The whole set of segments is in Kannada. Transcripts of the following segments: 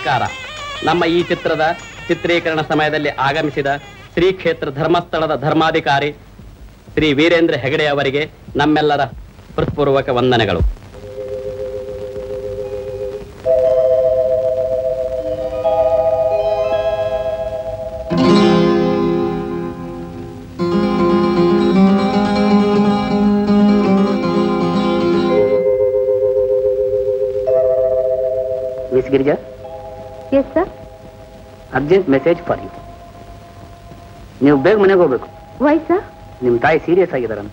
ನಮಸ್ಕಾರ ನಮ್ಮ ಈ ಚಿತ್ರದ ಚಿತ್ರೀಕರಣ ಸಮಯದಲ್ಲಿ ಆಗಮಿಸಿದ ಶ್ರೀ ಕ್ಷೇತ್ರ ಧರ್ಮಸ್ಥಳದ ಧರ್ಮಾಧಿಕಾರಿ ಶ್ರೀ ವೀರೇಂದ್ರ ಹೆಗಡೆ ಅವರಿಗೆ ನಮ್ಮೆಲ್ಲರ ಹೃತ್ಪೂರ್ವಕ ವಂದನೆಗಳು Miss Girija yes sir urgent message for you ನೀವು ಬೇಗ ಮನೆಗೆ ಹೋಗ್ಬೇಕು ವೈ ಸರ್ ನಿಮ್ಮ ತಾಯಿ ಸೀರಿಯಸ್ ಆಗಿದಾರಂತ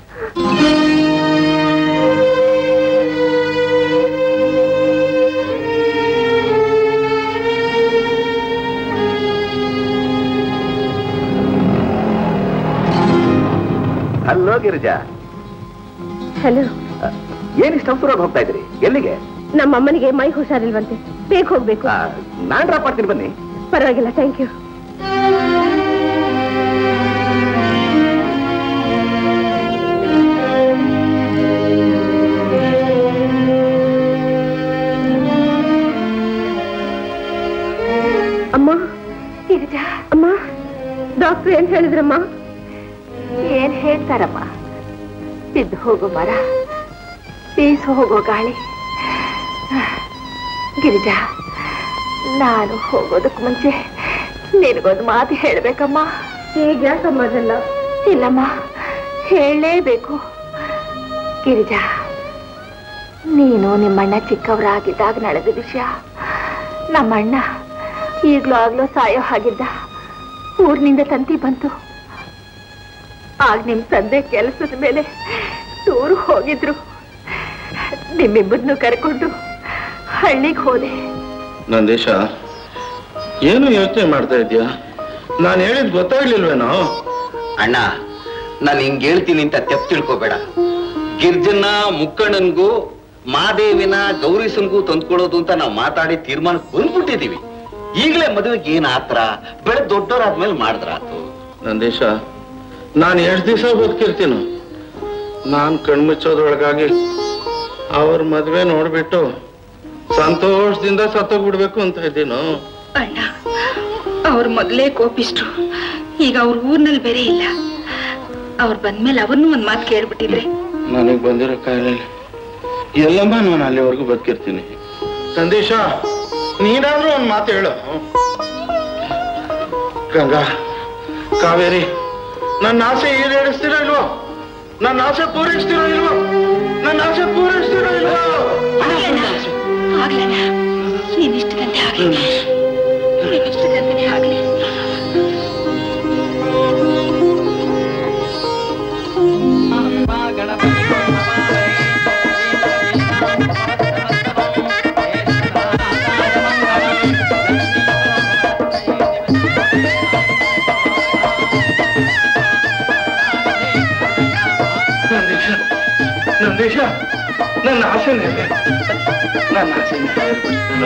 ಹಲೋ ಗಿರಿಜಾ ಹಲೋ ಏನ್ ಇಷ್ಟು ಅವಸರವಾಗಿ ಹೋಗ್ತಾ ಇದ್ರಿ ಎಲ್ಲಿಗೆ ನಮ್ಮ ಅಮ್ಮನಿಗೆ ಮೈ ಹುಷಾರಿಲ್ವಂತೆ ಬೇಗ ಹೋಗ್ಬೇಕು ಆ, ನಾನ್ ಡ್ರಾಪ್ ಮಾಡ್ತೀನಿ ಬನ್ನಿ ಪರವಾಗಿಲ್ಲ ಥ್ಯಾಂಕ್ ಯು ಅಮ್ಮ ಅಮ್ಮ ಡಾಕ್ಟರ್ ಏನ್ ಹೇಳಿದ್ರಮ್ಮ ಏನ್ ಹೇಳ್ತಾರಮ್ಮ ಬಿದ್ದು ಹೋಗೋ ಮರ ಬೀಸು ಹೋಗೋ ಗಾಳಿ ಗಿರಿಜಾ ನಾನು ಹೋಗೋದಕ್ ಮುಂಚೆ ನಿನಗೊಂದು ಮಾತು ಹೇಳ್ಬೇಕಮ್ಮ ಹೇಗೆ ಯಾಕಮ್ಮ ಅದೆಲ್ಲ ಇಲ್ಲಮ್ಮ ಹೇಳಲೇಬೇಕು ಗಿರಿಜಾ ನೀನು ನಿಮ್ಮಣ್ಣ ಚಿಕ್ಕವರಾಗಿದ್ದಾಗ ನಡೆದ ವಿಷಯ ನಮ್ಮಣ್ಣ ಈಗ್ಲೂ ಆಗ್ಲೂ ಸಾಯೋ ಹಾಗಿದ್ದ ಊರಿನಿಂದ ತಂತಿ ಬಂತು ಆಗ ನಿಮ್ ತಂದೆ ಕೆಲಸದ ಮೇಲೆ ಟೂರ್ ಹೋಗಿದ್ರು ನಿಮ್ಮಿಬ್ಬರನ್ನು ಕರ್ಕೊಂಡು ಹಳ್ಳಿಗೆ ಹೋದೆ ನಂದೇಶ ಏನು ಯೋಚನೆ ಮಾಡ್ತಾ ಇದ್ಯಾ ನಾನು ಹೇಳಿದ್ ಗೊತ್ತಾಗ್ಲಿಲ್ವೇನೋ ಅಣ್ಣ ನಾನು ಹಿಂಗ್ ಹೇಳ್ತೀನಿ ಅಂತ ತೆಪ್ ತಿಳ್ಕೊಬೇಡ ಗಿರ್ಜನ್ನ ಮುಕ್ಕಣ್ಣನ್ಗೂ ಮಾದೇವಿನ ಗೌರೀಸನ್ಗೂ ತಂದ್ಕೊಡೋದು ಅಂತ ನಾವು ಮಾತಾಡಿ ತೀರ್ಮಾನಕ್ಕೆ ಬಂದ್ಬಿಟ್ಟಿದೀವಿ ಈಗಲೇ ಮದುವೆಗೆ ಏನ್ ಆತ್ರ ಬೆಳೆದ್ ದೊಡ್ಡವರಾದ್ಮೇಲೆ ಮಾಡಿದ್ರಾತು ನಂದೇಶ ನಾನು ಎಷ್ಟು ದಿವಸ ಬದುಕಿರ್ತೀನೋ ನಾನ್ ಕಣ್ಮುಚ್ಚೋದ್ರೊಳಗಾಗಿ ಅವ್ರ ಮದ್ವೆ ನೋಡ್ಬಿಟ್ಟು ಸಂತೋಷದಿಂದ ಸತ್ತೋಗ್ಬಿಡ್ಬೇಕು ಅಂತ ಇದ್ದೀನೋ ಅಣ್ಣ ಅವ್ರ ಮೊದಲೇ ಕೋಪಿಸ್ಟ್ರು ಈಗ ಅವ್ರ ಊರ್ನಲ್ಲಿ ಬೇರೆ ಇಲ್ಲ ಅವ್ರು ಬಂದ್ಮೇಲೆ ಅವ್ರನ್ನೂ ಒಂದ್ ಮಾತು ಕೇಳ್ಬಿಟ್ಟಿದ್ರೆ ನನಗ್ ಬಂದಿರೋ ಕಾಯಿಲೆ ಎಲ್ಲಮ್ಮ ನಾನು ಅಲ್ಲಿವರೆಗೂ ಬದುಕಿರ್ತೀನಿ ಸಂದೇಶ ನೀನಾದ್ರೂ ಒಂದ್ ಮಾತು ಹೇಳು ಗಂಗಾ ಕಾವೇರಿ ನನ್ನ ಆಸೆ ಈಡೇರಿಸ್ತೀರೋ ಇಲ್ವೋ ನನ್ನ ಆಸೆ ಪೂರೈಸ್ತೀರೋ ಇಲ್ವೋ ನನ್ನ ಆಸೆ ಪೂರೈಸ್ತೀರೋ ಇಲ್ವೋ ಆಗ್ಲಣ್ಣ ನೀನ್ ಇಷ್ಟದಂತೆ ಆಗ್ಲಿ ನೀನ್ ಇಷ್ಟದಂತೆ ಆಗ್ಲಿ ನಂದೀಶ ನಂದೀಶ ನನ್ನ ಆಸೆ ನನ್ನ ಆಸೆ ನೆರವೇರಿಸ್ತೀರೋ?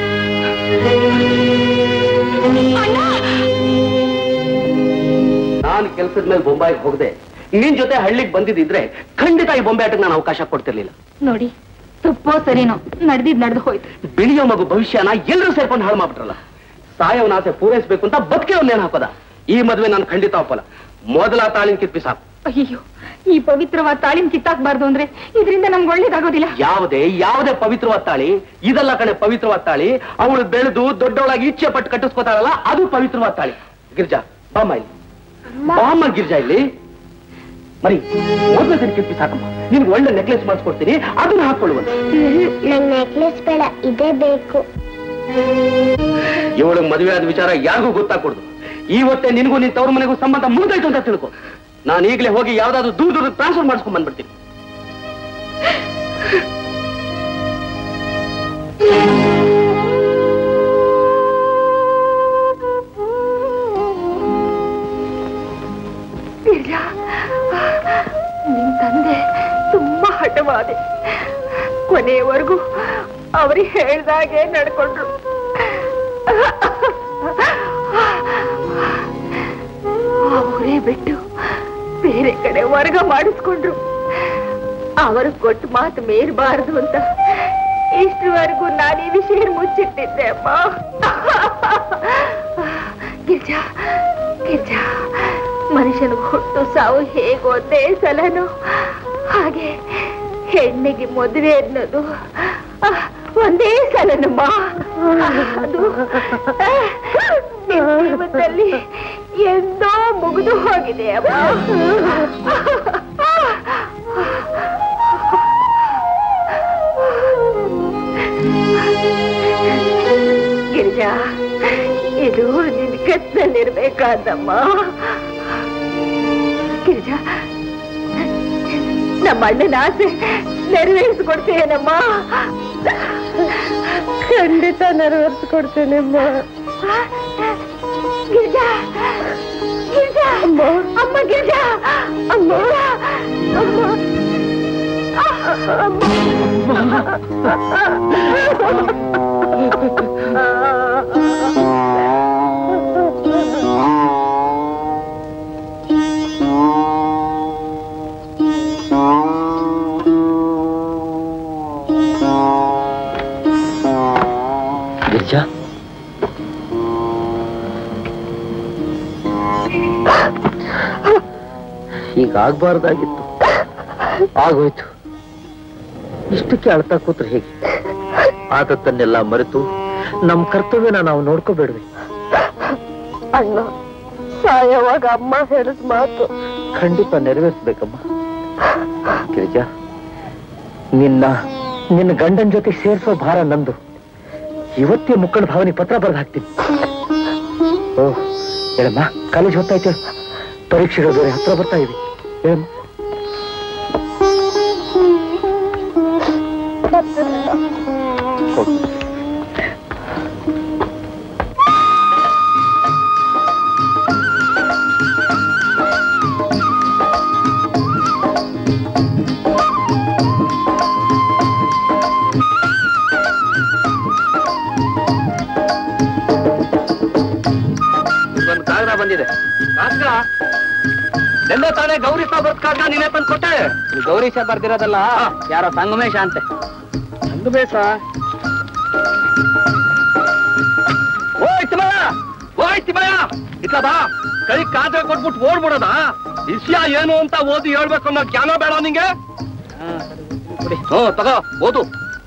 ನಾನು ಕೆಲಸದ ಮೇಲೆ ಬೊಂಬಾಯಿಗೆ ಹೋಗದೆ ನಿನ್ ಜೊತೆ ಹಳ್ಳಿಗೆ ಬಂದಿದ್ದಿದ್ರೆ ಖಂಡಿತ ಈ ಬೊಂಬೆ ಆಟಕ್ಕೆ ನಾನು ಅವಕಾಶ ಕೊಡ್ತಿರ್ಲಿಲ್ಲ ನೋಡಿ ತಪ್ಪೋ ಸರಿನೋ ನಡೆದಿದ್ ನಡೆದು ಹೋಯ್ತು ಬೆಳೆಯೋ ಮಗು ಭವಿಷ್ಯನ ಎಲ್ಲರೂ ಸೇರ್ಕೊಂಡು ಹಾಳು ಮಾಡ್ಬಿಟ್ರಲ್ಲ ಸಾಯವನ ಆಸೆ ಪೂರೈಸಬೇಕು ಅಂತ ಬದುಕೆ ನೇಣು ಹಾಕೋದ ಈ ಮದುವೆ ನಾನು ಖಂಡಿತ ಒಪ್ಪಲ್ಲ ಮೊದಲ ತಾಳಿನ ಕಿತ್ಪಿ ಸಾಕು ಅಯ್ಯೋ ಈ ಪವಿತ್ರವಾದ ತಾಳಿನ ಕಿತ್ತಾಕ್ಬಾರ್ದು ಅಂದ್ರೆ ಇದರಿಂದ ನಮ್ಗೆ ಒಳ್ಳೇದಾಗೋದಿಲ್ಲ ಯಾವುದೇ ಯಾವುದೇ ಪವಿತ್ರವಾದ ತಾಳಿ ಇದೆಲ್ಲ ಕಣೆ ಪವಿತ್ರವಾದ ತಾಳಿ ಅವಳು ಬೆಳೆದು ದೊಡ್ಡವಳಾಗಿ ಇಚ್ಛೆ ಪಟ್ಟು ಕಟ್ಟಿಸ್ಕೊತಾಳಲ್ಲ ಅದು ಪವಿತ್ರವಾದ ತಾಳಿ ಗಿರ್ಜಾ ಬಾಮ್ಮ ಇಲ್ಲಿ ಬಾಮ್ಮ ಗಿರ್ಜಾ ಇಲ್ಲಿ ಮರಿ ಮೊದಲ ದಿನ ಕಿತ್ಪಿ ಸಾಕಮ್ಮ ನಿನ್ಗೆ ಒಳ್ಳೆ ನೆಕ್ಲೆಸ್ ಮಾಡಿಸ್ಕೊಡ್ತೀನಿ ಅದನ್ನ ಹಾಕೊಳ್ಳುವಂತ ನಂಗೆ ನೆಕ್ಲೆಸ್ ಬೇಡ ಇದೇ ಬೇಕು ಇವಳು ಮದುವೆ ಆದ ವಿಚಾರ ಯಾರಿಗೂ ಗೊತ್ತಾಗ್ಕೊಡ್ದು ಇವತ್ತೇ ನಿನಗೂ ನಿನ್ ತವ್ರ ಮನೆಗೂ ಸಂಬಂಧ ಮುಗಿದಾಯ್ತು ಅಂತ ತಿಳ್ಕೊ ನಾನು ಈಗಲೇ ಹೋಗಿ ಯಾವ್ದಾದ್ರು ದೂರ ದೂರ ಟ್ರಾನ್ಸ್ಫರ್ ಮಾಡಿಸ್ಕೊಂಡ್ ಬಂದ್ಬಿಡ್ತೀನಿ ಗಿರಿಜಾ ನಿಮ್ ತಂದೆ ತುಂಬಾ ಹಠವಾದೆ ಕೊನೆಯವರೆಗೂ ಅವ್ರಿಗೆ ಹೇಳ್ದಾಗೆ ನಡ್ಕೊಂಡ್ರು ಅವರೇ ಬಿಟ್ಟು ಬೇರೆ ಕಡೆ ವರ್ಗ ಮಾಡಿಸ್ಕೊಂಡ್ರು ಅವರು ಕೊಟ್ಟು ಮಾತು ಮೇರ್ಬಾರದು ಅಂತ ಇಷ್ಟವರೆಗೂ ನಾನು ಈ ವಿಷಯ ಮುಚ್ಚಿಟ್ಟಿದ್ದೆ ಅಮ್ಮ ಗಿರ್ಜಾ ಗಿರ್ಜಾ ಮನುಷ್ಯನ ಹುಟ್ಟು ಸಾವು ಹೇಗೋ ಒಂದೇ ಸಲನು ಹಾಗೆ ಹೆಣ್ಣಿಗೆ ಮದುವೆ ಅನ್ನೋದು ಆ, ಒಂದೇ ಸಲನಮ್ಮ ಅದು ಆ, ನಿನ್ ಜೀವನದಲ್ಲಿ ಎಂದೋ ಮುಗಿದು ಹೋಗಿದೆ ಅಮ್ಮ ಗಿರಿಜಾ ಇದು ನಿನ್ ಕತ್ನಲ್ಲಿರ್ಬೇಕಾದಮ್ಮ ಗಿರಿಜಾ ನಮ್ಮ ಅಣ್ಣನ ಆಸೆ ನೆರವೇರಿಸ್ಕೊಡ್ತೇನಮ್ಮ ಖಂಡಿತ ನೆರವೇರಿಸ್ಕೊಡ್ತೇನೆಮ್ಮ ಗಿರಿಜಾ ಗಿರಿಜಾ ಅಮ್ಮ ಗಿರಿಜಾ ಅಮ್ಮ ಅಮ್ಮ ಗಿರ್ಜಾ ಹೀಗಾಗ್ಬಾರ್ದಾಗಿತ್ತು ಆಗೋಯ್ತು ಇಷ್ಟಕ್ಕೆ ಅಳ್ತಾ ಕೂತ್ರೆ ಹೇಗೆ ಆದದ್ದನ್ನೆಲ್ಲ ಮರೆತು ನಮ್ ಕರ್ತವ್ಯನ ನಾವು ನೋಡ್ಕೋಬೇಡ್ವಿ ಅಣ್ಣ ಸಾಯವಾಗ ಅಮ್ಮ ಹೇಳಿದ ಮಾತು ಖಂಡಿತ ನೆರವೇರಿಸ್ಬೇಕಮ್ಮ ಗಿರಿಜಾ ನಿನ್ನ ನಿನ್ನ ಗಂಡನ ಜೊತೆ ಸೇರಿಸೋ ಭಾರ ನಂದು ಇವತ್ತೇ ಮುಕ್ಕಳ ಭಾವನೆ ಪತ್ರ ಬರೆದು ಹಾಕ್ತೀನಿ ಓ ಹೇಳಮ್ಮ ಕಾಲೇಜ್ ಹೊತ್ತಾಯ್ತು ಪರೀಕ್ಷೆಗಳು ಬೇರೆ ಹತ್ರ ಬರ್ತಾ ಇದೆ ಹೇಳಮ್ಮ ಹೋಗು. ಒಂದು ಕಾಗದ ಬಂದಿದೆ ಕಾಗದ ಎಲ್ಲ ತಾನೇ ಗೌರಿ ಸಾಬರ್ ಕಾಗದ ನೀನೇ ತಂದು ಕೊಟ್ಟೆ ಗೌರೀಶ ಬರ್ದಿರೋದಲ್ಲ ಯಾರೋ ಸಂಗಮೇಶ ಅಂತೆ ಸಂಗಮೇಶ ಓಯ್ ತಿಮ್ಮಯ್ಯ ಓಯ್ ತಿಮ್ಮಯ್ಯ ಇಟ್ಲ ಬಾ ಕೈ ಕಾದ್ರೆ ಕೊಟ್ಬಿಟ್ಟು ಓಡ್ಬಿಡೋದ ವಿಷಯ ಏನು ಅಂತ ಓದಿ ಹೇಳ್ಬೇಕು ಅನ್ನೋ ಜ್ಞಾನ ಬೇಡ ನಿಂಗೆ ಹ್ಞೂ ತಗೋ ಓದು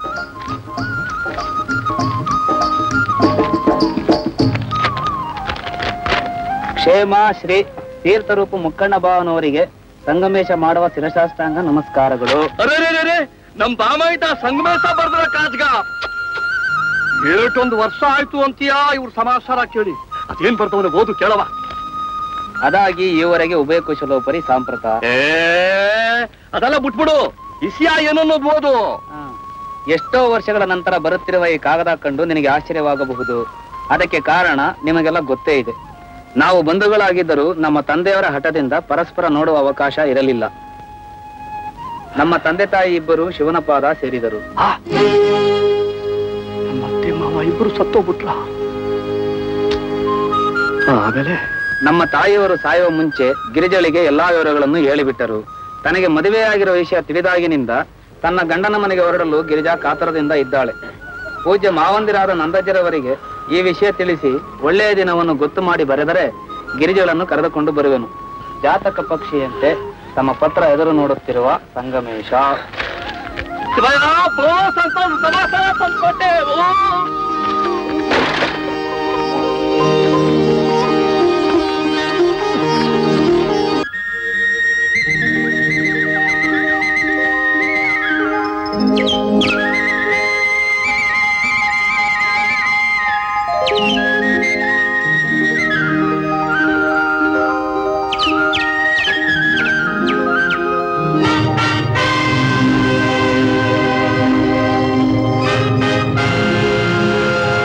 ಕ್ಷೇಮ ಶ್ರೀ ತೀರ್ಥರೂಪ ಮುಕ್ಕಣ್ಣ ಭಾವನವರಿಗೆ ಸಂಗಮೇಶ ಮಾಡುವ ಶಿರಶಾಸ್ತ್ರಾಂಗ ನಮಸ್ಕಾರಗಳು ಅರೆ ರೇ, ರೇ, ರೇ, ನಮ್ ಬಾಮಾಯಿತ ಸಂಗಮೇಶ ಬರ್ದ್ರ ಕಾಜ್ಗ ಏಟೊಂದು ವರ್ಷ ಆಯ್ತು ಅಂತೀಯಾ ಇವ್ರ ಸಮಾಚಾರ ಕೇಳಿ ಅದೇನ್ ಬರ್ತವನೆ ಓದು ಕೇಳವ ಅದಾಗಿ ಈವರೆಗೆ ಉಭಯ ಕುಶಲೋಪರಿ ಸಾಂಪ್ರತ ಏ ಅದೆಲ್ಲ ಬಿಟ್ಬಿಡು ವಿಷಯ ಏನು ಅನ್ನೋದು ಓದು ಆ, ಎಷ್ಟೋ ವರ್ಷಗಳ ನಂತರ ಬರುತ್ತಿರುವ ಈ ಕಾಗದ ಕಂಡು ನಿನಗೆ ಆಶ್ಚರ್ಯವಾಗಬಹುದು ಅದಕ್ಕೆ ಕಾರಣ ನಿಮಗೆಲ್ಲ ಗೊತ್ತೇ ಇದೆ ನಾವು ಬಂಧುಗಳಾಗಿದ್ದರೂ ನಮ್ಮ ತಂದೆಯವರ ಹಠದಿಂದ ಪರಸ್ಪರ ನೋಡುವ ಅವಕಾಶ ಇರಲಿಲ್ಲ ನಮ್ಮ ತಂದೆ ತಾಯಿ ಇಬ್ಬರು ಶಿವನ ಪಾದ ಸೇರಿದರು ಆ, ನಮ್ಮ ಅತ್ತೆ ಮಾವ ಇಬ್ರು ಸತ್ತೋಗ್ಬಿಟ್ಲ ಆಮೇಲೆ ನಮ್ಮ ತಾಯಿಯವರು ಸಾಯುವ ಮುಂಚೆ ಗಿರಿಜಳಿಗೆ ಎಲ್ಲಾ ವಿವರಗಳನ್ನು ಹೇಳಿಬಿಟ್ಟರು ತನಗೆ ಮದುವೆಯಾಗಿರೋ ವಿಷಯ ತಿಳಿದಾಗಿನಿಂದ ತನ್ನ ಗಂಡನ ಮನೆಗೆ ಹೊರಡಲು ಗಿರಿಜಾ ಕಾತರದಿಂದ ಇದ್ದಾಳೆ ಪೂಜ್ಯ ಮಾವಂದಿರಾದ ನಂದಜ್ಜರವರಿಗೆ ಈ ವಿಷಯ ತಿಳಿಸಿ ಒಳ್ಳೆಯ ದಿನವನ್ನು ಗೊತ್ತು ಮಾಡಿ ಬರೆದರೆ ಗಿರಿಜಳನ್ನು ಕರೆದುಕೊಂಡು ಬರುವೆನು ಜಾತಕ ಪಕ್ಷಿಯಂತೆ ತಮ್ಮ ಪತ್ರ ಎದುರು ನೋಡುತ್ತಿರುವ ಸಂಗಮೇಶ ಶಿವಯ್ಯ, ಬೋ ಸಂತೋಷ ಸಮಾಚಾರ ತಂದ್ಕೊಟ್ಟೆ ಓ ಆ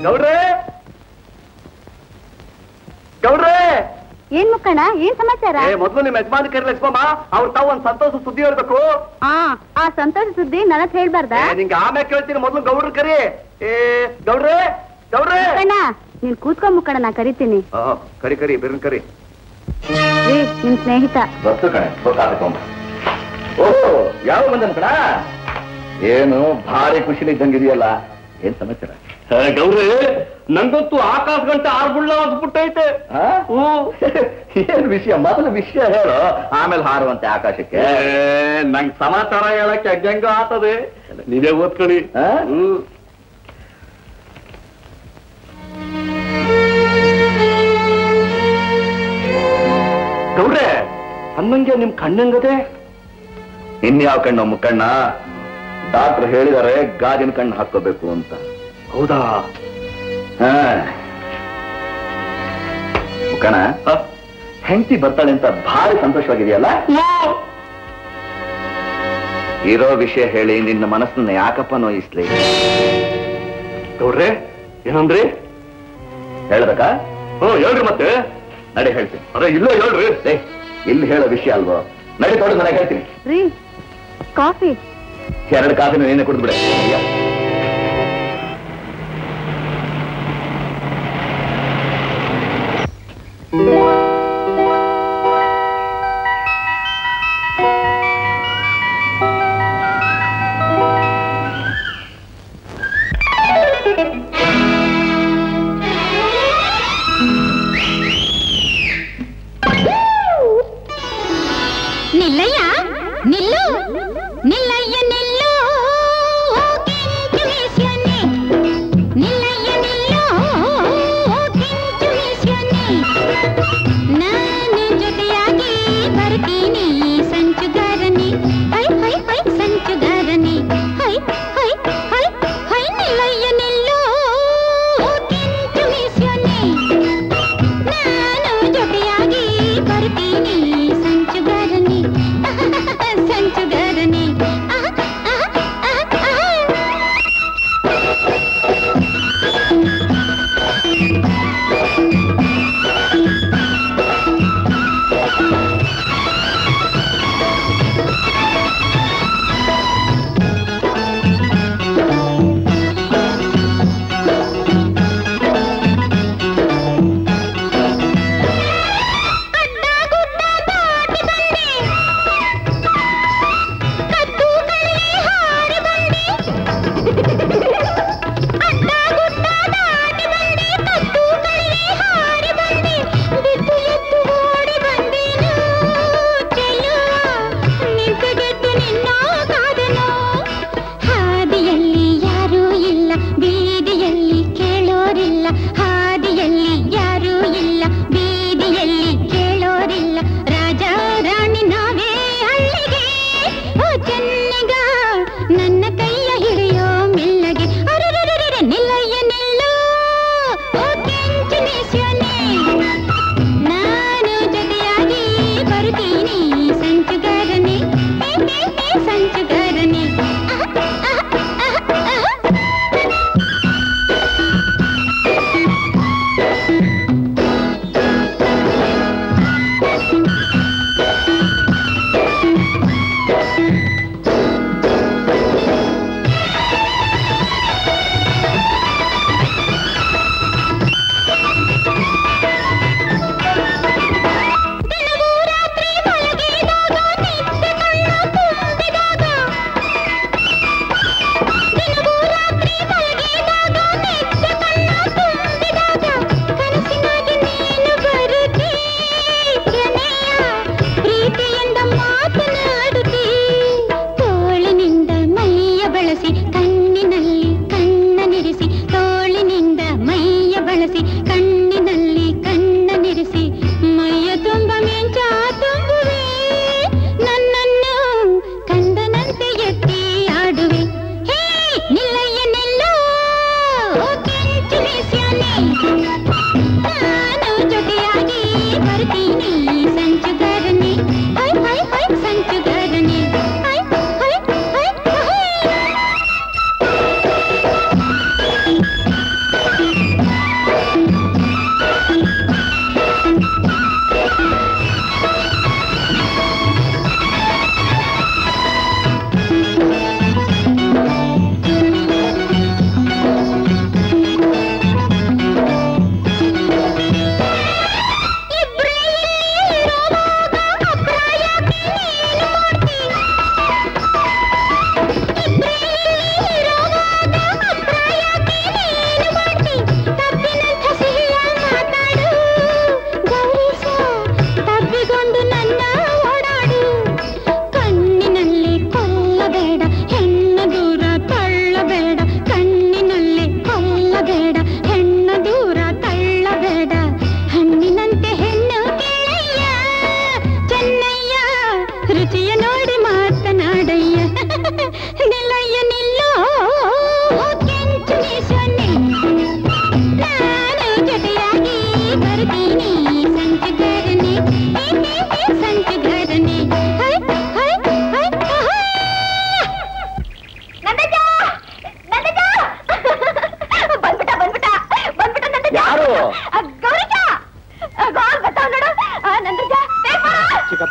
ಗೌಡ್ರೆ ಗೌಡ್ರೆ ಏನ್ ಮುಕ್ಕಣ್ಣ ಏನ್ ಸಮಾಚಾರ ಏ ಮೊದ್ಲು ನಿಮ್ಮ ಯಜಮಾನ್ ಕೈಲಿ ಲಕ್ಷ್ಮಮ್ಮ ಅವ್ರು ತಾವು ಒಂದ್ ಸಂತೋಷ ಸುದ್ದಿ ಹೇಳ್ಬೇಕು ಆ ಆ ಸಂತೋಷ ಸುದ್ದಿ ನನ್ನ ಹತ್ರ ಹೇಳ್ಬಾರ್ದ ಏ, ನಿಂಗೆ ಆಮೇಲೆ ಕೇಳ್ತೀನಿ ಮೊದ್ಲು ಗೌಡ್ರು ಕರಿ ಏ ಗೌಡ್ರೆ ಗೌಡ್ರೆ ಮುಕ್ಕಣ್ಣ ನೀನ್ ಕೂತ್ಕೊ ಮುಕ್ಕಣ್ಣ ನಾ ಕರಿತೀನಿ ಆ, ಕರಿ ಕರಿ ಬೆರನ್ ಕರಿ ರೀ ನಿಮ್ ಸ್ನೇಹಿತ ಗೊತ್ತು ಕಣೆ ಗೊತ್ತಾಗ್ಕೊಂಬ ಓ ಯಾವ ಬಂದನ್ ಕಣ ಏನು ಭಾರಿ ಖುಷಿಲಿ ಇದ್ದಂಗಿದೆಯಲ್ಲ ಏನ್ ಸಮಾಚಾರ ಗೌಡ್ರೆ ನಂಗಂತೂ ಆಕಾಶ ಗಂಟೆ ಆರ್ಬುಳ್ಳ ಬಿಟ್ಟೈತೆ ಆ? ಏನ್ ವಿಷಯ ಮೊದಲು ವಿಷಯ ಹೇಳು ಆಮೇಲೆ ಹಾರುವಂತೆ ಆಕಾಶಕ್ಕೆ ನಂಗ್ ಸಮಾಚಾರ ಹೇಳಕ್ಕೆ ಹೆಂಗ ಆತದೆ ನೀವೇ ಓದ್ಕೊಳ್ಳಿ ಆ? ಹ್ಮ್. ಗೌಡ್ರೆ ಅನ್ನಂಗೆ ನಿಮ್ ಕಣ್ಣಂಗದೆ ಇನ್ಯಾವ ಕಣ್ಣು ಮುಕ್ಕಣ್ಣ ಡಾಕ್ಟರ್ ಹೇಳಿದಾರೆ ಗಾಜಿನ ಕಣ್ಣು ಹಾಕೋಬೇಕು ಅಂತ ಹೌದಾ ಹಾ. ಮುಕ್ಕಣ್ಣ ಹೆಂಡತಿ ಬರ್ತಾಳೆ ಅಂತ ಭಾರಿ ಸಂತೋಷವಾಗಿದೆಯಲ್ಲ ಇರೋ ವಿಷಯ ಹೇಳಿ ನಿನ್ನ ಮನಸ್ಸನ್ನ ಯಾಕಪ್ಪ ನೋಯಿಸ್ಲಿ ಗೌಡ್ರೆ ಏನಂದ್ರಿ ಹೇಳ್ಬೇಕಾ ಹ್ಮ್ ಹೇಳ್ರಿ ಮತ್ತೆ ನಡಿ ಹೇಳ್ತೀನಿ ಅದೇ ಇಲ್ಲ ಹೇಳ್ರಿ ಏ, ಇಲ್ಲಿ ಹೇಳೋ ವಿಷಯ ಅಲ್ವೋ ನಡಿ ತೊಡು ನನಗೆ ಹೇಳ್ತೀನಿ ರೀ ಕಾಫಿ ಎರಡು ಕಾಫಿನ ನೀನೆ ಕುಡಿದ್ಬಿಡೆ ಅಯ್ಯ. ನಿಲ್ಲಯ್ಯ ನಿಲ್ಲು ನಿಲ್ಲಯ್ಯ ನಿಲ್ಲು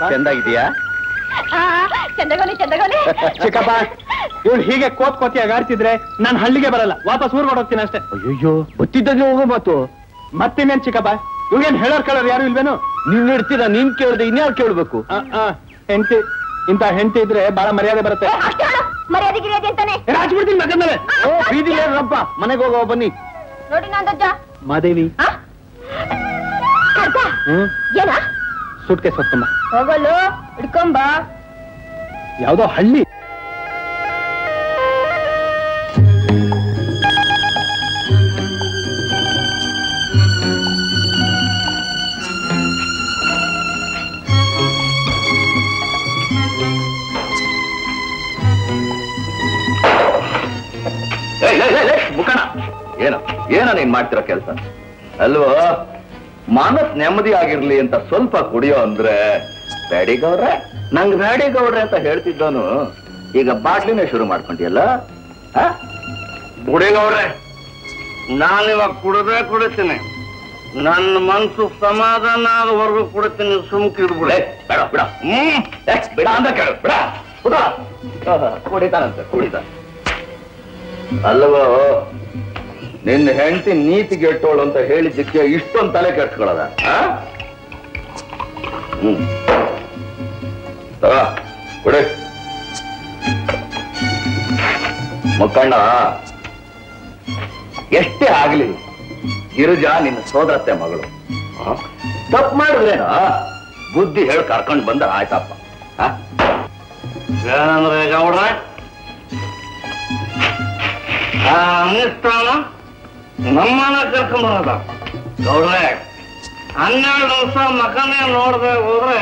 ಚೆಂದಾಗಿದೆಯಾ ಚಂದಗೋಲಿ ಚಂದಗೋಲಿ ಚಿಕ್ಕಪ್ಪ ಇವಳು ಹೀಗೆ ಕೋತ್ ಕೋತಿಯಾಗಿ ಆಡ್ತಿದ್ರೆ ನಾನು ಹಳ್ಳಿಗೆ ಬರಲ್ಲ ವಾಪಸ್ ಊರ್ಗ್ ಹೋಗ್ತೀನಿ ಅಷ್ಟೇ ಅಯ್ಯೋ ಗೊತ್ತಿದ್ದಂಗೆ ಹೋಗೋ ಮಾತು ಮತ್ತಿನ್ನೇನ್ ಚಿಕ್ಕಪ್ಪ ಇವ್ಗೇನ್ ಹೇಳೋರ್ ಕೇಳೋರು ಯಾರು ಇಲ್ವೇನು ನೀನ್ ಇಡ್ತೀರಾ ನೀನ್ ಕೇಳ್ದೆ ಇನ್ಯಾರು ಕೇಳ್ಬೇಕು ಆ, ಆ, ಹೆಂಡತಿ ಇಂತ ಹೆಂಡತಿ ಇದ್ರೆ ಬಹಳ ಮರ್ಯಾದೆ ಬರುತ್ತೆ ಅಷ್ಟೇ ಹೇಳು, ಮರ್ಯಾದೆ ಗಿರ್ಯಾದೆ ಅಂತಾನೆ ರಾಜ್ಬಿಡ್ತೀನಿ ಮಗನ ಮೇಲೆ ಓ ಬೀದಿಲಿ ರಪ್ಪ ಮನೆಗೆ ಹೋಗೋ ಬನ್ನಿ ನೋಡಿ ನಂದಜ್ಜ ಮಾದೇವಿ ಆ? ಅರ್ಧ ಹ್ಮ್ ಏನ ಸುಟ್ಕೆ ಸೊತ್ತಮ್ಮ ಹೋಗಲು ಹಿಡ್ಕೊಂಬ ಯಾವ್ದೋ ಹಳ್ಳಿ ಮುಖಣ ಏನು ಏನ ನೀನ್ ಮಾಡ್ತಿರೋ ಕೆಲಸ ಅಲ್ವೋ ಮನಸ್ ನೆಮ್ಮದಿ ಆಗಿರ್ಲಿ ಅಂತ ಸ್ವಲ್ಪ ಕುಡಿಯೋ ಅಂದ್ರೆ ಬೇಡಿಗೌಡ್ರೆ ನಂಗ್ ಬೇಡಿಗೌಡ್ರೆ ಅಂತ ಹೇಳ್ತಿದ್ದವನು ಈಗ ಬಾಟ್ಲಿನೇ ಶುರು ಮಾಡ್ಕೊಂಡಿಯಲ್ಲ ಬುಡಿಗೌಡ್ರೆ ನಾನಿವಾಗ ಕುಡದೇ ಕುಡಿತೀನಿ ನನ್ನ ಮನ್ಸು ಸಮಾಧಾನ ಆದವರೆಗೂ ಕುಡಿತೀನಿ ಸುಮ್ಕಿಡ್ಬಿಡಿ ಬೇಡ ಬಿಡ ಹ್ಮ್ ಏ, ಬಿಡ ಅಂತ ಕೇಳು ಬಿಡ ಬಿಡ ಆಹಾ, ಕುಡಿತಾನಂತೆ ಕುಡಿತ ಅಲ್ವೋ ನಿನ್ನ ಹೆಂಡತಿ ನೀತಿ ಗೆಟ್ಟೋಳು ಅಂತ ಹೇಳಿದ್ದಕ್ಕೆ ಇಷ್ಟೊಂದು ತಲೆ ಕೆಡ್ಸ್ಕೊಳ್ಳೋದ ಆ? ಹ್ಮ್ ತಗೋ, ಕುಡಿ ಮುಖಂಡ ಎಷ್ಟೇ ಆಗ್ಲಿ ಗಿರಿಜಾ ನಿನ್ನ ಸೋದರತ್ತೆ ಮಗಳು ತಪ್ಪು ಮಾಡಿದ್ರೇನ ಬುದ್ಧಿ ಹೇಳಿ ಕರ್ಕೊಂಡು ಬಂದ ಆಯ್ತಪ್ಪ ಆ? ಏನಂದ್ರೆ ಗೌಡ್ರೆ ಆ ಅನಿಷ್ಟಾನ ನಮ್ಮನ್ನ ಕರ್ಕೊಂಬರದ ಗೌಡ್ರೆ ಹನ್ನೆರಡು ವರ್ಷ ಮಕನೇ ನೋಡದೆ ಹೋದ್ರೆ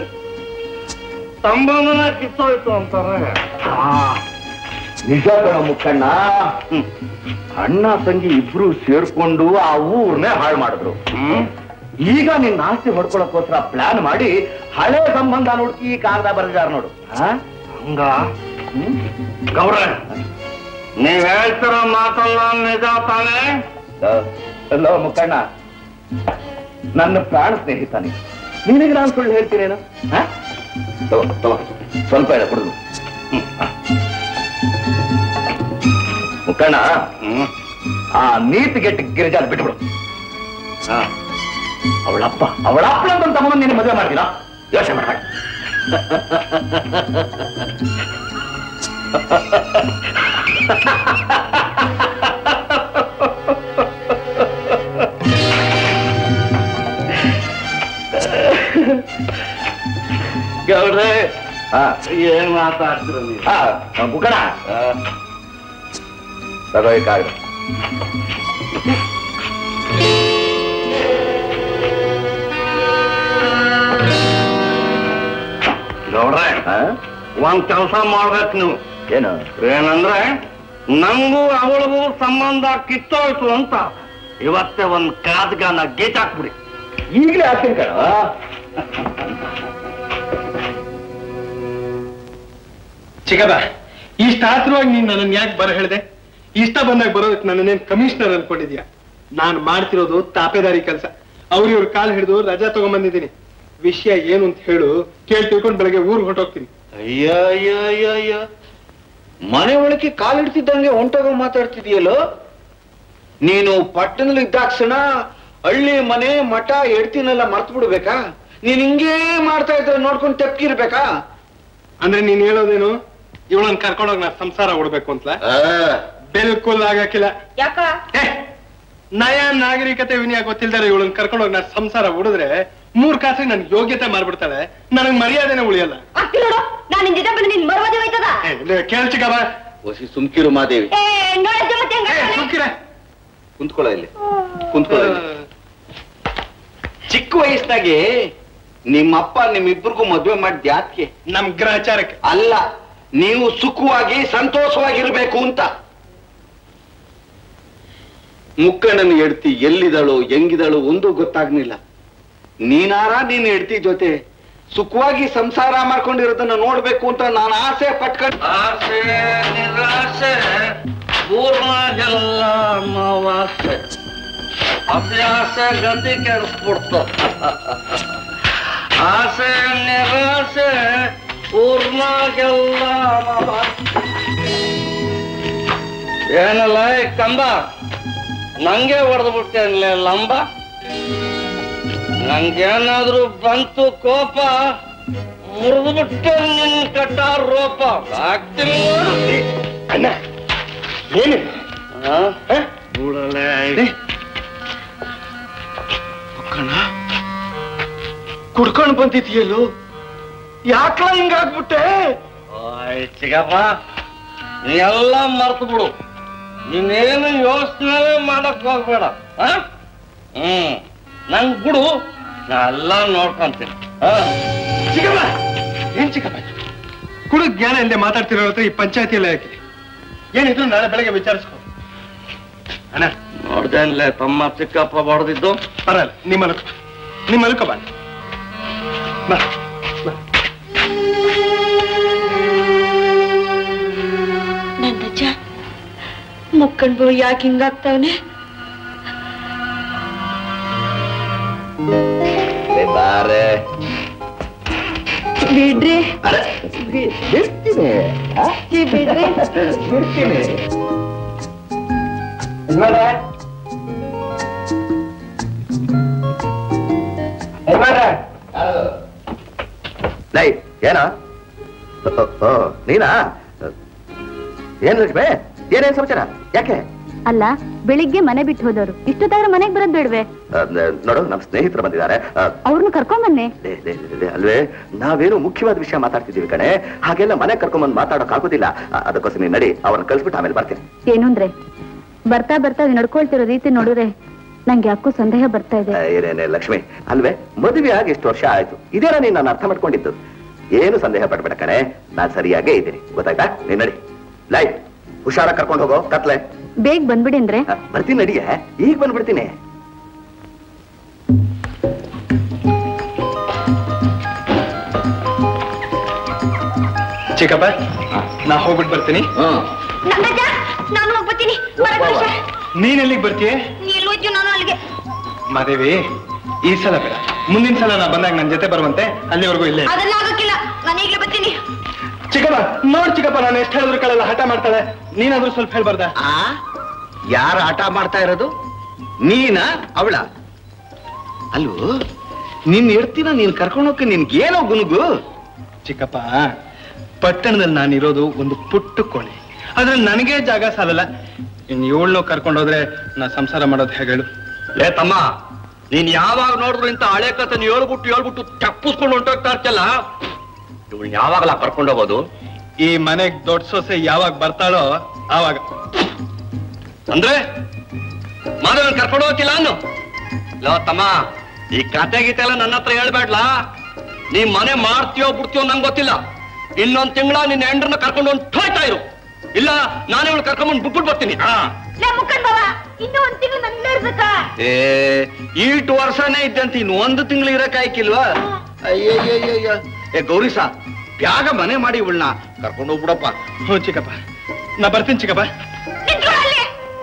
ಸಂಬಂಧನ ಕಿತ್ತೋಯ್ತು ಅಂತಾರೆ ನಿಜ ಕಣ ಮುಕ್ಕಣ್ಣ ಹ್ಮ್. ಅಣ್ಣ ತಂಗಿ ಇಬ್ರು ಸೇರ್ಕೊಂಡು ಆ ಊರ್ನೇ ಹಾಳು ಮಾಡಿದ್ರು ಈಗ ನಿನ್ನ ಆಸ್ತಿ ಹೊಡ್ಕೊಳಕ್ಕೋಸ್ಕರ ಪ್ಲಾನ್ ಮಾಡಿ ಹಳೆ ಸಂಬಂಧ ನೋಡ್ಕಿ ಈ ಕಾಗದ ಬರೆದಾರ ನೋಡು ಆ? ಹಂಗ ಗೌಡ್ರೆ ನೀವ್ ಹೇಳ್ತಿರೋ ಮಾತಲ್ಲ ನಿಜ ತಾನೇ ಅಲ್ಲೋ ಮುಕ್ಕಣ್ಣ ನನ್ನ ಪ್ರಾಣ ಸ್ನೇಹಿತ ನೀನು ನಿನಗೆ ನಾನು ಸುಳ್ಳು ಹೇಳ್ತೀನೇನು ಆ? ತಗೋ ತಗೋ ಸ್ವಲ್ಪ ಇದೆ ಕುಡಿದು ಮುಕ್ಕಣ್ಣ ಆ ನೀತಿಗೆಟ್ಟ ಗಿರಿಜಾದ ಬಿಟ್ಬಿಡು ಆ, ಅವಳಪ್ಪ ಅವಳಪ್ಪ ಅಂತ ತಮ್ಮನ ನೀನು ಮದುವೆ ಮಾಡ್ತೀರಾ ಯೋಚನೆ ಮಾಡಬೇಡ ಗೌಡ್ರೆ ಹಾ ಏನ್ ಮಾತಾಡ್ತೀರ ನೀವು ಹಾ ಮುಕ್ಕಣ ತಗೋ ಈ ಕಾಗದ ಗೌಡ್ರೆ ಆ? ಒಂದ್ ಕೆಲಸ ಮಾಡ್ಬೇಕು ನೀವು ಏನು ಏನಂದ್ರೆ ನಂಗೂ ಅವಳಿಗೂ ಸಂಬಂಧ ಕಿತ್ತೋಯ್ತು ಅಂತ ಇವತ್ತೇ ಒಂದ್ ಕಾದ್ಗಾನ ಗೇಟ್ ಹಾಕ್ಬಿಡಿ ಈಗಲೇ ಹಾಕ್ತೀನಿ ಕಣ ಚಿಕ್ಕದ ಇಷ್ಟ ಆತ್ರವಾಗಿ ನೀನ್ ನನ್ನ ಯಾಕೆ ಬರ ಹೇಳ್ದೆ ಇಷ್ಟ ಬಂದಾಗ ಬರೋದಕ್ಕೆ ನನ್ನೇನ್ ಕಮಿಷನರ್ ಅನ್ಕೊಂಡಿದ್ಯಾ ನಾನ್ ಮಾಡ್ತಿರೋದು ತಾಪೇದಾರಿ ಕೆಲಸ ಅವ್ರ ಇವ್ರ ಕಾಲ್ ಹಿಡಿದು ರಜಾ ತಗೊಂಬಂದಿದ್ದೀನಿ ವಿಷಯ ಏನು ಅಂತ ಹೇಳು ಕೇಳಿ ತಿಳ್ಕೊಂಡು ಬೆಳಗ್ಗೆ ಊರ್ಗ್ ಹೊರಟೋಗ್ತೀನಿ ಅಯ್ಯ ಅಯ್ಯ ಅಯ್ಯ ಅಯ್ಯ ಮನೆ ಒಳಗೆ ಕಾಲಿಡ್ತಿದ್ದಂಗೆ ಹೊಂಟೋಗ ಮಾತಾಡ್ತಿದೀಯಲ್ಲೋ ನೀನು ಪಟ್ಟಣದಲ್ಲಿ ಇದ್ದಾಕ್ಷಣ ಹಳ್ಳಿ ಮನೆ ಮಠ ಎಡ್ತಿನೆಲ್ಲ ಮರ್ತು ಬಿಡ್ಬೇಕಾ ನೀನ್ ಹಿಂಗೇ ಮಾಡ್ತಾ ಇದ್ರೆ ನೋಡ್ಕೊಂಡು ತೆಪ್ಕಿರ್ಬೇಕಾ ಅಂದ್ರೆ ನೀನ್ ಹೇಳೋದೇನು ಇವಳನ್ನ ಕರ್ಕೊಂಡೋಗಿ ನಾ ಸಂಸಾರ ಉಡ್ಬೇಕು ಅಂತ ಬಿಲ್ಕುಲ್ ಆಗಕ್ಕಿಲ್ಲ ಯಾಕ ಏ, ನಯ ನಾಗರಿಕತೆ ವಿನಯ ಗೊತ್ತಿಲ್ದಾರೆ ಇವಳನ್ನ ಕರ್ಕೊಂಡೋಗಿ ನಾ ಸಂಸಾರ ಉಡಿದ್ರೆ ಮೂರ್ ಕಾಸಿಗೆ ನನ್ ಯೋಗ್ಯತೆ ಮಾಡ್ಬಿಡ್ತಾಳೆ ನನಗ್ ಮರ್ಯಾದೆನೆ ಉಳಿಯಲ್ಲ ಆಗ್ತಿ ನೋಡು ನಾನು ನಿನ್ ಜೊತೆ ಬಂದು ನಿನ್ ಮರವಾದಿ ಹೋಯ್ತದ ಏ, ಲೇ, ಕೇಳ್ ಚಿಕ್ಕವ್ವ. ಒಸಿ ಸುಮ್ಕಿರು ಮಾದೇವಿ ಏ ನೋಡಜ್ಜ ಮತ್ತೆ ಹೆಂಗ್ ಏ, ಆಡ್ತಾನೆ? ಸುಮ್ಕಿರೆ. ಕುಂತ್ಕೊಳ್ಳ ಇಲ್ಲಿ ಕುಂತ್ಕೊಳ್ಳ ಇಲ್ಲಿ ಚಿಕ್ಕ ವಯಸ್ಸಿನಾಗೆ ನಿಮ್ಮಪ್ಪ ನಿಮ್ಮಿಬ್ಬರಿಗೂ ಮದ್ವೆ ಮಾಡಿದ್ ಯಾಕೆ ನಮ್ ಗ್ರಹಚಾರಕ್ಕೆ ಅಲ್ಲ ನೀವು ಸುಖವಾಗಿ ಸಂತೋಷವಾಗಿರ್ಬೇಕು ಅಂತ ಮುಕ್ಕಣ್ಣನ ಹೆಡ್ತಿ ಎಲ್ಲಿದಳು ಹೆಂಗಿದಳು ಒಂದು ಗೊತ್ತಾಗ್ಲಿಲ್ಲ ನೀನಾರ ನೀನ್ ಹೆಡ್ತಿ ಜೊತೆ ಸುಖವಾಗಿ ಸಂಸಾರ ಮಾಡ್ಕೊಂಡಿರೋದನ್ನ ನೋಡ್ಬೇಕು ಅಂತ ನಾನು ಆಸೆ ಪಟ್ಕೊಂಡು ಆಸೆ ನಿರಾಸೆ ಪೂರ್ಣಗೆಲ್ಲ ಅಮಾವಾಸ್ಯೆ ಅಭ್ಯಾಸ ಗತಿ ಕೆಡಿಸ್ಬಿಡ್ತು ಆಸೆ ನಿರಾಸೆ ಊರ್ನಾಗೆಲ್ಲ ಏನಲ್ಲ ಈ ಕಂಬ ನಂಗೆ ಹೊಡೆದು ಬಿಟ್ಟೇನ್ಲೆ ಲಂಬ ನಂಗೇನಾದ್ರೂ ಬಂತು ಕೋಪ ಮುರಿದು ಬಿಟ್ಟೆ ನಿನ್ ಕಟ್ಟ ರೋಪ ಆಗ್ತೀನಿ ನೋಡು ಅಣ್ಣ ಏನು ಆ? ಬುಡಲೆ. ಕಣ ಕುಡ್ಕೊಂಡು ಬಂದಿದ್ಯಲ್ಲೋ ಯಾಕಲ ಹಿಂಗಾಗ್ಬಿಟ್ಟೆ ಆಯ್ ಚಿಗಪ್ಪ ನೀ ಎಲ್ಲ ಮರ್ತು ಬಿಡು ನೀನೇನು ಯೋಚನೆ ಮಾಡಕ್ ಹೋಗ್ಬೇಡ ಆ? ಹ್ಮ್ ನಂಗ್ ಬಿಡು ನಾ ಎಲ್ಲ ನೋಡ್ಕೊಂತೀನಿ ಆ? ಚಿಕ್ಕಪ್ಪ ಏನ್ ಚಿಕ್ಕಪ್ಪ ಕುಡು ಜ್ಞಾನ ಇಲ್ಲದೆ ಮಾತಾಡ್ತಿರೋ ಹತ್ರ ಈ ಪಂಚಾಯತಿ ಎಲ್ಲ ಯಾಕೆ ಏನಿದ್ರು ನಾಳೆ ಬೆಳಗ್ಗೆ ವಿಚಾರಿಸ್ಕೊ ಅಣ್ಣ ನೋಡ್ದೇನ್ಲೆ ತಮ್ಮ ಚಿಕ್ಕಪ್ಪ ಬಡ್ದಿದ್ದು ಬರಲ್ಲ ನಿಮ್ಮ ಮಲ್ಕೊ ನಿಮ್ಮ ಮಲ್ಕೊ ಬಾ ಬಾ ಬಾ. ನಂದಜ್ಜ ಮುಕ್ಕಣ್ಬು ಯಾಕೆ ಹಿಂಗಾಗ್ತಾವನೆ ಬಾರೆ ಬಿಡ್ರಿ ಬಿಡ್ತೀನಿ ಬಿಡ್ರಿ ಬಿಡ್ತೀನಿ ಲೈ ಏನ ಓ, ನೀನಾ ಏನ್ ಲಕ್ಷ್ಮಿ ಏನೇನ್ ಸಮಾಚಾರ ಯಾಕೆ ಅಲ್ಲ ಬೆಳಿಗ್ಗೆ ಮನೆ ಬಿಟ್ಟು ಹೋದವರು ಇಷ್ಟೊತ್ತಾದ್ರೆ ಮನೆಗ್ ಬರೋದ್ ಬೇಡ್ವೆ ಆ, ನ- ನೋಡು ನಮ್ ಸ್ನೇಹಿತರು ಬಂದಿದ್ದಾರೆ ಆ, ಅವ್ರನ್ನ ಕರ್ಕೊಂಬನ್ನಿ ಲೇ, ಲೇ, ಲೇ, ಲೇ, ಅಲ್ವೇ ನಾವೇನು ಮುಖ್ಯವಾದ ವಿಷಯ ಮಾತಾಡ್ತಿದೀವಿ ಕಣೆ ಹಾಗೆಲ್ಲ ಮನೆ ಕರ್ಕೊಂಬಂದ್ ಮಾತಾಡೋಕ್ ಆಗೋದಿಲ್ಲ ಆ, ಅದಕ್ಕೋಸ್ಕರ ನೀನ್ ನಡಿ ಅವ್ರನ್ನ ಕಳ್ಸ್ಬಿಟ್ಟು ಆಮೇಲೆ ಬರ್ತೀನಿ ಏನು ಅಂದ್ರೆ ಬರ್ತಾ ಬರ್ತಾ ನಡ್ಕೊಳ್ತಿರೋ ರೀತಿ ನೋಡಿದ್ರೆ ನಂಗೆ ಯಾಕೋ ಸಂದೇಹ ಬರ್ತಾ ಇದೆ ಆ, ಏನೇನೆ ಲಕ್ಷ್ಮಿ ಅಲ್ವೇ ಮದುವೆ ಆಗಿ ಎಷ್ಟು ವರ್ಷ ಆಯ್ತು ಇದೇನ ನೀನ್ ನಾನು ಅರ್ಥ ಮಾಡ್ಕೊಂಡಿದ್ದು ಏನು ಸಂದೇಹ ಪಡ್ಬೇಡ ಕಣೆ ನಾನ್ ಸರಿಯಾಗೇ ಇದ್ದೀನಿ ಗೊತ್ತಾಯ್ತಾ ನೀನ್ ನಡಿ ಲೈ ಹುಷಾರ ಕರ್ಕೊಂಡು ಹೋಗೋ ಕತ್ಲೆ ಬೇಗ ಬಂದ್ಬಿಡಿ ಅಂದ್ರೆ ಆ, ಬರ್ತೀನಿ ನಡಿಯೇ ಈಗ ಬಂದ್ಬಿಡ್ತೀನಿ ಚಿಕ್ಕಪ್ಪ ನಾ ಹೋಗ್ಬಿಟ್ಟು ಬರ್ತೀನಿ ನಂದಜ್ಜ ನಾನು ಹೋಗ್ಬತ್ತೀನಿ ನೀನ್ ಎಲ್ಲಿಗೆ ಬರ್ತೀಯ ನೀ ಎಲ್ಲಿ ಹೋಯ್ತೀಯ ನಾನು ಅಲ್ಲಿಗೆ ಮಾದೇವಿ ಈ ಸಲ ಬೇಡ ಮುಂದಿನ ಸಲ ನಾ ಬಂದಾಗ ನನ್ ಜೊತೆ ಬರುವಂತೆ ಅಲ್ಲಿವರೆಗೂ ಇಲ್ಲೇ ಇರು. ಅದೆಲ್ಲ ಆಗಕ್ಕಿಲ್ಲ ನಾನು ಈಗಲೇ ಬರ್ತೀನಿ ಚಿಕ್ಕಪ್ಪ ನೋಡ್ ಚಿಕ್ಕಪ್ಪ ನಾನು ಎಷ್ಟು ಹೇಳಿದ್ರು ಕಳೆಲ್ಲ ಹಠ ಮಾಡ್ತಾಳೆ ನೀನಾದ್ರೂ ಸ್ವಲ್ಪ ಹೇಳ್ಬಾರ್ದ ಆ ಯಾರು ಆಟ ಮಾಡ್ತಾ ಇರೋದು ನೀನ ಅವಳ ಅಲ್ವೋ ನಿನ್ ಇರ್ತೀನ ನೀನ್ ಕರ್ಕೊಂಡೋಗಿ ನಿನ್ಗೇನೋ ಗುನುಗು ಚಿಕ್ಕಪ್ಪ ಪಟ್ಟಣದಲ್ಲಿ ನಾನಿರೋದು ಒಂದು ಪುಟ್ಟ ಕೋಣೆ ಅದ್ರಲ್ಲಿ ನನಗೆ ಜಾಗ ಸಾಲಲ್ಲ ಇನ್ ಏಳ್ನೋ ಕರ್ಕೊಂಡೋದ್ರೆ ನಾ ಸಂಸಾರ ಮಾಡೋದು ಹೇಗೆ ಹೇಳು ಲೇ ತಮ್ಮ ನೀನ್ ಯಾವಾಗ ನೋಡಿದ್ರು ಇಂತ ಹಳೆ ಕಥೆ ಹೇಳ್ಬಿಟ್ಟು ಹೇಳ್ಬಿಟ್ಟು ಚಪ್ಪಿಸ್ಕೊಂಡು ಹೊಂಟೋಗ್ತಾ ಇರ್ತಲ್ಲ ಇವಳು ಯಾವಾಗಲ ಕರ್ಕೊಂಡು ಹೋಗೋದು ಈ ಮನೆಗ್ ದೊಡ್ಡ ಸೊಸೆ ಯಾವಾಗ ಬರ್ತಾಳೋ ಆವಾಗ ಅಂದ್ರೆ ಮಾಧವನ್ ಕರ್ಕೊಂಡು ಹೋಗಿಲ್ಲ ಅನ್ನು ಲೋ ತಮ್ಮ ಈ ಕತೆ ಗೀತೆ ಎಲ್ಲ ನನ್ನ ಹತ್ರ ಹೇಳ್ಬೇಡ್ಲಾ ನೀ ಮನೆ ಮಾಡ್ತೀಯೋ ಬಿಡ್ತೀಯೋ ನಂಗೆ ಗೊತ್ತಿಲ್ಲ ಇನ್ನೊಂದ್ ತಿಂಗಳ ನಿನ್ನ ಹೆಂಡ್ರನ್ನ ಕರ್ಕೊಂಡು ಹೊಂಟೋಯ್ತಾ ಇರು ಇಲ್ಲ ನಾನೇ ಇವಳು ಕರ್ಕೊಂಡ್ಬಂದು ಬಿಟ್ಬಿಟ್ಟು ಬರ್ತೀನಿ ಹಾ ಲೇ ಮುಕ್ಕನ್ ಬಾವ ಇನ್ನೂ ಒಂದ್ ತಿಂಗಳು ನನ್ನ ಇರ್ಬೇಕಾ ಏ ಈಟ್ ವರ್ಷನೇ ಇದ್ದಂತ ಇನ್ನು ಒಂದು ತಿಂಗಳು ಇರಕ್ಕಾಯ್ಕಿಲ್ವಾ ಅಯ್ಯಯ್ಯಯ್ಯಯ್ಯ ಏ ಗೌರೀಸ ಬ್ಯಾಗ ಮನೆ ಮಾಡಿ ಇವಳನ್ನ ಕರ್ಕೊಂಡು ಹೋಗ್ಬಿಡಪ್ಪ ಹ್ಞೂ ಚಿಕ್ಕಪ್ಪ ನಾ ಬರ್ತೀನಿ ಚಿಕ್ಕಪ್ಪ ನಿಂತ್ಕೊಳ್ಳ ಅಲ್ಲಿ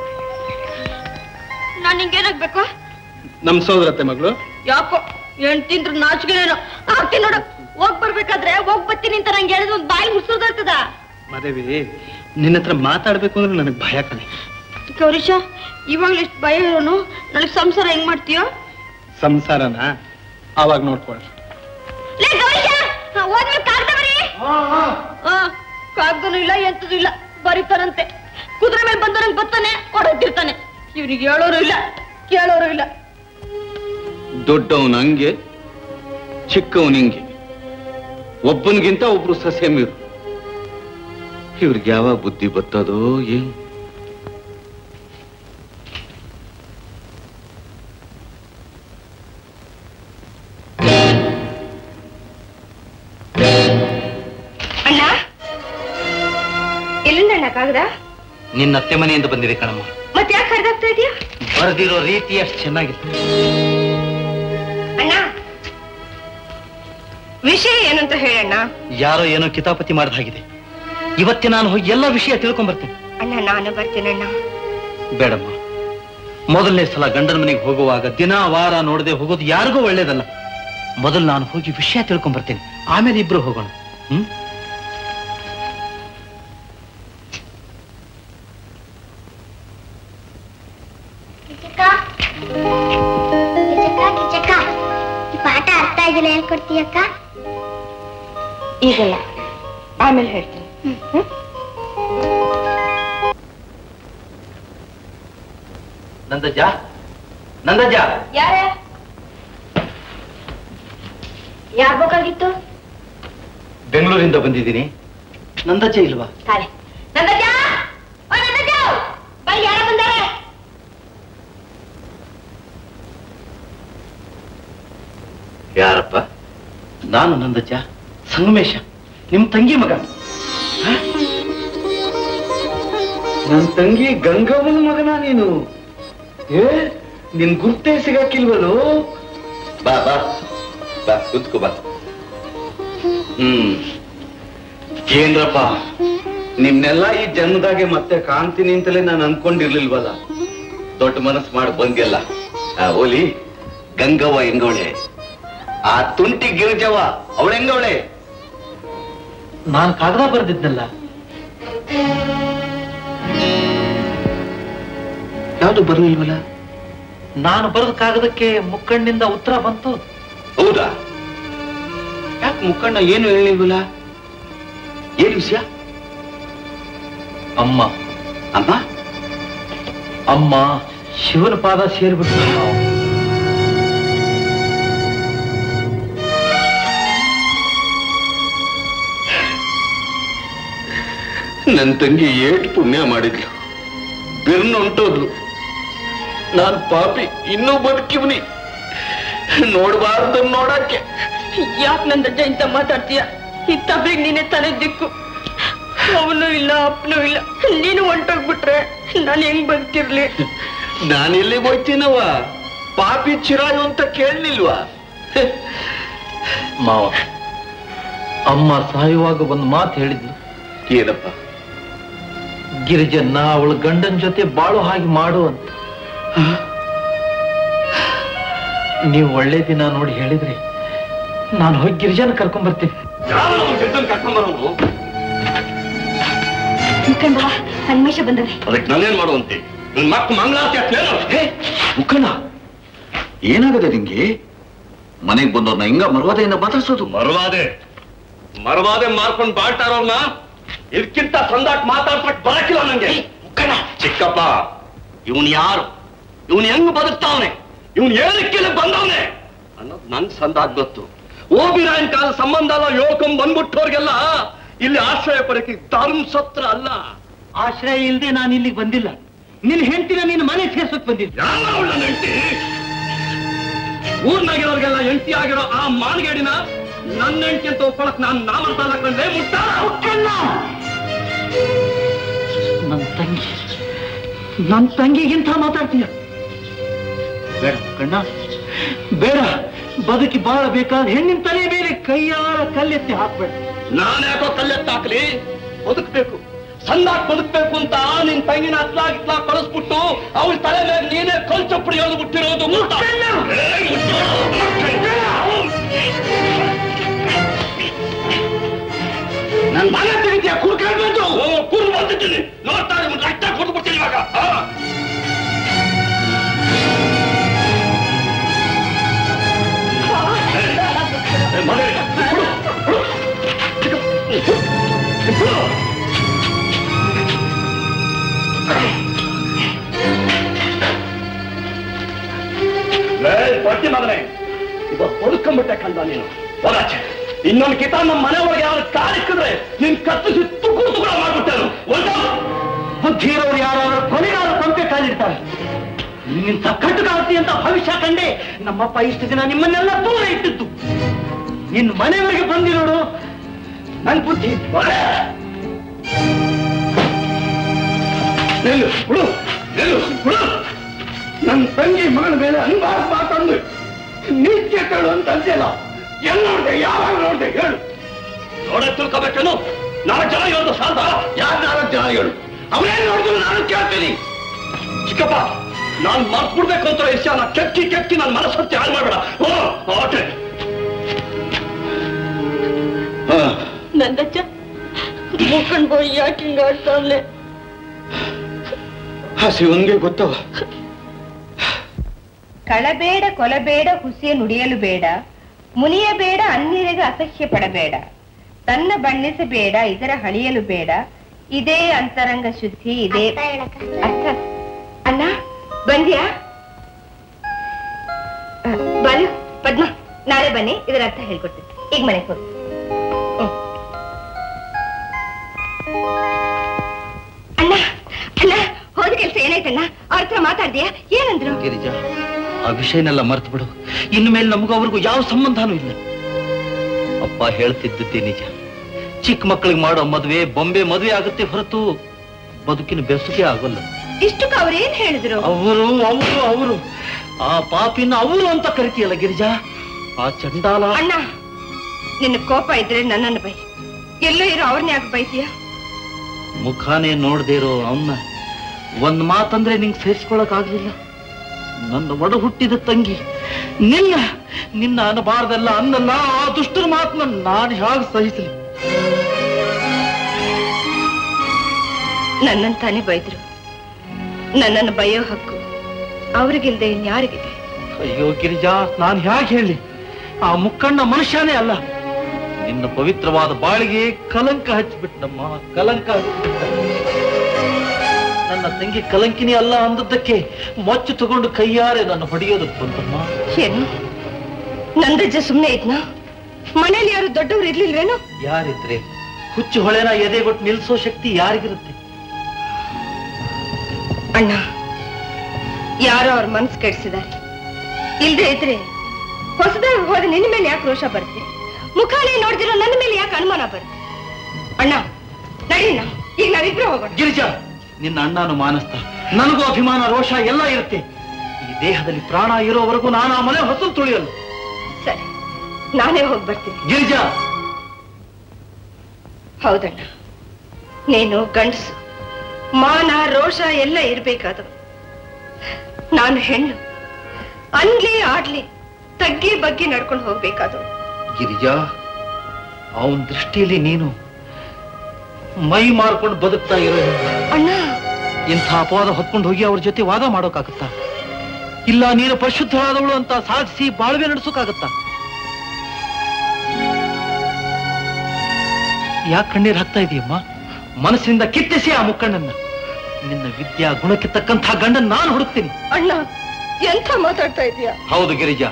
ನಾನ್ ನಿಂಗೇನಾಗ್ಬೇಕು ನಮ್ ಸೋದರತ್ತೆ ಮಗಳು ಯಾಕೋ ಏನ್ ತಿಂದ್ರು ನಾಚಿಕೆನೇನೋ ಆಗ್ತೀನಿ ನೋಡು ಹೋಗ್ ಬರ್ಬೇಕಾದ್ರೆ ಹೋಗ್ ಬರ್ತೀನಿ ಅಂತ ನಂಗೆ ಹೇಳಿದ್ರೆ ಒಂದ್ ಬಾಯಿ ಮುರ್ಸೋದಾಗ್ತದ ಮಾದೇವಿ ನಿನ್ನ ಹತ್ರ ಮಾತಾಡ್ಬೇಕು ಅಂದ್ರೆ ನನಗೆ ಭಯ ಕಣೆ ಗೌರೀಶ ಇವಾಗ್ಲೂ ಎಷ್ಟು ಭಯ ಇರೋನು ನನಗ್ ಸಂಸಾರ ಹೆಂಗ್ ಮಾಡ್ತೀಯೋ ಸಂಸಾರನ ಆವಾಗ ನೋಡ್ಕೊಳ್ಳಿ ಲೇ ಗೌರೀಶ ಹೋದ್ಮೇಲೆ ಕಾಗ್ದ ಬರೀ ಆ, ಕಾಗ್ದನೂ ಇಲ್ಲ ಎಂತದೂ ಇಲ್ಲ ಬರೀತಾನಂತೆ ಕುದುರೆ ಮೇಲೆ ಬಂದವನಿಗೆ ಗೊತ್ತಾನೆ ಹೊಡೆದಿರ್ತಾನೆ ಇವ್ನಿಗೆ ಹೇಳೋರು ಇಲ್ಲ ಕೇಳೋರು ಇಲ್ಲ ದೊಡ್ಡವನು ಹಂಗೆ ಚಿಕ್ಕವನು ಹಿಂಗೆ ಒಬ್ಬನಿಗಿಂತ ಒಬ್ರು ಸಸ್ಯ ಮೀರು ಇವ್ರಿಗೆ ಯಾವಾಗ ಬುದ್ಧಿ ಬರ್ತದೋ ಏನ್ ಅಣ್ಣ ಎಲ್ಲಿಂದ ಅಣ್ಣ ಕಾಗದ ನಿನ್ನ ಅತ್ತೆ ಮನೆಯಿಂದ ಬಂದಿದೆ ಕಣಮ್ಮ ಮತ್ತೆ ಯಾಕೆ ಹರಿದಾಗ್ತಾ ಇದೆಯಾ ಬರೆದಿರೋ ರೀತಿ ಅಷ್ಟು ಚೆನ್ನಾಗಿದೆ ಅಣ್ಣ ವಿಷಯ ಏನಂತ ಹೇಳಣ್ಣ ಯಾರೋ ಏನೋ ಕಿತಾಪತಿ ಮಾಡಿದ ಹಾಗಿದೆ ಇವತ್ತೇ ನಾನು ಹೋಗಿ ಎಲ್ಲ ವಿಷಯ ತಿಳ್ಕೊಂಡ್ಬರ್ತೇನೆ ಅಣ್ಣ ನಾನು ಬರ್ತೀನಣ್ಣ ಬೇಡಮ್ಮ ಮೊದಲನೇ ಸಲ ಗಂಡನ ಮನೆಗೆ ಹೋಗುವಾಗ ದಿನ ವಾರ ನೋಡದೆ ಹೋಗೋದು ಯಾರಿಗೂ ಒಳ್ಳೇದಲ್ಲ ಮೊದಲು ನಾನು ಹೋಗಿ ವಿಷಯ ತಿಳ್ಕೊಂಡ್ ಬರ್ತೀನಿ ಆಮೇಲೆ ಇಬ್ರು ಹೋಗೋಣ ಹ್ಮ್ ಕಿಚಕ ಕಿಚಕ ಕಿಚಕ ಈ ಪಾಠ ಅರ್ಥ ಆಗಿಲ್ಲ ಹೇಳ್ಕೊಡ್ತೀಯಕ್ಕ ಈಗಲ್ಲ ಆಮೇಲೆ ಹೇಳ್ತೀನಿ ನಂದಜ್ಜ ನಂದಜ್ಜ ಯಾರ ಯಾರ್ ಬೇಕಾಗಿತ್ತು ಬೆಂಗಳೂರಿಂದ ಬಂದಿದ್ದೀನಿ ನಂದಜ್ಜ ಇಲ್ವಾ ಕಾಲೆ ನಂದಜ್ಜ ಓ ನಂದಜ್ಜ ಬೈ ಯಾರ ಬಂದಾರೆ ಯಾರಪ್ಪ ನಾನು ನಂದಜ್ಜ ಸಂಗಮೇಶ ನಿಮ್ ತಂಗಿ ಮಗ ಹ? ನನ್ ತಂಗಿ ಗಂಗಮ್ಮನ ಮಗನ ನೀನು ಏ ನಿನ್ ಗುರ್ತೇ ಸಿಗಕ್ಕಿಲ್ವಲ್ಲೋ ಬಾ ಬಾ ಬಾ ಕುತ್ಕೋ ಬಾ ಹ್ಮ್ ಏನ್ರಪ್ಪ ನಿಮ್ನೆಲ್ಲ ಈ ಜನ್ಮದಾಗೆ ಮತ್ತೆ ಕಾಣ್ತೀನಿ ಅಂತಲೇ ನಾನು ಅನ್ಕೊಂಡಿರ್ಲಿಲ್ವಲ್ಲ ದೊಡ್ಡ ಮನಸ್ಸು ಮಾಡಿ ಬಂದಿಲ್ಲ ಆ ಓಲಿ ಗಂಗವ್ವ ಹೆಂಗವಳೆ ಆ ತುಂಟಿ ಗಿರಿಜವ್ವ ಅವಳು ಹೆಂಗವಳೆ ನಾನು ಕಾಗದ ಬರೆದಿದ್ನಲ್ಲ ಯಾವುದು ಬರ್ಲಿಲ್ವಲ್ಲ ನಾನು ಬರೆದ ಕಾಗದಕ್ಕೆ ಮುಕ್ಕಣ್ಣಿಂದ ಉತ್ತರ ಬಂತು ಹೌದಾ ಯಾಕೆ ಮುಖಂಡ ಏನು ಹೇಳಿಲ್ವಲ್ಲ ಏನ್ ವಿಷಯ ಅಮ್ಮ ಅಮ್ಮ ಅಮ್ಮ ಶಿವನ ಪಾದ ಸೇರ್ಬಿಟ್ಟು ನಾವು ನನ್ ತಂಗಿ ಏಟ್ ಪುಣ್ಯ ಮಾಡಿದ್ಲು ಬಿರ್ನ ಹೊಂಟೋದ್ಲು ನಾನ್ ಪಾಪಿ ಇನ್ನೂ ಬದುಕಿವ್ನಿ ನೋಡ್ಬಾರ್ದು ನೋಡಕ್ಕೆ ಯಾಕೆ ನಂದಜ್ಜ ಇಂತ ಮಾತಾಡ್ತೀಯ ಈ ತಬ್ರಿಗೆ ನೀನೆ ತಲೆ ದಿಕ್ಕು ಅವನು ಇಲ್ಲ ಅಪ್ಪನೂ ಇಲ್ಲ ನೀನು ಹೊಂಟೋಗ್ಬಿಟ್ರೆ ನಾನು ಹೆಂಗ್ ಬದುಕಿರ್ಲಿ ನಾನು ಎಲ್ಲಿ ಹೋಗ್ತೀನವ ಪಾಪಿ ಚಿರಾಯು ಅಂತ ಕೇಳಲಿಲ್ವಾ ಮಾವ ಅಮ್ಮ ಸಾಯುವಾಗ ಒಂದು ಮಾತು ಹೇಳಿದ್ಲು ಏನಪ್ಪ ಗಿರಿಜನ್ನ ಅವಳ ಗಂಡನ ಜೊತೆ ಬಾಳು ಹಾಗೆ ಮಾಡು ಅಂತ ನೀವು ಒಳ್ಳೆ ದಿನ ನೋಡಿ ಹೇಳಿದ್ರಿ ನಾನು ಹೋಗಿ ಗಿರಿಜನ ಕರ್ಕೊಂಡ್ ಬರ್ತೀನಿ ಕರ್ಕೊಂಡ್ಬರೋನು ಮುಖಂಡ ಸನ್ಮೇಶ ಬಂದವೆ ಅದಕ್ಕೆ ನಾನೇನ್ ಮಾಡುವಂತೆ ನನ್ ಮಕ್ಕ ಮಂಗಳಾರತಿ ಹಾಕ್ಲೇನು? ಮುಖಂಡ ಏನಾಗದೆ ನಿಂಗೆ ಮನೆಗ್ ಬಂದವ್ರನ್ನ ಹಿಂಗ ಮರ್ವಾದೆಯಿಂದ ಮಾತಾಡ್ಸೋದು ಮರವಾದೆ ಮರವಾದೆ ಮಾರ್ಕೊಂಡ್ ಬಾಳ್ತಾರವ್ರನ್ನ ಇದಕ್ಕಿಂತ ಸಂದಾಟ್ ಮಾತಾಡ್ಸಕ್ ಬರಕಿಲ್ಲ ನಂಗೆ ಚಿಕ್ಕಪ್ಪ ಇವನ್ ಯಾರು ಇವನ್ ಹೆಂಗ್ ಬದುಕ್ತಾವನೆ ಇವನ್ ಏನಕ್ಕೆ ಇಲ್ಲಿ ಬಂದವನೆ ಅನ್ನೋದು ನನ್ ಸಂದಾಟ್ ಗೊತ್ತು ಓಬಿರಾಯನ್ ಕಾಲ ಸಂಬಂಧ ಎಲ್ಲ ಯೋಳ್ಕೊಂಡ್ ಬಂದ್ಬಿಟ್ಟವ್ರಿಗೆಲ್ಲ ಇಲ್ಲಿ ಆಶ್ರಯ ಪಡಕ್ಕೆ ಧರ್ಮಸತ್ರ ಅಲ್ಲ ಆಶ್ರಯ ಇಲ್ಲದೆ ನಾನು ಇಲ್ಲಿಗೆ ಬಂದಿಲ್ಲ ನಿನ್ ಹೆಂಡತಿನ ನಿನ್ನ ಮನೆ ಸೇರ್ಸಕ್ ಬಂದಿದ್ದೆ ಯಾವ ಅವಳ ಹೆಂಡತಿ ಊರ್ನಾಗಿರೋರ್ಗೆಲ್ಲ ಹೆಂಡತಿ ಆಗಿರೋ ಆ ಮಾನಗೇಡಿನ ನನ್ನ ಹೆಂಡತಿ ಅಂತ ಒಪ್ಕೊಳಕ್ ನಾನ್ ನಾಮರ್ಥ ಕಂಡ್ರೆ ಮುಟ್ಟ ನನ್ನ ತಂಗಿ ನನ್ನ ತಂಗಿಗಿಂತ ಮಾತಾಡ್ತೀಯ ಬೇಡ ಕಣ್ಣ ಬೇಡ ಬದುಕಿ ಬಾಳಬೇಕಾದ ಹೆಣ್ಣಿನ ತಲೆ ಮೇಲೆ ಕೈಯಾರ ಕಲ್ಲೆತ್ತಿ ಹಾಕ್ಬೇಡ ನಾನ್ ಯಾಕೋ ಕಲ್ಲೆತ್ತಾಕ್ಲಿ ಬದುಕ್ಬೇಕು ಸಂದಾಕ್ ಬದುಕ್ಬೇಕು ಅಂತ ನಿನ್ ತಂಗಿನ ಹತ್ಲಾ ಇತ್ಲಾ ಕಳಿಸ್ಬಿಟ್ಟು ಅವಳ ತಲೆ ಮೇಲೆ ನೀನೇ ಕಲ್ ಚಪ್ಪಡಿ ಎಳೆದು ಬಿಟ್ಟಿರೋದು ಮುಟ್ಟ. ಏಯ್, ನನ್ ಮನೆ ತೆಗಿತೀಯ ಕುರ್ಕೊಂಡು ಕುರು ಬಂದಿದ್ದೀನಿ ನೋಡ್ತಾ ಇದ್ದೀನಿ ರಕ್ತ ಕುಡ್ದು ಬಿಡ್ತೀನಿ ಇವಾಗ ಆ. ಏ, ಮನೆ, ಬಿಡು, ಬಿಡು. ಬಿಡು. ಲೇ, ಪಟ್ಟಿ ಮಗನೇ ಇವತ್ತು ಬದುಕೊಂಡ್ಬಿಟ್ಟೆ ಕಂದ ನೀನು ಹೋಗಾಚೆ ಇನ್ನೊಂದು ಕಿತ ನಮ್ಮ ಮನೆ ಒಳಗೆ ಯಾರು ಕಾಲಿಕ್ಕಿದ್ರೆ ನಿನ್ ಕತ್ತಿಸಿ ತುಕು ತುಕುಳ ಮಾಡ್ಬಿಟ್ಟೇನು ಧೀರವರು ಯಾರಾದ್ರೂ ಕೊನೆಗಾರ ಕೊಂಪೆ ಕಾಲಿಡ್ತಾರೆ ನಿನ್ನಿಂತ ಕಟ್ಟುಗಾತಿ ಅಂತ ಭವಿಷ್ಯ ಕಂಡೆ ನಮ್ಮಪ್ಪ ಇಷ್ಟು ದಿನ ನಿಮ್ಮನ್ನೆಲ್ಲ ದೂರ ಇಟ್ಟಿದ್ದು ನಿನ್ನ ಮನೆಯವರೆಗೆ ಬಂದಿರೋಡು ನನ್ ಬುದ್ಧಿ ನಿಲ್ಲು ಬಿಡು ನಿಲ್ಲು ಬಿಡು ನನ್ನ ತಂಗಿ ಮಗನ ಮೇಲೆ ಅನ್ಬಾರ ಮಾತಂದು ನೀತ್ಯ ಕೇಳು ಅಂತ ಅಂತೆಲ್ಲ ಎಲ್ಲಿ ನೋಡ್ದೆ ಯಾವಾಗ ನೋಡ್ದೆ ಹೇಳು ನೋಡ ತಿಳ್ಕೊಬೇಕೇನು ನಾಲ್ಕು ಜನ ಹೇಳೋದು ಸಾಲ ಯಾರು ನಾಲ್ಕು ಜನ ಹೇಳು ಅವನೇನ್ ನೋಡಿದ್ರು ನಾನು ಕೇಳ್ತೀನಿ ಚಿಕ್ಕಪ್ಪ ನಾನು ಮರ್ತ್ಬಿಡ್ಬೇಕು ಅಂತ ವಿಷಯ ನಾ ಕೆಕ್ಕಿ ಕೆಕ್ಕಿ ನನ್ನ ಮನಸ್ಸತ್ತಿ ಹಾಳು ಮಾಡಬೇಡ ಓ ಆಟೆ ನಂದಜ್ಜ ಮುಖಂಡ್ ಬೋಯ್ ಯಾಕೆ ಹಿಂಗ ಆಡ್ತಾವ್ಲೆ ಆ ಶಿವನ್ಗೆ ಗೊತ್ತವ ಕಳಬೇಡ ಕೊಲಬೇಡ ಹುಸಿಯ ನುಡಿಯಲು ಬೇಡ ಮುನಿಯಬೇಡ ಅನ್ಯರಿಗೆ ಅಸಹ್ಯ ಪಡಬೇಡ ತನ್ನ ಬಣ್ಣಿಸಬೇಡ ಇದರ ಹಳಿಯಲು ಬೇಡ ಇದೇ ಅಂತರಂಗ ಶುದ್ಧಿ ಇದೇ ಅರ್ಥ ಹೇಳಕ್ಕ. ಅರ್ಥ ಅಣ್ಣ ಬಂದ್ಯಾ ಆ, ಬಾಲು ಪದ್ಮ ನಾಳೆ ಬನ್ನಿ ಇದರ ಅರ್ಥ ಹೇಳ್ಕೊಡ್ತೀನಿ ಈಗ ಮನೆಗೆ ಹೋಗಿ ಹ್ಮ್. ಅಣ್ಣ ಅಣ್ಣ ಹೋದ ಕೆಲ್ಸ ಏನಾಯ್ತಣ್ಣ ಅವ್ರ ಹತ್ರ ಮಾತಾಡ್ದ್ಯಾ ಏನಂದ್ರು ಗಿರಿಜಾ ಆ ವಿಷಯನೆಲ್ಲ ಮರ್ತು ಬಿಡು ಇನ್ಮೇಲೆ ನಮಗೂ ಅವ್ರಿಗೂ ಯಾವ ಸಂಬಂಧನೂ ಇಲ್ಲ ಅಪ್ಪ ಹೇಳ್ತಿದ್ದದ್ದೇ ನಿಜ ಚಿಕ್ಕ ಮಕ್ಕಳಿಗೆ ಮಾಡೋ ಮದುವೆ ಬೊಂಬೆ ಮದುವೆ ಆಗುತ್ತೆ ಹೊರತು ಬದುಕಿನ ಬೆಸುಗೆ ಆಗೋಲ್ಲ ಇಷ್ಟಕ್ಕೆ ಅವ್ರೇನ್ ಹೇಳಿದ್ರು ಅವರು ಅವರು ಅವರು ಆ ಪಾಪಿನ ಅವರು ಅಂತ ಕರಿತೀಯಲ್ಲ ಗಿರಿಜಾ ಆ ಚಂಡಾಲ ಅಣ್ಣ ನಿನ್ನ ಕೋಪ ಇದ್ರೆ ನನ್ನನ್ನು ಬೈ ಎಲ್ಲೋ ಇರೋ ಅವ್ರನ್ನ ಯಾಕೆ ಬೈತೀಯ ಮುಖಾನೇ ನೋಡ್ದೇ ಇರೋ ಅವನ್ನ ಒಂದ್ ಮಾತಂದ್ರೆ ನಿಂಗೆ ಸಹಿಸ್ಕೊಳಕ್ ಆಗ್ಲಿಲ್ಲ ನನ್ನ ಒಡ ಹುಟ್ಟಿದ ತಂಗಿ ನಿನ್ನ ನಿನ್ನ ಅನ್ನಬಾರ್ದಲ್ಲ ಅನ್ನಲ್ಲ ಆ ದುಷ್ಟರ ಮಾತನ್ನ ನಾನು ಹೇಗೆ ಸಹಿಸಲಿ ನನ್ನಂತಾನೆ ಬೈದ್ರು ನನ್ನನ್ನು ಬೈಯೋ ಹಕ್ಕು ಅವ್ರಿಗಿಲ್ದೆ ಇನ್ಯಾರಿಗಿದೆ ಅಯ್ಯೋ ಗಿರಿಜಾ ನಾನು ಹೇಗೆ ಹೇಳಿ ಆ ಮುಕ್ಕಣ್ಣ ಮನುಷ್ಯನೇ ಅಲ್ಲ ನಿನ್ನ ಪವಿತ್ರವಾದ ಬಾಳಿಗೆ ಕಲಂಕ ಹಚ್ಚಿಬಿಟ್ಟಮ್ಮ ಕಲಂಕ ಹಚ್ಚಿಬಿಟ್ಟ ನನ್ನ ತಂಗಿ ಕಲಂಕಿನಿ ಅಲ್ಲ ಅಂದದ್ದಕ್ಕೆ ಮೊಚ್ಚು ತಗೊಂಡು ಕೈಯಾರೆ ನನ್ನ ಹೊಡೆಯೋದಕ್ಕೆ ಬಂತಮ್ಮ ಏನು ನಂದಜ್ಜ ಸುಮ್ನೆ ಇದ್ನ ಮನೇಲಿ ಯಾರು ದೊಡ್ಡವ್ರು ಇರ್ಲಿಲ್ವೇನು ಯಾರಿದ್ರೆ ಹುಚ್ಚು ಹೊಳೆನ ಎದೆಗೊಟ್ಟು ನಿಲ್ಸೋ ಶಕ್ತಿ ಯಾರಿಗಿರುತ್ತೆ ಅಣ್ಣ ಯಾರೋ ಅವ್ರ ಮನ್ಸು ಕೆಡ್ಸಿದ್ದಾರೆ ಇಲ್ದೇ ಇದ್ರೆ ಹೊಸದಾಗಿ ಹೋದ ನಿನ್ನ ಮೇಲೆ ಯಾಕೆ ರೋಷ ಬರುತ್ತೆ ಮುಖಾನೇ ನೋಡ್ದಿರೋ ನನ್ನ ಮೇಲೆ ಯಾಕೆ ಅನುಮಾನ ಬರುತ್ತೆ ಅಣ್ಣ ನಡೀನ ಈಗ ನಾವಿಬ್ರು ಹೋಗೋಣ ಗಿರಿಜಾ ನಿನ್ನ ಅಣ್ಣನು ಮಾನಸ್ತ ನನಗೂ ಅಭಿಮಾನ ರೋಷ ಎಲ್ಲ ಇರುತ್ತೆ ಈ ದೇಹದಲ್ಲಿ ಪ್ರಾಣ ಇರೋವರೆಗೂ ನಾನು ಆ ಮನೆ ಹೊಸಲು ತುಳಿಯಲ್ಲ ಸರಿ ನಾನೇ ಹೋಗಿ ಬರ್ತೀನಿ ಗಿರಿಜಾ ಹೌದಣ್ಣ ನೀನು ಗಂಡಸು ಮಾನ ರೋಷ ಎಲ್ಲ ಇರ್ಬೇಕಾದವು ನಾನು ಹೆಣ್ಣು ಅನ್ಲಿ ಆಡ್ಲಿ ತಗ್ಗಿ ಬಗ್ಗಿ ನಡ್ಕೊಂಡು ಹೋಗ್ಬೇಕಾದವು ಗಿರಿಜಾ ಅವನ ದೃಷ್ಟಿಯಲ್ಲಿ ನೀನು ಮೈ ಮಾರ್ಕೊಂಡು ಬದುಕ್ತಾ ಇರೋ ಹೆಣ್ಣು. ಅಣ್ಣ ಇಂಥ ಅಪವಾದ ಹೊತ್ಕೊಂಡು ಹೋಗಿ ಅವ್ರ ಜೊತೆ ವಾದ ಮಾಡೋಕ್ಕಾಗತ್ತಾ ಇಲ್ಲ ನೀನು ಪರಿಶುದ್ಧರಾದವಳು ಅಂತ ಸಾಧಿಸಿ ಬಾಳ್ವೆ ನಡೆಸೋಕ್ಕಾಗತ್ತಾ ಯಾಕೆ ಕಣ್ಣೀರ್ ಹಾಕ್ತಾ ಇದೀಯಮ್ಮ ಮನಸ್ಸಿನಿಂದ ಕಿತ್ತಿಸಿ ಆ ಮುಕ್ಕಣ್ಣನ್ನ ನಿನ್ನ ವಿದ್ಯಾ ಗುಣಕ್ಕೆ ತಕ್ಕಂಥ ಗಂಡನ್ ನಾನು ಹುಡುಕ್ತೀನಿ ಅಣ್ಣ ಎಂಥ ಮಾತಾಡ್ತಾ ಇದೀಯಾ ಹೌದು ಗಿರಿಜಾ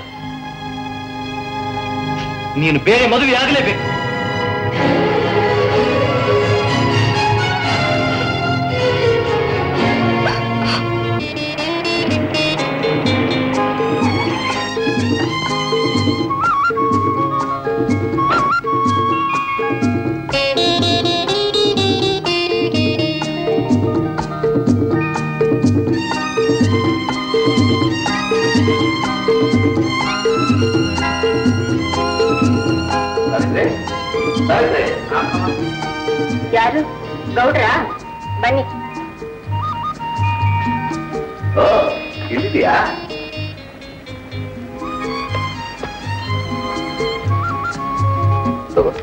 ನೀನು ಬೇರೆ ಮದುವೆ ಆಗಲೇಬೇಕು ಯಾರು ಗೌಡ್ರ ಬನ್ನಿ ಓ ಇಲ್ಲಿದ್ಯಾ ತಗೋ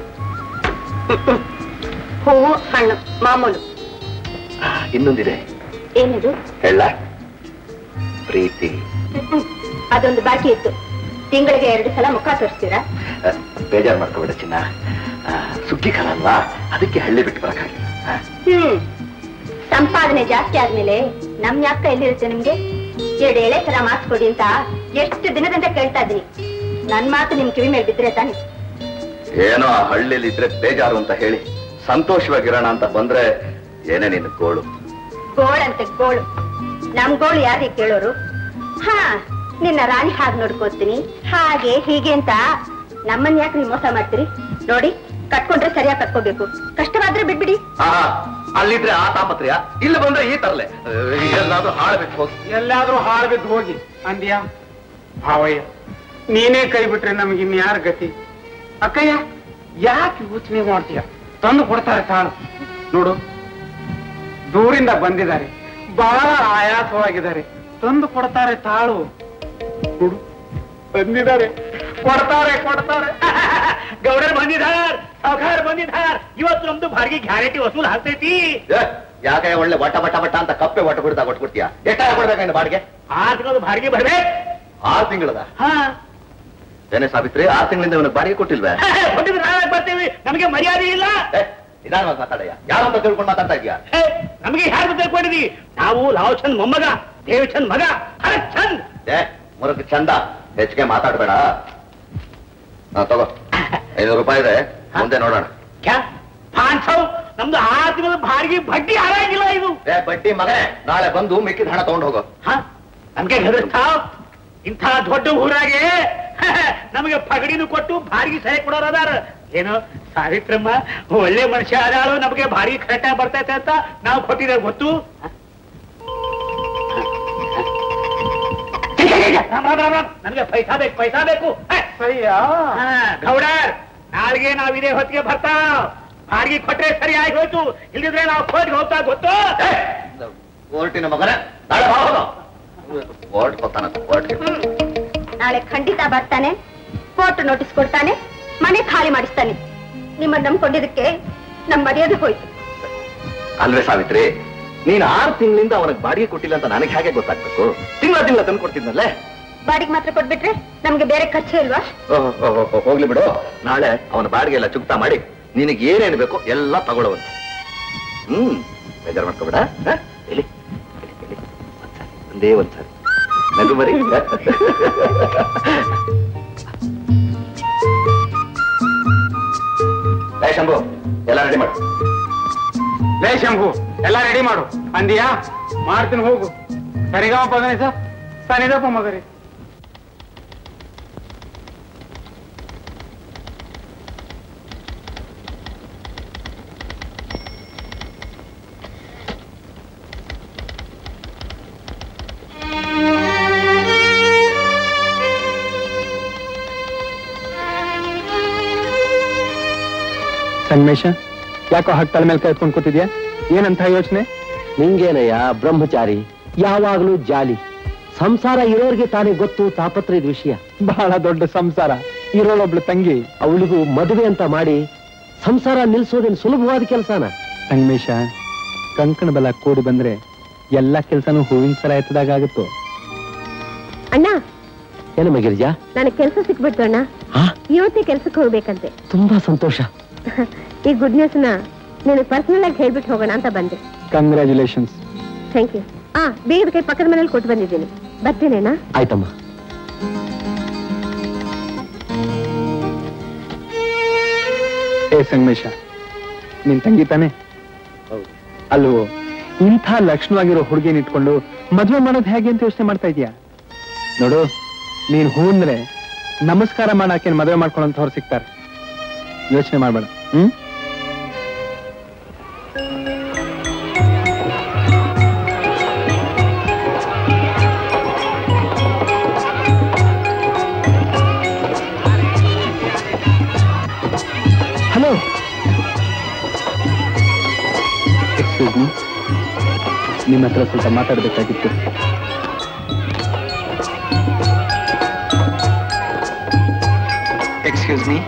ಹೂವು ಹಣ್ಣು ಮಾಮೂಲು ಆ, ಇನ್ನೊಂದಿದೆ ಏನಿದು ಹೇಳ ಪ್ರೀತಿ ಅದೊಂದು ಬಾಕಿ ಇತ್ತು ತಿಂಗಳಿಗೆ ಎರಡು ಸಲ ಮುಖ ತೋರಿಸ್ತೀರಾ ಆ, ಬೇಜಾರ್ ಮಾಡ್ಕೋಬೇಡ ಚಿನ್ನ ಆ, ಸುಗ್ಗಿ ಕಾಲ ಅಲ್ವಾ ಅದಕ್ಕೆ ಹಳ್ಳಿ ಬಿಟ್ಟು ಬರಕ್ಕಾಗಿಲ್ಲ ಆ, ಹ್ಮ್ ಸಂಪಾದನೆ ಜಾಸ್ತಿ ಆದ್ಮೇಲೆ ನಮ್ ಯಾಕ ಎಲ್ಲಿರುತ್ತೆ ನಿಮ್ಗೆ ಎರಡು ಎಳೆ ತರ ಮಾತು ಕೊಡಿ ಅಂತ ಎಷ್ಟು ದಿನದಿಂದ ಕೇಳ್ತಾ ಇದ್ದೀನಿ ನನ್ ಮಾತು ನಿಮ್ ಕಿವಿ ಮೇಲೆ ಬಿದ್ರೆ ತಾನೆ ಏನೋ ಆ ಹಳ್ಳಿಲಿ ಇದ್ರೆ ಬೇಜಾರು ಅಂತ ಹೇಳಿ ಸಂತೋಷವಾಗಿರೋಣ ಅಂತ ಬಂದ್ರೆ ಏನೇ ನಿನ್ನ ಗೋಳು ಗೋಳಂತೆ ಗೋಳು ನಮ್ ಗೋಳು ಯಾರಿಗೆ ಕೇಳೋರು ಹಾ ನಿನ್ನ ರಾಣಿ ಹಾಗೆ ನೋಡ್ಕೋತೀನಿ ಹಾಗೆ ಹೀಗೆ ಅಂತ ನಮ್ಮನ್ ಯಾಕೆ ನೀವು ಮೋಸ ಮಾಡ್ತೀರಿ ನೋಡಿ ಕಟ್ಕೊಂಡ್ರೆ ಸರಿಯಾಗಿ ಕಟ್ಕೋಬೇಕು ಕಷ್ಟವಾದ್ರೆ ಬಿಟ್ಬಿಡಿ ಆ ಅಲ್ಲಿದ್ರೆ ಆ ತಾಪತ್ರೆಯ ಇಲ್ಲಿ ಬಂದ್ರೆ ಈ ತರಲೆ ಎಲ್ಲಾದ್ರೂ ಹಾಳ್ಬೇಕು ಹೋಗಿ ಎಲ್ಲಾದ್ರೂ ಹಾಳು ಬಿದ್ದು ಹೋಗಿ ಅಂದ್ಯಾ ಭಾವಯ್ಯ ನೀನೇ ಕೈ ಬಿಟ್ರೆ ನಮ್ಗೆ ಇನ್ಯಾರ ಗತಿ ಅಕ್ಕಯ್ಯ ಯಾಕೆ ಯೋಚನೆ ಮಾಡ್ತೀಯ ತಂದು ಕೊಡ್ತಾರೆ ತಾಳು ನೋಡು ದೂರಿಂದ ಬಂದಿದ್ದಾರೆ ಬಹಳ ಆಯಾಸವಾಗಿದ್ದಾರೆ ತಂದು ಕೊಡ್ತಾರೆ ತಾಳು ನೋಡು ಬಂದಿದ್ದಾರೆ ಕೊಡ್ತಾರೆ ಕೊಡ್ತಾರೆ ಗೌಡರ್ ಬಂದಿದ್ದಾರ್ ಸಾವುಕಾರ ಬಂದಿದ್ದಾರ್ ಇವತ್ತು ನಮ್ದು ಬಾಡಿಗೆ ಗ್ಯಾರಂಟಿ ವಸೂಲ್ ಆಗ್ತೈತಿ ಏ, ಯಾಕೆ ಒಳ್ಳೆ ವಟ ಬಟ ಬಟ ಅಂತ ಕಪ್ಪೆ ಒಟ ಬಿಡ್ತಾ ಕೊಟ್ಬಿಡ್ತೀಯ ಎಷ್ಟಾಗ ಕೊಡ್ಬೇಕಂದ್ರೆ ಬಾಡಿಗೆ ಆರ್ ತಿಂಗಳು ಬಾಡಿಗೆ ಬರ್ಬೇಕು ಆರು ತಿಂಗಳದ ಹಾ ಏನೇ ಸಾವಿತ್ರಿ ಆರು ತಿಂಗಳಿಂದ ಇವನಿಗೆ ಬಾಡಿಗೆ ಕೊಟ್ಟಿಲ್ವೇ ಕೊಟ್ಟಿದ್ರೆ ನಾಳೆ ಬರ್ತೀವಿ ನಮಗೆ ಮರ್ಯಾದೆ ಇಲ್ಲ ಏ, ನಿಧಾನವಾಗಿ ಮಾತಾಡಯ್ಯ ಯಾರು ಅಂತ ತಿಳ್ಕೊಂಡು ಮಾತಾಡ್ತಾ ಇದೀಯಾ ಹೇ, ನಮಗೆ ಯಾರು ತಿಳ್ಕೊಂಡಿದ್ವಿ ನಾವು ಲಾವ್ ಚಂದ್ ಮೊಮ್ಮಗ ದೇವ್ ಚಂದ್ ಮಗ ಹರಕ್ ಚಂದ್ ಏ ಮುರಕ್ ಚಂದ ಹೆಚ್ಚಿಗೆ ಮಾತಾಡ್ಬೇಡ ಹಾ ತಗೋ ಐನೂರು ರೂಪಾಯಿ ಇದೆ ಮುಂದೆ ನೋಡೋಣ ಕ್ಯಾ ಪಾಂಚ್ ಸೌ ನಮ್ದು ಆರು ತಿಂಗಳ ಬಾಡಿಗೆ ಬಡ್ಡಿ ಹಾರಾಗಿಲ್ಲ ಇದು ಏ ಬಡ್ಡಿ ಮಗನೇ ನಾಳೆ ಬಂದು ಮಿಕ್ಕಿದ ಹಣ ತಗೊಂಡು ಹೋಗು ಹ? ನಮ್ಗೆ ಹೆದರ್ಸ್ತಾವ್ ಇಂಥ ದೊಡ್ಡ ಊರಾಗೆ ನಮಗೆ ಪಗಡಿನೂ ಕೊಟ್ಟು ಬಾಡಿಗೆ ಸರಿ ಕೊಡೋರು ಅದಾರ ಏನು ಸಾವಿತ್ರಮ್ಮ ಒಳ್ಳೆ ಮನುಷ್ಯ ಅದಾಳು ನಮಗೆ ಬಾಡಿಗೆ ಕರೆಕ್ಟಾಗಿ ಬರ್ತೈತೆ ಅಂತ ನಾವು ಕೊಟ್ಟಿದ್ದೇವೆ ಗೊತ್ತು ರಾಮ್, ರಾಮ್, ರಾಮ್, ರಾಮ್. ನಮ್ಗೆ ಪೈಸಾ ಬೇಕು ಪೈಸಾ ಬೇಕು ಹಾ, ಗೌಡರ್ ನಾಳೆಗೆ ನಾವ್ ಇದೇ ಹೊತ್ತಿಗೆ ಬರ್ತಾವ್ ಬಾಡಿಗೆ ಕೊಟ್ರೆ ಸರಿ ಆಗಿ ಹೋಯ್ತು ಇಲ್ದಿದ್ರೆ ನಾವು ಕೋರ್ಟ್ಗೆ ಹೋಗ್ತಾ ಗೊತ್ತು ಕೋರ್ಟಿನ ಮಗನೇ ನಾಳೆ ಬಾ ಹೋಗು ಕೋರ್ಟ್ ಕೊತ್ತಾನಂತ ಕೋರ್ಟ್ಗೆ ನಾಳೆ ಖಂಡಿತ ಬರ್ತಾನೆ ಕೋರ್ಟ್ ನೋಟಿಸ್ ಕೊಡ್ತಾನೆ ಮನೆ ಖಾಲಿ ಮಾಡಿಸ್ತಾನೆ ನಿಮ್ಮನ್ನ ನಂಬ್ಕೊಂಡಿದ್ದಕ್ಕೆ ನಮ್ ಮರ್ಯಾದೆ ಹೋಯ್ತು ಅಲ್ವೇ ಸಾವಿತ್ರಿ ನೀನ್ ಆರು ತಿಂಗಳಿಂದ ಅವನಿಗೆ ಬಾಡಿಗೆ ಕೊಟ್ಟಿಲ್ಲ ಅಂತ ನನಗೆ ಹೇಗೆ ಗೊತ್ತಾಗ್ಬೇಕು ತಿಂಗಳ ತಿಂಗಳ ತಂದು ಕೊಡ್ತಿದ್ನಲ್ಲೇ ಬಾಡಿಗೆ ಮಾತ್ರ ಕೊಟ್ಬಿಟ್ರೆ ನಮ್ಗೆ ಬೇರೆ ಖರ್ಚು ಇಲ್ವಾ ಓಹ್, ಓಹ್, ಓಹ್, ಹೋಗ್ಲಿ ಬಿಡು ನಾಳೆ ಅವನ ಬಾಡಿಗೆ ಎಲ್ಲ ಚುಕ್ತಾ ಮಾಡಿ ನಿನಗೆ ಏನೇನು ಬೇಕು ಎಲ್ಲ ತಗೊಳ್ಳುವಂತೆ ಹ್ಮ್ ಬೇಜಾರು ಮಾಡ್ಕೊಬೇಡ ಹ? ಎಲ್ಲಿ ಎಲ್ಲಿ, ಎಲ್ಲಿ? ಒಂದ್ಸರಿ, ಒಂದೇ ಒಂದ್ಸರಿ ನಗು ಬರೀ ಲೇ ಶಂಭು ಎಲ್ಲ ರೆಡಿ ಮಾಡು ಲೇ ಶಂಭು ಎಲ್ಲ ರೆಡಿ ಮಾಡು ಅಂದಿಯಾ ಮಾಡ್ತೀನಿ ಹೋಗು ಸರಿಗಮಪ್ಪ ಗಣೇಶ ಸನಿದಪ್ಪ ಮಗರಿ ಸನ್ಮೇಶ ಯಾಕೋ ಹಟ್ಟಳ ಮೇಲೆ ಕೈ ಎತ್ಕೊಂಡು ಕೂತಿದ್ಯಾ ಏನಂತ ಯೋಚನೆ ನಿಂಗೇನಯ್ಯ ಬ್ರಹ್ಮಚಾರಿ ಯಾವಾಗ್ಲೂ ಜಾಲಿ ಸಂಸಾರ ಇರೋರಿಗೆ ತಾನೇ ಗೊತ್ತು ತಾಪತ್ರದ ವಿಷಯ ಬಹಳ ದೊಡ್ಡ ಸಂಸಾರ ಇರೋಳೊಬ್ಳು ತಂಗಿ ಅವಳಿಗೂ ಮದುವೆ ಅಂತ ಮಾಡಿ ಸಂಸಾರ ನಿಲ್ಸೋದೇನು ಸುಲಭವಾದ ಕೆಲಸನ ಸಂಗಮೇಶ ಕಂಕಣ ಬಲ ಕೂಡಿ ಬಂದ್ರೆ ಎಲ್ಲ ಕೆಲ್ಸನೂ ಹೂವಿನ ಸರ ಎತ್ತದಾಗುತ್ತೋ ಅಣ್ಣ ಏನಮ್ಮ ಗಿರಿಜಾ ನನಗೆ ಕೆಲಸ ಸಿಕ್ಬಿಡ್ತು ಅಣ್ಣ ಹಾ ಇವತ್ತೇ ಕೆಲ್ಸಕ್ಕೆ ಹೋಗ್ಬೇಕಂತೆ ತುಂಬಾ ಸಂತೋಷ ಈ ಗುಡ್ ನ್ಯೂಸ್ ನ ನಿನಗೆ ಪರ್ಸನಲ್ ಆಗಿ ಹೇಳ್ಬಿಟ್ಟು ಹೋಗೋಣ ಅಂತ ಬಂದೆ ಕಂಗ್ರ್ಯಾಚುಲೇಷನ್ಸ್ ಥ್ಯಾಂಕ್ ಯು ಆ ಬೇಗದ ಕೈ ಪಕ್ಕದ ಮನೇಲಿ ಕೊಟ್ಟು ಬಂದಿದ್ದೀನಿ ಬರ್ತೇನೇನಾ ಆಯ್ತಮ್ಮ ಏ ಸಂಗಮೇಶ ನಿನ್ ತಂಗಿ ತಾನೆ ಅಲ್ವೋ ಇಂಥ ಲಕ್ಷಣವಾಗಿರೋ ಹುಡುಗಿನ ಇಟ್ಕೊಂಡು ಮದ್ವೆ ಮಾಡೋದು ಹೇಗೆ ಅಂತ ಯೋಚನೆ ಮಾಡ್ತಾ ಇದೀಯಾ ನೋಡು ನೀನ್ ಹೂ ಅಂದ್ರೆ ನಮಸ್ಕಾರ ಮಾಡಾಕೆ ಮದುವೆ ಮಾಡ್ಕೊಳ್ಳೋಂಥವ್ರು ಸಿಗ್ತಾರೆ ಯೋಚನೆ ಮಾಡ್ಬೇಡ ಹ್ಮ್ ಹಲೋ ಎಕ್ಸ್ಕ್ಯೂಸ್ ಮೀ ನಿಮ್ಮ ಹತ್ರ ಸ್ವಲ್ಪ ಮಾತಾಡಬೇಕಾಗಿತ್ತು ಎಕ್ಸ್ಕ್ಯೂಸ್ ಮೀ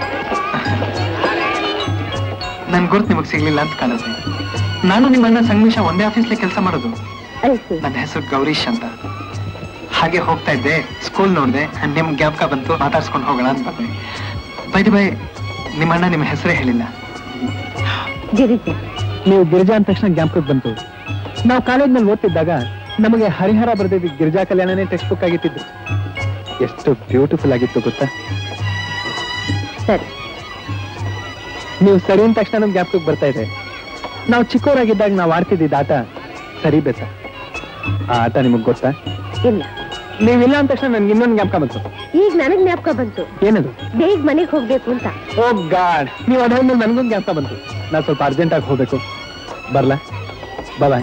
ನನ್ ಗುರ್ತು ನಿಮಗೆ ಸಿಗ್ಲಿಲ್ಲ ಅಂತ ಕಾಣುತ್ತೆ ನಾನು ನಿಮ್ಮ ಅಣ್ಣ ಸಂಗಮೇಶ ಒಂದೇ ಆಫೀಸ್ಲಿ ಕೆಲಸ ಮಾಡೋದು ಆಯ್ತು ನನ್ನ ಹೆಸರು ಗೌರೀಶ್ ಅಂತ ಹಾಗೆ ಹೋಗ್ತಾ ಇದ್ದೆ ಸ್ಕೂಲ್ ನೋಡಿದೆ ನಿಮ್ ಜ್ಞಾಪಕ ಬಂತು ಮಾತಾಡ್ಸ್ಕೊಂಡು ಹೋಗೋಣ ಅಂತ ಬಂದೆ ಬೈದಿ ಬೈ ನಿಮ್ಮ ಅಣ್ಣ ನಿಮ್ಮ ಹೆಸರೇ ಹೇಳಿಲ್ಲ ಗಿರಿಜಾ ನೀವು ಗಿರಿಜಾ ಅಂದ ತಕ್ಷಣ ಜ್ಞಾಪಕಕ್ಕೆ ಬಂತು ನಾವು ಕಾಲೇಜ್ನಲ್ಲಿ ಓದ್ತಿದ್ದಾಗ ನಮಗೆ ಹರಿಹರ ಬರೆದಿದ್ದ ಗಿರಿಜಾ ಕಲ್ಯಾಣನೇ ಟೆಕ್ಸ್ಟ್ ಬುಕ್ ಆಗಿತ್ತಿದ್ದು ಎಷ್ಟು ಬ್ಯೂಟಿಫುಲ್ ಆಗಿತ್ತು ಗೊತ್ತಾ ಸರಿ ನೀವು ಸರಿ ಅಂದ ತಕ್ಷಣ ನಮ್ಗೆ ಜ್ಞಾಪಕಕ್ಕೆ ಬರ್ತಾ ಇದೆ ನಾವು ಚಿಕ್ಕವರಾಗಿದ್ದಾಗ ನಾವು ಆಡ್ತಿದ್ದಿದ್ದ ಆಟ ಸರಿ ಬೇಸ ಆ ಆಟ ನಿಮಗ್ ಗೊತ್ತಾ ಇಲ್ಲ ನೀವಿಲ್ಲ ಅಂದ ತಕ್ಷಣ ನನ್ಗೆ ಇನ್ನೊಂದು ಜ್ಞಾಪಕ ಬಂತು ಈಗ ನನಗ್ ಜ್ಞಾಪಕ ಬಂತು ಏನದು ಬೇಗ ಮನೆಗೆ ಹೋಗ್ಬೇಕು ಅಂತ ಓ ಗಾಡ್ ನೀವು ಅದಾದ್ಮೇಲೆ ನನ್ಗೊಂದು ಜ್ಞಾಪಕ ಬಂತು ನಾನು ಸ್ವಲ್ಪ ಅರ್ಜೆಂಟ್ ಆಗಿ ಹೋಗ್ಬೇಕು ಬರ್ಲಾ ಬಾಯ್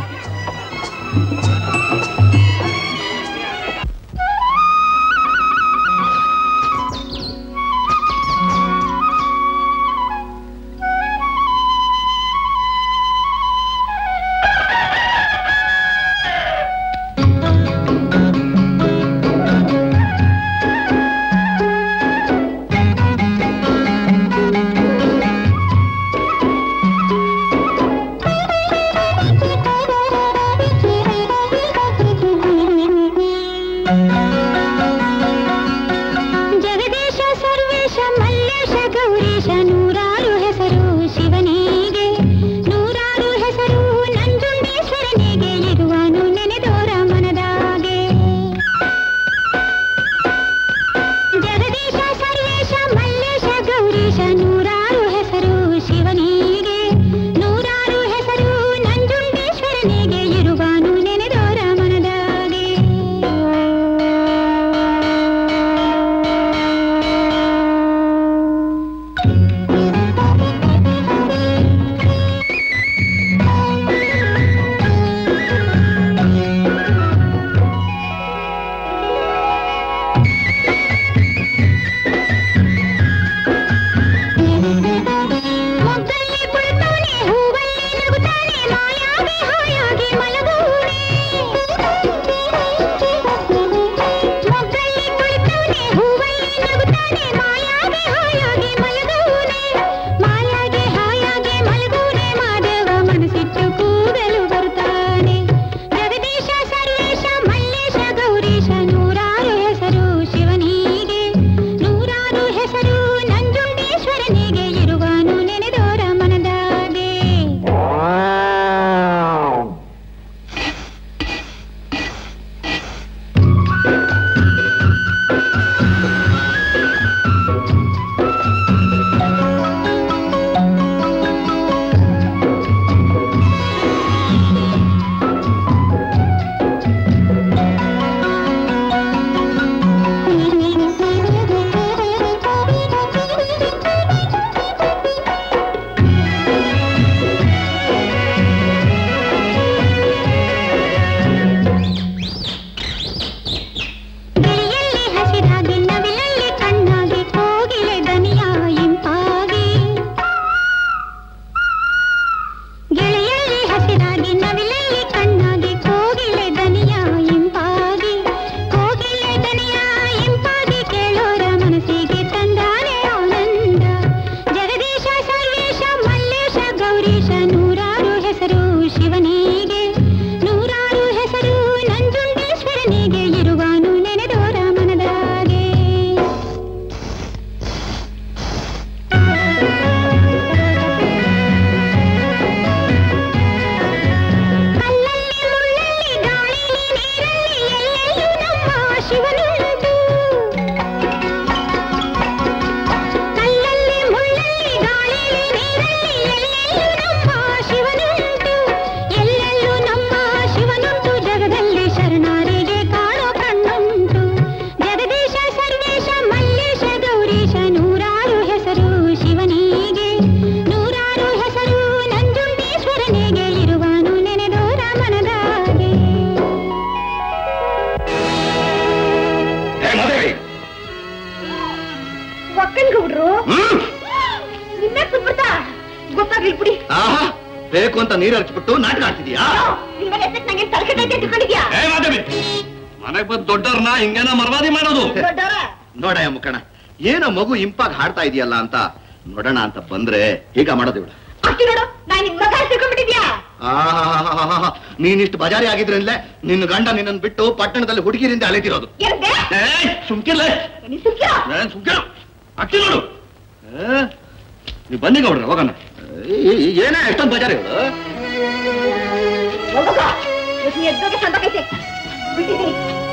ಬೇಕಾಗಿಲ್ಲ ಬಿಡಿ ಆಹಾ ಬೇಕು ಅಂತ ನೀರು ಹರಿಸ್ಬಿಟ್ಟು ನಾಟಕ ಆಡ್ತಿದ್ಯಾ ನಿನ್ ಮೇಲೆ ಎಷ್ಟಕ್ಕೆ ನಂಗೆ ತಲೆಕೆಟ್ಟೈತೆ ತಿಳ್ಕೊಂಡಿದ್ಯಾ ಏ ಮಾಧವಿ ಮನೆಗ್ ಬಂದ್ ದೊಡ್ಡವ್ರನ್ನ ಹಿಂಗೇನ ಮರ್ವಾದಿ ಮಾಡೋದು ದೊಡ್ಡವ್ರ ನೋಡಯ್ಯ ಮುಕ್ಕಣ ಏನೋ ಮಗು ಇಂಪಾಗಿ ಹಾಡ್ತಾ ಇದೆಯಲ್ಲ ಅಂತ ನೋಡೋಣ ಅಂತ ಬಂದ್ರೆ ಹೀಗ ಮಾಡೋದು ಇವಳು ಅಕ್ಕಿ ನೋಡು ನಾನು ನಿನ್ ಮಗ ತಿಳ್ಕೊಂಡ್ಬಿಟ್ಟಿದ್ಯಾ ಆಹಾಹಾಹಾಹಾ. ನೀನಿಷ್ಟು ಬಜಾರಿ ಆಗಿದ್ರಿಂದಲೇ ನಿನ್ನ ಗಂಡ ನಿನ್ನನ್ನು ಬಿಟ್ಟು ಪಟ್ಟಣದಲ್ಲಿ ಹುಡುಗಿರಿಂದ ಅಲೆತಿರೋದು ಏನಂದೆ ಏಯ್ ಸುಮ್ಕಿರ್ಲೆ ನೀನ್ ಸುಮ್ಕಿರೋ. ಏನ್ ಸುಮ್ಕಿರು ಅಕ್ಕಿ ನೋಡು ಏ, ನೀವು ಬನ್ನಿ ಗೌಡ್ರ ಹೋಗೋಣ ಏ- ಏ- ಏನೇ ಎಷ್ಟೊಂದು ಬಜಾರಿ ಇವಳು ಹೋಗೋಗ ಇವತ್ತು ನೀ ಎದ್ದೋಗೆ ಸಂತಕೈತೆ ಬಿಟ್ಟಿದ್ದೀನಿ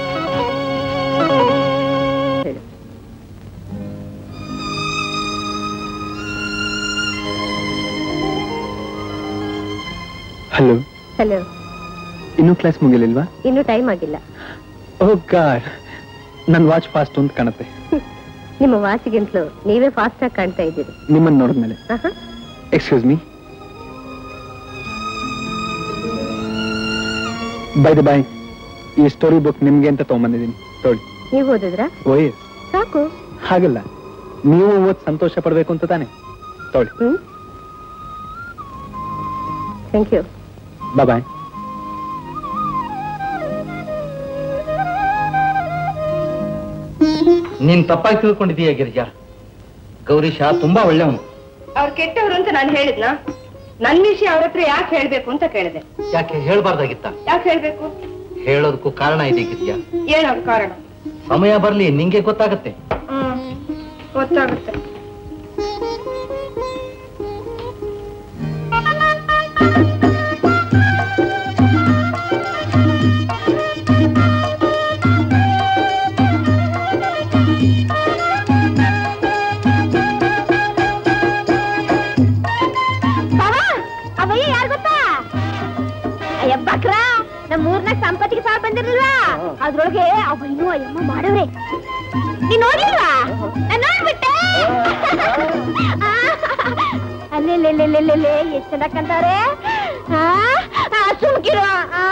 ಹಲೋ ಹಲೋ ಇನ್ನೂ ಕ್ಲಾಸ್ ಮುಗಿಲಿಲ್ವಾ ಇನ್ನು ಟೈಮ್ ಆಗಿಲ್ಲ ಓ ಗಾಡ್ ನನ್ ವಾಚ್ ಫಾಸ್ಟ್ ಅಂತ ಕಾಣುತ್ತೆ ನಿಮ್ಮ ವಾಚಿಗಿಂತಲೂ ನೀವೇ ಫಾಸ್ಟ್ ಆಗಿ ಕಾಣ್ತಾ ಇದ್ದೀರಿ ನಿಮ್ಮನ್ನ ನೋಡಿದ್ಮೇಲೆ ಆಹಾ. Excuse me by the by ಈ ಸ್ಟೋರಿ ಬುಕ್ ನಿಮ್ಗೆ ಅಂತ ತಗೊಂಬಂದಿದ್ದೀನಿ ತೊಳಿ ನೀವು ಓದಿದ್ರಾ ಓಯ್ ಸಾಕು ಹಾಗಲ್ಲ ನೀವು ಓದ್ ಸಂತೋಷ ಪಡ್ಬೇಕು ಅಂತ ತಾನೆ ತೊಳಿ ಹ್ಮ್ ಥ್ಯಾಂಕ್ ಯು ಬಾಯ್ ನೀನ್ ತಪ್ಪಾಗಿ ತಿಳ್ಕೊಂಡಿದೀಯ ಗಿರಿಜಾ ಗೌರೀಶ ತುಂಬಾ ಒಳ್ಳೆಯವನು ಅವ್ರು ಕೆಟ್ಟವ್ರು ಅಂತ ನಾನು ಹೇಳಿದ್ನಾ ನನ್ ವಿಷಯ ಅವ್ರ ಹತ್ರ ಯಾಕೆ ಹೇಳ್ಬೇಕು ಅಂತ ಕೇಳಿದೆ ಯಾಕೆ ಹೇಳ್ಬಾರ್ದಾಗಿತ್ತ ಯಾಕೆ ಹೇಳ್ಬೇಕು ಹೇಳೋದಕ್ಕೂ ಕಾರಣ ಇದೆ ಗಿರಿಜಾ ಏನವ್ರ ಕಾರಣ ಸಮಯ ಬರ್ಲಿ ನಿಂಗೆ ಗೊತ್ತಾಗತ್ತೆ ಹ್ಮ್ ಗೊತ್ತಾಗುತ್ತೆ ಅವಯ್ಯ ಯಾರು ಗೊತ್ತಾ ಅಯ್ಯ ಬಕ್ರ ನಮ್ಮ ಊರ್ನಾಗ ಸಂಪತ್ತಿಗೆ ಸಾಲ ಬಂದಿರಲ್ವಾ ಅದ್ರೊಳಗೆ ಅವಯ್ಯನು ಅಯ್ಯಮ್ಮ ಮಾಡವ್ರೆ ನೀನ್ ನೋಡಿಲ್ವಾ ನಾನ್ ನೋಡ್ಬಿಟ್ಟೆ ಅಲ್ಲೆಲ್ಲೆಲ್ಲೆಲ್ಲೆಲ್ಲೆ ಎಷ್ಟ್ ಚೆನ್ನಾಗ್ ಕಂತವ್ರೆ ಸುಮ್ಕಿರೋ ಆ.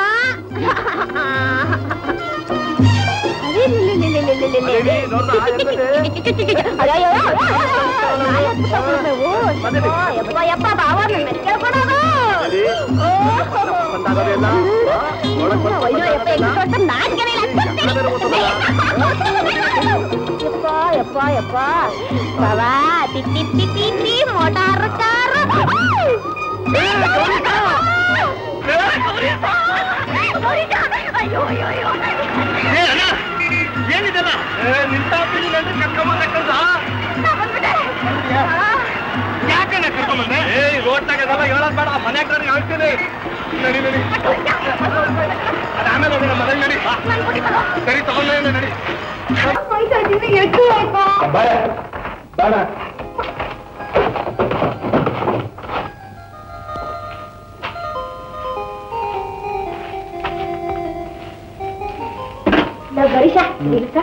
ಅಲ್ಲೆಲ್ಲೆಲ್ಲೆಲ್ಲೆಲ್ಲೆಲ್ಲೆ. ಅಯ್ಯಯ್ಯೋ, ನಾಯಿ ಹತ್ಬಿಟ್ಟವು ನಾವು. ಯಪ್ಪ, ಯಪ್ಪ, ಬಾವ, ನನ್ ಮೆಟ್ಲ್ ಕೇಳ್ಕೊಡೋದು. ಅಯ್ಯೋ, ಯಪ್ಪ, ಹೆಂಗ್ ಕೊಡ್ತಾನ್? ನಾಚ್ಕೆನೇ ಇಲ್ಲ, ಯಪ್ಪ, ಯಪ್ಪ, ಯಪ್ಪ. ಬಾವ, ಟಿ, ಟಿ, ಟಿ, ಟಿ, ಟಿ, ಮೋಟಾರ್ ಕಾರು. ಅಯ್ಯೋ, ಅಯ್ಯೋ, ಅಯ್ಯೋ. ಏನಿದೆಲ್ಲ ನಿಂತ ಯಾಕಣ್ಣ ಕರ್ಕೊಂಬಂದೆ ಏ ರೋಡ್ನಾಗ ಅದೆಲ್ಲ ಹೇಳೋದ್ ಬೇಡ ಮನೆ ಹತ್ರ ಹೇಳ್ತೀನಿ ನಡಿ ನಡಿ ಅದ್ ಆಮೇಲೆ ಹೋಗೋಣ ಮನೆ ನಡಿ ಬಾ. ಸರಿ ತಗೊಂಡ ನಡಿ ಲೋ, ಗರೀಶ, ನಿಲ್ಸ.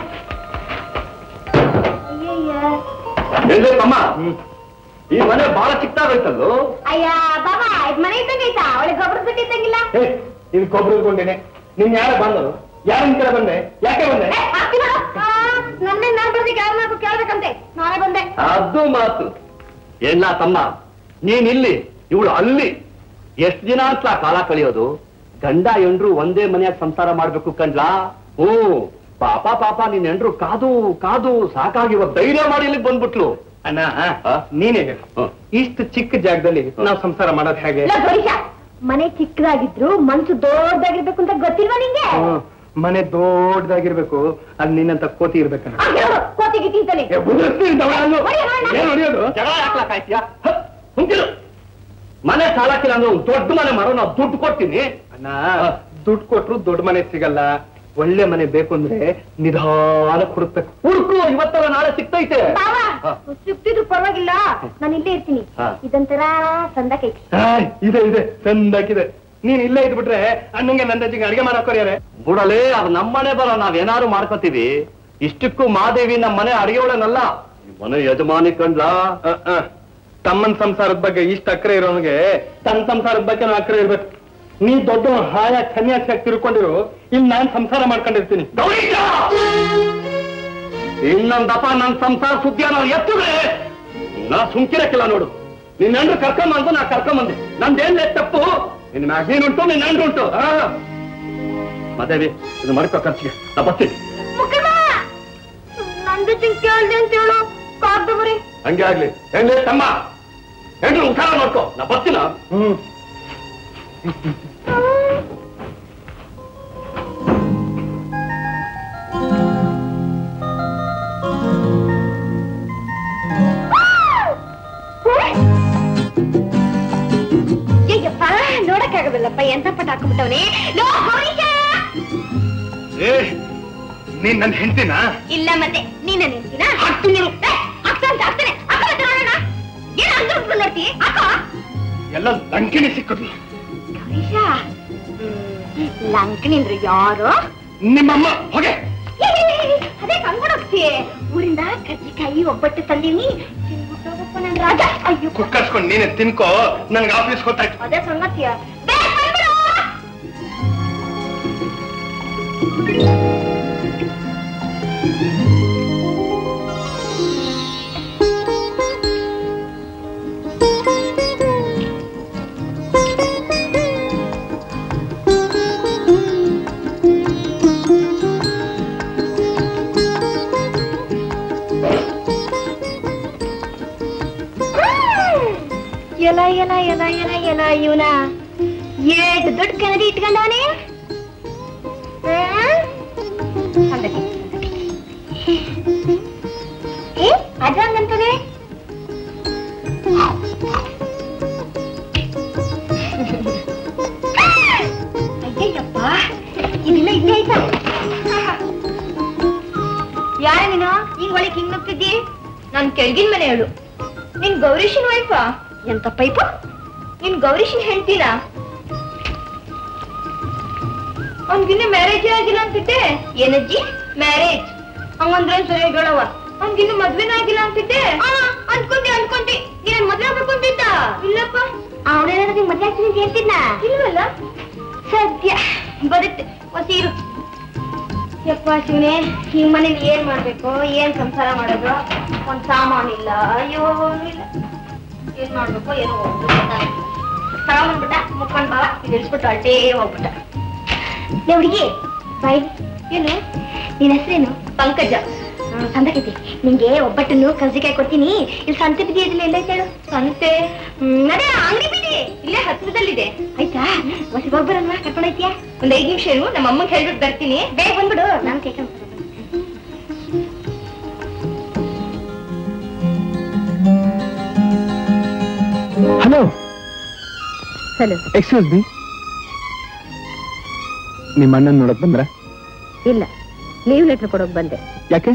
ಅಯ್ಯಯ್ಯ. ಎಲ್ಲೇ ತಮ್ಮ ಈ ಮನೆ ಬಹಳ ಚಿಕ್ಕದಾಗೈತಲ್ಲೋ ಅಯ್ಯ ಬಾಬಾ ಇದ್ ಮನೆ ಇದ್ದಂಗೆ ಐತಾ ಅವಳಿಗೆ ಗೊಬ್ಬರ ಬಿಟ್ಟು ಇದ್ದಂಗಿಲ್ಲ ಇದು ಕೊಬ್ಬರಿ ಇಟ್ಕೊಂಡೇನೆ ನೀನ್ ಯಾರ ಬಂದರು ಯಾರಿನ ಕಡೆ ಬಂದೆ ಯಾಕೆ ಬಂದೆ ಏ, ಹಾಕ್ತಿ ನೋಡು. ಆ, ನನ್ನೇ ನಾನ್ ಬರ್ದಿ ಯಾರನ್ನಾದ್ರು ಕೇಳ್ಬೇಕಂತೆ ನಾನೇ ಬಂದೆ ಅದು ಮಾತು ಎಲ್ಲ ತಮ್ಮ ನೀನ್ ಇಲ್ಲಿ ಇವಳು ಅಲ್ಲಿ ಎಷ್ಟ್ ದಿನ ಅಂತ ಕಾಲ ಕಳಿಯೋದು ಗಂಡ ಎಂಡ್ರು ಒಂದೇ ಮನೆಯಾಗ ಸಂಸಾರ ಮಾಡ್ಬೇಕು ಕಂಡ್ಲಾ ಓ ಪಾಪ ಪಾಪ ನಿನ್ ಎಂಡ್ರು ಕಾದು ಕಾದು ಸಾಕಾಗಿ ಇವಾಗ ಧೈರ್ಯ ಮಾಡಿ ಇಲ್ಲಿಗೆ ಬಂದ್ಬಿಟ್ಲು ಅಣ್ಣ ಆ? ನೀನೇ ಹೇಳು. ಹ. ಇಷ್ಟು ಚಿಕ್ಕ ಜಾಗದಲ್ಲಿ ನಾವು ಸಂಸಾರ ಮಾಡೋದು ಹೇಗೆ ಇಲ್ಲ ಗರೀಶ ಮನೆ ಚಿಕ್ಕದಾಗಿದ್ರು ಮನ್ಸು ದೊಡ್ಡದಾಗಿರ್ಬೇಕು ಅಂತ ಗೊತ್ತಿಲ್ವಾ ನಿಂಗೆ ಹ್ಮ್. ಮನೆ ದೊಡ್ಡದಾಗಿರ್ಬೇಕು ಅಲ್ಲಿ ನಿನ್ನಂತ ಕೋತಿ ಇರ್ಬೇಕಣ್ಣ ಆ, ಹೇಳು, ಕೋತಿಗೆ ತಿಂತಾನೆ ಏ, ಉದುರಿಸ್ತೀನಿ ತಗೊಳ್ಳೋದು. ಹೊಡಿ, ಹೊಡಿ. ಏನ್ ಹೊಡಿಯೋದು ಜಗಳ ಹಾಕ್ಲಾಕಾಯ್ತೀಯಾ ಹುಂಕಿರು ಮನೆ ಸಾಲಕ್ಕಿಲ್ಲ ಅಂದ್ರೆ ಒಂದ್ ದೊಡ್ಡ ಮನೆ ಮಾಡೋ ನಾವು ದುಡ್ಡು ಕೊಡ್ತೀನಿ ಅಣ್ಣ ದುಡ್ಡು ಕೊಟ್ರು ದೊಡ್ಡ ಮನೆ ಸಿಗಲ್ಲ ಒಳ್ಳೆ ಮನೆ ಬೇಕು ಅಂದ್ರೆ ನಿಧಾನ ಹುಡುಕ್ಬೇಕು ಹುಡುಕು ಇವತ್ತಲ್ಲ ನಾಳೆ ಸಿಗ್ತೈತೆ ಬಾವ ಹ. ಸಿಕ್ತಿದ್ರು ಪರವಾಗಿಲ್ಲ ನಾನು ಇಲ್ಲೇ ಇರ್ತೀನಿ ಹ. ಇದೊಂಥರ ಸಂದಕೈತಿ ಹಾಯ್, ಇದೆ ಇದೆ ಚಂದಾಕಿದೆ ನೀನ್ ಇಲ್ಲೇ ಇದ್ಬಿಟ್ರೆ ಅಣ್ಣಂಗೆ ನಂದಜ್ಜಿಗೆ ಅಡಿಗೆ ಮಾಡಕ್ಕೊರಿಯಾರೆ ಬುಡಲೇ ಅದು ನಮ್ಮನೆ ಬರೋ ನಾವೇನಾರು ಮಾಡ್ಕೋತೀವಿ ಇಷ್ಟಕ್ಕೂ ಮಾದೇವಿ ನಮ್ಮ ಮನೆ ಅಡಿಗೆ ಒಳನಲ್ಲ ಈ ಮನೆ ಯಜಮಾನಿ ಕಂಡ್ಲಾ ಅಹ್, ಅಹ್. ತಮ್ಮನ್ ಸಂಸಾರದ ಬಗ್ಗೆ ಇಷ್ಟ ಅಕ್ರೆ ಇರೋನಿಗೆ ತನ್ನ ಸಂಸಾರದ ಬಗ್ಗೆ ಅಕ್ರೆ ಇರ್ಬೇಕು ನೀ ದೊಡ್ಡ ಹಾಯ ಸನ್ಯಾಸಿಯಾಗಿ ತಿಳ್ಕೊಂಡಿರು ಇಲ್ಲಿ ನಾನ್ ಸಂಸಾರ ಮಾಡ್ಕೊಂಡಿರ್ತೀನಿ ಗೌರೀಶ! ಇನ್ನೊಂದಪ್ಪ ನನ್ ಸಂಸಾರ ಸುದ್ದಿಯ ನಾವು ಎತ್ತಿದ್ರೆ ನಾ ಸುಮ್ಕಿರಕ್ಕಿಲ್ಲ ನೋಡು ನಿನ್ನ ಅಂಡ್ರು ಕರ್ಕೊಂಬಂದು ನಾ ಕರ್ಕೊಂಬಂದೆ ನಂದೇನ್ ತಪ್ಪು ನಿನ್ನ ಮ್ಯಾಗ ನೀನುಂಟು ನಿನ್ನ ಅಂಡ್ರು ಉಂಟು ಆ. ಮಾದೇವಿ ಇದು ಮರ್ಕೋ ಖರ್ಚಿಗೆ ನಾ ಬರ್ತೀನಿ ನಂದು ಚಿಂತೆ ಕೇಳ್ದೆ ಅಂತ ಹೇಳು ಕಾಗ್ದ ಬರೀ ಹಂಗೆ ಆಗ್ಲಿ ಹೆಂಗೆ ತಮ್ಮ ಹೆಂಗ್ರು ಉತ್ತಾರ ಮಾಡ್ಕೋ ನಾ ಬರ್ತೀನ ಹ್ಮ್ ಅಯ್ಯಪ್ಪ ನೋಡಕ್ಕಾಗದಲ್ಲಪ್ಪ ಎಂತ ಪಟ ಹಾಕ್ಬಿಟ್ಟವನೇ ಲೋ ಗೌರೀಶ! ಏ ನೀನ್ ನನ್ ಹೆಂಡ್ತಿನ ಇಲ್ಲ ಮತ್ತೆ ನೀನ ನಿಂತಿನ ಹಾಕ್ತೀನಿ ಹಾಕ್ತಾನೆ ಹಾಕ್ತಾನೆ ಹಾಕ ಮತ್ತೆ ನೋಡೋಣ ಏನ್ ಹಂಗ ಉಟ್ಕೊಂಡು ನೋಡ್ತಿ ಹಾಕ ಎಲ್ಲ ಲಂಕಿನಿ ಸಿಕ್ಕದು ಗೌರೀಶ ಲಂಕನಿಂದ್ರು ಯಾರು ನಿಮ್ಮಮ್ಮ ಹೋಗೆ ಏ, ಏ, ಏ, ಅದೇ ಕರ್ಕೊಂಡು ಹೋಗ್ತಿ ಊರಿಂದ ಕಜ್ಜಿಕಾಯಿ ಒಬ್ಬಟ್ಟು ತಂದೀನಿ ತಿನ್ಬಿಟ್ಟೋಗಪ್ಪ ನನ್ ರಾಜ ಅಯ್ಯೋ ಕುಕ್ಕರ್ಸ್ಕೊಂಡ್ ನೀನೆ ತಿನ್ಕೋ ನನ್ಗೆ ಆಫೀಸ್ ಗೊತ್ತಾಯ್ತು ಅದೇ ಸಂಗತಿಯ ಬೇಗ ಬಂದ್ಬಿಡು. ಎಲ ಎಲ ಎಲ ಎಲ ಎಲ ಇವನ ಏಟ್ ದೊಡ್ಡ ಕನ್ನಡಿ ಇಟ್ಕೊಂಡವನೇ ಏ ಅದಂಗಂತದೆ ಅಯ್ಯಯ್ಯಪ್ಪ ಇದೆಲ್ಲ ಇದ್ದೇ ಆಯ್ತಾ ಯಾರ ನೀನು ಹಿಂಗ್ ಒಳಗೆ ಹಿಂಗ್ ನುಗ್ತಿದ್ದಿ ನಾನ್ ಕೆಳಗಿನ ಮನೆ ಹೇಳು ನಿನ್ ಗೌರೀಶನ್ ವೈಫಾ ಎಂತ ಪೈಪ ನಿನ್ ಗೌರೀಶನ್ ಹೇಳ್ತೀನ ಅವ್ನ್ಗಿನ್ನ ಮ್ಯಾರೇಜ್ ಆಗಿಲ್ಲ ಅಂತಿದ್ದೆ ಏನಜ್ಜಿ ಮ್ಯಾರೇಜ್ ಹಂಗಂದ್ರೆ ಸರಿಯಾಗಿ ಹೇಳವ ಅವ್ನ್ಗಿನ್ನು ಮದ್ವೆನೇ ಆಗಿಲ್ಲ ಅಂತಿದ್ದೆ ಅನ್ಕೊಂಡೆ ಅನ್ಕೊಂಡೆ ನೀನ್ ಮದ್ವೆ ಆಗ್ಬೇಕು ಅಂತಿದ್ದ ಇಲ್ಲಪ್ಪ ಅವನೇನಾದ್ರು ನಿಂಗ್ ಮದ್ವೆ ಆಗ್ತೀನಿ ಅಂತ ಹೇಳ್ತಿದ್ನ ಇಲ್ವಲ್ಲ ಸದ್ಯ ಬರುತ್ತೆ ಒಸೀರು ಯಪ್ಪ ಶಿವನೇ ಈ ಮನೇಲಿ ಏನ್ ಮಾಡ್ಬೇಕು ಏನ್ ಸಂಸಾರ ಮಾಡೋದು ಒಂದ್ ಸಾಮಾನ್ ಇಲ್ಲ ಅಯ್ಯೋ ಇಲ್ಲ ಏನ್ ಮಾಡ್ಬೇಕು ಏನೋ ಒಂದು ಗೊತ್ತಾಗ್ತಿಲ್ಲ. ತಗೊಂಡ್ಬಿಟ್ಟ ಮುಕ್ಕೊಂಡ್ ಬಾವ ಇದು ಇಳಿಸ್ಬಿಟ್ಟು ಅಲ್ಟೇ ಹೋಗ್ಬಿಟ್ಟ ಲೇ ಹುಡುಗಿ ಬಾಯ್ ಏನು ನಿನ್ ಹೆಸರೇನು ಪಂಕಜ ಸಂದಕೈತಿ ನಿಂಗೆ ಒಬ್ಬಟ್ಟನ್ನು ಕರ್ಜಿಕಾಯಿ ಕೊಡ್ತೀನಿ ಇಲ್ಲಿ ಸಂತೆ ಬಿದ್ದಿ ಇದಿಲ್ಲ ಎಲ್ಲ ಹೇಳು ಸಂತೆ ಹ್ಮ್, ಅದೇ ಅಂಗಡಿ ಬಿಡಿ ಇಲ್ಲೇ ಹತ್ರದಲ್ಲಿದೆ ಆಯ್ತಾ ಹೊಸ ಹೋಗ್ಬರಲ್ವಾ ಕರ್ಕೊಂಡೋಯ್ತೀಯಾ ಒಂದ್ ಐದ್ ನಿಮಿಷ ಇರು ನಮ್ಮ ಅಮ್ಮಂಗೆ ಹೇಳ್ಬಿಟ್ಟು ಬರ್ತೀನಿ ಬೇಗ ಬಂದ್ಬಿಡು ನಾನು ಕೇಳ್ಕೊಂಡ್ ಹಲೋ ಹಲೋ ಎಕ್ಸ್ಕ್ಯೂಸ್ ಮೀ ನಿಮ್ಮ ಅಣ್ಣನ್ ನೋಡಕ್ ಬಂದ್ರ ಇಲ್ಲ ಲೀವ್ ಲೆಟರ್ ಕೊಡೋಕ್ ಬಂದೆ ಯಾಕೆ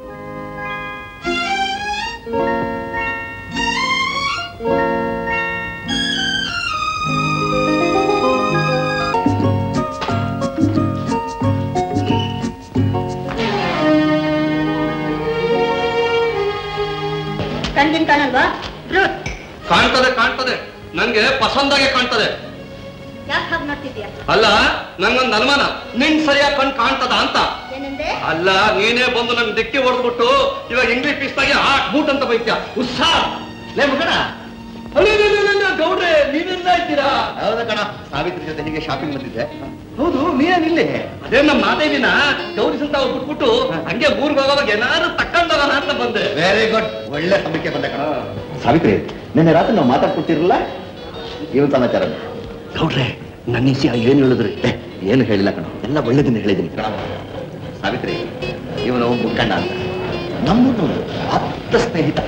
ಕಣ್ಣಿನ ಕಾಣಲ್ವಾ ಕಾಣ್ತದೆ ಕಾಣ್ತದೆ ನಂಗೆ ಪಸಂದಾಗೆ ಕಾಣ್ತದೆ ಯಾಕೆ ಹಾಗೆ ನೋಡ್ತಿದ್ಯಾ ಅಲ್ಲ ನಂಗೊಂದು ಅನುಮಾನ ನಿನ್ ಸರಿಯಾಗಿ ಕಣ್ ಕಾಣ್ತದ ಅಂತ ಏನಂದೆ ಅಲ್ಲ ನೀನೇ ಬಂದು ನನ್ ದಿಕ್ಕಿ ಹೊಡೆದ್ಬಿಟ್ಟು ಇವಾಗ ಇಂಗ್ಲಿಷ್ ಪೀಸ್ದಾಗೆ ಹಾಟ್ ಬೂಟ್ ಅಂತ ಬೈತ್ಯ ಉತ್ಸಾಹ ಲೇ ಮಗನ ಗೌಡ್ರೆ ನೀವೆಲ್ಲ ಇದ್ದೀರಾ ಹೌದಾ ಕಣ ಸಾವಿತ್ರಿ ಜೊತೆ ಹೀಗೆ ಶಾಪಿಂಗ್ ಬಂದಿದ್ದೆ ಹೌದು ನೀನೇನಿಲ್ಲಿ ಅದೇ ನಮ್ಮ ಮಾದೇವಿನ ಗೌರಿಸಂತ ಅವ್ರು ಬಿಟ್ಬಿಟ್ಟು ಹಂಗೆ ಊರ್ಗ್ ಹೋಗೋವಾಗ ಏನಾದ್ರು ತಕ್ಕಂಡೋಗೋಣ ಅಂತ ಬಂದೆ ವೆರಿ ಗುಡ್ ಒಳ್ಳೆ ಸಮಯಕ್ಕೆ ಬಂದೆ ಕಣ ಸಾವಿತ್ರಿ ನಿನ್ನೆ ರಾತ್ರಿ ನಾವು ಮಾತಾಡ್ಕೊಟ್ಟಿರಲ್ಲ ಇವನ್ ಸಮಾಚಾರ ಗೌಡ್ರೆ ನನ್ನ ವಿಷಯ ಏನ್ ಹೇಳಿದ್ರಿ ಏ, ಏನು ಹೇಳಿಲ್ಲ ಕಣ ಎಲ್ಲ ಒಳ್ಳೇದಿನ ಹೇಳಿದ್ದೀನಿ ಕಣ ಸಾವಿತ್ರಿ ಇವನು ಮುಕ್ಕಣ್ಣ ಅಂತ ನಮ್ಮೂರ್ನವನು ಆಪ್ತ ಸ್ನೇಹಿತ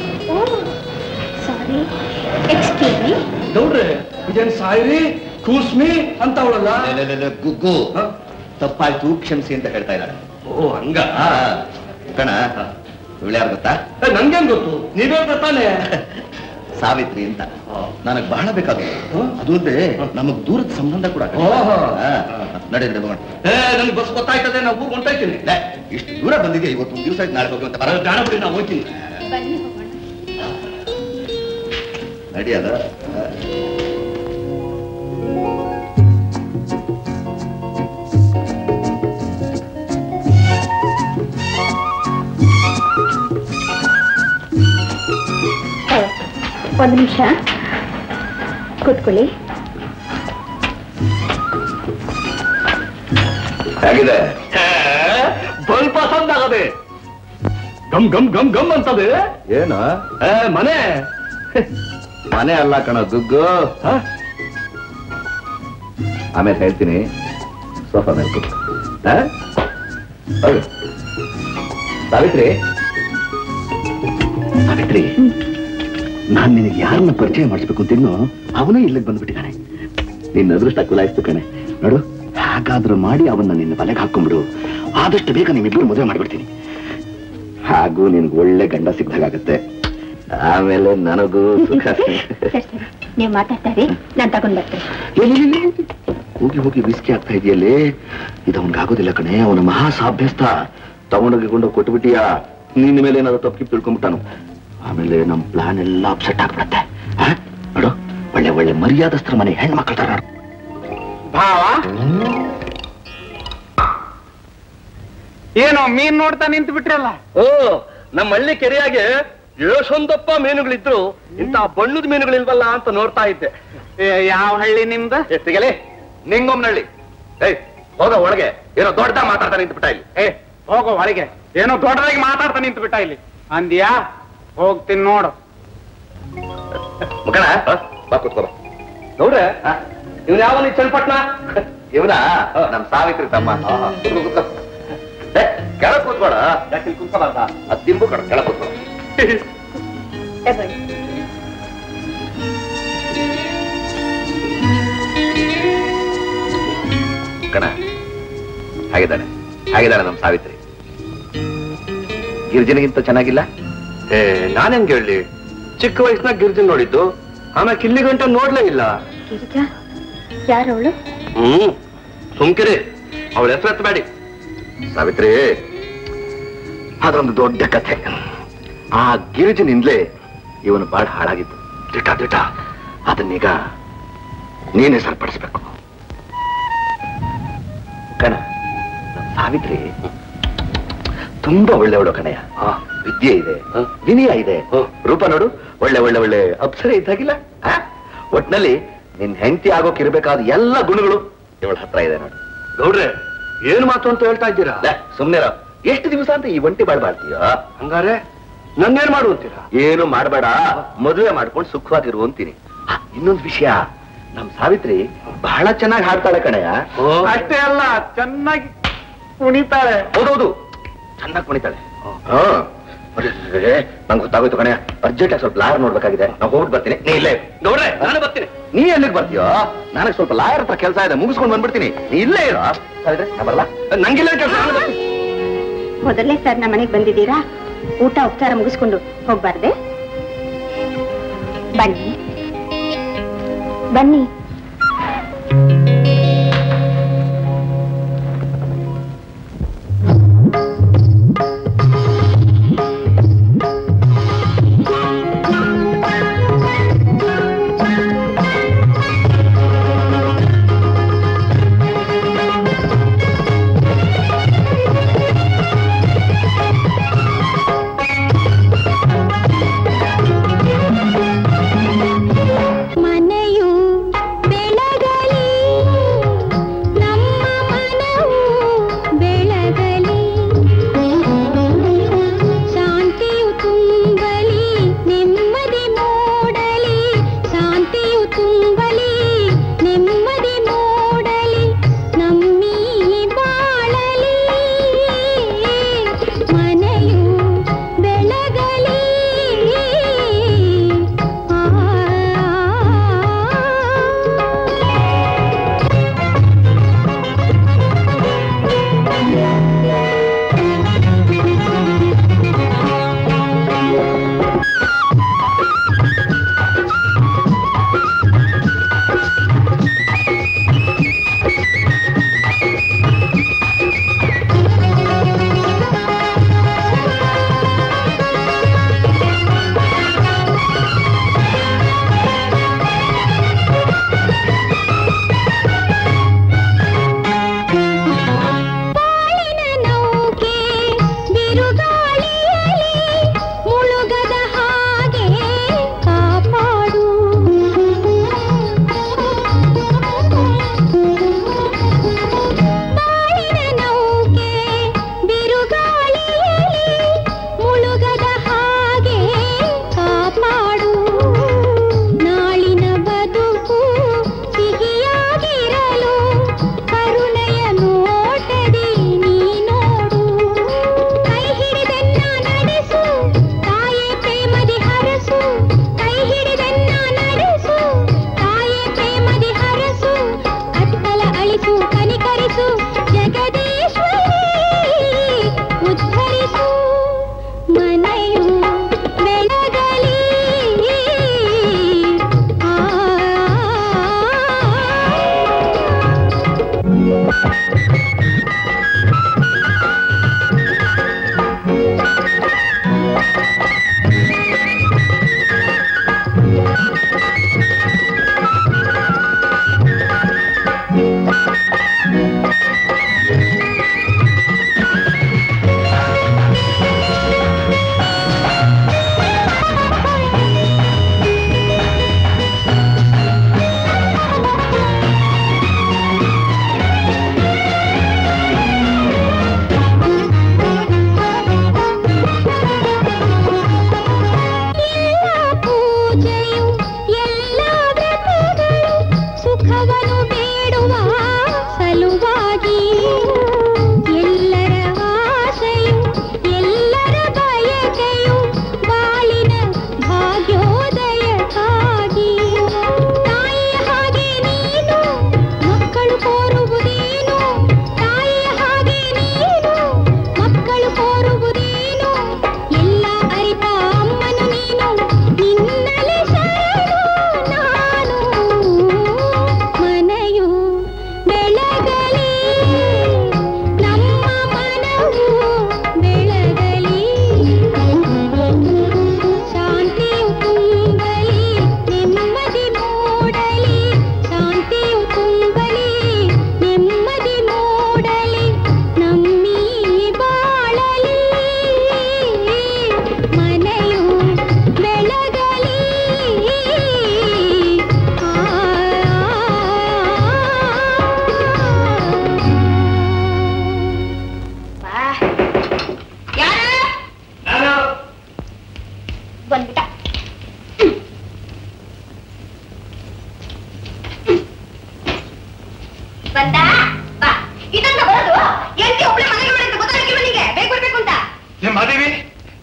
ಸಾರಿ ಎಕ್ಸ್ಕ್ಯೂಸ್ ಮೀ ಗೌಡ್ರೆ ಇದೇನ್ ಸಾಯಿರಿ ಕೂಸ್ಮಿ ಅಂತ ಅವಳಲ್ಲ ಲೇ, ಲೇ, ಲೇ, ಲೇ, ಗುಗ್ಗು ತಪ್ಪಾಯ್ತು ಕ್ಷಮಿಸಿ ಅಂತ ಹೇಳ್ತಾ ಇದ್ದಾರೆ ಓ ಹಂಗ ಆ, ಕಣ ಇವಳು ಯಾರು ಗೊತ್ತಾ ಏ, ನನ್ಗೇನ್ ಗೊತ್ತು ನೀವೇ ತಾನೆ ಸಾವಿತ್ರಿ ಅಂತ ನನಗ್ ಬಹಳ ಬೇಕಾದದ್ದು ಅದು ಅಲ್ಲದೆ ನಮಗ್ ದೂರದ ಸಂಬಂಧ ಕೂಡ ಕಣೆ. ಓಹೋ. ಆ, ನಡಿ ನಡಿ ಹೋಗೋಣ. ಏ ನನ್ಗೆ ಬಸ್ ಗೊತ್ತಾಯ್ತದೆ ನಾವು ಊರ್ ಹೊಂಟಾಯ್ತೀನಿ ಲೇ, ಇಷ್ಟು ದೂರ ಬಂದಿದ್ಯಾ ಇವತ್ತು ಒಂದು ದಿವಸ ನಾಳೆ ಹೋಗುವಂತ ಬರ ಬೇಡ ಬಿಡಿ ನಾವು ಹೋಗ್ತೀನಿ ಬನ್ನಿ ಹೋಗೋಣ ನಡಿಯಲ್ಲ ಒಂದು ನಿಮಿಷ ಕೂತ್ಕೊಳ್ಳಿ ಹೇಗಿದೆ ಬಲ್ ಪಸಂದ್ ಆಗದೆ ಗಮ್ ಗಮ್ ಗಮ್ ಗಮ್ ಅಂತದೆ ಏನು ಏ, ಮನೆ ಮನೆ ಅಲ್ಲ ಕಣ ಗುಗ್ಗು ಹ? ಆಮೇಲೆ ಹೇಳ್ತೀನಿ ಸೋಫಾ ಮೇಲೆ ಕೂತ್ಕೊ. ಹ? ಹೋಗು. ಸಾವಿತ್ರಿ ಸಾವಿತ್ರಿ ನಾನ್ ನಿನಗೆ ಯಾರನ್ನ ಪರಿಚಯ ಮಾಡಿಸ್ಬೇಕು ಅಂತಿನ್ನು ಅವನೇ ಇಲ್ಲಿಗೆ ಬಂದ್ಬಿಟ್ಟಿದ್ದಾನೆ ನಿನ್ನ ಅದೃಷ್ಟ ಕುಲಾಯಿಸ್ತು ಕಣೆ ನೋಡು ಹಾಗಾದ್ರೂ ಮಾಡಿ ಅವನ್ನ ನಿನ್ನ ಬಲೆಗೆ ಹಾಕೊಂಡ್ಬಿಡು ಆದಷ್ಟು ಬೇಗ ನಿಮ್ಮಿಬ್ಬರು ಮದುವೆ ಮಾಡ್ಬಿಡ್ತೀನಿ ಹಾಗೂ ನಿನ್ಗೆ ಒಳ್ಳೆ ಗಂಡ ಸಿಗ್ದಾಗತ್ತೆ ಆಮೇಲೆ ನನಗೂ ಸುಖ ಸರಿ ಸರಿ ನೀವು ಮಾತಾಡ್ತಾ ಇರಿ ನಾನು ತಗೊಂಡ್ ಬರ್ತೀನಿ ಏ, ಏ, ಏ, ಏ, ಹೋಗಿ ಹೋಗಿ ವಿಸ್ಕಿ ಆಗ್ತಾ ಇದೆಯಲ್ಲೇ ಇದು ಅವನಿಗಾಗೋದಿಲ್ಲ ಕಣೆ ಅವನ ಮಹಾ ಸಾಭ್ಯಸ್ತ ತಗೊಂಡೋಗಿಕೊಂಡು ಕೊಟ್ಬಿಟ್ಟಿಯಾ ನಿನ್ನ ಮೇಲೆ ಏನಾದ್ರು ತಪ್ಪು ತಿಳ್ಕೊಂಡ್ಬಿಟ್ಟಾನು ಆಮೇಲೆ ನಮ್ ಪ್ಲಾನ್ ಎಲ್ಲ ಅಪ್ಸೆಟ್ ಆಗ್ಬಿಡತ್ತೆ ಹ? ನೋಡು ಒಳ್ಳೆ ಒಳ್ಳೆ ಮರ್ಯಾದಸ್ತ್ರ ಮನೆ ಹೆಣ್ಮಕ್ಳ ತರ ನೋಡು. ಭಾವ ಏನೋ ಮೀನ್ ನೋಡ್ತಾ ನಿಂತು ಬಿಟ್ರಲ್ಲ ಓ ನಮ್ಮ ಹಳ್ಳಿ ಕೆರೆಯಾಗೆ ಎಷ್ಟೊಂದಪ್ಪ ಮೀನುಗಳಿದ್ರು ಇಂತ ಬಣ್ಣದ ಮೀನುಗಳಿಲ್ವಲ್ಲ ಅಂತ ನೋಡ್ತಾ ಇದ್ದೆ ಯಾವ ಹಳ್ಳಿ ನಿಮ್ದ ಎತ್ತಿಗೆಲೆ ನಿಂಗೊಮ್ನಳ್ಳಿ ಏಯ್ ಹೋಗ ಒಳಗೆ ಏನೋ ದೊಡ್ಡ ಮಾತಾಡ್ತಾ ನಿಂತ್ಬಿಟ್ಟ ಇಲ್ಲಿ ಏ ಹೋಗೋ ಒಳಗೆ ಏನೋ ದೊಡ್ಡದಾಗಿ ಮಾತಾಡ್ತಾ ನಿಂತು ಬಿಟ್ಟ ಇಲ್ಲಿ ಅಂದ್ಯಾ ಹೋಗ್ತೀನಿ ನೋಡು ಮುಖಣ ಬಾ ಕೂತ್ಕೋ ಬಾ. ನೋಡ್ರೆ ಇವ್ನ ಯಾವ ಚನ್ನಪಟ್ನ ಇವನ ನಮ್ ಸಾವಿತ್ರಿ ತಮ್ಮ ಕೂತ್ಕೋ, ಕೂತ್ಕೋ. ಏ, ಕೆಳಗ್ ಕೂತ್ಕೋಣ ಯಾಕೆ ಕುಂತ್ಕೊಬಾರ್ದ ಅದ್ ದಿಂಬು ಕಣ ಕೆಳಗ್ ಕೂತ್ಕೋ ತಗೊಳ್ಳಿ ಕಣ ಹಾಗಿದ್ದಾನೆ ಹಾಗಿದ್ದಾನೆ ನಮ್ ಸಾವಿತ್ರಿ ಗಿರಿಜನಿಗಿಂತ ಚೆನ್ನಾಗಿಲ್ಲ ಏ ನಾನೇನ್ ಹೇಳಿ ಚಿಕ್ಕ ವಯಸ್ಸಿನಾಗ ಗಿರ್ಜನ್ ನೋಡಿದ್ದು ಆಮೇಲೆ ಕಿಲ್ಲಿ ಗಂಟ ನೋಡ್ಲೇ ಇಲ್ಲ ಗಿರಿಜಾ ಯಾರವಳು ಹ್ಮ್ ಸುಮ್ಕಿರಿ ಅವಳ ಹೆಸರು ಎತ್ತಬೇಡಿ ಸಾವಿತ್ರಿ ಅದೊಂದು ದೊಡ್ಡ ಕಥೆ ಆ ಗಿರಿಜನಿಂದಲೇ ಇವನು ಬಹಳ ಹಾಳಾಗಿತ್ತು ದಿಟ ದಿಟ ಅದನ್ನೀಗ ನೀನೇ ಸರಿಪಡಿಸ್ಬೇಕು ಕಣ ನಮ್ ಸಾವಿತ್ರಿ ತುಂಬಾ ಒಳ್ಳೆಯವಳು ಕಣಯ್ಯ ವಿದ್ಯೆ ಇದೆ ವಿನಯ ಇದೆ ರೂಪ ನೋಡು ಒಳ್ಳೆ ಒಳ್ಳೆ ಒಳ್ಳೆ ಅಪ್ಸರೆ ಇದ್ದಾಗಿಲ್ಲ ಆ? ಒಟ್ನಲ್ಲಿ ನಿನ್ ಹೆಂಡತಿ ಆಗೋಕಿರ್ಬೇಕಾದ ಎಲ್ಲ ಗುಣಗಳು ಇವಳ ಹತ್ರ ಇದೆ ನೋಡು ಗೌಡ್ರೆ ಏನ್ ಮಾತು ಅಂತ ಹೇಳ್ತಾ ಇದ್ದೀರಾ ಲೇ, ಸುಮ್ನೆ ಇರು. ಎಷ್ಟು ದಿವಸ ಅಂತ ಈ ಒಂಟಿ ಬಾಳ್ಬಾಳ್ತೀಯ ಹಂಗಾರೆ ನನ್ನೇನ್ ಮಾಡು ಅಂತೀರಾ ಏನು ಮಾಡಬೇಡ ಮದುವೆ ಮಾಡ್ಕೊಂಡು ಸುಖವಾಗಿರು ಅಂತೀನಿ ಆ, ಇನ್ನೊಂದು ವಿಷಯ ನಮ್ ಸಾವಿತ್ರಿ ಬಹಳ ಚೆನ್ನಾಗಿ ಹಾಡ್ತಾಳೆ ಕಣಯ್ಯ ಅಷ್ಟೇ ಅಲ್ಲ ಚೆನ್ನಾಗಿ ಕುಣಿತಾಳೆ ಹೌದೌದು ಚೆನ್ನಾಗಿ ಕುಣಿತಾಳೆ ಹಾ ನಂಗೆ ಗೊತ್ತಾಗೋಯ್ತು ಕಣಯ್ಯ ಅರ್ಜೆಂಟ್ ಆಗಿ ಸ್ವಲ್ಪ ಲಾಯರ್ ನೋಡ್ಬೇಕಾಗಿದೆ ನಾವು ಹೋಗ್ಬಿಟ್ಟು ಬರ್ತೀನಿ ನೀ ಇಲ್ಲೇ ಇರು. ಗೌಡ್ರೆ ನಾನು ಬರ್ತೀನಿ ನೀ ಎಲ್ಲಿಗೆ ಬರ್ತೀಯೋ ನನಗೆ ಸ್ವಲ್ಪ ಲಾಯರ್ ಹತ್ರ ಕೆಲಸ ಇದೆ ಮುಗಿಸ್ಕೊಂಡು ಬಂದ್ಬಿಡ್ತೀನಿ ನೀ ಇಲ್ಲೇ ಇರೋ ಸಾವಿತ್ರಿ ನಾ ಬರಲ್ಲ ನಂಗಿಲ್ಲ ಕೆಲಸ ನಾನು ಬರ್ತೀನಿ ಮೊದಲನೇ ಸರ್ ನಮ್ಮ ಮನೆಗೆ ಬಂದಿದ್ದೀರಾ ಊಟ ಉಪಚಾರ ಮುಗಿಸ್ಕೊಂಡು ಹೋಗ್ಬಾರ್ದೆ ಬನ್ನಿ ಬನ್ನಿ ಮನೆಯು ಬೆಳಗಲಿ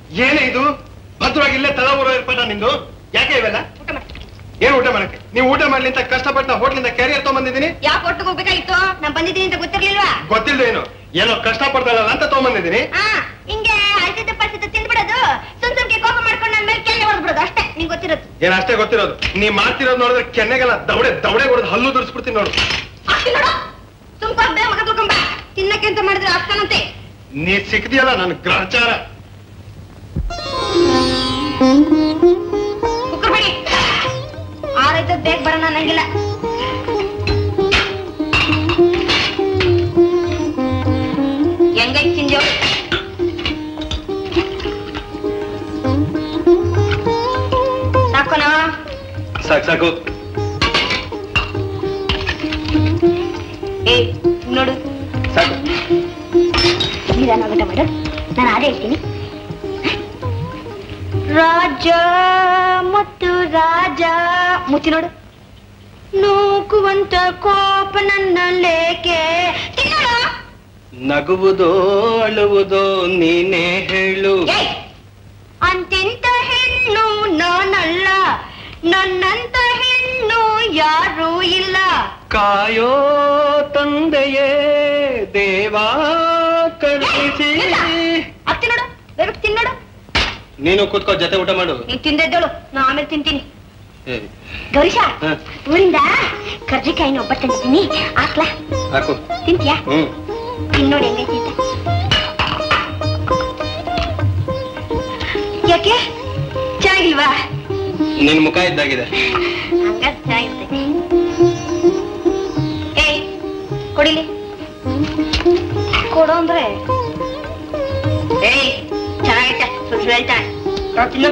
ಏನೇ ಇದು ಭದ್ರವಾಗಿ ಇಲ್ಲೇ ತಳ ಊರ ಏರ್ಪಾಟ ನಿಂದು ಯಾಕೆ ಇವೆಲ್ಲ ಏನ್ ಊಟ ಮಾಡಕ್ಕೆ ನೀವು ಊಟ ಮಾಡ್ಲಿ ಅಂತ ಕಷ್ಟಪಟ್ಟು ಹೋಟ್ಲಿಂದ ಕ್ಯಾರಿಯರ್ ತಗೊಂಬಂದಿದ್ದೀನಿ ಯಾಕೆ ಒಟ್ಟಿಗೆ ಹೋಗ್ಬೇಕಾಗಿತ್ತು ನಾನ್ ಬಂದಿದ್ದೀನಿ ಅಂತ ಗೊತ್ತಿರ್ಲಿಲ್ವಾ ಗೊತ್ತಿಲ್ಲ ಏನು ಏನೋ ಕಷ್ಟ ಪಡ್ತಾಳಲ್ಲ ಅಂತ ತಗೊಂಬಂದಿದ್ದೀನಿ ಆ ಹಿಂಗೆ ಅಲ್ಸಿದ ಪಲ್ಸಿದ ತಿಂದ್ಬಿಡೋದು ಸುಮ್ ಸುಮ್ಕೆ ಕೋಪ ಮಾಡ್ಕೊಂಡು ನನ್ನ ಮೇಲೆ ಕೆನ್ನೆ ಹೊಡೆದ್ಬಿಡೋದು ಅಷ್ಟೇ ನಿಂಗೆ ಗೊತ್ತಿರೋದು ಏನ್ ಅಷ್ಟೇ ಗೊತ್ತಿರೋದು ನೀ ಮಾಡ್ತಿರೋದು ನೋಡಿದ್ರೆ ಕೆನ್ನೆಗೆಲ್ಲ ದವಡೆ ದವಡೆ ಹೊಡೆದು ಹಲ್ಲು ದುರ್ಸ್ಬಿಡ್ತೀನಿ ನೋಡು ಅಷ್ಟೇ ನೋಡು ಸುಮ್ಕ ಬೇಗ ಮಗ ತಗೊಂಬ ತಿನ್ನಕ್ಕೆ ಅಂತ ಮಾಡಿದ್ರೆ ಅಷ್ಟನಂತೆ ನೀ ಸಿಕ್ತಿಯಲ್ಲ ನನ್ ಗ್ರಹಚಾರ ಕುಕ್ಕರ್ ಬಡಿ ಆರೈತ ಬೇಗ ಬರೋಣ ನಂಗಿಲ್ಲ ಹೆಂಗೈತ್ ತಿಂಜೋ ಸಾಕೋಣ ಸಾಕು ಸಾಕು ಏ ನೋಡು ಸಾಕು ನಿಧಾನ ಊಟ ಮಾಡು ನಾನು ಅದೇ ಹೇಳ್ತೀನಿ ರಾಜ ಮತ್ತು ರಾಜ ಮುಚ್ಚಿ ನೋಡು ನೂಕುವಂತ ಕೋಪ ನನ್ನಲ್ಲೇಕೆ ತಿನ್ನೋಣ ನಗುವುದೋ ಅಳುವುದೋ ನೀನೇ ಹೇಳು ಏಯ್! ಅಂತೆಂತ ಹೆಣ್ಣು ನಾನಲ್ಲ ನನ್ನಂತ ಹೆಣ್ಣು ಯಾರೂ ಇಲ್ಲ ಕಾಯೋ ತಂದೆಯೇ ದೇವಾ ಕರುಣಿಸಿ ಅತ್ತಿ ನೋಡು ಬೇಗ ತಿನ್ನೋಡು ನೀನು ಕೂತ್ಕೋ ಜೊತೆ ಊಟ ಮಾಡು ನೀನ್ ತಿಂದಿದ್ದಳು ನಾ ಆಮೇಲೆ ತಿಂತೀನಿ ಏ, ಗೌರೀಶ ಹ, ಊರಿಂದ ಕರ್ಜಿಕಾಯಿನ ಒಬ್ಬಟ್ಟು ತಂದಿದ್ದೀನಿ ಹಾಕ್ಲಾ ಹಾಕು ತಿಂತೀಯಾ ಹ್ಮ್ ತಿನ್ನೋಡಿ ಹೆಂಗೈತಿ ಅಂತ ಯಾಕೆ ಚೆನ್ನಾಗಿಲ್ವಾ ನಿನ್ ಮುಖ ಇದ್ದಾಗಿದೆ ಹಂಗಾದ್ರೆ ಚೆನ್ನಾಗಿರ್ತೈತೆ ಏಯ್ ಕೊಡಿಲಿ ಕೊಡು ಅಂದ್ರೆ ಏಯ್ ಚೆನ್ನಾಗೈತೆ ಸುಳ್ಳು ಹೇಳ್ತಾನೆ ಕೊಡು ತಿನ್ನು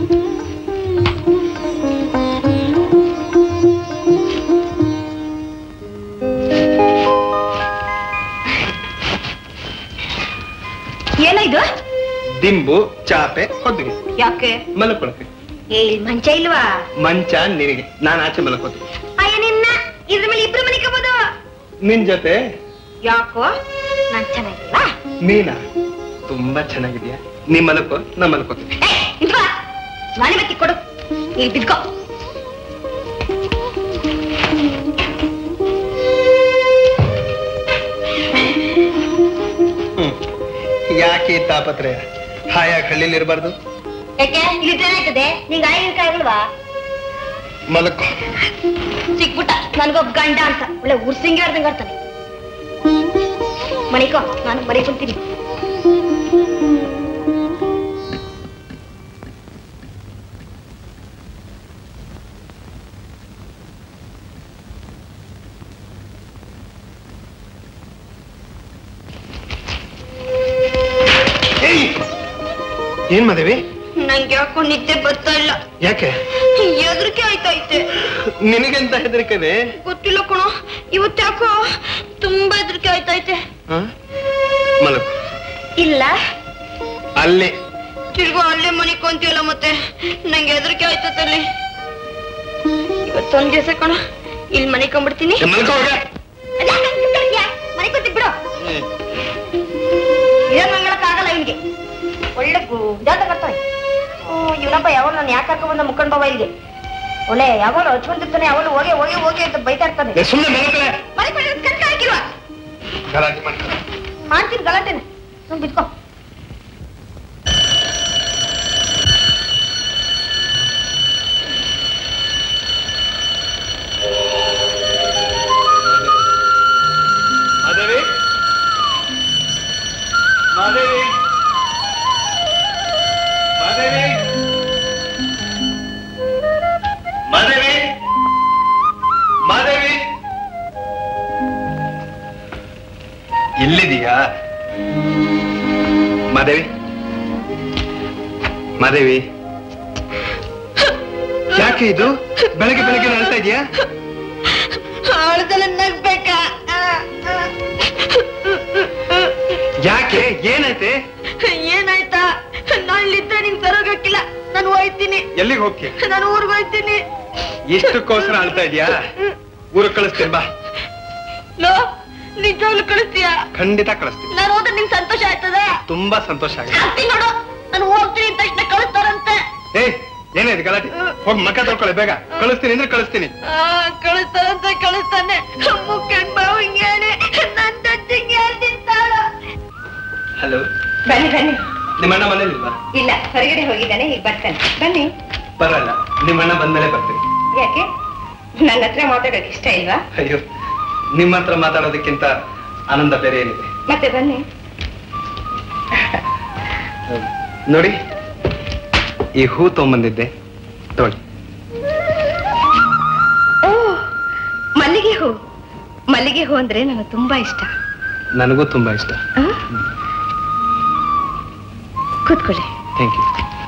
ಏನ ಇದು ದಿಂಬು ಚಾಪೆ ಹೊದ್ದಿಗೆ ಯಾಕೆ ಮಲ್ಕೊಳಕ್ಕೆ ಏ ಇಲ್ಲಿ ಮಂಚ ಇಲ್ವಾ ಮಂಚ ನಿನಗೆ ನಾನ್ ಆಚೆ ಮಲ್ಕೋತೀನಿ ಅಯ್ಯ ನಿನ್ನ ಇದ್ರ ಮೇಲೆ ಇಬ್ರು ಮನಿಕೋಬಹುದು ನಿನ್ ಜೊತೆ ಯಾಕೋ ನಾನ್ ಚೆನ್ನಾಗಿಲ್ವಾ ನೀನಾ ತುಂಬಾ ಚೆನ್ನಾಗಿದ್ಯಾ ನೀ ಮಲ್ಕೋ ನಾ ಮಲ್ಕೋತೀನಿ ಇದ್ವಾ ಮನೆ ಬತ್ತಿ ಕೊಡು ಇಲ್ಲಿ ಬಿದ್ಕೋ ಹ್ಮ್ ಯಾಕೆ ಈ ತಾಪತ್ರಯ ಹಾಯಾಗಿ ಹಳ್ಳಿಲಿ ಇರಬಾರ್ದು ಯಾಕೆ ಇಲ್ಲಿ ಏನಾಯ್ತದೆ ನಿಂಗೆ ಆಗಿಲ್ವಾ ಮಲ್ಕೋ ಸಿಕ್ಬಿಟ್ಟ ನನ್ಗೊಬ್ಬ ಗಂಡ ಅಂತ ಒಳ್ಳೆ ಉರ್ಸಿಂಗಿ ಆಡ್ದಂಗ ಆಡ್ತಾನೆ ಮಣಿಕೋ ನಾನು ಮನೆ ಕುಂತೀನಿ ಏಯ್! ಏನ್ ಮದೇವಿ ನಂಗೆ ಯಾಕೋ ನಿದ್ದೆ ಬರ್ತಾ ಇಲ್ಲ ಯಾಕೆ ಎದ್ರಿಕೆ ಆಯ್ತೈತೆ ನಿನಗೆಂತ ಹೆದರಿಕೆನೆ ಗೊತ್ತಿಲ್ಲ ಕಣೋ ಇವತ್ತು ಯಾಕೋ ತುಂಬಾ ಹೆದರಿಕೆ ಆಯ್ತೈತೆ ಮಲಗು ಇಲ್ಲ ಅಲ್ಲಿ ತಿರ್ಗು ಅಲ್ಲೇ ಮನೆ ಕೊಂತೀವಲ್ಲ ಮತ್ತೆ ನಂಗೆ ಹೆದರಿಕೆ ಆಯ್ತದಲ್ಲಿ ಇವತ್ತೊಂದ್ ದಿವಸ ಕಣ ಇಲ್ಲಿ ಮನೆ ಕೊಂಡ್ಬಿಡ್ತೀನಿ ಮಲ್ಕೋ ಹೋಗೆ. ಮನೆ ಕೊಂತಿ ಬಿಡು ಏನ್ ಆಗಲ್ಲ ಇವನ್ಗೆ ಒಳ್ಳೆ ಗುಡ್ಡಾಟ ಬರ್ತಾನೆ ಇವನಪ್ಪ ಯಾವಾಗ ನಾನು ಯಾಕೆ ಕರ್ಕೊಂಡ್ ಬಂದ ಮುಕ್ಕಂಡ್ ಬಾಬಾ ಇಲ್ಲಿಗೆ ಒಳ್ಳೆ ಯಾವಾಗ ಹಚ್ಕೊಂತಿರ್ತಾನೆ ಯಾವಾಗ ಹೋಗಿ ಹೋಗಿ ಹೋಗಿ ಅಂತ ಬೈತಾ ಇರ್ತಾನೆ ಏ, ಸುಮ್ನೆ ಮಲ್ಕಲೆ ಮನೆ ಕೊಂಡ್ ಕರ್ಕ ಹಾಕಿಲ್ವಾ ಗಲಾಟೆ ಮಾಡ್ಕೊ ಮಾಡ್ತೀನಿ ಗಲಾಟೆನೆ ಸುಮ್ ಬಿಟ್ಕೋ ಮಾದೇವಿ ಮಾದೇವಿ ಮಾದೇವಿ ಮಾದೇವಿ ಮಾದೇವಿ ಎಲ್ಲಿದೀಯಾ ಮಾದೇವಿ ಮಾದೇವಿ ಯಾಕೆ ಇದು ಬೆಳಗ್ಗೆ ಬೆಳಗ್ಗೆ ಅಳ್ತಾ ಇದೆಯಾ ಆಳ್ದಲ್ಲ ನಗ್ಬೇಕಾ ಯಾಕೆ ಏನೈತೆ ಏನಾಯ್ತಾ ನಾಳಿದ್ದ ನಿಂಗ್ ಸರೋಗಕ್ಕಿಲ್ಲ ನಾನು ಹೋಯ್ತೀನಿ ಎಲ್ಲಿಗೆ ಹೋಗ್ತೀಯ ನಾನು ಊರ್ಗ್ ಹೋಯ್ತೀನಿ ಇಷ್ಟಕ್ಕೋಸ್ಕರ ಅಳ್ತಾ ಇದೆಯಾ ಊರಿಗೆ ಕಳಿಸ್ತೇನೆ ಬಾ ಲೋ ನಿಜವಾಗ್ಲು ಕಳಿಸ್ತೀಯಾ ಖಂಡಿತ ಕಳಿಸ್ತೀನಿ ನಾನು ಹೋದ್ರೆ ನಿಂಗ್ ಸಂತೋಷ ಆಯ್ತದ ತುಂಬಾ ಸಂತೋಷ ಆಗುತ್ತೆ ಆಗ್ತೀನಿ ನೋಡು ನಾನು ಹೋಗ್ತೀನಿ ಹೋಗಿ ಮಕ್ಕ ತೊಳ್ಕೊಳ್ಳಿ ಬೇಗ ಕಳಿಸ್ತೀನಿ ಅಂದ್ರೆ ಕಳಿಸ್ತೀನಿ ಆ, ಕಳಿಸ್ತಾನಂತ ಕಳಿಸ್ತಾನೆ ಮುಖಂಡ್ ಬಾವು ಹಿಂಗೆ ಹೇಳಿ ನನ್ ತಂತಿಗೆ ಹೇಳ್ತಿರ್ತಾಳ ಹಲೋ ಬನ್ನಿ ಬನ್ನಿ ನಿಮ್ಮ ಅಣ್ಣ ಮನೇಲಿಲ್ವಾ ಇಲ್ಲ ಹೊರಗಡೆ ಹೋಗಿದ್ದಾನೆ ಈಗ ಬರ್ತಾನೆ ಬನ್ನಿ ಬರಲ್ಲ ನಿಮ್ಮ ಅಣ್ಣ ಬಂದ್ಮೇಲೆ ಬರ್ತೀನಿ ಯಾಕೆ ನನ್ನ ಹತ್ರ ಮಾತಾಡೋಕೆ ಇಷ್ಟ ಇಲ್ವಾ ಅಯ್ಯೋ ನಿಮ್ಮ ಹತ್ರ ಮಾತಾಡೋದಕ್ಕಿಂತ ಆನಂದ ಬೇರೆ ಏನಿದೆ ಮತ್ತೆ ಬನ್ನಿ ನೋಡಿ ಈ ಹೂ ತಗೊಂಬಂದಿದ್ದೆ ತಗೊಳ್ಳಿ ಓ ಮಲ್ಲಿಗೆ ಹೂ ಮಲ್ಲಿಗೆ ಹೂ ಅಂದ್ರೆ ನನಗೆ ತುಂಬಾ ಇಷ್ಟ ನನಗೂ ತುಂಬಾ ಇಷ್ಟ ಆ? ಕೂತ್ಕೊಳ್ಳಿ ಥ್ಯಾಂಕ್ ಯು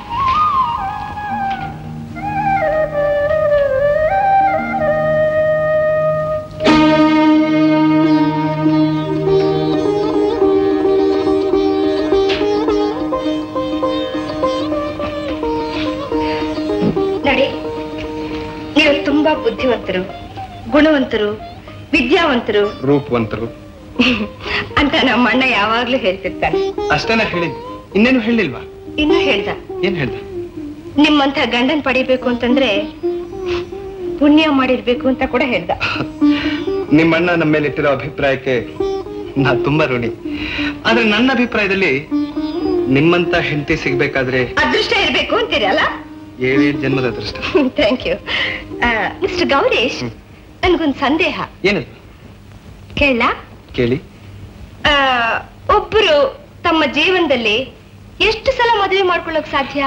ನೋಡಿ ನೀವು ತುಂಬಾ ಬುದ್ಧಿವಂತರು ಗುಣವಂತರು ವಿದ್ಯಾವಂತರು ರೂಪವಂತರು ಅಂತ ನಮ್ಮ ಅಣ್ಣ ಯಾವಾಗ್ಲೂ ಹೇಳ್ತಿರ್ತಾನೆ ಅಷ್ಟೇನ ಹೇಳಿದ್ ಇನ್ನೇನು ಹೇಳಿಲ್ವಾ ಇನ್ನು ಹೇಳ್ದ ಏನ್ ಹೇಳ್ದ ನಿಮ್ಮಂತ ಗಂಡನ್ ಪಡಿಬೇಕು ಅಂತಂದ್ರೆ ಪುಣ್ಯ ಮಾಡಿರ್ಬೇಕು ಅಂತ ಕೂಡ ಹೇಳ್ದ ನಿಮ್ಮಣ್ಣ ನಮ್ಮ ಮೇಲೆ ಇಟ್ಟಿರೋ ಅಭಿಪ್ರಾಯಕ್ಕೆ ನಾ ತುಂಬಾ ಋಣಿ ಆದ್ರೆ ನನ್ನ ಅಭಿಪ್ರಾಯದಲ್ಲಿ ನಿಮ್ಮಂತ ಹೆಂಡತಿ ಸಿಗ್ಬೇಕಾದ್ರೆ ಅದೃಷ್ಟ ಇರ್ಬೇಕು ಅಂತೀರಲ್ಲ ಏಳೇಳು ಜನ್ಮದ ಅದೃಷ್ಟ ಥ್ಯಾಂಕ್ ಯು ಮಿಸ್ಟರ್ ಗೌರೀಶ್ ನನ್ಗೊಂದ್ ಸಂದೇಹ ಏನದು ಕೇಳ ಕೇಳಿ ಒಬ್ರು ತಮ್ಮ ಜೀವನದಲ್ಲಿ ಎಷ್ಟು ಸಲ ಮದುವೆ ಮಾಡ್ಕೊಳ್ಳೋಕ್ ಸಾಧ್ಯ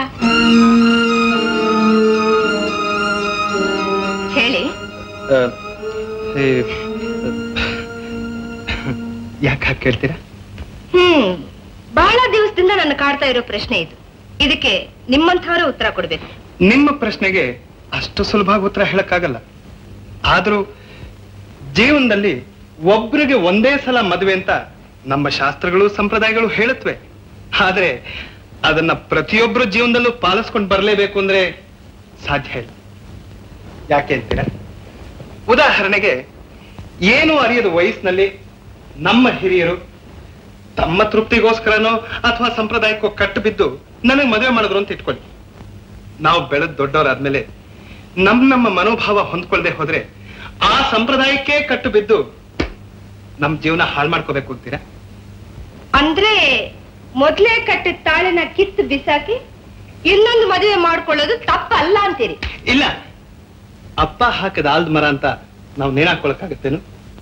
ಹೇಳಿ ಆ, ಏ, ಯಾಕೆ ಹಾಗೆ ಕೇಳ್ತೀರಾ ಹ್ಮ್ ಬಹಳ ದಿವಸದಿಂದ ನನ್ನ ಕಾಡ್ತಾ ಇರೋ ಪ್ರಶ್ನೆ ಇದು ಇದಕ್ಕೆ ನಿಮ್ಮಂಥವರೇ ಉತ್ತರ ಕೊಡ್ಬೇಕು ನಿಮ್ಮ ಪ್ರಶ್ನೆಗೆ ಅಷ್ಟು ಸುಲಭವಾಗಿ ಉತ್ತರ ಹೇಳಕ್ಕಾಗಲ್ಲ ಆದ್ರೂ ಜೀವನದಲ್ಲಿ ಒಬ್ರಿಗೆ ಒಂದೇ ಸಲ ಮದುವೆ ಅಂತ ನಮ್ಮ ಶಾಸ್ತ್ರಗಳು ಸಂಪ್ರದಾಯಗಳು ಹೇಳುತ್ತವೆ ಆದ್ರೆ ಅದನ್ನ ಪ್ರತಿಯೊಬ್ಬರು ಜೀವನದಲ್ಲೂ ಪಾಲಿಸ್ಕೊಂಡು ಬರಲೇಬೇಕು ಅಂದ್ರೆ ಸಾಧ್ಯ ಇಲ್ಲ ಯಾಕೆ ಅಂತೀರಾ ಉದಾಹರಣೆಗೆ ಏನು ಅರಿಯದ ವಯಸ್ಸಿನಲ್ಲಿ ನಮ್ಮ ಹಿರಿಯರು ತಮ್ಮ ತೃಪ್ತಿಗೋಸ್ಕರನೋ ಅಥವಾ ಸಂಪ್ರದಾಯಕ್ಕೋ ಕಟ್ಟು ಬಿದ್ದು ನನಗೆ ಮದುವೆ ಮಾಡಿದ್ರು ಅಂತ ಇಟ್ಕೊಳ್ಳಿ ನಾವು ಬೆಳೆದ್ ದೊಡ್ಡವರಾದ್ಮೇಲೆ ನಮ್ ನಮ್ಮ ಮನೋಭಾವ ಹೊಂದ್ಕೊಳ್ದೆ ಹೋದ್ರೆ ಆ ಸಂಪ್ರದಾಯಕ್ಕೆ ಕಟ್ಟು ಬಿದ್ದು ನಮ್ ಜೀವನ ಹಾಳು ಮಾಡ್ಕೋಬೇಕು ಅಂತೀರಾ ಅಂದ್ರೆ ಮೊದ್ಲೇ ಕಟ್ಟಿದ ತಾಳಿನ ಕಿತ್ತು ಬಿಸಾಕಿ ಇನ್ನೊಂದು ಮದುವೆ ಮಾಡ್ಕೊಳ್ಳೋದು ತಪ್ಪಲ್ಲ ಅಂತೀರಿ ಇಲ್ಲ ಅಪ್ಪ ಹಾಕದ ಆಲ್ದ ಮರ ಅಂತ ನಾವು ನೇಣಾಕೊಳಕ್ಕಾಗತ್ತೇನು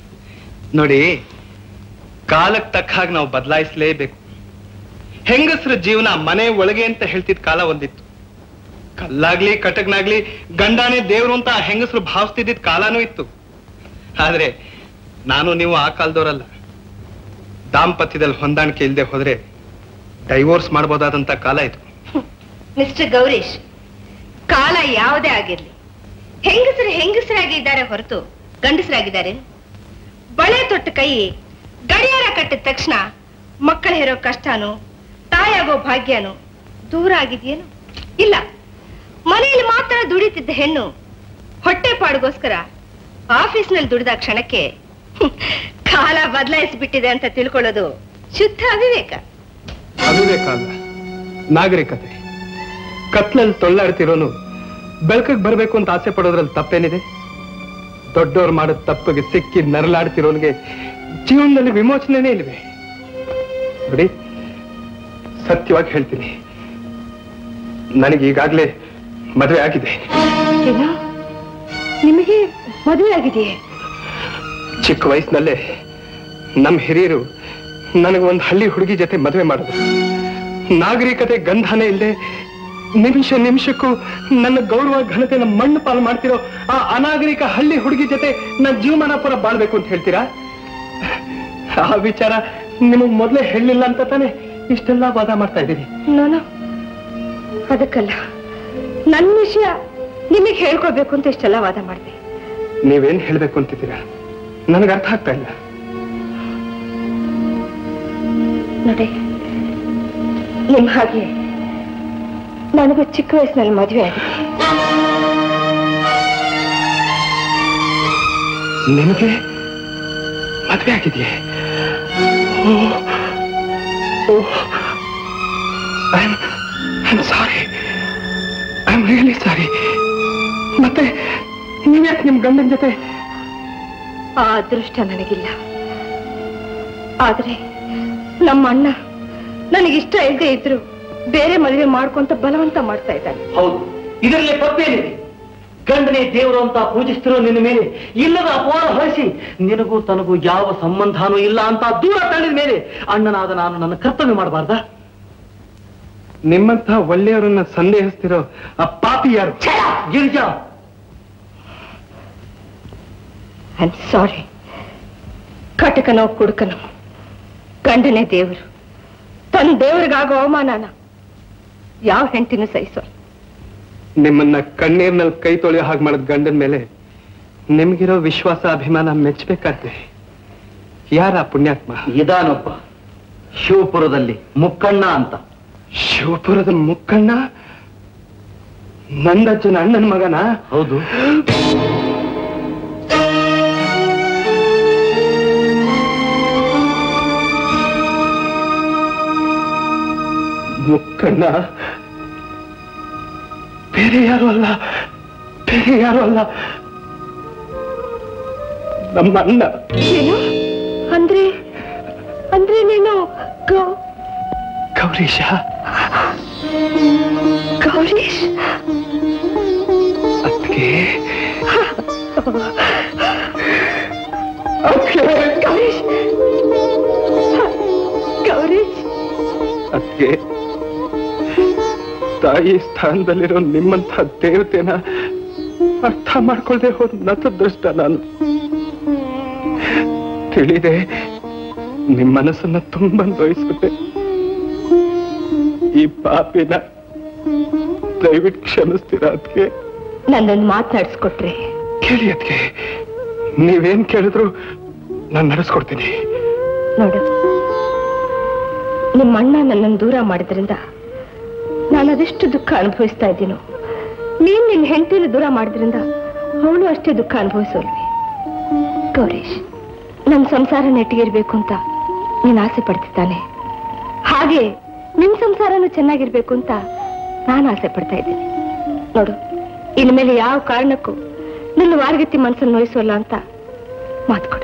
ನೋಡಿ ಕಾಲಕ್ಕೆ ತಕ್ಕ ಹಾಗೆ ನಾವು ಬದಲಾಯಿಸಲೇಬೇಕು ಹೆಂಗಸರ ಜೀವನ ಮನೆ ಒಳಗೆ ಅಂತ ಹೇಳ್ತಿದ್ ಕಾಲ ಒಂದಿತ್ತು ಕಲ್ಲಾಗ್ಲಿ ಕಟಕ್ನಾಗ್ಲಿ ಗಂಡಾನೇ ದೇವ್ರು ಅಂತ ಆ ಹೆಂಗಸರು ಭಾವಿಸ್ತಿದ್ದಿದ್ ಕಾಲನೂ ಇತ್ತು ಆದ್ರೆ ನಾನು ನೀವು ಆ ಕಾಲದವರಲ್ಲ ದಾಂಪತ್ಯದಲ್ಲಿ ಹೊಂದಾಣಿಕೆ ಇಲ್ಲದೆ ಹೋದ್ರೆ ಡೈವೋರ್ಸ್ ಮಾಡ್ಬೋದಾದಂತ ಕಾಲ ಇದು ಮಿಸ್ಟರ್ ಗೌರೀಶ್ ಕಾಲ ಯಾವುದೇ ಆಗಿರ್ಲಿ ಹೆಂಗಸರು ಹೆಂಗಸರಾಗಿದ್ದಾರೆ ಹೊರತು ಗಂಡಸರಾಗಿದ್ದಾರೆ ಬಳೆ ತೊಟ್ಟ ಕೈ ಗಡಿಯಾರ ಕಟ್ಟಿದ ತಕ್ಷಣ ಮಕ್ಕಳ ಹೇರೋ ಕಷ್ಟನೋ ತಾಯಾಗೋ ಭಾಗ್ಯನೋ ದೂರ ಆಗಿದೆಯೇನು ಇಲ್ಲ ಮನೆಯಲ್ಲಿ ಮಾತ್ರ ದುಡಿತಿದ್ದ ಹೆಣ್ಣು ಹೊಟ್ಟೆ ಪಾಡಿಗೋಸ್ಕರ ಆಫೀಸ್ನಲ್ಲಿ ದುಡಿದ ಕ್ಷಣಕ್ಕೆ ಹ್ಮ್, ಕಾಲ ಬದಲಾಯಿಸಿಬಿಟ್ಟಿದೆ ಅಂತ ತಿಳ್ಕೊಳ್ಳೋದು ಶುದ್ಧ ಅವಿವೇಕ ಅವಿವೇಕ ಅಲ್ಲ ನಾಗರಿಕತೆ ಕತ್ಲಲ್ಲಿ ತೊಳ್ಳಾಡ್ತಿರೋನು ಬೆಳಕಿಗೆ ಬರ್ಬೇಕು ಅಂತ ಆಸೆ ಪಡೋದ್ರಲ್ಲಿ ತಪ್ಪೇನಿದೆ ದೊಡ್ಡವ್ರು ಮಾಡೋ ತಪ್ಪಿಗೆ ಸಿಕ್ಕಿ ನರಳಾಡ್ತಿರೋನ್ಗೆ ಜೀವನದಲ್ಲಿ ವಿಮೋಚನೆನೇ ಇಲ್ವೇ ನೋಡಿ ಸತ್ಯವಾಗಿ ಹೇಳ್ತೀನಿ ನನಗೆ ಈಗಾಗ್ಲೇ ಮದುವೆ ಆಗಿದೆ ಏನು ನಿಮಗೆ ಮದುವೆ ಆಗಿದೆಯೇ ಚಿಕ್ಕ ವಯಸ್ಸಿನಲ್ಲೇ ನಮ್ಮ ಹಿರಿಯರು ನನಗೆ ಒಂದು ಹಳ್ಳಿ ಹುಡುಗಿ ಜೊತೆ ಮದುವೆ ಮಾಡಿದ್ರು ನಾಗರಿಕತೆ ಗಂಧನೇ ಇಲ್ಲದೆ ನಿಮಿಷ ನಿಮಿಷಕ್ಕೂ ನನ್ನ ಗೌರವ ಘನತೆನ ಮಣ್ಣು ಪಾಲು ಮಾಡ್ತಿರೋ ಆ ಅನಾಗರಿಕ ಹಳ್ಳಿ ಹುಡುಗಿ ಜೊತೆ ನನ್ನ ಜೀವಮಾನ ಪುರ ಬಾಳ್ಬೇಕು ಅಂತ ಹೇಳ್ತೀರಾ ಆ ವಿಚಾರ ನಿಮಗ್ ಮೊದಲೇ ಹೇಳಿಲ್ಲ ಅಂತ ತಾನೇ ಇಷ್ಟೆಲ್ಲ ವಾದ ಮಾಡ್ತಾ ಇದ್ದೀರಿ ನಾನು ಅದಕ್ಕಲ್ಲ ನನ್ನ ವಿಷಯ ನಿಮಗೆ ಹೇಳ್ಕೊಳ್ಬೇಕು ಅಂತ ಇಷ್ಟೆಲ್ಲ ವಾದ ಮಾಡಿದೆ ನೀವೇನ್ ಹೇಳ್ಬೇಕು ಅಂತಿದ್ದೀರಾ ನನಗೆ ಅರ್ಥ ಆಗ್ತಾ ಇಲ್ಲ ನೋಡಿ ನಿಮ್ ಹಾಗೆ ನನಗೂ ಚಿಕ್ಕ ವಯಸ್ಸಿನಲ್ಲಿ ಮದುವೆ ಆಗಿದೆ ನಿಮಗೆ ಮದುವೆ ಆಗಿದೆಯೇ I am sorry I am really sorry ಮತ್ತೆ ನೀವ್ಯಾಕೆ ನಿಮ್ ಗಂಡನ ಜೊತೆ ಆ ಅದೃಷ್ಟ ನನಗಿಲ್ಲ ಆದ್ರೆ ನಮ್ಮ ಅಣ್ಣ ನನಗಿಷ್ಟ ಇಲ್ಲದೆ ಇದ್ರು ಬೇರೆ ಮದುವೆ ಮಾಡ್ಕೊಂತ ಬಲವಂತ ಮಾಡ್ತಾ ಇದ್ದಾನೆ ಹೌದು ಇದರಲ್ಲಿ ತಪ್ಪೇನಿದೆ ಗಂಡನೇ ದೇವರು ಅಂತ ಪೂಜಿಸ್ತಿರೋ ನಿನ್ನ ಮೇಲೆ ಇಲ್ಲದ ಅಪವಾದ ಹೊರಿಸಿ ನಿನಗೂ ತನಗೂ ಯಾವ ಸಂಬಂಧನೂ ಇಲ್ಲ ಅಂತ ದೂರ ತಳ್ಳಿದ ಮೇಲೆ ಅಣ್ಣನಾದ ನಾನು ನನ್ನ ಕರ್ತವ್ಯ ಮಾಡಬಾರ್ದ ನಿಮ್ಮಂತಹ ಒಳ್ಳೆಯವರನ್ನ ಸಂದೇಹಿಸ್ತಿರೋ ಆ ಪಾಪಿ ಯಾರು ಗಿರಿಜಾ ಐ ಸಾರಿ ಕಟಕನೋ ಕುಡುಕನೋ ಗಂಡನೇ ದೇವರು ತನ್ನ ದೇವರಿಗಾಗೋ ಅವಮಾನನ ಯಾವ ಹೆಂಡತಿನೂ ಸಹಿಸೋ ನಿಮ್ಮನ್ನ ಕಣ್ಣೀರ್ನಲ್ಲಿ ಕೈ ತೊಳೆಯೋ ಹಾಗೆ ಮಾಡಿದ ಗಂಡನ ಮೇಲೆ ನಿಮ್ಗಿರೋ ವಿಶ್ವಾಸ ಅಭಿಮಾನ ಮೆಚ್ಚಬೇಕಾದ್ರೆ ಯಾರ ಆ ಪುಣ್ಯಾತ್ಮ ಇದಾನೊಬ್ಬ ಶಿವಪುರದಲ್ಲಿ ಮುಕ್ಕಣ್ಣ ಅಂತ ಶಿವಪುರದ ಮುಕ್ಕಣ್ಣ ನಂದಜ್ಜನ ಅಣ್ಣನ ಮಗನ ಹೌದು ಮುಕ್ಕಣ್ಣ ಬೇರೆ ಯಾರು ಅಲ್ಲ ಬೇರೆ ಯಾರು ಅಲ್ಲ ನಮ್ಮ ಅಣ್ಣ ಏನು ಅಂದ್ರೆ ಅಂದ್ರೆ ನೀನು ಗೌ- ಗೌರೀಶ ಗೌರೀಶ್ ಅದಕ್ಕೆ ಗೌರೀಶ್ ಗೌರೀಶ್ ಅದಕ್ಕೆ ತಾಯಿ ಸ್ಥಾನದಲ್ಲಿರೋ ನಿಮ್ಮಂಥ ದೇವತೆನ ಅರ್ಥ ಮಾಡ್ಕೊಳ್ದೆ ಹೋದ್ ನತದೃಷ್ಟ ನಾನು ತಿಳಿದೆ ನಿಮ್ ಮನಸ್ಸನ್ನ ತುಂಬ ನೋಯಿಸ್ಬಿಟ್ಟೆ ಈ ಪಾಪಿನ ದಯವಿಟ್ಟು ಕ್ಷಮಿಸ್ತೀರಾ ಅದಕ್ಕೆ ನನ್ನನ್ನು ಮಾತನಾಡಿಸ್ಕೊಟ್ರೆ ಕೇಳಿ ಅದಕ್ಕೆ ನೀವೇನ್ ಕೇಳಿದ್ರು ನಾನು ನಡೆಸ್ಕೊಡ್ತೀನಿ ನೋಡು ನಿಮ್ಮ ಅಣ್ಣ ನನ್ನನ್ನು ದೂರ ಮಾಡಿದ್ರಿಂದ ನಾನು ಅದೆಷ್ಟು ದುಃಖ ಅನುಭವಿಸ್ತಾ ಇದ್ದೀನೋ ನೀನ್ ನಿನ್ನ ಹೆಂಡತಿನ ದೂರ ಮಾಡಿದ್ರಿಂದ ಅವಳು ಅಷ್ಟೇ ದುಃಖ ಅನುಭವಿಸೋಲ್ವಿ ಗೌರೀಶ್ ನನ್ನ ಸಂಸಾರ ನೆಟ್ಟಿಗಿರ್ಬೇಕು ಅಂತ ನೀನು ಆಸೆ ಪಡ್ತಿದ್ದಾನೆ ಹಾಗೆ ನಿನ್ ಸಂಸಾರನೂ ಚೆನ್ನಾಗಿರ್ಬೇಕು ಅಂತ ನಾನು ಆಸೆ ಪಡ್ತಾ ಇದ್ದೀನಿ ನೋಡು ಇನ್ಮೇಲೆ ಯಾವ ಕಾರಣಕ್ಕೂ ನಿನ್ನ ವಾರಗತಿ ಮನಸ್ಸನ್ನು ನೋಯಿಸೋಲ್ಲ ಅಂತ ಮಾತ್ಕೊಡು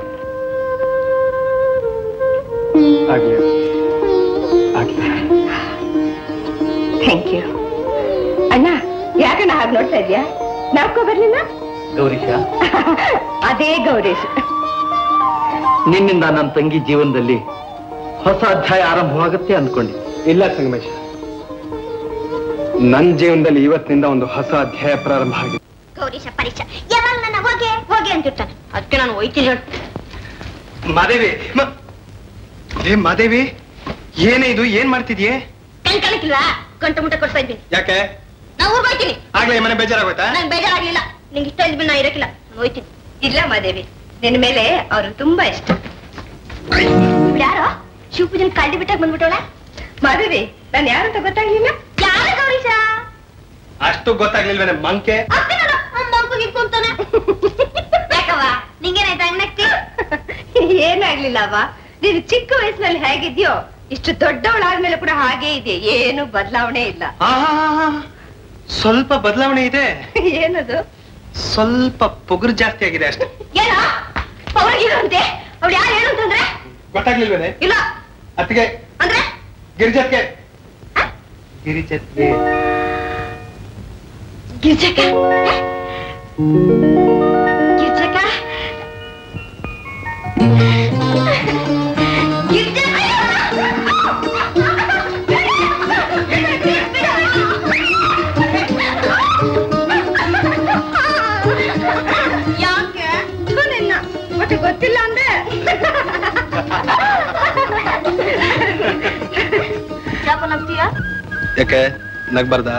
ಆಗ್ಲಿ ಆಗ್ಲಿ ಥ್ಯಾಂಕ್ ಯು ಅಣ್ಣ ಯಾಕಣ್ಣ ಹಾಗೆ ನೋಡ್ತಾ ಇದ್ಯಾ ನಾಲ್ಕೋ ಬರ್ಲಿಲ್ಲ ಗೌರೀಶ ಅದೇ ಗೌರೀಶ್ ನಿನ್ನಿಂದ ನನ್ನ ತಂಗಿ ಜೀವನದಲ್ಲಿ ಹೊಸ ಅಧ್ಯಾಯ ಆರಂಭವಾಗುತ್ತೆ ಅನ್ಕೊಂಡೆ ಇಲ್ಲ ಸಂಗಮೇಶ ನನ್ನ ಜೀವನದಲ್ಲಿ ಇವತ್ತಿನಿಂದ ಒಂದು ಹೊಸ ಅಧ್ಯಾಯ ಪ್ರಾರಂಭ ಆಗಿದೆ ಗೌರೀಶ ಪರೀಕ್ಷ ಯಾವಾಗ ನನ್ನ ಹೋಗಿ ಹೋಗಿ ಅಂತಿರ್ತಾನೆ ಅದಕ್ಕೆ ನಾನು ಹೋಯ್ತೀನಿ ಹೇಳು ಮಾದೇವಿ ಮ- ಏ ಮಾದೇವಿ ಏನೇ ಇದು ಏನ್ ಮಾಡ್ತಿದ್ಯೆ ಕಣ್ ಕಾಣಕ್ಕಿಲ್ವಾ ಗಂಟು ಮುಟ್ಟ ಕೊಡ್ತಾ ಇದ್ದೀನಿ ಯಾಕೆ ನಾ ಊರ್ಗ್ ಹೋಯ್ತೀನಿ ಆಗ್ಲೇ ಮನೆ ಬೇಜಾರಾಗೋಯ್ತಾ ನಂಗೆ ಬೇಜಾರಾಗ್ಲಿಲ್ಲ ನಿಂಗೆ ಇಷ್ಟ ಇದ್ಬಿಟ್ಟು ನಾ ಇರಕ್ಕಿಲ್ಲ ನಾನು ಹೋಯ್ತೀನಿ ಇಲ್ಲ ಮಾದೇವಿ ನಿನ್ನ ಮೇಲೆ ಅವರು ತುಂಬಾ ಇಷ್ಟ ಇವ್ಳು ಯಾರೋ ಶಿವಪೂಜನ್ ಕಳ್ಳಿ ಬಿಟ್ಟಾಗ ಬಂದ್ಬಿಟ್ಟವಳ ಮಾದೇವಿ ನಾನು ಯಾರಂತ ಗೊತ್ತಾಗ್ಲಿಲ್ಲ ಯಾರ ಗೌರೀಶ ಅಷ್ಟು ಗೊತ್ತಾಗ್ಲಿಲ್ವೇನೆ ಮಂಕೆ ಮಂಕು ಗಿಟ್ಕೊಂತಾನೆ ಯಾಕವ್ವ ನಿಂಗೇನಾಯ್ತು ಹಂಗ್ ನಗ್ತಿ ಏನಾಗ್ಲಿಲ್ಲ ಅವ ನೀನು ಚಿಕ್ಕ ವಯಸ್ಸಿನಲ್ಲಿ ಹೇಗಿದ್ಯೋ ಇಷ್ಟು ದೊಡ್ಡವಳಾದ್ಮೇಲೆ ಕೂಡ ಹಾಗೆ ಇದೆ ಏನು ಬದಲಾವಣೆ ಇಲ್ಲ ಸ್ವಲ್ಪ ಬದಲಾವಣೆ ಇದೆ ಏನದು ಸ್ವಲ್ಪ ಪೊಗರು ಜಾಸ್ತಿ ಆಗಿದೆ ಅಷ್ಟೇ ಏನ ಅವ್ರಿಗಿರಂತೆ ಅವ್ಳು ಯಾರು ಏನು ಅಂತಂದ್ರೆ ಗೊತ್ತಾಗ್ಲಿಲ್ವೇನೆ ಇಲ್ಲ ಅತ್ತಿಗೆ ಅಂದ್ರೆ ಗಿರಿಜತ್ಗೆ ಗಿರಿಜತ್ಗೆ ಗಿರ್ಜಕ್ಕ ಗಿರ್ಜಕ್ಕ ಯಾಕೆ ಥು ನಿನ್ನ ಮತ್ತೆ ಗೊತ್ತಿಲ್ಲ ಅಂದ್ರೆ ಯಾಕ ನಗ್ತೀಯಾ ಯಾಕೆ ನಗ್ಬಾರ್ದಾ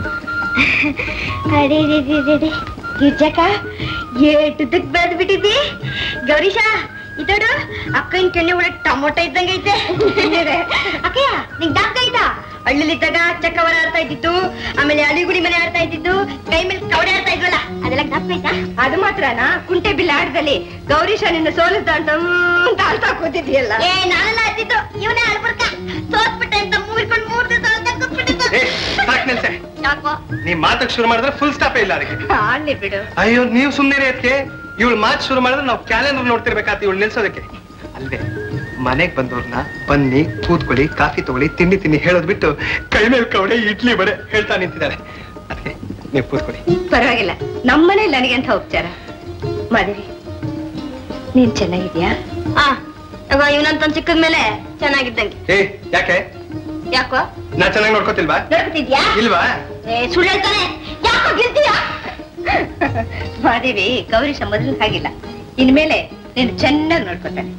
ಅಡಿ ಗಿರ್ಜಕ್ಕ ಏಟದಕ್ ಬೆಳೆದ್ ಬಿಟ್ಟಿದ್ದಿ ಗೌರೀಶ ಇದೋಡು ಅಕ್ಕನ ಕೆಣ್ಣೆ ಒಳಗೆ ಟೊಮೊಟೊ ಇದ್ದಂಗೆ ಐತೆ ಅಕ್ಕಯ್ಯ ನಿಂಗ್ ದಾಪ್ಕ ಆಯ್ತಾ ಹಳ್ಳಿಲಿದ್ದಾಗ ಚಕ್ಕವರ ಆಡ್ತಾ ಇದ್ದಿತ್ತು ಆಮೇಲೆ ಅಲಿಗುಡಿ ಮನೆ ಆಡ್ತಾ ಇದ್ದಿದ್ದು ಕೈ ಮೇಲೆ ಕವಡೆ ಆಡ್ತಾ ಇದ್ವಲ್ಲ ಅದೆಲ್ಲ ದಾಪ್ಕ ಆಯ್ತಾ ಅದು ಮಾತ್ರನಾ ಕುಂಟೆ ಬಿಲ್ಲ ಆಟದಲ್ಲಿ ಗೌರೀಶ ನಿನ್ನ ಸೋಲಿಸ್ದ ಅಂತ ಹ್ಮ್ ಅಂತ ಅಳ್ತಾ ಕೂತಿದ್ಯಲ್ಲ ಏ ನಾನೆಲ್ಲ ಆಡ್ತಿದ್ದು ಇವನೇ ಅಳ್ಬರ್ಕ ಸೋತ್ಬಿಟ್ಟೆ ಅಂತ ಮೂರ್ಕೊಂಡು ಮೂರ್ ದಿವಸ ಕೂತ್ಬಿಟ್ಟಿದ್ದು ನಿಲ್ಸೆ ಯಾಕೋ ನೀ ಮಾತಕ್ ಶುರು ಮಾಡಿದ್ರೆ ಫುಲ್ ಸ್ಟಾಪೇ ಇಲ್ಲ ಅದಕ್ಕೆ ಆಡ್ಲಿ ಬಿಡು ಅಯ್ಯೋ ನೀವು ಸುಮ್ಮನೆ ಅದಕ್ಕೆ ಇವಳು ಮಾತು ಶುರು ಮಾಡಿದ್ರೆ ನಾವು ಕ್ಯಾಲೆಂಡರ್ ನೋಡ್ತಿರ್ಬೇಕಾತ ಇವಳು ನಿಲ್ಸೋದಕ್ಕೆ ಅಲ್ವೇ ಮನೆಗ್ ಬಂದವ್ರನ್ನ ಬನ್ನಿ ಕೂತ್ಕೊಳ್ಳಿ ಕಾಫಿ ತಗೊಳ್ಳಿ ತಿಂಡಿ ತಿನ್ನಿ ಹೇಳೋದ್ ಬಿಟ್ಟು ಕೈ ಮೇಲೆ ಕವಡೆ ಇಡ್ಲಿ ಬಡೆ ಹೇಳ್ತಾ ನಿಂತಿದ್ದಾರೆ ಅದಕ್ಕೆ ನೀವು ಕೂತ್ಕೊಳ್ಳಿ ಪರವಾಗಿಲ್ಲ ನಮ್ಮನೆ ನನಗೆ ಅಂತ ಉಪಚಾರ ಮಾದೇವಿ ನೀನ್ ಚೆನ್ನಾಗಿದ್ಯಾ ಆ ಇವನಂತ ಸಿಕ್ಕದ ಮೇಲೆ ಚೆನ್ನಾಗಿದ್ದಂಗೆ ಏ ಯಾಕೆ ಯಾಕೋ ನಾ ಚೆನ್ನಾಗಿ ನೋಡ್ಕೋತಿಲ್ವಾ ನೋಡ್ತಿದ್ಯಾ ಇಲ್ವಾ ಏ ಸುಳ್ಳು ಹೇಳ್ತಾನೆ ಯಾಕೋ ಗೆಲ್ತೀಯಾ ಮಾದೇವಿ ಗೌರೀಶ ಮೊದಲು ಹಾಗಿಲ್ಲ ಇನ್ಮೇಲೆ ನೀನು ಚೆನ್ನಾಗಿ ನೋಡ್ಕೊತಾನೆ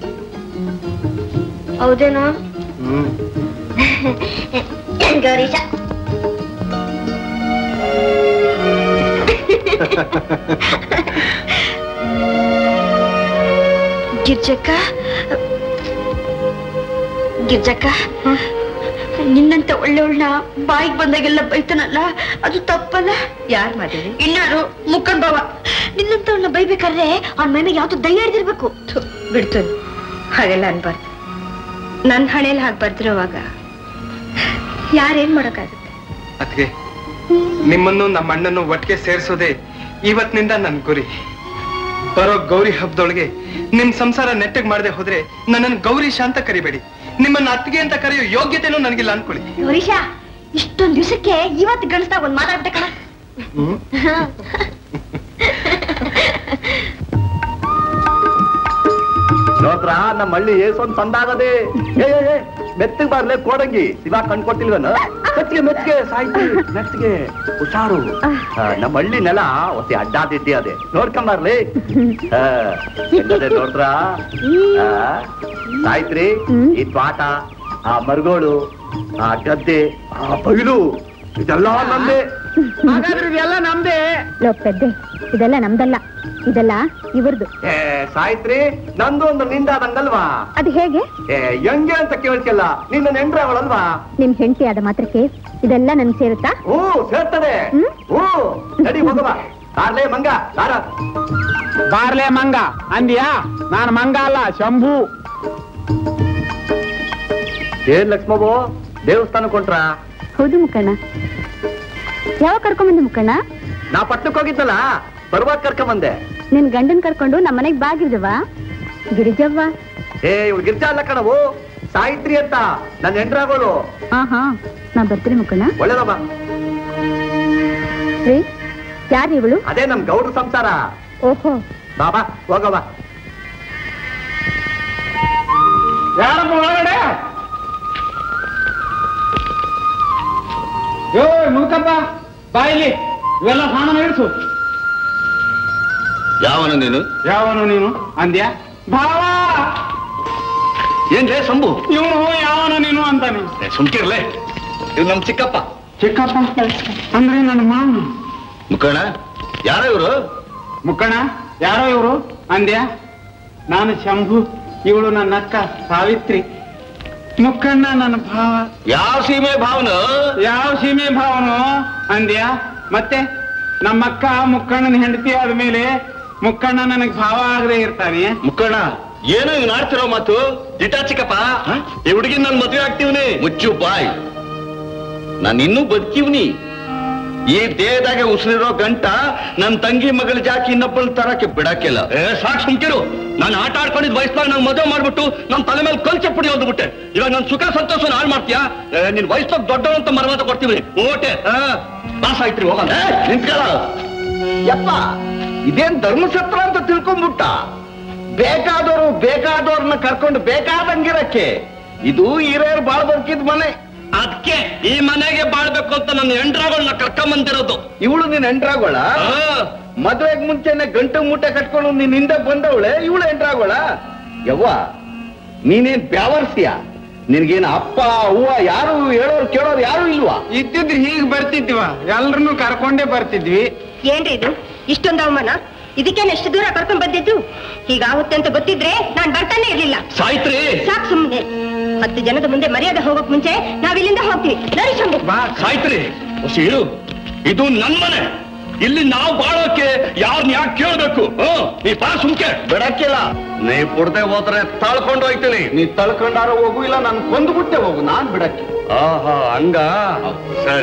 ಹೌದೇನೋ ಹ್ಮ್ ಗೌರೀಶ ಗಿರ್ಜಕ್ಕ ಗಿರ್ಜಕ್ಕ ನಿನ್ನಂತ ಒಳ್ಳೆಯವಳನ್ನ ಬಾಯಿಗೆ ಬಂದಾಗೆಲ್ಲ ಬೈತಾನಲ್ಲ ಅದು ತಪ್ಪಲ್ಲ ಯಾರ್ ಮಾದೇವಿ ಇನ್ನಾರು ಮುಕ್ಕನ್ ಬಾವ ನಿನ್ನಂತವಳನ್ನ ಬೈಬೇಕಾದ್ರೆ ಅವ್ನ ಮೈ ಮೇಲೆ ಯಾವ್ದು ದಯ ಹಿಡ್ದಿರ್ಬೇಕು ಥು, ಬಿಡ್ತು ಹಾಗೆಲ್ಲ ಅನ್ಬಾರ್ದು ನನ್ ಹಣೆಯಲ್ಲಿ ಹಾಗೆ ಬರ್ದಿರೋವಾಗ ಯಾರೇನ್ ಮಾಡೋಕ್ಕಾಗುತ್ತೆ ಅದಕ್ಕೆ ನಿಮ್ಮನ್ನು ನಮ್ಮ ಅಣ್ಣನ್ನು ಒಟ್ಟಿಗೆ ಸೇರಿಸೋದೇ ಇವತ್ತಿನಿಂದ ನನ್ ಗುರಿ ಬರೋ ಗೌರಿ ಹಬ್ಬದೊಳಗೆ ನಿಮ್ ಸಂಸಾರ ನೆಟ್ಟಗ್ ಮಾಡದೆ ಹೋದ್ರೆ ನನ್ನನ್ನು ಗೌರೀಶ ಅಂತ ಕರಿಬೇಡಿ ನಿಮ್ಮನ್ನ ಅತ್ತಿಗೆ ಅಂತ ಕರೆಯೋ ಯೋಗ್ಯತೆನೂ ನನಗಿಲ್ಲ ಅನ್ಕೊಳ್ಳಿ ಗೌರೀಶ ಇಷ್ಟೊಂದ್ ದಿವಸಕ್ಕೆ ಇವತ್ತು ಗಣಿಸ್ದಾಗ ಒಂದ್ ಮಾತಾಡ್ತೆ ಕಣ ಹ್ಮ್ ನೋಡ್ರ ನಮ್ಮ ಹಳ್ಳಿ ಏಸೊಂದ್ ಸಂದಾಗದೆ ಏ ಏ, ಏ, ಮೆತ್ತಗ್ ಬರ್ಲೆ ಕೋಡಂಗಿ ಶಿವ ಕಣ್ಕೊಟ್ಟಿಲ್ವನ ಮೆತ್ತಿಗೆ ಮೆತ್ತಿಗೆ ಸಾಯ್ತಿ ಮೆತ್ತಿಗೆ ಹುಷಾರು ಆ, ನಮ್ಮ ಹಳ್ಳಿ ನೆಲ ಒಸಿ ಅಡ್ಡಾದಿದ್ದೆ ಅದೇ ನೋಡ್ಕೊಂಬರ್ಲಿ ಆ, ಹೆಂಗದೆ ನೋಡ್ರ ಆ, ಸಾಯ್ತ್ರಿ ಈ ತ್ವಾಟ ಆ ಮರಗೋಳು ಆ ಗದ್ದೆ ಆ ಬೈಲು ಇದೆಲ್ಲ ನಮ್ದೇ ಹಾಗಾದ್ರೆ ಇದೆಲ್ಲ ನಮ್ದೇ ಲೋ ಪೆದ್ದೆ ಇದೆಲ್ಲ ನಮ್ದಲ್ಲ ಇದೆಲ್ಲ ಇವ್ರದ್ದು ಏ ಸಾಯ್ತ್ರಿ ನಂದು ಒಂದು ನಿಂದಾದಂಗಲ್ವಾ ಅದು ಹೇಗೆ ಏ ಹೆಂಗೆ ಅಂತ ಕೇಳ್ತಿಲ್ಲ ನಿನ್ನ ನೆಂಡ್ರೆ ಅವಳಲ್ವಾ ನಿಮ್ ಹೆಂಡತಿ ಆದ ಮಾತ್ರಕ್ಕೆ ಇದೆಲ್ಲ ನನ್ ಸೇರುತ್ತಾ ಹ್ಞೂ ಸೇರ್ತದೆ ಹ್ಮ್? ಹ್ಞೂ ನಡಿ ಹೋಗವ ಕಾರ್ಲೆ ಮಂಗ ದಾರ ಬಾರ್ಲೆ ಮಂಗ ಅಂದ್ಯಾ ನಾನ್ ಮಂಗ ಅಲ್ಲ ಶಂಭು ಏನ್ ಲಕ್ಷ್ಮವ್ವ ದೇವಸ್ಥಾನ ಕೊಂಟ್ರ ಹೌದು ಮುಕ್ಕಣ್ಣ ಯಾವಾಗ ಕರ್ಕೊಂಬಂದೆ ಮುಕ್ಕಣ್ಣ ನಾ ಪಟ್ಟಣಕ್ಕೆ ಹೋಗಿದ್ನಲ್ಲ ಬರುವಾಗ ಕರ್ಕೊಂಬಂದೆ ನಿನ್ ಗಂಡನ್ ಕರ್ಕೊಂಡು ನಮ್ಮನೆಗ್ ಬಾಗಿರ್ದವ ಗಿರಿಜವ್ವ ಏ ಇವ್ಳು ಗಿರ್ಜಾ ಅಲ್ಲ ಕಣವು ಸಾಯಿತ್ರಿ ಅಂತ ನನ್ನ ಹೆಂಡ್ರಾಗೋಳು ಹಾ ಹಾ ನಾ ಬರ್ತೀನಿ ಮುಕ್ಕಣ್ಣ ಒಳ್ಳೇದಮ್ಮ ರೀ ಯಾರು ಇವಳು ಅದೇ ನಮ್ ಗೌಡ್ರ ಸಂಸಾರ ಓಹೋ ಬಾಬಾ ಹೋಗವ ಯಾರಪ್ಪ ಒಳಗಡೆ ಯೋ ಮುಲ್ಕಪ್ಪ ಬಾಯಿಲಿ ಇವೆಲ್ಲ ಸಾಮಾನು ಇಳಿಸು ಯಾವನು ನೀನು ಯಾವನು ನೀನು ಅಂದ್ಯಾ ಭಾವ ಏನ್ಲೇ ಸಂಬು ಇವನು ಯಾವನು ನೀನು ಅಂತಾನೆ ಸುಮ್ಕಿರ್ಲೆ ಇವ್ ನಮ್ ಚಿಕ್ಕಪ್ಪ ಚಿಕ್ಕಪ್ಪ ಅಂದ್ರೆ ನನ್ನ ಮಾವನು ಮುಖಣ ಯಾರ ಇವರು ಮುಕ್ಕಣ ಯಾರೋ ಇವರು ಅಂದ್ಯಾ ನಾನು ಶಂಭು ಇವಳು ನನ್ನ ಅಕ್ಕ ಸಾವಿತ್ರಿ ಮುಕ್ಕಣ್ಣ ನನ್ನ ಭಾವ ಯಾವ ಸೀಮೆ ಭಾವನ ಯಾವ ಸೀಮೆ ಭಾವನು ಅಂದ್ಯಾ ಮತ್ತೆ ನಮ್ಮಕ್ಕ ಮುಕ್ಕಣ್ಣನ ಹೆಂಡತಿ ಆದ್ಮೇಲೆ ಮುಕ್ಕಣ್ಣ ನನಗ್ ಭಾವ ಆಗದೆ ಇರ್ತಾನೆ ಮುಕ್ಕಣ ಏನೋ ಇವ್ ಆಡ್ತಿರೋ ಮಾತು ದಿಟ ಚಿಕ್ಕಪ್ಪ ಈ ಹುಡುಗಿ ನನ್ ಮದ್ವೆ ಆಗ್ತೀವ್ನಿ ಮುಚ್ಚು ಬಾಯ್ ನಾನು ಇನ್ನೂ ಬದುಕಿವ್ನಿ ಈ ದೇಹದಾಗ ಉಸಿರಿರೋ ಗಂಟ ನನ್ ತಂಗಿ ಮಗಳ ಜಾಕಿ ಇನ್ನೊಬ್ಬಳ ತರಕ್ಕೆ ಬಿಡಕ್ಕಿಲ್ಲ ಏ ಸಾಕ್ ಸುಮ್ಕಿರು ನಾನು ಆಟ ಆಡ್ಕೊಂಡಿದ್ ವಯಸ್ಸಾಗ ನಂಗೆ ಮದುವೆ ಮಾಡ್ಬಿಟ್ಟು ನಮ್ ತಲೆ ಮೇಲೆ ಕಲ್ಚೆ ಪುಡಿ ಬಿಟ್ಟೆ ಇವಾಗ ನನ್ ಸುಖ ಸಂತೋಷನ ಹಾಳು ಮಾಡ್ತೀಯಾ ಏ, ನಿನ್ ವಯಸ್ಸಾಗ ದೊಡ್ಡವಳು ಅಂತ ಮರವಾದ ಕೊಡ್ತೀವಿ ಓಟೆ ಪಾಸ್ ಆಯ್ತ್ರಿ ಹೋಗೋಣ ನಿಂತ್ಕೊಳ್ಳ ಯಪ್ಪ ಇದೇನ್ ಧರ್ಮಸತ್ರ ಅಂತ ತಿಳ್ಕೊಂಡ್ಬಿಟ್ಟ ಬೇಕಾದವರು ಬೇಕಾದವ್ರನ್ನ ಕರ್ಕೊಂಡು ಬೇಕಾದಂಗಿರಕ್ಕೆ ಇದು ಹಿರಿಯರು ಬಾಳ್ ಬದುಕಿದ್ ಮನೆ ಅದಕ್ಕೆ ಈ ಮನೆಗೆ ಬಾಳ್ಬೇಕು ಅಂತ ನನ್ನ ಹೆಂಡ್ರಾಗಳನ್ನ ಕರ್ಕೊಂಬಂದಿರೋದು ಇವಳು ನಿನ್ ಹೆಂಡ್ರಾಗಳ ಮದ್ವೆಗ್ ಮುಂಚೆನೆ ಗಂಟು ಮೂಟೆ ಕಟ್ಕೊಂಡು ನೀನ್ ಹಿಂದೆ ಬಂದವಳೆ ಇವಳು ಹೆಂಡ್ರಾಗಳ ಯವ್ವ ನೀನೇನ್ ಬ್ಯಾವರ್ಸಿಯ ನಿನ್ಗೇನ್ ಅಪ್ಪ ಅವ್ವ ಯಾರು ಹೇಳೋರು ಕೇಳೋರು ಯಾರು ಇಲ್ವಾ ಇದ್ದಿದ್ರೆ ಹೀಗ್ ಬರ್ತಿದ್ವ ಎಲ್ರನ್ನೂ ಕರ್ಕೊಂಡೇ ಬರ್ತಿದ್ವಿ ಏನ್ರಿ ಇದು ಇಷ್ಟೊಂದು ಅವಮಾನ ಇದಕ್ಕೇನು ಎಷ್ಟು ದೂರ ಕರ್ಕೊಂಡ್ ಬಂದಿದ್ದು ಹೀಗಾಗುತ್ತೆ ಅಂತ ಗೊತ್ತಿದ್ರೆ ನಾನ್ ಬರ್ತಾನೆ ಇರ್ಲಿಲ್ಲ ಸಾಯ್ತ್ರಿ ಸಾಕ್ ಸುಮ್ನೆ ಹತ್ತು ಜನದ ಮುಂದೆ ಮರ್ಯಾದೆ ಹೋಗಕ್ ಮುಂಚೆ ನಾವಿಲ್ಲಿಂದ ಹೋಗ್ತೀವಿ ನಡಿ ಶಂಭು ಸಾಯ್ತ್ರಿ ಹೊಸಿ ಇರು ಇದು ನನ್ ಮನೆ ಇಲ್ಲಿ ನಾವು ಬಾಳೋಕೆ ಯಾರನ್ನ ಯಾಕೆ ಕೇಳ್ಬೇಕು ಹ್ಮ್ ನೀ ಬಾ ಸುಮ್ಕೆ ಬಿಡಕ್ಕಿಲ್ಲ ನೀ ಪುಡ್ದೆ ಹೋದ್ರೆ ತಳ್ಕೊಂಡು ಹೋಯ್ತೀನಿ ನೀ ತಳ್ಕೊಂಡಾರ ಹೋಗು ಇಲ್ಲ ನಾನು ಕೊಂದು ಬಿಟ್ಟೆ ಹೋಗು ನಾನ್ ಬಿಡಕ್ಕೆ ಆಹಾ ಹಂಗ ಸರಿ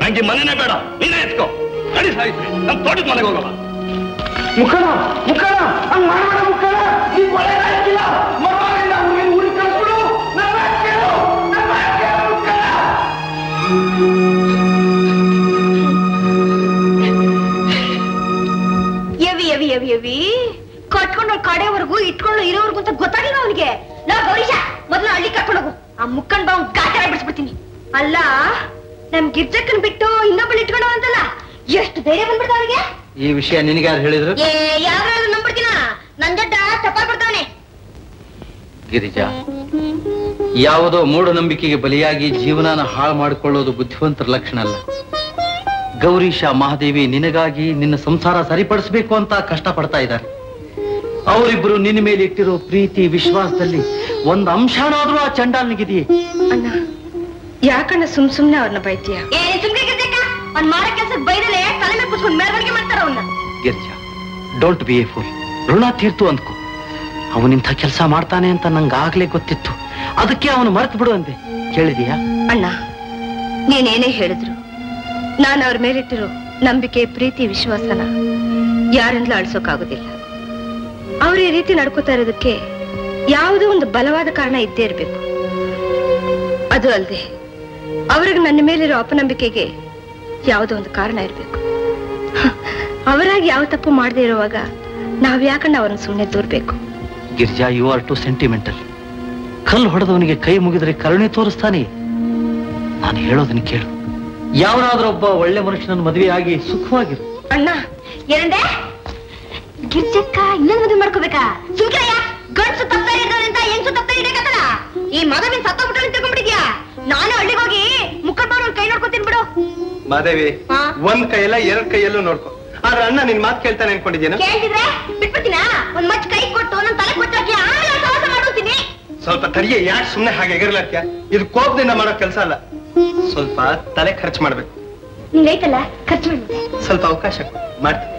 ನಂಗೆ ಈ ಮನೆನೇ ಬೇಡ ನೀನೇ ಎತ್ಕೋ ನಡಿ ಸಾಯಿಸ್ರಿ ನಮ್ ತೋಟದ ಮನೆಗೆ ಹೋಗೋಣ ಮುಖಣ ಮುಖಣ ಹಂಗ್ ಮಾಡಬೇಡ ಮುಖಣ ನೀನ್ ಒಳ್ಳೆದಾಗಿಲ್ಲ ಮರವಾಗಿಲ್ಲ ಊರಿನ ಊರಿಗೆ ಕಳ್ಸ್ಬಿಡು ನನ್ನ ಮಾತ್ ಕೇಳು ನನ್ನ ಮಾತ್ ಕೇಳು ಮುಖಣ ಎವಿ ಎವಿ ಎವಿ ಎವಿ ಕಟ್ಕೊಂಡು ಕಡೆವರೆಗೂ ಇಟ್ಕೊಂಡು ಇರೋವರೆಗೂ ಅಂತ ಗೊತ್ತಾಗಿಲ್ಲ ಅವನಿಗೆ ನಾ ಗೌರೀಶ ಮೊದ್ಲು ಹಳ್ಳಿ ಕರ್ಕೊಂಡೋಗು ಆ ಮುಕ್ಕನ್ ಬಾ ಅವ್ನ್ ಗಾತ್ರ ಬಿಡಿಸ್ಬಿಡ್ತೀನಿ ಅಲ್ಲ ನಮ್ ಗಿರ್ಜಕ್ಕನ್ ಬಿಟ್ಟು ಇನ್ನೊಬ್ಬಳು ಇಟ್ಕೊಂಡು ಅಂತಲ್ಲ ಎಷ್ಟು ಧೈರ್ಯ ಬಂದ್ಬಿಡ್ತ ಅವನಿಗೆ ಈ ವಿಷಯ ನಿನಗೆ ಯಾರು ಹೇಳಿದ್ರು ಏ ಯಾವ್ದಾದ್ರು ನಂಬಿಡ್ತೀನ ನನ್ ದೊಡ್ಡ ತಪ್ಪಾಗ್ಬಿಡ್ತಾವನೆ ಗಿರಿಜಾ ಯಾವುದೋ ಮೂಢನಂಬಿಕೆಗೆ ಬಲಿಯಾಗಿ ಜೀವನಾನ ಹಾಳು ಮಾಡಿಕೊಳ್ಳೋದು ಬುದ್ಧಿವಂತರ ಲಕ್ಷಣ ಅಲ್ಲ ಗೌರೀಶ ಮಹಾದೇವಿ ನಿನಗಾಗಿ ನಿನ್ನ ಸಂಸಾರ ಸರಿಪಡಿಸಬೇಕು ಅಂತ ಕಷ್ಟ ಪಡ್ತಾ ಇದ್ದಾರೆ ಅವರಿಬ್ಬರು ನಿನ್ನ ಮೇಲೆ ಇಟ್ಟಿರೋ ಪ್ರೀತಿ ವಿಶ್ವಾಸದಲ್ಲಿ ಒಂದು ಅಂಶನಾದ್ರೂ ಆ ಚಂಡಾಲ್ನಿಗಿದೆಯೇ ಅಣ್ಣ ಯಾಕಣ್ಣ ಸುಮ್ ಸುಮ್ನೆ ಅವ್ರನ್ನ ಬೈತೀಯ ಏ ಸುಮ್ಕೆ ಗಿರ್ಜಕ್ಕ ಅವ್ನ್ ಮಾಡೋ ಕೆಲ್ಸಕ್ ಬೈದಲೆ ತಲೆ ಮೇಲೆ ಕುತ್ಕೊಂಡು ಮೆರವಣಿಗೆ ಮಾಡ್ತಾರ ಅವನ್ನ Girija don't be a fool ಋಣ ತೀರ್ತು ಅಂದ್ಕೋ ಅವನಿಂಥ ಕೆಲಸ ಮಾಡ್ತಾನೆ ಅಂತ ನಂಗಾಗ್ಲೇ ಗೊತ್ತಿತ್ತು ಅದಕ್ಕೆ ಅವನು ಮರೆತು ಬಿಡು ಅಂದೆ ಕೇಳಿದೀಯಾ ಅಣ್ಣ ನೀನೇನೇ ಹೇಳಿದ್ರು ನಾನು ಅವ್ರ ಮೇಲಿಟ್ಟಿರೋ ನಂಬಿಕೆ ಪ್ರೀತಿ ವಿಶ್ವಾಸನ ಯಾರಿಂದಲೂ ಅಳಿಸೋಕ್ಕಾಗೋದಿಲ್ಲ ಅವ್ರು ಈ ರೀತಿ ನಡ್ಕೋತಾ ಇರೋದಕ್ಕೆ ಯಾವುದೋ ಒಂದು ಬಲವಾದ ಕಾರಣ ಇದ್ದೇ ಇರಬೇಕು ಅದು ಅಲ್ಲದೆ ಅವ್ರಿಗೆ ನನ್ನ ಮೇಲಿರೋ ಅಪನಂಬಿಕೆಗೆ ಯಾವುದೋ ಒಂದು ಕಾರಣ ಇರಬೇಕು ಅವರಾಗಿ ಯಾವ ತಪ್ಪು ಮಾಡದೇ ಇರುವಾಗ ನಾವ್ ಯಾಕಣ್ಣ ಅವ್ರನ್ನ ಸುಮ್ಮನೆ ದೂರ್ಬೇಕು Girija you are too sentimental ಕಲ್ಲು ಹೊಡೆದವನಿಗೆ ಕೈ ಮುಗಿದ್ರೆ ಕರುಣೆ ತೋರಿಸ್ತಾನೆ ನಾನು ಹೇಳೋದನ್ನ ಕೇಳು ಯಾವನಾದ್ರೂ ಒಬ್ಬ ಒಳ್ಳೆ ಮನುಷ್ಯನನ್ನು ಮದುವೆಯಾಗಿ ಸುಖವಾಗಿರು ಅಣ್ಣ ಏನಂದೆ ಗಿರ್ಜಕ್ಕ ಇನ್ನೊಂದು ಮದುವೆ ಮಾಡ್ಕೋಬೇಕಾ ಸುಮ್ಕಿರಯ್ಯ ಗಂಡ್ಸು ತಪ್ಪ ಇದ್ದವರಿಂದ ಹೆಂಗ್ಸು ತಪ್ಪ ಇಡಕತ್ತಲ್ಲ ಈ ಮಗನಿನ್ ಸತ್ತೋಗ್ಬಿಟ್ಟು ಅಂತ ತಿಳ್ಕೊಂಡ್ಬಿಟ್ಟಿದ್ಯಾ ನಾನು ಹಳ್ಳಿಗೆ ಹೋಗಿ ಮುಕ್ಕಲ್ ಬಾರ್ ಕೈ ನೋಡ್ಕೊತೀನಿ ಬಿಡು ಮಾದೇವಿ ಹಾ? ಒಂದ್ ಕೈಯಲ್ಲ ಎರಡ್ ಕೈಯಲ್ಲೂ ನೋಡ್ಕೊ ಆದ್ರೆ ಅಣ್ಣ ನಿನ್ ಮಾತು ಕೇಳ್ತಾನೆ ಅನ್ಕೊಂಡಿದ್ಯೇನು ಕೇಳ್ತಿದ್ರೆ ಬಿಟ್ಬಿಡ್ತೀನಾ ಒಂದ್ ಮಚ್ ಕೈ ಕೊಟ್ಟು ನನ್ ತಲೆ ಕೊಟ್ಟಾಕಿ ಆಮೇಲೆ ಸಹವಾಸ ಮಾಡುತ್ತೀನಿ ಸ್ವಲ್ಪ ತಡಿಯ ಯಾಕೆ ಸುಮ್ನೆ ಹಾಗೆ ಎಗರ್ಲಾಕ್ಯ ಇದು ಕೋಪದಿಂದ ಮಾಡೋ ಕೆಲಸ ಅಲ್ಲ ಸ್ವಲ್ಪ ತಲೆ ಖರ್ಚು ಮಾಡ್ಬೇಕು ನಿಂಗೈತಲ್ಲ ಖರ್ಚು ಮಾಡ್ಬಿಟ್ಟೆ ಸ್ವಲ್ಪ ಅವಕಾಶ ಕೊಡು, ಮಾಡ್ತೀನಿ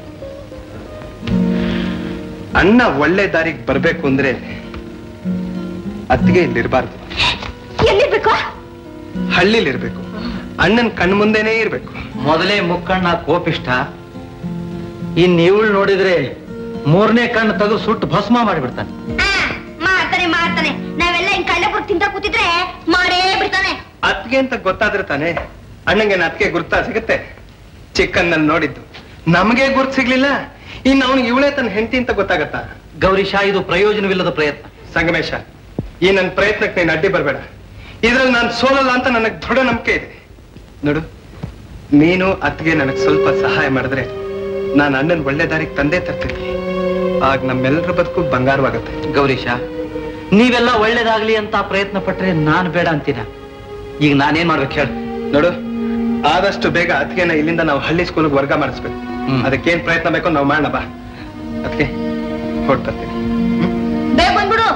ಅಣ್ಣ ಒಳ್ಳೆ ದಾರಿಗೆ ಬರ್ಬೇಕು ಅಂದ್ರೆ ಅತ್ತಿಗೆ ಇಲ್ಲಿರ್ಬಾರ್ದು ಎಲ್ಲಿರ್ಬೇಕು ಹಳ್ಳಿಲಿರ್ಬೇಕು ಅಣ್ಣನ್ ಕಣ್ ಮುಂದೆನೇ ಇರ್ಬೇಕು ಮೊದಲೇ ಮುಕ್ಕಣ್ಣ ಕೋಪಿಷ್ಟ ಇನ್ ಇವಳು ನೋಡಿದ್ರೆ ಮೂರನೇ ಕಣ್ಣು ತೆಗೆದು ಸುಟ್ಟು ಭಸ್ಮ ಮಾಡಿಬಿಡ್ತಾನೆ ಆ, ಮಾಡ್ತಾನೆ ಮಾಡ್ತಾನೆ ನಾವೆಲ್ಲ ಹಿಂಗ್ ಕಳ್ಳೆಪುರ್ ತಿಂತ ಕೂತಿದ್ರೆ ಮಾಡೇ ಬಿಡ್ತಾನೆ ಅತ್ತಿಗೆ ಅಂತ ಗೊತ್ತಾದ್ರೆ ತಾನೆ ಅಣ್ಣಂಗೆ ಅತ್ತಿಗೆ ಗುರ್ತಾ ಸಿಗುತ್ತೆ ಚಿಕ್ಕನ್ನಲ್ಲಿ ನೋಡಿದ್ದು ನಮಗೆ ಗುರ್ತು ಸಿಗ್ಲಿಲ್ಲ ಇನ್ನು ಅವನಿಗೆ ಇವಳೇ ತನ್ನ ಹೆಂಡತಿ ಅಂತ ಗೊತ್ತಾಗತ್ತಾ ಗೌರೀಶ ಇದು ಪ್ರಯೋಜನವಿಲ್ಲದ ಪ್ರಯತ್ನ ಸಂಗಮೇಶ ಈ ನನ್ನ ಪ್ರಯತ್ನಕ್ಕೆ ನೀನು ಅಡ್ಡಿ ಬರಬೇಡ ಇದ್ರಲ್ಲಿ ನಾನು ಸೋಲಲ್ಲ ಅಂತ ನನಗೆ ದೃಢ ನಂಬಿಕೆ ಇದೆ ನೋಡು ನೀನು ಅತ್ತಿಗೆ ನನಗೆ ಸ್ವಲ್ಪ ಸಹಾಯ ಮಾಡಿದ್ರೆ ನಾನು ಅಣ್ಣನ ಒಳ್ಳೆ ದಾರಿಗೆ ತಂದೆ ತರ್ತೀನಿ ಆಗ ನಮ್ಮೆಲ್ಲರ ಬದುಕು ಬಂಗಾರವಾಗತ್ತೆ ಗೌರೀಶ ನೀವೆಲ್ಲ ಒಳ್ಳೇದಾಗ್ಲಿ ಅಂತ ಪ್ರಯತ್ನ ಪಟ್ರೆ ನಾನು ಬೇಡ ಅಂತೀನ ಈಗ ನಾನೇನ್ ಮಾಡ್ಬೇಕು ಹೇಳು ನೋಡು ಆದಷ್ಟು ಬೇಗ ಅತ್ತಿಗೆನ ಇಲ್ಲಿಂದ ನಾವು ಹಳ್ಳಿ ಸ್ಕೂಲ್ಗೆ ವರ್ಗ ಮಾಡಿಸ್ಬೇಕು ಹ್ಮ್. ಅದಕ್ಕೇನ್ ಪ್ರಯತ್ನ ಬೇಕೋ ನಾವು ಮಾಡೋಣ ಬಾ ಅದಕ್ಕೆ ಹೊರಡ್ತೀನಿ ಬೇಗ ಬಂದ್ಬಿಡು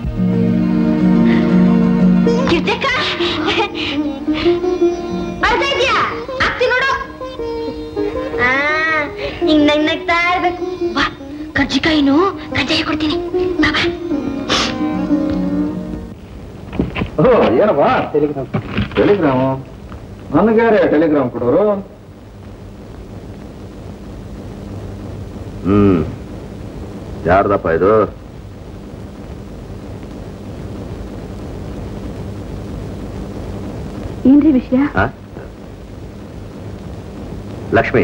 ಗಿರ್ಜಕ್ಕ ಅಳ್ತಾ ಇದ್ಯಾ ಆಗ್ತಿ ನೋಡು ಆ ಹಿಂಗ್ ನಗ್ ನಗ್ತಾ ಇರ್ಬೇಕು ಬಾ ಕರ್ಜಿಕಾಯಿನು ಕಜ್ಜಾಯ ಕೊಡ್ತೀನಿ ಬಾ ಬಾ ಏನಪ್ಪಾ ಟೆಲಿಗ್ರಾಮ್ ನನಗೆ ಟೆಲಿಗ್ರಾಮ್ ಕೊಡೋರು ಹ್ಮ್ ಯಾರ್ದಪ್ಪ ಇದು ಏನ್ರಿ ವಿಷಯ ಆ? ಲಕ್ಷ್ಮಿ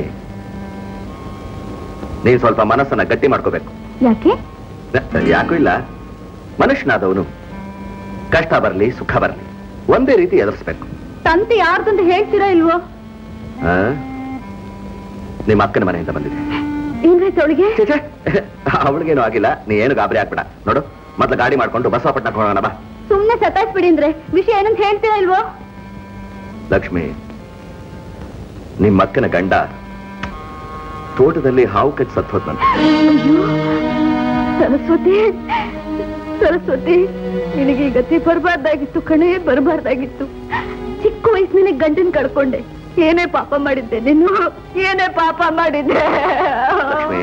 ನೀನ್ ಸ್ವಲ್ಪ ಮನಸ್ಸನ್ನ ಗಟ್ಟಿ ಮಾಡ್ಕೋಬೇಕು ಯಾಕೆ ಯಾಕೂ ಇಲ್ಲ ಮನುಷ್ಯನಾದವನು ಕಷ್ಟ ಬರಲಿ ಸುಖ ಬರಲಿ ಒಂದೇ ರೀತಿ ಎದುರಿಸ್ಬೇಕು ತಂತೆ ಯಾರ್ದಂತ ಹೇಳ್ತೀರಾ ಇಲ್ವೋ ಆ? ನಿಮ್ಮ ಅಕ್ಕನ ಮನೆಯಿಂದ ಬಂದಿದೆ ಏನ್ರಾಯ್ತು ಅವಳಿಗೆ ಛೆ, ಛೆ, ಅವಳಿಗೇನು ಆಗಿಲ್ಲ ನೀ ಏನು ಗಾಬರಿ ಆಗ್ಬೇಡ ನೋಡು ಮೊದ್ಲು ಗಾಡಿ ಮಾಡ್ಕೊಂಡು ಬಸವಪಟ್ಟಣಕ್ಕೆ ಹೋಗೋಣ ಬಾ ಸುಮ್ನೆ ಸತಾಯಿಸ್ಬಿಡಿ ಅಂದ್ರೆ ವಿಷಯ ಏನಂತ ಹೇಳ್ತೀರಾ ಇಲ್ವೋ ಲಕ್ಷ್ಮಿ ನಿಮ್ಮ ಅಕ್ಕನ ಗಂಡ ತೋಟದಲ್ಲಿ ಹಾವು ಕಚ್ಚಿ ಸತ್ತೋದ್ನಂತೆ ಅಯ್ಯೋ ಸರಸ್ವತಿ ಸರಸ್ವತಿ ನಿನಗೆ ಈ ಗತಿ ಬರಬಾರ್ದಾಗಿತ್ತು ಕಣೆ ಬರಬಾರ್ದಾಗಿತ್ತು ಚಿಕ್ಕ ವಯಸ್ಸಿನಲ್ಲಿ ಗಂಡನ್ ಕಳ್ಕೊಂಡೆ ಏನೇ ಪಾಪ ಮಾಡಿದ್ದೆ ನೀನು ಏನೇ ಪಾಪ ಮಾಡಿದ್ದೆ ಲಕ್ಷ್ಮಿ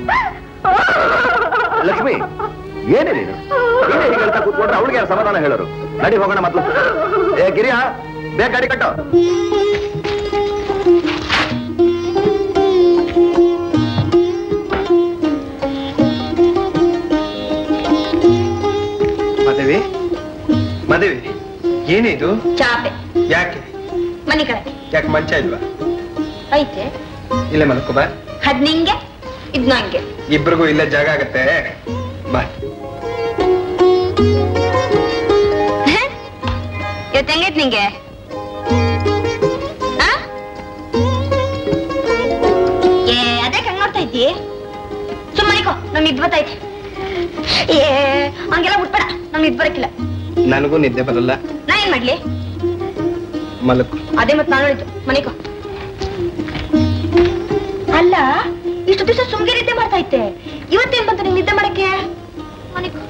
ಲಕ್ಷ್ಮಿ ಏನೇ ನೀನು ಏನೇ ಹೀಗೆ ಹೇಳ್ತಾ ಕೂತ್ಕೊಂಡ್ರೆ ಅವಳಿಗೆ ಯಾರು ಸಮಾಧಾನ ಹೇಳೋರು ನಡಿ ಹೋಗೋಣ ಮೊದ್ಲು ಏ ಗಿರಿಯ ಬೇಗ ಗಾಡಿ ಕಟ್ಟು ಏನೇ ಇದು ಚಾಪೆ ಯಾಕೆ ಮನೆ ಕಡೆ ಯಾಕೆ ಮಂಚ ಇಲ್ವಾ ಐತೆ ಇಲ್ಲೇ ಮಲ್ಕೋ ಬಾ ಅದ್ ನಿಂಗೆ ಇದ್ ನಂಗೆ ಇಬ್ರಿಗೂ ಇಲ್ಲೇ ಜಾಗ ಆಗತ್ತೆ ಬಾ ಇವತ್ತು ಹೆಂಗೈತ್ ನಿಂಗೆ ಆ? ಏ ಅದೇ ಹೆಂಗ್ ನೋಡ್ತಾ ಇದ್ದಿ ಸುಮ್ಮನಿಕೋ ನಮ್ ನಿದ್ ಬರ್ತೈತೆ ಏ ಹಂಗೆಲ್ಲ ಬಿಟ್ಬೇಡ ನಮ್ ನಿದ್ ಬರಕ್ಕಿಲ್ಲ ನನಗೂ ನಿದ್ದೆ ಬರಲ್ಲ ನಾ ಏನ್ ಮಾಡ್ಲಿ ಮಲಕು ಅದೇ ಮತ್ ನಾನು ಹೇಳಿದ್ದು ಮನಿಕೋ ಅಲ್ಲ ಇಷ್ಟು ದಿವಸ ಸುಮ್ಗೆ ನಿದ್ದೆ ಮಾಡ್ತಾ ಇದ್ದೆ ಇವತ್ತೇನ್ ಬಂತು ನಿಂಗೆ ನಿದ್ದೆ ಮಾಡಕ್ಕೆ ಮನಿಕೋ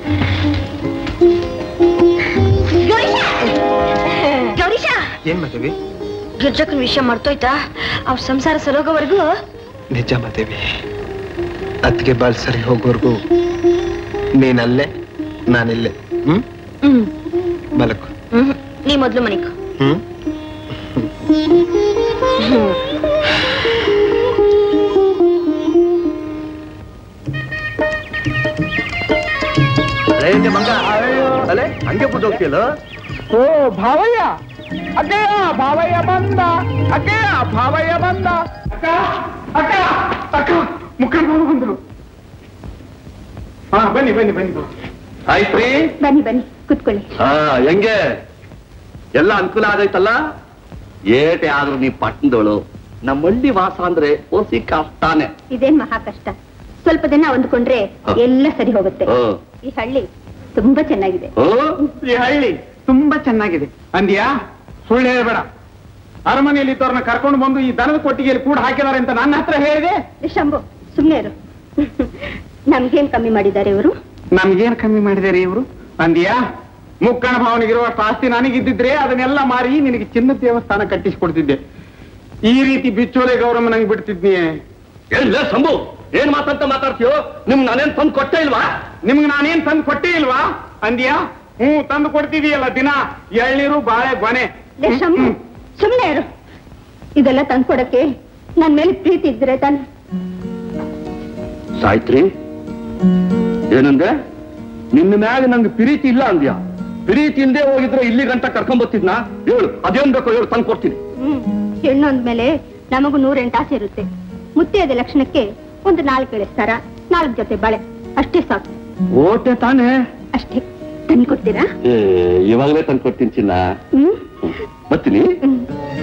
ಗೌರೀಶ ಗೌರೀಶ ಏನ್ ಮಾತೇವಿ ಗಿರ್ಜಕ್ಕನ್ ವಿಷಯ ಮರ್ತೋಯ್ತಾ ಅವ್ರ ಸಂಸಾರ ಸರೋಗೋವರೆಗೂ ನಿಜ ಮಾತೇವಿ ಅತ್ತಿಗೆ ಬಾಳ್ ಸರಿ ಹೋಗೋರ್ಗು ನೀನಲ್ಲೇ ನಾನಿಲ್ಲೇ ಹ್ಮ್ ಹ್ಮ್ ಮಲಕು ಹ್ಮ್ ನೀ ಮೊದ್ಲು ಮನಿಕೋ ಹ್ಮ್ ಮಂಗ ಅಲೆ ಹಂಗೆ ಬಿಟ್ಟು ಹೋಗ್ತಿಯಲ್ಲ ಓ ಭಾವಯ್ಯ ಅಕ್ಕಯ್ಯ ಭಾವಯ್ಯ ಬಂದ ಅಕ್ಕಯ್ಯ ಭಾವಯ್ಯ ಬಂದ ಅಕ್ಕ ಅಕ್ಕ ಅಕ್ಕ ಮುಖಂಡ ಬಂದ್ರು ಹಾ ಬನ್ನಿ ಬನ್ನಿ ಬನ್ನಿ ಆಯ್ತ್ರಿ ಬನ್ನಿ ಬನ್ನಿ ಕುತ್ಕೊಳ್ಳಿ ಹಾ ಹೆಂಗೆ ಎಲ್ಲ ಅನುಕೂಲ ಆಗೈತಲ್ಲ ಏಟೆ ಆದ್ರೂ ನೀ ಪಟ್ಟಣದವಳು ನಮ್ಮ ಹಳ್ಳಿ ವಾಸ ಅಂದ್ರೆ ಓಸಿ ಕಷ್ಟಾನೆ ಇದೇನ್ ಮಹಾ ಕಷ್ಟ ಸ್ವಲ್ಪ ದಿನ ಹೊಂದ್ಕೊಂಡ್ರೆ ಹ. ಎಲ್ಲ ಸರಿ ಹೋಗುತ್ತೆ ಹ. ಈ ಹಳ್ಳಿ ತುಂಬಾ ಚೆನ್ನಾಗಿದೆ ಓ ಈ ಹಳ್ಳಿ ತುಂಬಾ ಚೆನ್ನಾಗಿದೆ ಅಂದ್ಯಾ ಸುಳ್ಳು ಹೇಳ್ಬೇಡ ಅರಮನೆಯಲ್ಲಿ ಇದ್ದವ್ರನ್ನ ಕರ್ಕೊಂಡು ಬಂದು ಈ ದನದ ಕೊಟ್ಟಿಗೆಯಲ್ಲಿ ಕೂಡ ಹಾಕಿದಾರೆ ಅಂತ ನನ್ನ ಹತ್ರ ಹೇಳಿದೆ ಏ, ಶಂಭು ಸುಮ್ನೆ ಇರು ನಮ್ಗೇನ್ ಕಮ್ಮಿ ಮಾಡಿದ್ದಾರೆ ಇವರು ನಮ್ಗೇನ್ ಕಮ್ಮಿ ಮಾಡಿದಾರೆ ಇವರು ಅಂದ್ಯಾ ಮುಕ್ಕಣ ಭಾವನಿಗಿರುವಷ್ಟು ಆಸ್ತಿ ನನಗಿದ್ದಿದ್ರೆ ಅದನ್ನೆಲ್ಲ ಮಾರಿ ನಿನಗೆ ಚಿನ್ನದ ದೇವಸ್ಥಾನ ಕಟ್ಟಿಸಿಕೊಡ್ತಿದ್ದೆ ಈ ರೀತಿ ಬಿಚ್ಚೋಲೆ ಗೌರಮ್ಮ ನಂಗೆ ಬಿಡ್ತಿದ್ನಿ ಏನ್ಲೇ ಸಂಭು ಏನ್ ಮಾತಂತ ಮಾತಾಡ್ತೀಯೋ ನಿಮ್ ನಾನೇನ್ ತಂದು ಕೊಟ್ಟೆ ಇಲ್ವಾ ನಿಮ್ಗೆ ನಾನೇನ್ ತಂದು ಕೊಟ್ಟೇ ಇಲ್ವಾ ಅಂದ್ಯಾ ಹ್ಞೂ ತಂದು ಕೊಡ್ತಿದೀಯಲ್ಲ ದಿನ ಎಳ್ನೀರು ಬಾಳೆ ಗೊನೆ ಲೇ, ಶಂಭು ಸುಮ್ನೆ ಇರು ಇದೆಲ್ಲ ತಂದ್ಕೊಡಕ್ಕೆ ನನ್ ಮೇಲೆ ಪ್ರೀತಿ ಇದ್ರೆ ತಾನೆ ಸಾಯ್ತ್ರಿ ಏನಂದೆ ನಿನ್ನ ಮ್ಯಾಗ ನಂಗೆ ಪ್ರೀತಿ ಇಲ್ಲ ಅಂದ್ಯಾ ಪ್ರೀತಿ ಇಲ್ದೆ ಹೋಗಿದ್ರೆ ಇಲ್ಲಿ ಗಂಟ ಕರ್ಕೊಂಡ್ ಬರ್ತಿದ್ನಾ ಹೇಳು ಅದೇನ್ ಬೇಕೋ ಹೇಳು ತಂದು ಕೊಡ್ತೀನಿ ಹ್ಮ್ ಹೆಣ್ಣು ಅಂದ್ಮೇಲೆ ನಮಗೂ ನೂರೆಂಟು ಆಸೆ ಇರುತ್ತೆ ಮುತ್ತಿಯದ ಲಕ್ಷಣಕ್ಕೆ ಒಂದು ನಾಲ್ಕು ಎಳೆಸ್ತಾರ ನಾಲ್ಕು ಜೊತೆ ಬಳೆ ಅಷ್ಟೇ ಸಾಕು ಓಟೆ ತಾನೇ ಅಷ್ಟೇ ತಂದು ಕೊಡ್ತೀರಾ ಏ ಇವಾಗಲೇ ತಂದು ಕೊಡ್ತೀನಿ ಚಿನ್ನ ಹ್ಮ್ ಬರ್ತೀನಿ ಹ್ಮ್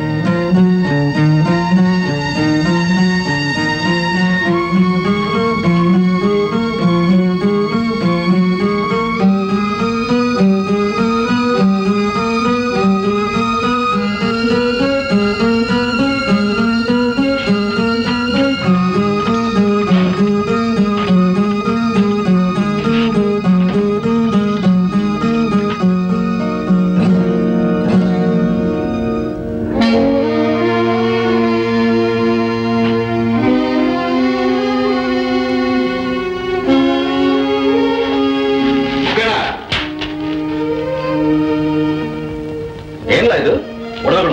ಏನಿಲ್ಲ ಇದು ಒಡಗಳು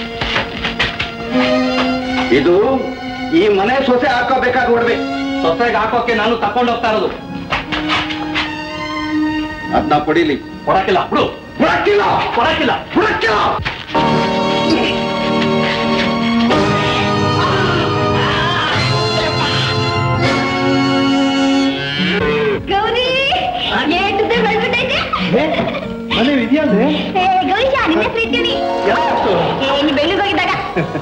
ಇದು ಈ ಮನೆ ಸೊಸೆ ಹಾಕೋಬೇಕಾಗಿ ಹೊಡ್বে ಸೊಸೆಗೆ ಹಾಕೋಕೆ ನಾನು ತಕೊಂಡು ಹೋಗ್ತಾ ಇರೋದು ಅದನ್ನ ಕೊಡಿಲಿ ಕೊಡಕ್ಕಿಲ್ಲ ಬಿಡು ಕೊಡಕ್ಕಿಲ್ಲ ಕೊಡಕ್ಕಿಲ್ಲ ಕೊಡಕ್ಕಿಲ್ಲ ಗೌರಿ ಏಟುತ್ತೆ ಬೆಳ್ಬಿಟ್ಟೈತೆ ಮನೆ ಇದೆಯಲ್ರಿ ಏ ಗೌರೀಶ ನಿನ್ನೆ ಪ್ರೀತಿನಿ ಏ ನೀ ಬೆಳ್ಳಿಗೆ ಹೋಗಿದ್ದಾಗ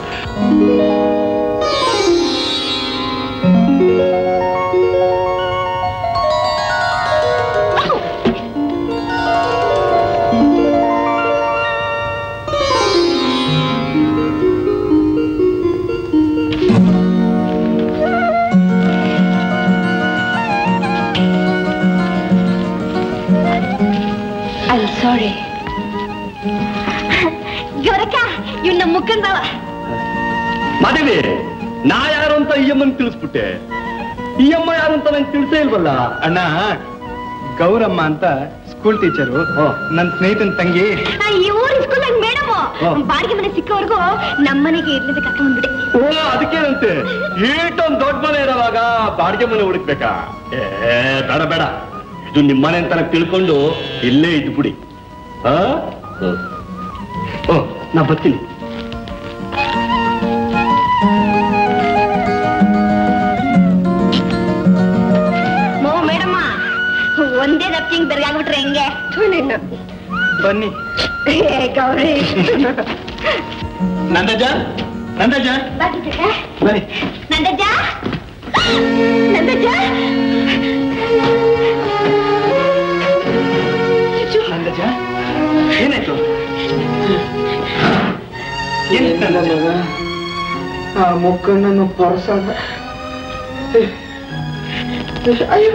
ಐ ಸಾರಿ ಗೌರಕ್ಕ ಇವ್ ನಮ್ಮ ಮುಖಂಡ್ ಬಾವ ಮಾದೇವಿ ನಾ ಯಾರು ಅಂತ ಈ ಅಮ್ಮನ್ ತಿಳಿಸ್ಬಿಟ್ಟೆ ಈ ಅಮ್ಮ ಯಾರು ಅಂತ ನಂಗೆ ತಿಳಿಸೇ ಇಲ್ವಲ್ಲ ಅಣ್ಣ ಗೌರಮ್ಮ ಅಂತ ಸ್ಕೂಲ್ ಟೀಚರು ಹಾ. ನನ್ನ ಸ್ನೇಹಿತನ ತಂಗಿ ಈ ಊರ್ ಸ್ಕೂಲ್ ನಂಗೆ ಮೇಡಮ್ ಹಾ. ಬಾಡಿಗೆ ಮನೆ ಸಿಕ್ಕವರೆಗೂ ನಮ್ಮನೆಗೆ ಇರ್ಲಿಂದ ಕರ್ಕೊಂಡ್ ಬಂದ್ಬಿಟ್ಟೆ ಓ ಅದಕ್ಕೇನಂತೆ ಈಟೊಂದ್ ದೊಡ್ಡ ಮನೆ ಇರೋವಾಗ ಬಾಡಿಗೆ ಮನೆ ಹುಡುಕ್ಬೇಕಾ ಏ ಬೇಡ ಬೇಡ ಇದು ನಿಮ್ಮನೆ ಅಂತ ನಂಗ್ ತಿಳ್ಕೊಂಡು ಇಲ್ಲೇ ಇದ್ಬಿಡಿ ಆ? ಹ್ಮ್. ಓ ನಾ ಬರ್ತೀನಿ ಮೋ ಮೇಡಮ್ಮ ಒಂದೇ ದಪ್ಪಿಂಗ್ ಬೆರಗಾಗ್ಬಿಟ್ರೆ ಹೆಂಗೆ ಬನ್ನಿ ಏ, ಗೌರಿ ನಂದಜ್ಜ ನಂದಜ್ಜ ಬನ್ನಿ ನಂದಜ್ಜ ನಂದಜ್ಜ ನಂದಜ್ಜ ಏನಾಯ್ತು ಏನಾಯ್ತು ನಂದಜ್ಜ ಆ ಮುಕ್ಕಣ್ಣನು ಪರಸಾದ ಅಯ್ಯೋ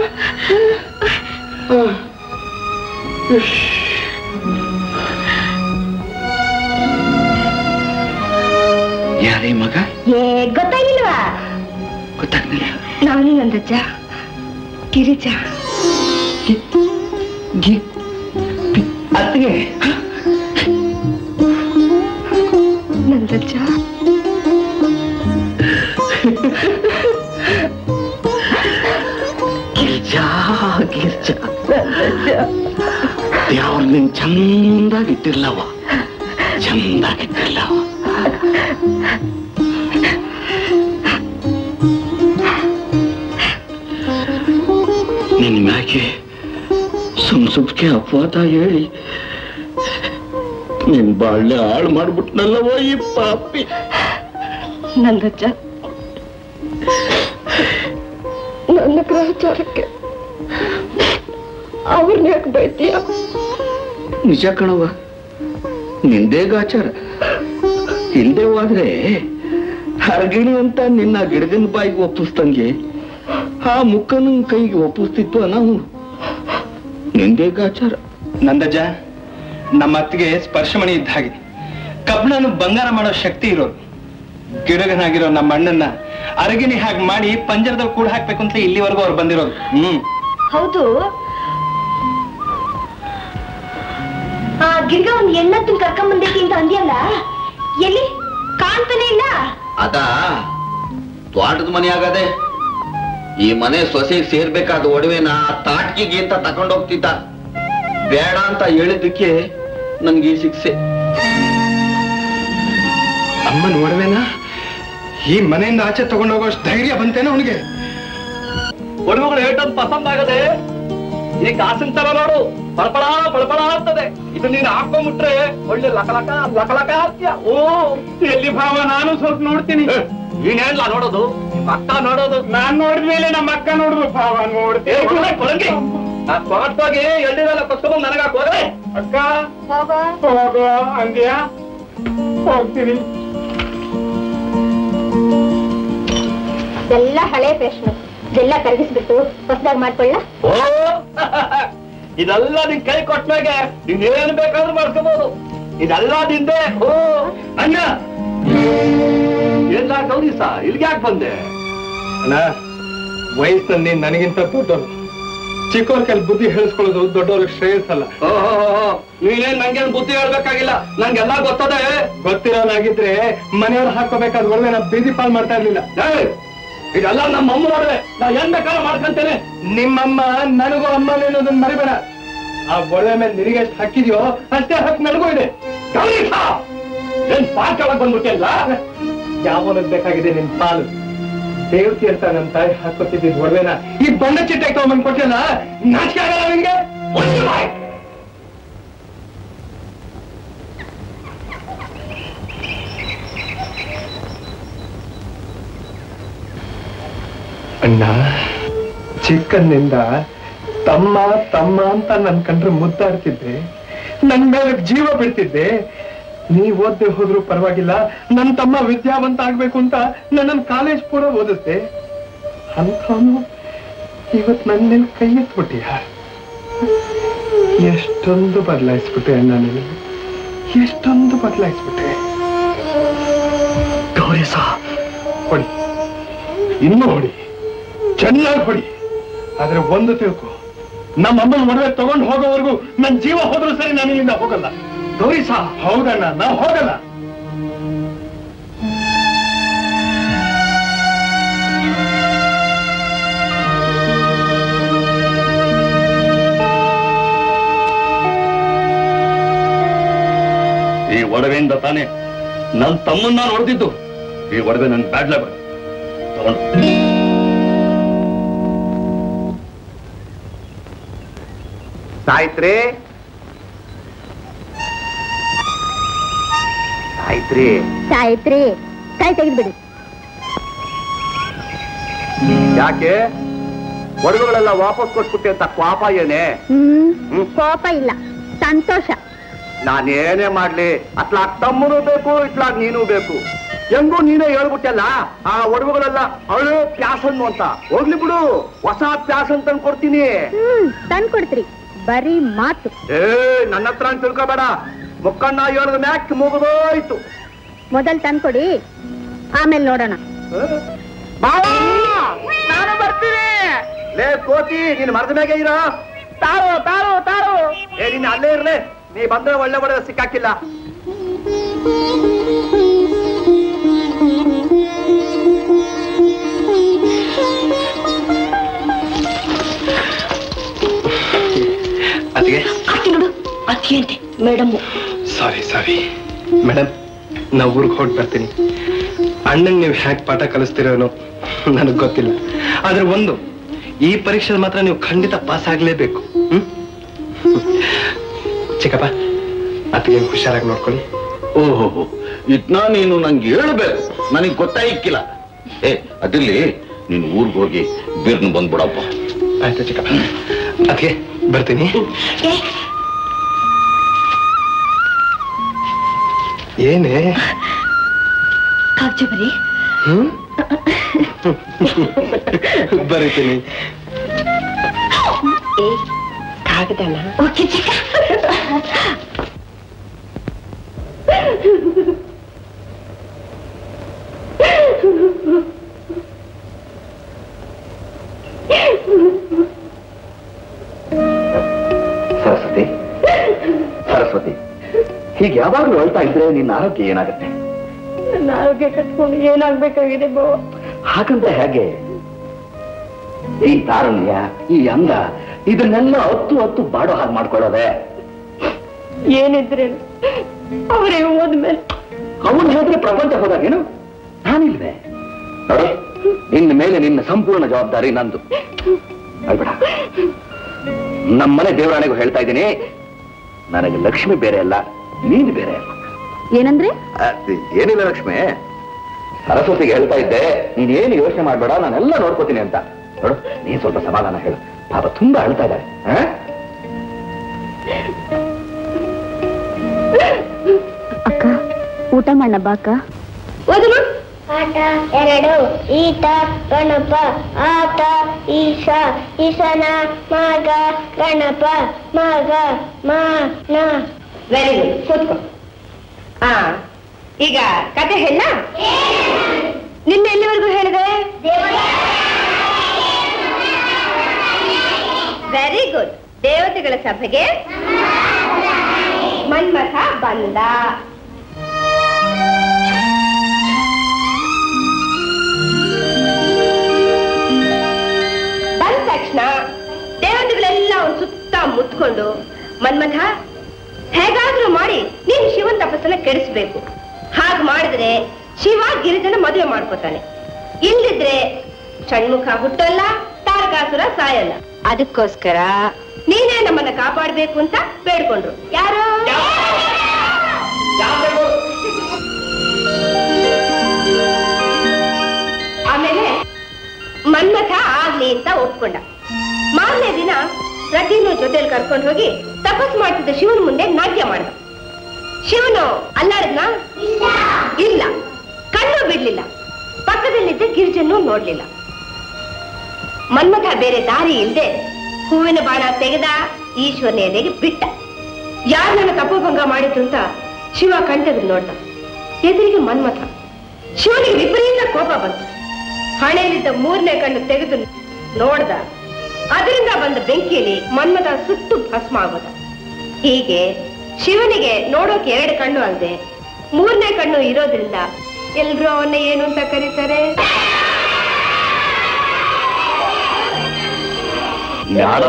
ಯಾರೇ ಮಗ ಏ ಗೊತ್ತಾಗಿಲ್ವಾ ಗೊತ್ತಾಗ್ಲಿಲ್ಲ ನಾನು ನಂದಜ್ಜ ಗಿರಿಜಾ ಅತ್ತಿಗೆ ನಂದಜ್ಜ ಗಿರ್ಜಾ ಗಿರ್ಜಾ ದೇವ್ರ ನಿನ್ ಚಂದಾಗಿಟ್ಟಿರ್ಲವ ಚಂದಾಗಿಟ್ಟಿರ್ಲವ ನಿನ್ ಮ್ಯಾಗೆ ಸುಮ್ ಸುಮ್ಕೆ ಅಪವಾದ ಹೇಳಿ ನಿನ್ ಬಾಳ್ನೆ ಹಾಳು ಮಾಡ್ಬಿಟ್ನಲ್ಲವ ಈ ಪಾಪಿ ನಂದಜ್ಜ ನನ್ನ ಗ್ರಹಚಾರಕ್ಕೆ ಅವ್ರನ್ನ ಯಾಕೆ ಬೈತೀಯ ನಿಜ ಕಣವ ನಿಂದೇ ಗಾಚಾರ ಇಲ್ದೆ ಹೋದ್ರೆ ಹರಗಿಣಿ ಅಂತ ನಿನ್ನ ಗಿಡದಿನ ಬಾಯಿಗೆ ಒಪ್ಪಿಸ್ದಂಗೆ ಆ ಮುಕ್ಕನ ಕೈಗೆ ಒಪ್ಪಿಸ್ತಿತ್ತು ನಾವು ನಿಂದೇ ಗಾಚಾರ ನಂದಜ್ಜ ನಮ್ಮ ಅತ್ತಿಗೆ ಸ್ಪರ್ಶಮಣಿ ಇದ್ದ ಹಾಗೆ ಕಬ್ಬಣನು ಬಂಗಾರ ಮಾಡೋ ಶಕ್ತಿ ಇರೋರು ಗಿಡಗನಾಗಿರೋ ನಮ್ಮ ಅಣ್ಣನ್ನ ಅರಗಿನಿ ಹಾಗೆ ಮಾಡಿ ಪಂಜರದಲ್ಲಿ ಕೂಡ ಹಾಕ್ಬೇಕು ಅಂತ ಇಲ್ಲಿವರೆಗೂ ಅವ್ರು ಬಂದಿರೋದು ಹ್ಮ್ ಹೌದು ಆ ಗಿರ್ಗ ಒಂದ್ ಹೆಣ್ಣತ್ತನ್ ಕರ್ಕೊಂಡ್ ಬಂದೈತಿ ಅಂತ ಅಂದ್ಯಲ್ಲ ಎಲ್ಲಿ ಕಾಣ್ತಾನೆ ಇಲ್ಲ ಅದ ತ್ವಾಟದ ಮನೆ ಆಗದೆ ಈ ಮನೆ ಸೊಸೆ ಸೇರ್ಬೇಕಾದ ಒಡವೆನ ತಾಟ್ಕಿಗೆ ಅಂತ ತಕೊಂಡೋಗ್ತಿದ್ದ ಬೇಡ ಅಂತ ಹೇಳಿದ್ದಕ್ಕೆ ನನ್ಗೆ ಈ ಶಿಕ್ಷೆ ಅಮ್ಮನ ಒಡವೆನ ಈ ಮನೆಯಿಂದ ಆಚೆ ತಗೊಂಡೋಗೋಷ್ಟು ಧೈರ್ಯ ಬಂತೇನೋ ಅವನಿಗೆ ಒಡವೆಗಳು ಏಟೊಂದು ಪಸಂದ್ ಆಗದೆ ಈ ಕಾಸಿನ ತರ ನೋಡು ಪಳಪಳ ಪಳಪಳ ಆಗ್ತದೆ ಇದು ನೀನು ಹಾಕೊಂಡ್ಬಿಟ್ರೆ ಒಳ್ಳೆ ಲಕಲಕ ಲಕಲಕ ಹಾಕ್ತೀಯ ಓ ಎಲ್ಲಿ ಭಾವ ನಾನು ಸ್ವಲ್ಪ ನೋಡ್ತೀನಿ ನೀನೇನ್ಲ ನೋಡೋದು ನಿಮ್ಮ ಅಕ್ಕ ನೋಡೋದು ನಾನ್ ನೋಡಿದ್ಮೇಲೆ ನಮ್ಮ ಅಕ್ಕ ನೋಡುದು ಭಾವ ಏ, ನೋಡ್ತೀನಿ ಕೊಡಂಗಿ, ಕೊಡಂಗಿ. ಆ ಸ್ಮಾರ್ಟ್ವಾಗಿ ಎಳ್ಳಿರೆಲ್ಲ ಕೊಚ್ಕೊಂಡ್ ನನಗ ಹೋದ್ರೆ ಅಕ್ಕ ಹೋಗೋ ಅಂದ್ಯಾ ಹೋಗ್ತೀನಿ ಎಲ್ಲ ಹಳೆ ಫ್ಯಾಷನ್ ಇದೆಲ್ಲ ಕರಗಿಸ್ಬಿಟ್ಟು ಹೊಸದಾಗಿ ಮಾಡ್ಕೊಳ್ಳ ಓ ಇದೆಲ್ಲ ನಿನ್ ಕೈ ಕೊಟ್ಟಾಗೆ ನೀನೇನ್ ಬೇಕಾದ್ರೂ ಮಾಡ್ಕೋಬಹುದು ಇದೆಲ್ಲ ನಿಂದೆ ಓ ಅಣ್ಣ ಎಲ್ಲ ಗೌರೀಸ ಇಲ್ಲಿಗೆ ಯಾಕೆ ಬಂದೆ ಅಣ್ಣ ವಯಸ್ಸಿನಲ್ಲಿ ನನಗಿಂತ ದೊಡ್ಡವನು ಚಿಕ್ಕವ್ರ ಕೈಲಿ ಬುದ್ಧಿ ಹೇಳಿಸ್ಕೊಳ್ಳೋದು ದೊಡ್ಡವ್ರಿಗೆ ಶ್ರೇಯಸ್ಸಲ್ಲ ಓಹೋ ನೀನೇನ್ ನಂಗೇನ್ ಬುದ್ಧಿ ಹೇಳ್ಬೇಕಾಗಿಲ್ಲ ನಂಗೆಲ್ಲ ಗೊತ್ತದೆ ಗೊತ್ತಿರೋನಾಗಿದ್ರೆ ಮನೆಯವ್ರು ಹಾಕೋಬೇಕಾದ ಒಡವೆನ ಬೀದಿ ಪಾಲ್ ಮಾಡ್ತಾ ಇರ್ಲಿಲ್ಲ ಏಯ್, ಇದೆಲ್ಲ ನಮ್ಮ ಅಮ್ಮ ನೋಡ್ರೆ ನಾ ಏನ್ ಬೇಕಾದ್ರೂ ಮಾಡ್ಕೊಂತೇನೆ ನಿಮ್ಮಮ್ಮ ನನಗೂ ಅಮ್ಮ ಅನ್ನೋದನ್ನ ಮರಿಬೇಡ ಆ ಒಡವೆ ಮೇಲೆ ನಿನಗೆ ಎಷ್ಟು ಹಾಕಿದ್ಯೋ ಅಷ್ಟೇ ಹಕ್ಕು ನನಗೂ ಇದೆ ಗೌರೀಶ ಏನ್ ಪಾಠ ಒಳಗ್ ಬಂದ್ಬಿಟ್ಟಿಲ್ಲ ಯಾವನದ್ ಬೇಕಾಗಿದೆ ನಿನ್ ಪಾಲು ದೇವತಿ ಅಂತ ನನ್ನ ತಾಯಿ ಹಾಕೋತಿದ್ದ ಒಡವೆನ ಈ ಬಣ್ಣ ಚಿಟ್ಟೆ ತಗೊಂಬಂದ್ ಕೊಟ್ಟಿಲ್ಲ ನಾಚಿಕೆ ಆಗಲ್ಲ ನಿನ್ಗೆ ಒಂದು ಬಾಯ್. ಅಣ್ಣ ಚಿಕ್ಕನ್ನಿಂದ ತಮ್ಮ ತಮ್ಮ ಅಂತ ನನ್ ಕಂಡ್ರೆ ಮುದ್ದಾಡ್ತಿದ್ದೆ ನನ್ ಮೇಲೆ ಜೀವ ಬಿಡ್ತಿದ್ದೆ ನೀವ್ ಓದ್ದೆ ಹೋದ್ರು ಪರವಾಗಿಲ್ಲ ನನ್ ತಮ್ಮ ವಿದ್ಯಾವಂತ ಆಗ್ಬೇಕು ಅಂತ ನನ್ನನ್ ಕಾಲೇಜ್ ಪೂರ ಓದಿಸ್ದೆ ಅಂಥವನು ಇವತ್ ನನ್ನ ಕೈ ಎತ್ಬಿಟ್ಟಿಯ ಎಷ್ಟೊಂದು ಬದಲಾಯಿಸ್ಬಿಟ್ಟೆ ಅಣ್ಣ ನೀನು ಎಷ್ಟೊಂದು ಬದಲಾಯಿಸ್ಬಿಟ್ಟೆ ಗೌರಿ ಸಹ ಹೊಡಿ ಇನ್ನೂ ಹೊಡಿ ಚೆನ್ನಾಗಿ ಹೊಡಿ ಆದ್ರೆ ಒಂದು ತಿಳ್ಕೊ ನಮ್ಮ ಅಮ್ಮನ ಮದುವೆ ತಗೊಂಡು ಹೋಗೋವರೆಗೂ ನನ್ ಜೀವ ಹೋದ್ರೂ ಸರಿ ನಾನು ಇಲ್ಲಿಂದ ಹೋಗಲ್ಲ ಗೌರಿ ಸಹ ಹೌದಣ್ಣ ನಾ ಹೋಗಲ್ಲ ಈ ಒಡವೆಯಿಂದ ತಾನೆ ನನ್ ತಮ್ಮನ್ನ ನೋಡ್ತಿದ್ದು ಈ ಒಡವೆ ನನ್ ಬ್ಯಾಡ್ಲ ಬೇಡ ತಗೊಂಡು ಸಾಯ್ತ್ರಿ ಸಾಯ್ತ್ರಿ ಸಾಯ್ತ್ರಿ ಕೈ ತೆಗೆದ್ಬಿಡಿ ಯಾಕೆ ಒಡವೆಗಳೆಲ್ಲ ವಾಪಸ್ ಕೊಟ್ಬಿಟ್ಟೆ ಅಂತ ಪಾಪ ಏನೇ ಹ್ಮ್ ಕೋಪ ಇಲ್ಲ ಸಂತೋಷ ನಾನೇನೇ ಮಾಡ್ಲಿ ಅತ್ಲಾಗ್ ತಮ್ಮನೂ ಬೇಕು ಇತ್ಲಾಗ್ ನೀನು ಬೇಕು ಹೆಂಗೂ ನೀನೇ ಹೇಳ್ಬಿಟ್ಟಲ್ಲ ಆ ಒಡವೆಗಳೆಲ್ಲ ಅಳು ಪ್ಯಾಸನ್ನು ಅಂತ ಹೋಗ್ಲಿ ಬಿಡು ಹೊಸ ಪ್ಯಾಸನ್ ತಂದು ಕೊಡ್ತೀನಿ ಹ್ಮ್ ತಂದ್ ಕೊಡ್ತೀರಿ ಬರೀ ಮಾತು ಏ ನನ್ನ ಹತ್ರ ಅಂತ ತಿಳ್ಕೊಬೇಡ ಮುಕ್ಕಣ್ಣ ಹೇಳಿದ ಮ್ಯಾಕ್ ಮುಗಿದೋಯ್ತು ಮೊದಲ್ ತಂದ್ಕೊಡಿ ಆಮೇಲೆ ನೋಡೋಣ ನಾನು ಬರ್ತೀನಿ ಲೇ ಕೋತಿ ನೀನ್ ಮರದ ಮ್ಯಾಗೆ ಇರ ತಾರು ತಾರು ತಾರು ಏ ನೀನ್ ಅಲ್ಲೇ ಇರ್ಲೆ ನೀ ಬಂದ್ರೆ ಒಳ್ಳೆ ಒಳ್ಳೆ ಸಿಕ್ಕಾಕಿಲ್ಲ ಅದಕ್ಕೆ ಅತ್ತಿ ನೋಡು ಅತ್ತಿ ಅಂತೆ ಮೇಡಮ್ ಸಾರಿ ಸಾರಿ ಮೇಡಮ್ ನಾ ಊರಿಗೆ ಹೊರಟು ಬರ್ತೀನಿ ಅಣ್ಣಂಗೆ ನೀವು ಹ್ಯಾಕ್ ಪಾಠ ಕಲಿಸ್ತಿರೋನು ನನಗೆ ಗೊತ್ತಿಲ್ಲ ಆದ್ರೆ ಒಂದು ಈ ಪರೀಕ್ಷೆ ಮಾತ್ರ ನೀವು ಖಂಡಿತ ಪಾಸ್ ಆಗ್ಲೇಬೇಕು ಹ್ಮ್ ಚಿಕ್ಕಪ್ಪ ಅತ್ತಿಗೆ ಹುಷಾರಾಗಿ ನೋಡ್ಕೊಳ್ಳಿ ಓಹೋ ಇದ್ನ ನೀನು ನಂಗೆ ಹೇಳ್ಬೇಕು ನನಗೆ ಗೊತ್ತಾಯಿಕ್ಕಿಲ್ಲ ಏ ಅದಿರ್ಲಿ ನೀನು ಊರ್ಗ್ ಹೋಗಿ ಬೀರ್ನು ಬಂದ್ಬಿಡಪ್ಪ ಆಯ್ತು ಚಿಕ್ಕಪ್ಪ ಅದಕ್ಕೆ ಬರ್ತೀನಿ ಏನೇ ಕಾಗ್ಜ ಬರೀ ಹ್ಮ್ ಬರೀತೀನಿ ಏ ಕಾಗದನ ಓಕೆ ಚಿಕ್ಕ ಸರಸ್ವತಿ ಸರಸ್ವತಿ ಹೀಗೆ ಯಾವಾಗ್ಲೂ ಅಳ್ತಾ ಇದ್ರೆ ನಿನ್ನ ಆರೋಗ್ಯ ಏನಾಗುತ್ತೆ ನನ್ನ ಆರೋಗ್ಯ ಕಟ್ಕೊಂಡು ಏನಾಗ್ಬೇಕಾಗಿದೆ ಬೋ ಹಾಗಂತ ಹೇಗೆ ಈ ತಾರುಣ್ಯ ಈ ಅಂದ ಇದನ್ನೆಲ್ಲ ಹತ್ತು ಹತ್ತು ಬಾಡೋ ಹಾಗೆ ಮಾಡ್ಕೊಳ್ಳೋದೆ ಏನಿದ್ರೆ ಅವರೇ ಹೋದ್ಮೇಲೆ ಅವನು ಹೇಳಿದ್ರೆ ಪ್ರಪಂಚ ಹೋದಾಗೇನು ನಾನಿಲ್ವೇ ನೋಡಿ ಇನ್ನು ಮೇಲೆ ನಿನ್ನ ಸಂಪೂರ್ಣ ಜವಾಬ್ದಾರಿ ನಂದು ಅಳ್ಬೇಡ ನಮ್ಮನೆ ದೇವರಾಣೆಗೂ ಹೇಳ್ತಾ ಇದ್ದೀನಿ ನನಗೆ ಲಕ್ಷ್ಮಿ ಬೇರೆ ಅಲ್ಲ ನೀನು ಬೇರೆ ಅಲ್ಲ ಏನಂದ್ರೆ ಅದ್ ಏನಿಲ್ಲ ಲಕ್ಷ್ಮಿ ಸರಸ್ವತಿಗೆ ಹೇಳ್ತಾ ಇದ್ದೆ ನೀನೇನು ಯೋಚನೆ ಮಾಡ್ಬೇಡ ನಾನೆಲ್ಲ ನೋಡ್ಕೋತೀನಿ ಅಂತ ನೋಡು ನೀನ್ ಸ್ವಲ್ಪ ಸಮಾಧಾನ ಹೇಳು ಪಾಪ ತುಂಬಾ ಅಳ್ತಾ ಇದ್ದಾರೆ ಆ? ಅಕ್ಕ ಊಟ ಮಾಡ ಬಾಕ ಓದಮ್ಮ ಆಟ ಎರಡು ಈಟ ಗಣಪ ಆಟ ಈಶ ಈಶನ ಮಗ ಗಣಪ ಮಗ ಮಾನ ವೆರಿ ಗುಡ್ ಕೂತ್ಕೋ ಆ ಈಗ ಕತೆ ಹೇಳ ನಿನ್ನೆ ಎಲ್ಲಿವರೆಗೂ ಹೇಳಿದೆ ವೆರಿ ಗುಡ್ ದೇವತೆಗಳ ಸಭೆಗೆ ಮನ್ಮಥ ಬಂದ ಬಂದ ತಕ್ಷಣ ದೇವತೆಗಳೆಲ್ಲ ಅವನ್ ಸುತ್ತ ಮುತ್ಕೊಂಡು ಮನ್ಮಥ ಹೇಗಾದ್ರೂ ಮಾಡಿ ನೀನು ಶಿವನ್ ತಪಸ್ಸನ್ನ ಕೆಡಿಸ್ಬೇಕು ಹಾಗೆ ಮಾಡಿದ್ರೆ ಶಿವ ಗಿರಿಜನ ಮದುವೆ ಮಾಡ್ಕೋತಾನೆ ಇಲ್ಲಿದ್ರೆ ಷಣ್ಮುಖ ಹುಟ್ಟಲ್ಲ ತಾರಕಾಸುರ ಸಾಯಲ್ಲ ಅದಕ್ಕೋಸ್ಕರ ನೀನೇ ನಮ್ಮನ್ನ ಕಾಪಾಡ್ಬೇಕು ಅಂತ ಬೇಡ್ಕೊಂಡ್ರು ಯಾರು ಆಮೇಲೆ ಮನ್ಮಥ ಆಗ್ಲಿ ಅಂತ ಒಪ್ಕೊಂಡ ಮಾರನೇ ದಿನ ರತಿನು ಜೊತೆಲಿ ಕರ್ಕೊಂಡು ಹೋಗಿ ತಪಸ್ ಮಾಡ್ತಿದ್ದ ಶಿವನ ಮುಂದೆ ನಾಟ್ಯ ಮಾಡ್ದ ಶಿವನು ಅಲ್ಲಾಡದ್ನ ಇಲ್ಲ ಕಣ್ಣು ಬಿಡ್ಲಿಲ್ಲ ಪಕ್ಕದಲ್ಲಿದ್ದ ಗಿರಿಜನ್ನು ನೋಡ್ಲಿಲ್ಲ ಮನ್ಮಥ ಬೇರೆ ದಾರಿ ಇಲ್ದೆ ಹೂವಿನ ಬಾಣ ತೆಗೆದ ಈಶ್ವರನ ಎದೆಗೆ ಬಿಟ್ಟ ಯಾರು ನನ್ನ ತಪೋಭಂಗ ಮಾಡಿದ್ರು ಅಂತ ಶಿವ ಕಣ್ತೆಗೆದು ನೋಡ್ದ ಎದುರಿಗೆ ಮನ್ಮಥ ಶಿವನಿಗೆ ವಿಪರೀತ ಕೋಪ ಬಂತು ಹಣೆಯಲ್ಲಿದ್ದ ಮೂರನೇ ಕಣ್ಣು ತೆಗೆದು ನೋಡ್ದ ಅದರಿಂದ ಬಂದ ಬೆಂಕಿಯಲ್ಲಿ ಮನ್ಮಥ ಸುಟ್ಟು ಭಸ್ಮ ಆಗೋದ ಹೀಗೆ ಶಿವನಿಗೆ ನೋಡೋಕೆ ಎರಡು ಕಣ್ಣು ಅಲ್ಲದೆ ಮೂರನೇ ಕಣ್ಣು ಇರೋದ್ರಿಂದ ಎಲ್ರೂ ಅವನ್ನ ಏನು ಅಂತ ಕರೀತಾರೆ ಯಾರೋ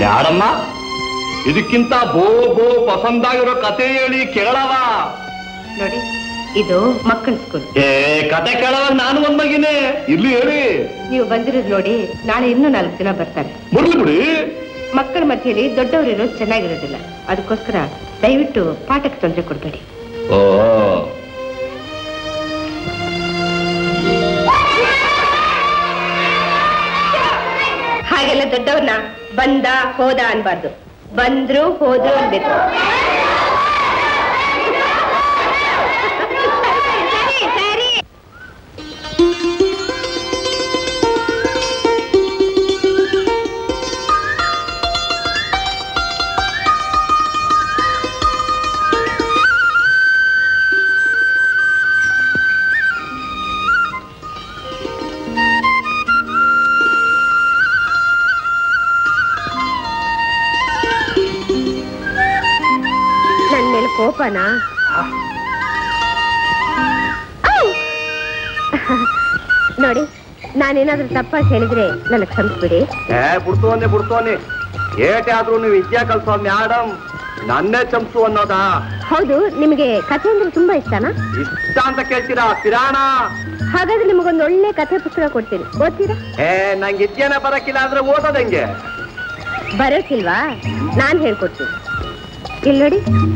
ಯಾರಮ್ಮ ಇದಕ್ಕಿಂತ ಬೋ ಬೋ ಪಸಂದಾಗಿರೋ ಕತೆ ಹೇಳಿ ಕೇಳವ ನೋಡಿ ಇದು ಮಕ್ಕಳ ಸ್ಕೂಲ್ ಏ ಕತೆ ಕೇಳವಾಗ ನಾನು ಒಂದ್ ಮಗಿನೇ ಇಲ್ಲಿ ಹೇಳಿ ನೀವು ಬಂದಿರೋದು ನೋಡಿ ನಾಳೆ ಇನ್ನೂ ನಾಲ್ಕು ಜನ ಬರ್ತಾರೆ ಬರ್ಲಿ ಬಿಡಿ ಮಕ್ಕಳ ಮಧ್ಯೆಯಲ್ಲಿ ದೊಡ್ಡವರು ಇರೋದು ಚೆನ್ನಾಗಿರೋದಿಲ್ಲ ಅದಕ್ಕೋಸ್ಕರ ದಯವಿಟ್ಟು ಪಾಠಕ್ಕೆ ತೊಂದರೆ ಕೊಡಬೇಡಿ ಓ ಹಾಗೆಲ್ಲ ದೊಡ್ಡವ್ರನ್ನ ಬಂದ ಹೋದ ಅನ್ಬಾರ್ದು ಬಂದ್ರು ಹೋದ್ರು ಅನ್ಬೇಕು ಸರಿ ಸರಿ ನನ್ ಮೇಲೆ ಕೋಪನಾ ಔ! ನೋಡಿ ನಾನೇನಾದ್ರೂ ತಪ್ಪಾಗಿ ಹೇಳಿದ್ರೆ ನನಗೆ ಕ್ಷಮಿಸ್ಬಿಡಿ ಏ ಬಿಡ್ತೋನೆ ಬಿಡ್ತೋನೆ ಏಟೆ ಆದ್ರೂ ನೀವು ವಿದ್ಯಾ ಕಲ್ಸೋ ಮ್ಯಾಡಮ್ ನನ್ನೇ ಚಂಪು ಅನ್ನೋದಾ ಹೌದು ನಿಮಗೆ ಕಥೆ ಅಂದ್ರೆ ತುಂಬಾ ಇಷ್ಟನಾ ಇಷ್ಟ ಅಂತ ಕೇಳ್ತೀರಾ ಪಿರಾಣ ಹಾಗಾದ್ರೆ ನಿಮಗೊಂದು ಒಳ್ಳೆ ಕಥೆ ಪುಸ್ತಕ ಕೊಡ್ತೀನಿ ಓದ್ತೀರಾ ಏ ನಂಗೆ ವಿದ್ಯೆನ ಬರಕಿಲ್ಲ ಅಂದ್ರೆ ಓದೋದ್ ಹೆಂಗೆ ಬರೋಕಿಲ್ವಾ ನಾನ್ ಹೇಳ್ಕೊಡ್ತೀನಿ ಇಲ್ಲಿ ನೋಡಿ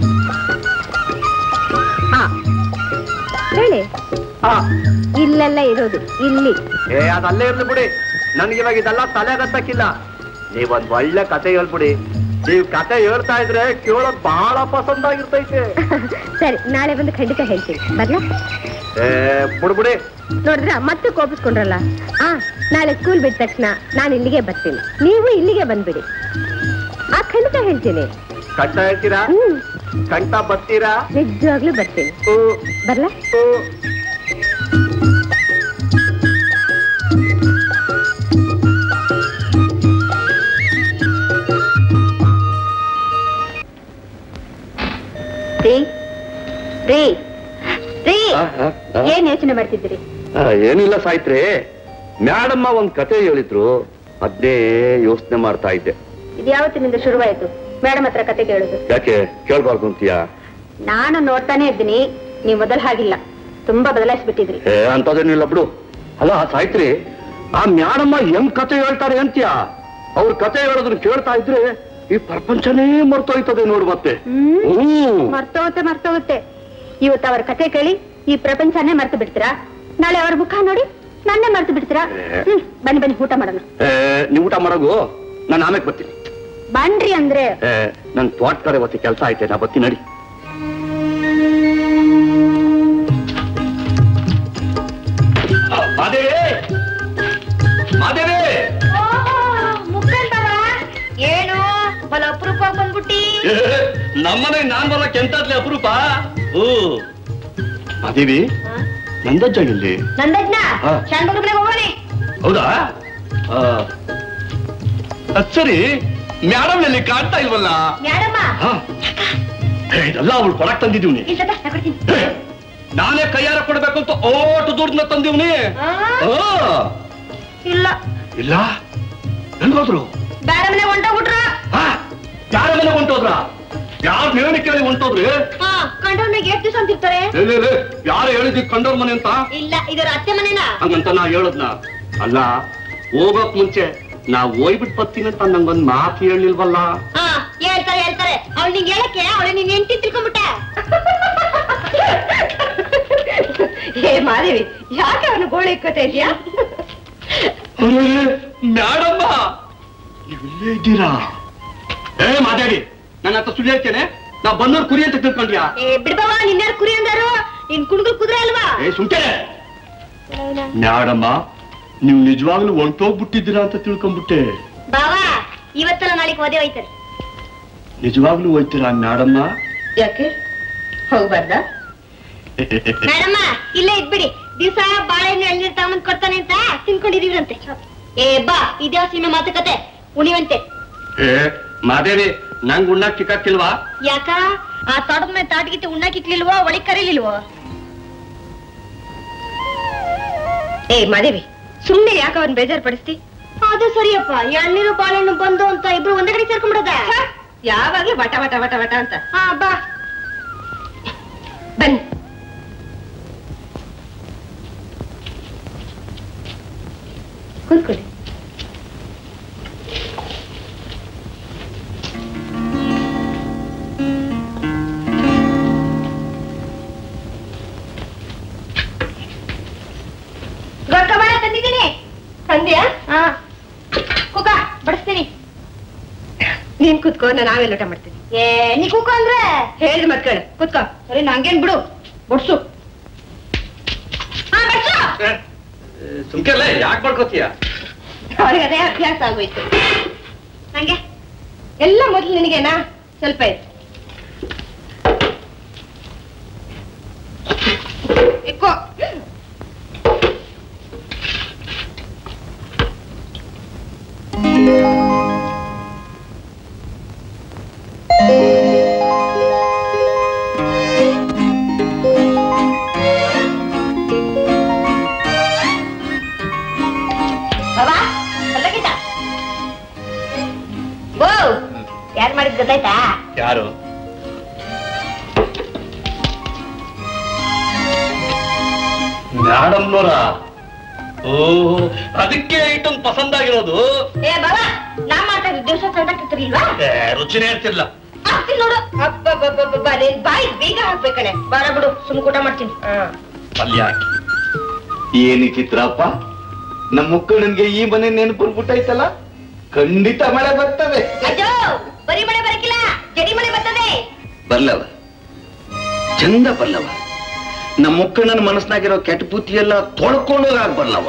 ಹಾ ಹೇಳಿ ಆ, ಇಲ್ಲೆಲ್ಲ ಇರೋದು ಇಲ್ಲಿ ಏ ಅದಲ್ಲೇ ಇರ್ಲಿ ಬಿಡಿ ನನ್ಗೆ ಇವಾಗ ಇದೆಲ್ಲ ತಲೆ ಗತ್ತಕ್ಕಿಲ್ಲ ನೀವೊಂದ್ ಒಳ್ಳೆ ಕತೆ ಹೇಳ್ಬಿಡಿ ನೀವ್ ಕತೆ ಹೇಳ್ತಾ ಇದ್ರೆ ಕೇಳೋದ್ ಬಹಳ ಪಸಂದಾಗಿರ್ತೈತೆ ಸರಿ ನಾಳೆ ಬಂದು ಖಂಡಿತ ಹೇಳ್ತೀನಿ ಬರ್ಲಾ ಏ ಬಿಡ್ಬಿಡಿ ನೋಡಿದ್ರ ಮತ್ತೆ ಕೋಪಿಸ್ಕೊಂಡ್ರಲ್ಲ ಆ ನಾಳೆ ಸ್ಕೂಲ್ ಬಿಟ್ಟ ತಕ್ಷಣ ನಾನು ಇಲ್ಲಿಗೆ ಬರ್ತೀನಿ ನೀವು ಇಲ್ಲಿಗೆ ಬಂದ್ಬಿಡಿ ಆ ಖಂಡಿತ ಹೇಳ್ತೀನಿ ಕಂಠ ಹೇಳ್ತೀರಾ ಹ್ಮ್ ಕಂಠ ಬರ್ತೀರಾ ನಿಜವಾಗ್ಲೂ ಬರ್ತೀನಿ ಹೂ, ಬರ್ಲಾ ಹೂ. ರೀ ರೀ ರೀ ಏನ್ ಯೋಚನೆ ಮಾಡ್ತಿದ್ದೀರಿ ಆ, ಏನಿಲ್ಲ ಸಾಯ್ತ್ರಿ ಮ್ಯಾಡಮ್ಮ ಒಂದ್ ಕತೆ ಹೇಳಿದ್ರು ಅದೇ ಯೋಚನೆ ಮಾಡ್ತಾ ಇದ್ದೆ ಇದು ಯಾವತ್ತಿನಿಂದ ಶುರುವಾಯ್ತು ಮೇಡಮ್ ಹತ್ರ ಕತೆ ಕೇಳುದು ಯಾಕೆ ಕೇಳ್ಬಾರ್ದು ಅಂತೀಯಾ ನಾನು ನೋಡ್ತಾನೆ ಇದ್ದೀನಿ ನೀವು ಮೊದಲು ಹಾಗಿಲ್ಲ ತುಂಬಾ ಬದಲಾಯಿಸ್ಬಿಟ್ಟಿದ್ರಿ ಏ ಅಂತದೇನಿಲ್ಲ ಬಿಡು ಅಲ್ಲ ಸಾಯ್ತ್ರಿ ಆ ಮ್ಯಾಡಮ್ಮ ಹೆಂಗ್ ಕತೆ ಹೇಳ್ತಾರೆ ಅಂತೀಯ ಅವ್ರ ಕತೆ ಹೇಳೋದನ್ನ ಕೇಳ್ತಾ ಇದ್ರೆ ಈ ಪ್ರಪಂಚನೇ ಮರ್ತೋಯ್ತದೆ ನೋಡು ಮತ್ತೆ ಹ್ಮ್ ಮರ್ತೋಗುತ್ತೆ ಮರ್ತೋಗುತ್ತೆ ಇವತ್ತು ಅವರ ಕತೆ ಕೇಳಿ ಈ ಪ್ರಪಂಚನೇ ಮರ್ತು ಬಿಡ್ತೀರಾ ನಾಳೆ ಅವ್ರ ಮುಖ ನೋಡಿ ನನ್ನೇ ಮರ್ತು ಬಿಡ್ತೀರಾ ಹ್ಮ್ ಬನ್ನಿ ಬನ್ನಿ ಊಟ ಮಾಡೋಣ ಏ, ನೀವ್ ಊಟ ಮಾಡೋಗು ನಾನು ಆಮೇಲೆ ಬರ್ತೀನಿ ಬನ್ರಿ ಅಂದ್ರೆ ಏ, ನನ್ ತೋಟ ಕಡೆ ಹೊತ್ತಿ ಕೆಲಸ ಐತೆ ನಾ ಬರ್ತೀನಿ ನಡಿ ಮಾದೇವಿ ಮಾದೇವಿ ಏನು ಬಲ ಅಪರೂಪ ಬಂದ್ಬಿಟ್ಟಿ ಏ, ನಮ್ಮನೆ ನಾನ್ ಬರಕ್ ಎಂತದ್ಲೆ ಅಪರೂಪ ಓ ಮಾದೇವಿ ನಂದಜ್ಜ ಎಲ್ಲಿ ನಂದಜ್ಞ ಹಾ. ಸಣ್ಣ ಹುಡುಗನೇ ಹೋಗೋಣೆ ಹೌದಾ ಆ, ಅದ್ ಸರಿ ಮೇಡಮ್ ಎಲ್ಲಿ ಕಾಣ್ತಾ ಇಲ್ವಲ್ಲ ಮೇಡಮ್ಮ ಹಾ. ಏ, ಇದೆಲ್ಲ ಅವಳು ಕೊಡಕ್ ತಂದಿದ್ದೀವ್ನಿ ಇಲ್ಲ ತಗ, ನಾ ಕೊಡ್ತೀನಿ ಏ, ನಾನೇ ಕೈಯಾರ ಕೊಡ್ಬೇಕು ಅಂತ ಓಟು ದೂರದಿಂದ ತಂದಿವ್ನಿ ಆ? ಆ, ಇಲ್ಲ ಇಲ್ಲ ಎಲ್ಗೋದ್ರು ಬೇರೆ ಮನೆ ಹೊಂಟೋಗ್ಬಿಟ್ರ ಆ, ಯಾರ ಮನೆ ಹೊಂಟೋದ್ರ ಯಾರು ನೇಣಿ ಕೇಳಿ ಹೊಂಟೋದ್ರಿ ಹಾ ಕಂಡವ್ರಿಗೆ ಎಷ್ಟು ದಿವಸ ಅಂತಿರ್ತಾರೆ ಯಾರು ಹೇಳಿದ್ವಿ ಕಂಡೋರ್ ಮನೆ ಅಂತ ಇಲ್ಲ ಇದರ ಅತ್ತೆ ಮನೆನಾ ಹಂಗಂತ ನಾ ಹೇಳದ್ನ ಅಲ್ಲ ಹೋಗಕ್ ಮುಂಚೆ ನಾ ಹೋಯ್ಬಿಟ್ ಬರ್ತೀನಿ ಅಂತ ನಂಗೊಂದ್ ಮಾತು ಹೇಳಿಲ್ವಲ್ಲ ಹಾ ಹೇಳ್ತಾರೆ ಹೇಳ್ತಾರೆ ಅವಳು ನಿಂಗೆ ಹೇಳಕ್ಕೆ ಅವಳು ನಿನ್ ಹೆಂಡತಿ ತಿಳ್ಕೊಂಬಿಟ್ಟ ಏ ಮಾದೇವಿ ಯಾಕೆ ಅವನು ಗೋಳಿ ಇಕ್ಕೋತಾ ಇದೀಯಾ ಮೇಡಮ್ಮ ನೀವಿಲ್ಲೇ ಇದ್ದೀರಾ ಏ ಮಾತಾಡಿ ನನ್ನ ಹತ್ರ ಸುಳ್ಳು ಹೇಳ್ತೇನೆ ನಾ ಬಂದವ್ರು ಕುರಿ ಅಂತ ತಿಳ್ಕೊಂಡ್ಯಾ ಏ ಬಿಡ್ಬವ ನಿನ್ನೆ ಕುರಿ ಅಂದಾರು ನಿನ್ ಕುಣ್ಗುಲ್ ಕುದುರೆ ಅಲ್ವಾ ಏ ಸುಮ್ಕೆ ಮೇಡಮ್ಮ ನೀವು ನಿಜವಾಗ್ಲೂ ಹೊಂಟೋಗ್ಬಿಟ್ಟಿದ್ದೀರಾ ಅಂತ ತಿಳ್ಕೊಂಡ್ಬಿಟ್ಟೆ ಬಾವಾ ಇವತ್ತಲ್ಲ ನಾಳೆಗೆ ಓದೇ ಹೋಯ್ತಾರೆ ನಿಜವಾಗ್ಲೂ ಹೋಯ್ತೀರಾ ಮೇಡಮ್ಮ ಯಾಕೆ ಹೋಗ್ಬಾರ್ದಾ ಮೇಡಮ್ಮ ಇಲ್ಲೇ ಇದ್ಬಿಡಿ ದಿವಸ ಬಾಳೆಹಣ್ಣು ಎಳ್ನೀರ್ ತಗೊಂಡ್ ಕೊಡ್ತಾನೆ ಅಂತ ತಿನ್ಕೊಂಡಿದೀವ್ರಂತೆ ಏ ಬಾ ಇದ್ಯಾವ ಸೀಮೆ ಮಾತುಕತೆ ಉಣಿವಂತೆ ಏ ಮಾದೇವಿ ನಂಗ್ ಉಣ್ಣಕ್ ಚಿಕ್ಕಾಕಿಲ್ವಾ ಯಾಕ ಆ ತೋಟದ ಮೇಲೆ ತಾಟಗಿತ್ತು ಉಣ್ಣಾಕಿಕ್ಲಿಲ್ವೋ ಒಳಗ್ ಕರೀಲಿಲ್ವೋ ಏ ಮಾದೇವಿ ಸುಮ್ನೆ ಯಾಕ ಅವ್ನ್ ಬೇಜಾರ್ ಪಡಿಸ್ತಿ ಅದು ಸರಿಯಪ್ಪ ಎಳ್ನೀರು ಬಾಳೆಹಣ್ಣು ಬಂದು ಅಂತ ಇಬ್ರು ಒಂದೇ ಕಡೆ ಸೇರ್ಕೊಂಡ್ಬಿಡದ ಯಾವಾಗ್ಲೂ ವಟ ವಟ ವಟ ವಟ ಅಂತ ಹಾ ಬಾ ಬನ್ನಿ ಕೂತ್ಕೊಳ್ಳಿ ಗೊರ್ಕ ಬಾಳೆ ತಂದಿದ್ದೀನಿ ಸಂಧ್ಯಾ ಹಾ ಕುಕ ಬಡಿಸ್ತೀನಿ ನೀನ್ ಕೂತ್ಕೋ ನಾನು ಆಮೇಲೆ ಊಟ ಮಾಡ್ತೀನಿ ಏ ನೀ ಕುಕ ಅಂದ್ರೆ ಹೇಳಿದ ಮತ್ಕೊಳ್ಳಿ ಕೂತ್ಕೋ ಸರಿ ನಂಗೇನ್ ಬಿಡು ಬಡ್ಸು ಹಾ ಬಡ್ಸು ಸುಮ್ಕೆಲ್ಲ ಯಾಕೆ ಮಾಡ್ಕೋತೀಯ ಅವ್ರಿಗೆ ಅದೇ ಅಭ್ಯಾಸ ಆಗೋಯ್ತು ನಂಗೆ ಎಲ್ಲ ಮೊದಲು ನಿನಗೇನಾ ಸ್ವಲ್ಪ ಇತ್ತು ಇಕ್ಕೋ ಬಾಬಾ ಹೊರಗಿದ್ದ ಓ ಯಾರು ಮಾಡಿದ್ ಗೊತ್ತಾಯ್ತಾ ಯಾರು ಮೇಡಮ್ನವರ ಓ ಅದಕ್ಕೆ ಇಷ್ಟೊಂದು ಪಸಂದಾಗಿರೋದು ಏ ಬಾಬಾ ನಾ ಮಾಡ್ತಾ ಇದ್ದು ದಿವಸ ತಂದಾಕಿರ್ತಿರ್ಲಿಲ್ವಾ ಏ, ರುಚಿನೇ ಇರ್ತಿಲ್ಲ ಆಗ್ತೀನಿ ನೋಡು ಅಬ್ಬಬ್ಬಬ್ಬಬ್ಬ ನೀನ್ ಬಾಯಿ ಬೀಗ ಹಾಕ್ಬೇಕಣೆ ಬಾರ ಬಿಡು ಸುಮ್ ಊಟ ಮಾಡ್ತೀನಿ ಪಲ್ಯ ಹಾಕಿ ಏನಿ ಚಿತ್ರಪ್ಪ ನಮ್ಮ ಮುಕ್ಕಣ್ಣನ್ಗೆ ಈ ಮನೆ ನೆನಪು ಬಂದ್ಬಿಟ್ಟೈತಲ್ಲ ಖಂಡಿತ ಮಳೆ ಬರ್ತದೆ ಅಜ್ಜೋ ಬರೀ ಮಳೆ ಬರಕಿಲ್ಲ ಜಡಿ ಮಳೆ ಬರ್ತದೆ ಬರ್ಲವ ಚಂದ ಬರ್ಲವ ನಮ್ಮ ಮುಕ್ಕಣ್ಣನ ಮನಸ್ನಾಗಿರೋ ಕೆಟ್ಟ ಬುದ್ಧಿ ಎಲ್ಲ ತೊಳ್ಕೊಂಡೋಗಾಗ ಬರ್ಲವ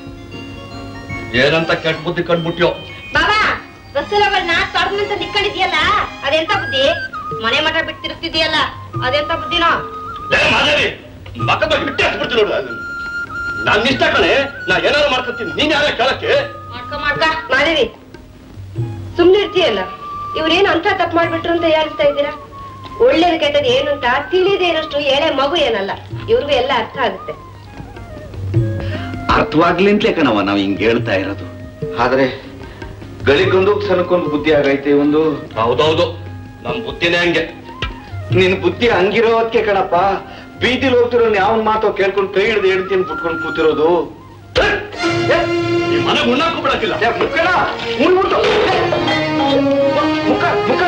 ಏನಂತ ಕೆಟ್ಟ ಬುದ್ಧಿ ಕಂಡ್ಬಿಟ್ಯೋ ಬಾಬಾ ಬಸ್ಸಲ್ಲಿ ನಾ ತೊಡ್ದಂತ ನಿಕ್ಕೊಂಡಿದ್ಯಲ್ಲ ಅದೆಂತ ಬುದ್ಧಿ ಮನೆ ಮಠ ಬಿಟ್ಟಿರ್ತಿದ್ಯಲ್ಲ ಅದೆಂತ ಬುದ್ಧಿನೋ ಲೇ, ಮಾದೇವಿ ಮಕ್ಕ ಬಗ್ಗೆ ಬಿಟ್ಟು ಹಾಕ್ಬಿಡ್ತೀನಿ ನೋಡು ನನ್ನ ಇಷ್ಟ ಕಣೆ ನಾ ಏನಾದ್ರು ಮಾಡ್ಕೊತೀನಿ ನೀನ್ ಯಾರ ಕೇಳಕ್ಕೆ ಮಾಡ್ಕ ಮಾಡ್ಕ ಮಾದೇವಿ ಸುಮ್ನೆ ಇರ್ತೀಯಲ್ಲ ಇವ್ರೇನು ಅಂತ ತಪ್ಪು ಮಾಡ್ಬಿಟ್ರು ಅಂತ ಹೇಳ್ತಾ ಇದ್ದೀರಾ ಒಳ್ಳೇದು ಕೆಟ್ಟದ್ದು ಏನು ಅಂತ ತಿಳಿದೇ ಇರೋಷ್ಟು ಎಳೆ ಮಗು ಏನಲ್ಲ ಇವ್ರಿಗೂ ಎಲ್ಲ ಅರ್ಥ ಆಗುತ್ತೆ ಅರ್ಥವಾಗ್ಲಿಂತ್ಲೇ ಕಣವ ನಾವ್ ಹಿಂಗ್ ಹೇಳ್ತಾ ಇರೋದು ಆದ್ರೆ ಗಳಿಗೊಂದು ಸನಕ್ಕೊಂದು ಬುದ್ಧಿ ಆಗೈತೆ ಒಂದು ಹೌದೌದು ನಮ್ ಬುದ್ಧಿನೇ ಹಂಗೆ ನಿನ್ ಬುದ್ಧಿ ಹಂಗಿರೋದಕ್ಕೆ ಕಣಪ್ಪ ಬೀದಿಲಿ ಹೋಗ್ತಿರೋ ಯಾವನ್ ಮಾತೋ ಕೇಳ್ಕೊಂಡು ಕೈ ಹಿಡಿದು ಹೇಳ್ತೀನಿ ಬಿಟ್ಕೊಂಡು ಕೂತಿರೋದು ಈ ಮನೆಗೆ ಉಣ್ಣಾಕು ಬಿಡಕ್ಕಿಲ್ಲ ಏ, ಮುಕ್ಕಣ ಮುಳ್ ಮುಟ್ಟು. ಮುಕ್ಕ ಮುಕ್ಕಣ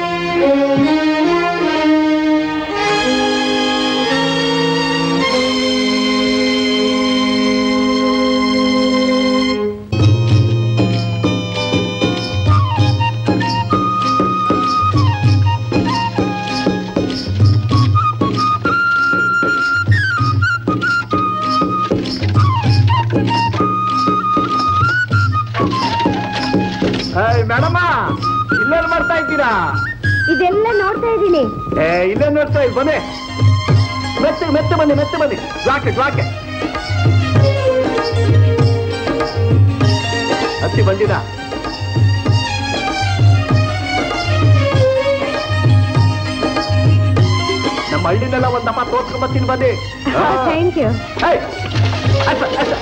ಮೇಡಮ್ಮ ಇಲ್ಲೇನ್ ಮಾಡ್ತಾ ಇದ್ದೀರಾ ಇದೆಲ್ಲ ನೋಡ್ತಾ ಇದ್ದೀನಿ ಏ ಇಲ್ಲೇ ನೋಡ್ತಾ ಇದ್ ಬನ್ನಿ ಮೆತ್ತೆ ಮೆತ್ತೆ ಬನ್ನಿ ಮೆತ್ತೆ ಬನ್ನಿ ಜ್ವಾಕೆ ಜ್ವಾಕೆ ಹತ್ತಿ ಬಂದಿದ ನಮ್ಮ ಹಳ್ಳಿನೆಲ್ಲ ಒಂದಪ್ಪ ತೋರ್ಸ್ಕೊಂಡ್ ಬರ್ತೀನಿ ಬನ್ನಿ ಆ. ಥ್ಯಾಂಕ್ ಯು ಏಯ್, ಆಯ್ತು, ಆಯ್ತು.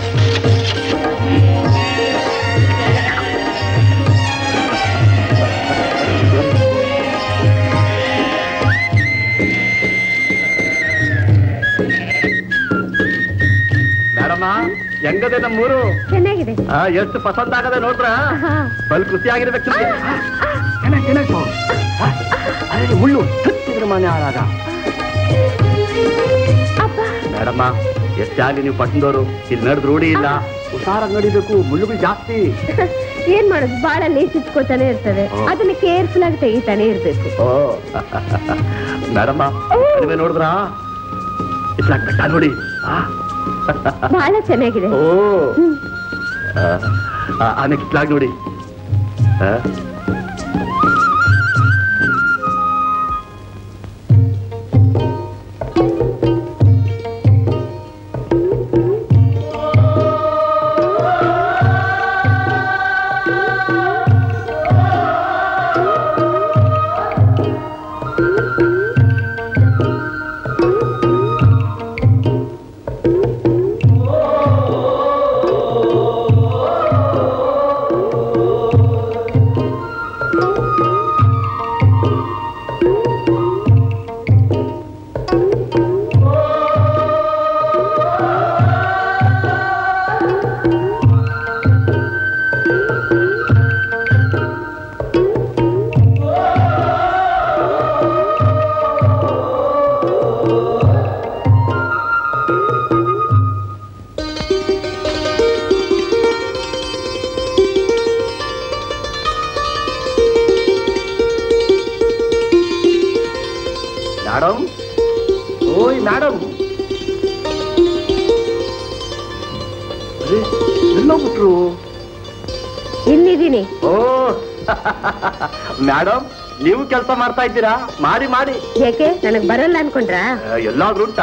ಮೇಡಮ್ಮ ಹೆಂಗದೆ ನಮ್ಮೂರು ಚೆನ್ನಾಗಿದೆ ಆ, ಎಷ್ಟು ಪಸಂದ್ ಆಗದೆ ನೋಡ್ರ ಹಾ. ಬಲ್ ಖುಷಿಯಾಗಿರ್ಬೇಕು ನಿಮ್ಗೆ. ಏನಾಯ್ತು, ಏನಾಯ್ತು? ಆ, ಅದೇ ಮುಳ್ಳು ಹತ್ತಿದ್ರ ಮನೆ ಆಳಾಗ ಅಪ್ಪ ಮೇಡಮ್ಮ ಎಷ್ಟಾಗಿ ನೀವು ಪಟ್ಟಣದವರು ಇಲ್ಲಿ ನಡೆದು ರೂಢಿ ಇಲ್ಲ ಹುಷಾರಾಗಿ ನಡಿಬೇಕು ಮುಳ್ಳುಗಳು ಜಾಸ್ತಿ ಏನ್ ಮಾಡೋದು ಬಾಳಲ್ಲಿ ಚುಚ್ಕೋತಾನೆ ಇರ್ತದೆ ಓ. ಅದನ್ನ ಕೇರ್ಫುಲ್ ಆಗಿ ತೆಗಿತಾನೆ ಇರ್ಬೇಕು ಓ ಮೇಡಮ್ಮ ಕಡಿಮೆ ನೋಡಿದ್ರ ಇಟ್ಲಾಗ್ ಬೆಟ್ಟ ನೋಡಿ ಆ. ಬಹಳ ಚೆನ್ನಾಗಿದೆ ಓ ಹ್ಮ್. ಆನೆ ಕಿತ್ಲಾಗ್ ನೋಡಿ ಆ? ಮೇಡಮ್ ಓಯ್ ಮೇಡಮ್ ಎಲ್ಲೋಗ್ಬಿಟ್ರು ಇಲ್ಲಿದ್ದೀನಿ ಓ ಮೇಡಮ್ ನೀವು ಕೆಲಸ ಮಾಡ್ತಾ ಇದ್ದೀರಾ ಮಾಡಿ ಮಾಡಿ ಯಾಕೆ ನನಗ್ ಬರಲ್ಲ ಅನ್ಕೊಂಡ್ರಾ ಆ, ಎಲ್ಲಾದ್ರೂ ಉಂಟಾ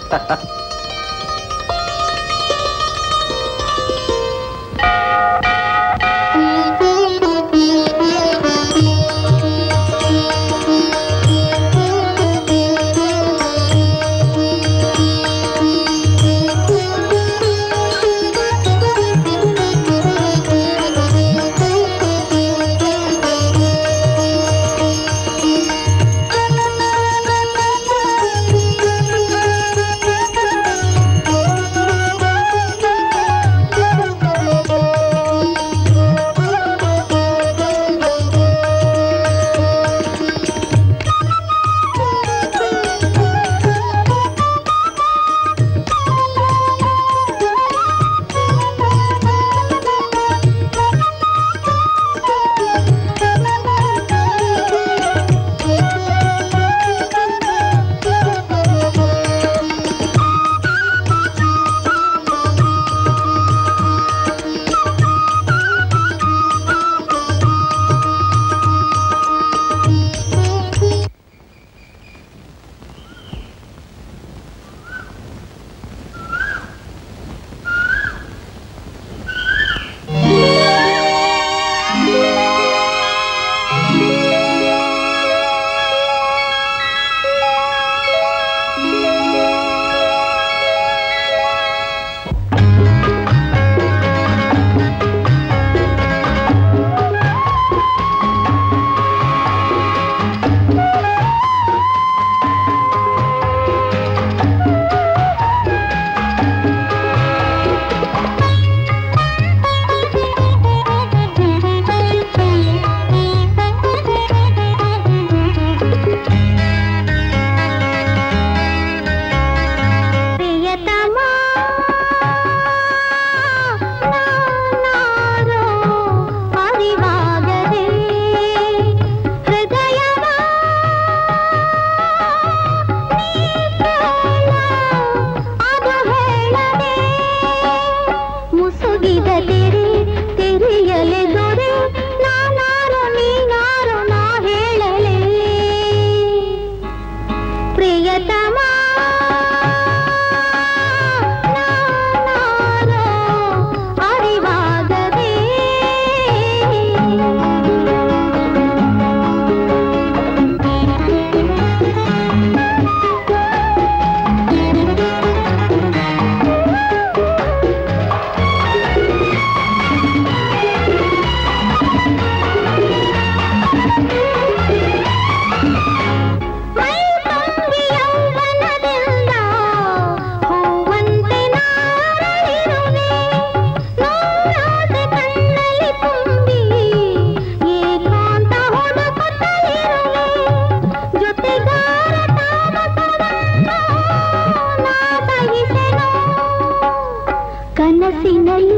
ಕನಸಿನಲ್ಲಿ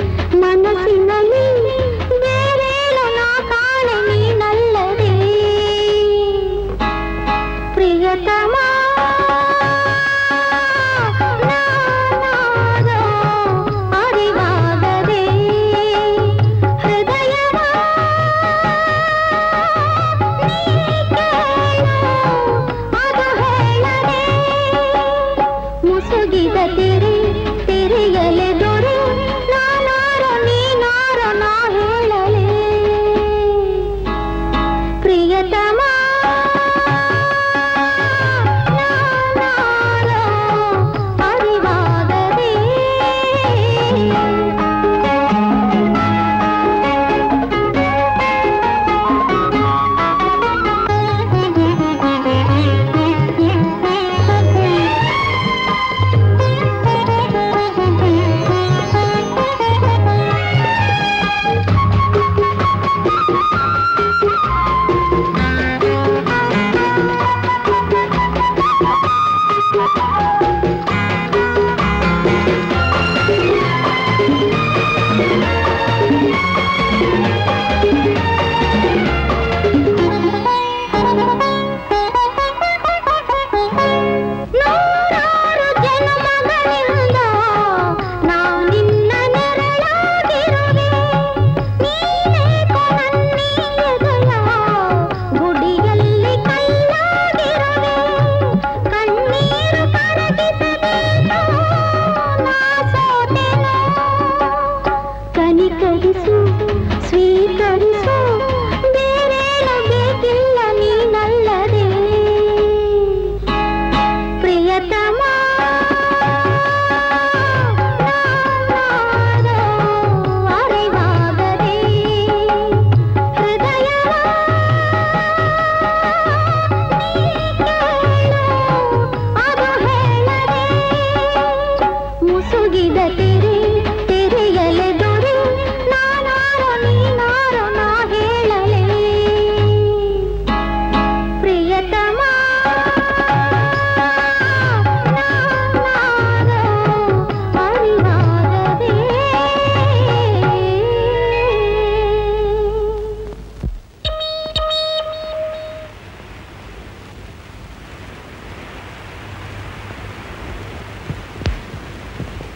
ಮನಸ್ಸಿನಲ್ಲಿ ಬೇರೇನು ನಾ ಕಾಣೆ ನೀನಲ್ಲದೆ ಪ್ರಿಯತಮ ನಾನಾರೋ ಅರಿವಾಗದೆ ಹೃದಯವ ನೀ ಕೇಳು, ಅದು ಹೇಳದೆ ಮುಸುಗಿದ ತೆರೆ ತೆರೆಯಲೆ ದೊರೆ ನಾನಾರೋ ನೀನಾರೋ ನಾ ಹೇಳಲೆ ಪ್ರಿಯತಮ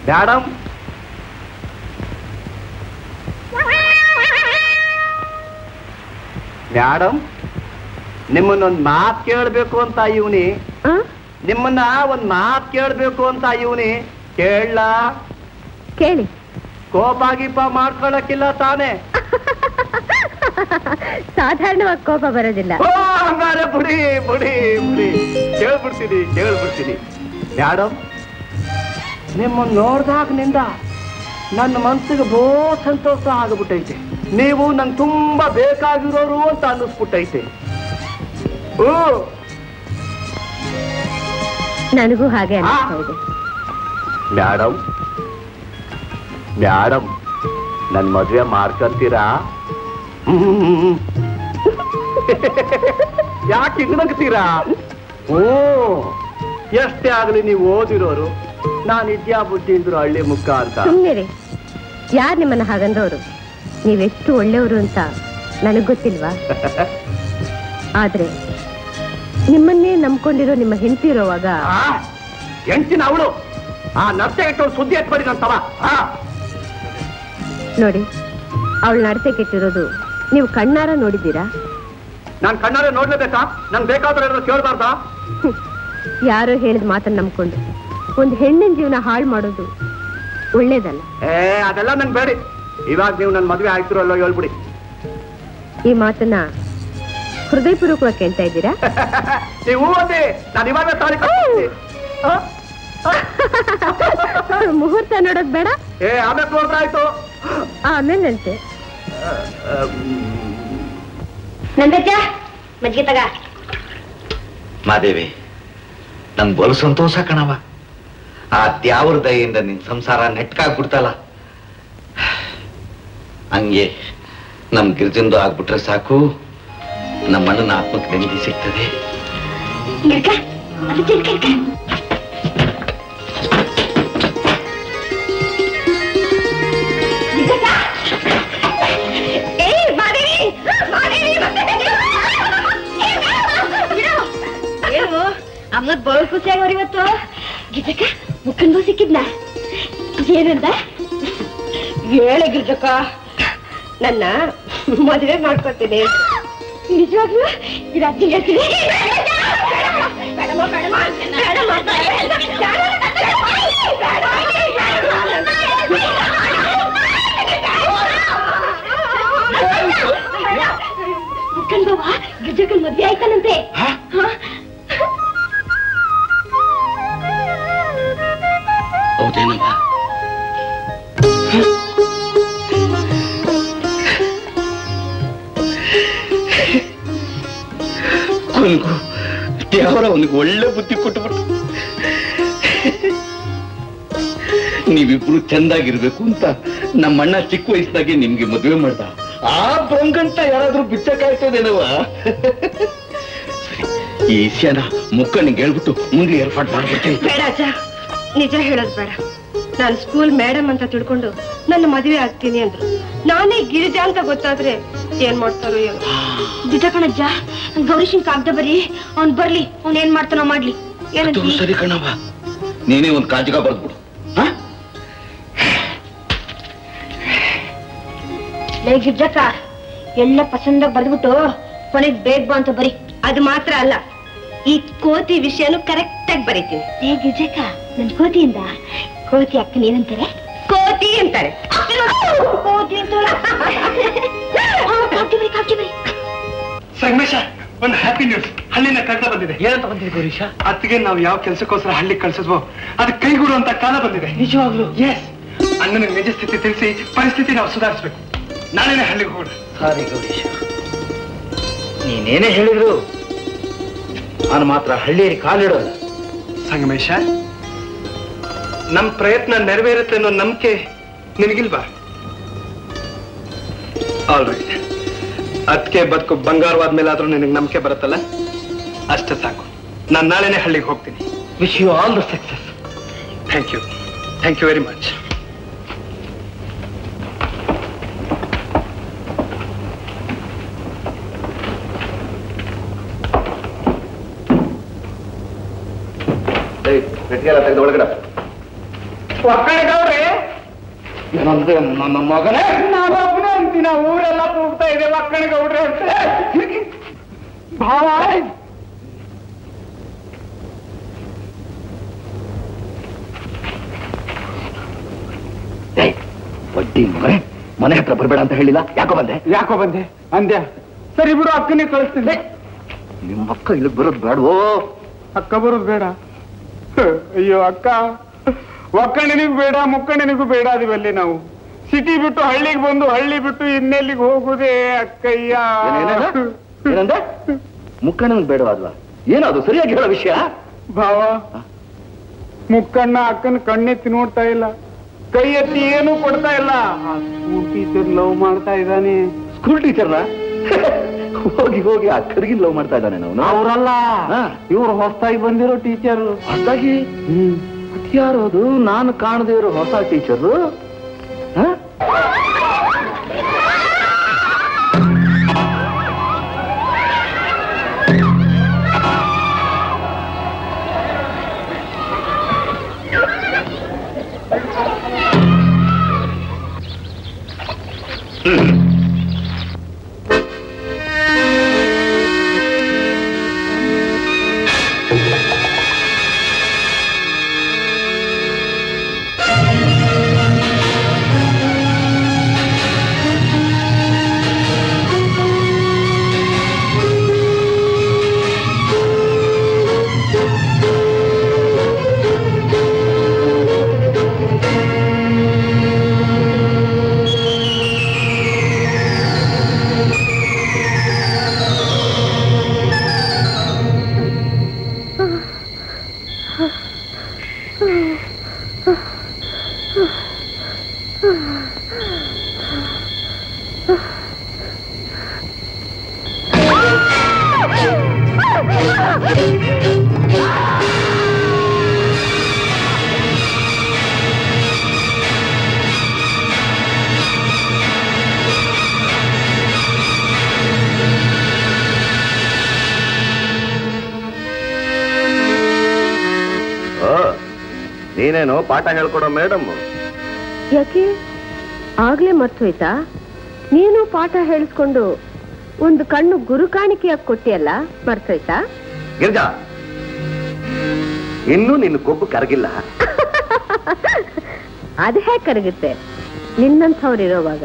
ಮೇಡಮ್ ಮೇಡಮ್ ನಿಮ್ಮನ್ನೊಂದ್ ಮಾತ್ ಕೇಳ್ಬೇಕು ಅಂತ ಇವನಿ ನಿಮ್ಮನ್ನ ಒಂದ್ ಮಾತ್ ಕೇಳ್ಬೇಕು ಅಂತ ಇವನಿ ಕೇಳ ಕೇಳಿ ಕೋಪ ಗೀಪ ಮಾಡ್ಕೊಳಕ್ಕಿಲ್ಲ ತಾನೇ ಸಾಧಾರಣವಾಗಿ ಕೋಪ ಬರೋದಿಲ್ಲ ಓ ಹಂಗಾರೆ ಬುಡಿ ಬುಡಿ ಬುಡಿ ಕೇಳ್ಬಿಡ್ತೀನಿ ಕೇಳ್ಬಿಡ್ತೀನಿ ಮೇಡಮ್ ನಿಮ್ಮನ್ನ ನೋಡ್ದಾಗ್ನಿಂದ ನನ್ನ ಮನ್ಸಿಗೆ ಬೋ ಸಂತೋಷ ಆಗ್ಬಿಟ್ಟೈತೆ ನೀವು ನಂಗೆ ತುಂಬಾ ಬೇಕಾಗಿರೋರು ಅಂತ ಅನ್ನಿಸ್ಬಿಟ್ಟೈತೆ ಓ ನನಗೂ ಹಾಗೆ ಅನಿಸ್ತಾ ಇದೆ ಮೇಡಮ್ ಮೇಡಮ್ ನನ್ ಮದ್ವೆ ಮಾಡ್ಕೊಂತೀರಾ ಹ್ಮ್. ಯಾಕೆ ಹಿಂಗ್ ನಗ್ತೀರಾ ಓ ಎಷ್ಟೇ ಆಗ್ಲಿ ನೀವು ಓದಿರೋರು ನಾನು ವಿದ್ಯಾ ಬುದ್ಧಿ ಇದ್ರು ಹಳ್ಳಿ ಮುಖ ಅಂತ ಸುಮ್ಮನೆ ಯಾರು ನಿಮ್ಮನ್ನ ಹಾಗಂದವರು ನೀವೆಷ್ಟು ಒಳ್ಳೆಯವರು ಅಂತ ನನಗ್ ಗೊತ್ತಿಲ್ವಾ ಆದ್ರೆ ನಿಮ್ಮನ್ನೇ ನಂಬ್ಕೊಂಡಿರೋ ನಿಮ್ಮ ಹೆಂಡತಿ ಇರೋವಾಗ ಎಂಟಿನ ಅವಳು ಆ ನರ್ತೆ ಇಟ್ಟವಳು ಸುದ್ದಿ ಎತ್ಬೇಡಿ ನನ್ನ ತವ ಆ ನೋಡಿ ಅವಳ ನಡತೆ ಕೆಟ್ಟಿರೋದು ನೀವು ಕಣ್ಣಾರ ನೋಡಿದ್ದೀರಾ ನಾನ್ ಕಣ್ಣಾರೆ ನೋಡ್ಲೇಬೇಕಾ ನಂಗೆ ಬೇಕಾದ್ರೆ ಏನಾದ್ರು ಕೇಳ್ಬಾರ್ದಾ ಹ್ಮ್. ಯಾರೋ ಹೇಳಿದ ಮಾತನ್ನ ನಂಬ್ಕೊಂಡು ಒಂದು ಹೆಣ್ಣಿನ ಜೀವನ ಹಾಳು ಮಾಡೋದು ಒಳ್ಳೇದಲ್ಲ ಏ ಅದೆಲ್ಲ ನಂಗೆ ಬೇಡಿ ಇವಾಗ ನೀವು ನನ್ನ ಮದ್ವೆ ಆಯ್ತಿರಲ್ಲೋ ಹೇಳ್ಬಿಡಿ ಈ ಮಾತನ್ನ ಹೃದಯಪೂರ್ವಕವಾಗಿ ಕೇಳ್ತಾ ಇದ್ದೀರಾ ನೀವು ಅಂದಿ ನಾನು ಇವಾಗ ತಾಳಿ ಕಟ್ತೀನಿ. ಆ? ಮುಹೂರ್ತ ನೋಡೋದ್ ಬೇಡ ಏ ಆಮೇಲೆ ನೋಡ್ರೆ ಆಯ್ತು ಆಮೇಲೆ ನಂದಜ್ಜ ಮಜ್ಜಿಗೆ ತಗ ಮಾದೇವಿ ನಂಗ್ ಬಲು ಸಂತೋಷ ಕಣವ ಆ ದ್ಯಾವ್ರ ದಯೆಯಿಂದ ನಿನ್ ಸಂಸಾರ ನೆಟ್ಕಾಗ್ಬಿಡ್ತಲ್ಲ ಹಂಗೆ ನಮ್ ಗಿರ್ಜಂದು ಆಗ್ಬಿಟ್ರೆ ಸಾಕು ನಮ್ಮ ಅಣ್ಣನ ಆತ್ಮಕ್ಕೆ ನೆಮ್ಮದಿ ಸಿಗ್ತದೆ ಇಡ್ಕ ಅದು ಚಿಲ್ಕ ಇಡ್ಕ ಏಯ್ ಮಾದೇವಿ ಮಾದೇವಿ ಏನು ಅಮ್ಮದ್ ಬಹಳ ಖುಷಿಯಾಗವ್ರ ಇವತ್ತು ಗಿಜಕ್ಕ ಮುಖಂಡು ಸಿಕ್ಕಿದ್ನ ಏನಂದ ಹೇಳ ಗಿರ್ಜಕ್ಕ ನನ್ನ ಮದುವೆ ಮಾಡ್ಕೊತೀನಿ ನಿಜವಾಗ್ಲೂ ಇದು ಅಜ್ಜಿ ಹೇಳ್ತೀನಿ ಮುಖಂಡವ ಗಿಜಕ್ಕನ್ ಮದ್ವೆ ಆಯ್ತಾನಂತೆ ಹಾ? ಹೌದೇನಮ್ಮ ಕೊನೆಗೂ ದೇವರ ಅವನಿಗೆ ಒಳ್ಳೆ ಬುದ್ಧಿ ಕೊಟ್ಟುಬಿಟ್ಟು ನೀವಿಬ್ರು ಚಂದಾಗಿರ್ಬೇಕು ಅಂತ ನಮ್ಮಣ್ಣ ಚಿಕ್ಕ ವಯಸ್ಸಿನಾಗೆ ನಿಮ್ಗೆ ಮದುವೆ ಮಾಡ್ದ ಆ ಬ್ರಂಗಂಟ ಯಾರಾದ್ರೂ ಬಿಚ್ಚಕ್ಕಾಯ್ತದೇನವ ಸರಿ ಈ ವಿಷಯನ ಮುಕ್ಕನಿಗೆ ಹೇಳ್ಬಿಟ್ಟು ಮುಂದೆ ಏರ್ಪಾಡು ಮಾಡ್ಬಿಡ್ತೀನಿ ಬೇಡ ಅಜ್ಜ ನಿಜ ಹೇಳೋದು ಬೇಡ ನಾನು ಸ್ಕೂಲ್ ಮೇಡಮ್ ಅಂತ ತಿಳ್ಕೊಂಡು ನನ್ನ ಮದುವೆ ಆಗ್ತೀನಿ ಅಂದ್ರು ನಾನೇ ಗಿರಿಜಾ ಅಂತ ಗೊತ್ತಾದ್ರೆ ಏನ್ ಮಾಡ್ತಾರೋ ಏನೋ ನಿಜ ಕಣಜ್ಜ ಗೌರೀಶನ್ ಕಾಗ್ದ ಬರೀ ಅವ್ನ್ ಬರ್ಲಿ ಅವ್ನ್ ಏನ್ ಮಾಡ್ತಾನೋ ಮಾಡ್ಲಿ ಅದು ಏನಂತ ಸರಿ ಕಣವ ನೀನೇ ಒಂದು ಕಾಜಿಗ ಬರ್ದ್ಬಿಡು ಲೇ ಗಿರ್ಜಕ್ಕ ಎಲ್ಲ ಪಸಂದಾಗ ಬರ್ದ್ಬಿಟ್ಟು ಕೊನೆಗ್ ಬೇಗ ಬಾ ಅಂತ ಬರೀ ಅದು ಮಾತ್ರ ಅಲ್ಲ ಈ ಕೋತಿ ವಿಷಯನು ಕರೆಕ್ಟ್ ಆಗಿ ಬರೀತೀನಿ ಲೇ ಗಿರ್ಜಕ್ಕ ನನ್ ಕೋತಿಯಿಂದ ಕೋತಿ ಅಕ್ಕನ ಏನಂತಾರೆ ಕೋತಿ ಅಂತಾರೆ ಕೋತಿ ಅಂತಾಳ. ಆ, ಕಾಗ್ದ ಬರೀ ಕಾಗ್ದ ಬರೀ ಸಂಗಮೇಶ ಒಂದು ಹ್ಯಾಪಿ ನ್ಯೂಸ್ ಹಳ್ಳಿನ ಕಾಗ್ದ ಬಂದಿದೆ ಏನಂತ ಬಂದಿರಿ ಗೌರೀಶ ಅತ್ತಿಗೆ ನಾವು ಯಾವ ಕೆಲಸಕ್ಕೋಸ್ಕರ ಹಳ್ಳಿ ಕಳ್ಸಿದ್ವೋ ಅದು ಕೈಗೂಡುವಂತ ಕಾಲ ಬಂದಿದೆ ನಿಜವಾಗ್ಲು ಎಸ್ ಅಣ್ಣನಿಗೆ ನಿಜ ಸ್ಥಿತಿ ತಿಳಿಸಿ ಪರಿಸ್ಥಿತಿ ನಾವು ಸುಧಾರಿಸ್ಬೇಕು ನಾನೇನೆ ಹಳ್ಳಿಗೆ ಹೋಗೋಣ ಸಾರಿ ಗೌರೀಶ ನೀನೇನೇ ಹೇಳಿದ್ರು ನಾನು ಮಾತ್ರ ಹಳ್ಳಿಯಲ್ಲಿ ಕಾಲಿಡೋಲ್ಲ ಸಂಗಮೇಶ ನಮ್ ಪ್ರಯತ್ನ ನೆರವೇರುತ್ತೆ ಅನ್ನೋ ನಂಬಿಕೆ ನಿನಗಿಲ್ವಾ ಆಲ್ ರೈಟ್ ಅದಕ್ಕೆ ಬದುಕು ಬಂಗಾರವಾದ್ಮೇಲೆ ಆದ್ರೂ ನಿನಗೆ ನಂಬಿಕೆ ಬರುತ್ತಲ್ಲ ಅಷ್ಟೇ ಸಾಕು ನಾನು ನಾಳೆನೆ ಹಳ್ಳಿಗೆ ಹೋಗ್ತೀನಿ wish you all the success thank you thank you very much ಪೆಟ್ಟಿಗೆಲ್ಲ ತೆಗೆದು ಒಳಗಡೆ ಒಕ್ಕಣಗವ್ರೆ ಏನಂದ್ರೆ ನನ್ನ ಮಗನೇ ನಾನೊಬ್ಬನೇ ಅಂತೀನ ಊರೆಲ್ಲ ಕೂಗ್ತಾ ಇದೆ ಒಕ್ಕಣಗೌಡ್ರೆ ಅಂತ ಭಾವ ಏಯ್, ಬಡ್ಡಿ ಮಗನೇ ಮನೆ ಹತ್ರ ಬರಬೇಡ ಅಂತ ಹೇಳಿಲ್ಲ ಯಾಕೋ ಬಂದೆ ಯಾಕೋ ಬಂದೆ ಅಂದ್ಯ ಸರಿ ಬಿಡು ಅಕ್ಕನೇ ಕಳಿಸ್ತೀನಿ ನಿಮ್ಮ ಅಕ್ಕ ಇಲ್ಲಿಗೆ ಬರೋದು ಬೇಡವೋ ಅಕ್ಕ ಬರೋದು ಬೇಡ ಹ, ಅಯ್ಯೋ ಅಕ್ಕ ಒಕ್ಕಣ್ಣನಿಗೂ ಬೇಡ ಮುಕ್ಕಣ್ಣನಿಗೂ ಬೇಡ ಅದೀವಲ್ಲಿ ನಾವು ಸಿಟಿ ಬಿಟ್ಟು ಹಳ್ಳಿಗೆ ಬಂದು ಹಳ್ಳಿ ಬಿಟ್ಟು ಇನ್ನೆಲ್ಲಿಗೆ ಹೋಗುದೇ ಅಕ್ಕಯ್ಯ ಏನೇನೇನು? ಏನಂದೆ ಮುಕ್ಕಣ್ಣನಿಗೆ ಬೇಡವಾದ್ವಾ ಏನದು ಸರಿಯಾಗಿ ಹೇಳೋ ವಿಷಯ ಭಾವ ಮುಕ್ಕಣ್ಣ ಅಕ್ಕನ ಕಣ್ಣೆತ್ತಿ ನೋಡ್ತಾ ಇಲ್ಲ ಕೈ ಎತ್ತಿ ಏನೂ ಕೊಡ್ತಾ ಇಲ್ಲ ಆ ಸ್ಕೂಲ್ ಟೀಚರ್ ಲವ್ ಮಾಡ್ತಾ ಇದ್ದಾನೆ ಸ್ಕೂಲ್ ಟೀಚರ್ನ ಹೋಗಿ ಹೋಗಿ ಅಕ್ಕರಿಗೆ ಲವ್ ಮಾಡ್ತಾ ಇದ್ದಾನೆ ನಾವು ಅವರಲ್ಲ ಹಾ. ಇವ್ರು ಹೊಸದಾಗಿ ಬಂದಿರೋ ಟೀಚರ್ ಹೊಸದಾಗಿ ಯಾರೋದು ನಾನು ಕಾಣದೇ ಇರೋ ಹೊಸ ಟೀಚರು ನೀನೇನು ಪಾಠ ಹೇಳ್ಕೊಡೋ ಮೇಡಮ್ ಯಾಕೆ ಆಗ್ಲೇ ಮರ್ತೋಯ್ತಾ ನೀನು ಪಾಠ ಹೇಳಿಸ್ಕೊಂಡು ಒಂದು ಕಣ್ಣು ಗುರು ಕಾಣಿಕೆಯಾಗಿ ಕೊಟ್ಟಿಯಲ್ಲ ಮರ್ತೋಯ್ತಾ ಗಿರ್ಜಾ ಇನ್ನೂ ನಿನ್ನ ಕೊಬ್ಬು ಕರಗಿಲ್ಲ ಅದು ಹೇಗೆ ಕರಗುತ್ತೆ ನಿನ್ನಂಥವ್ರು ಇರೋವಾಗ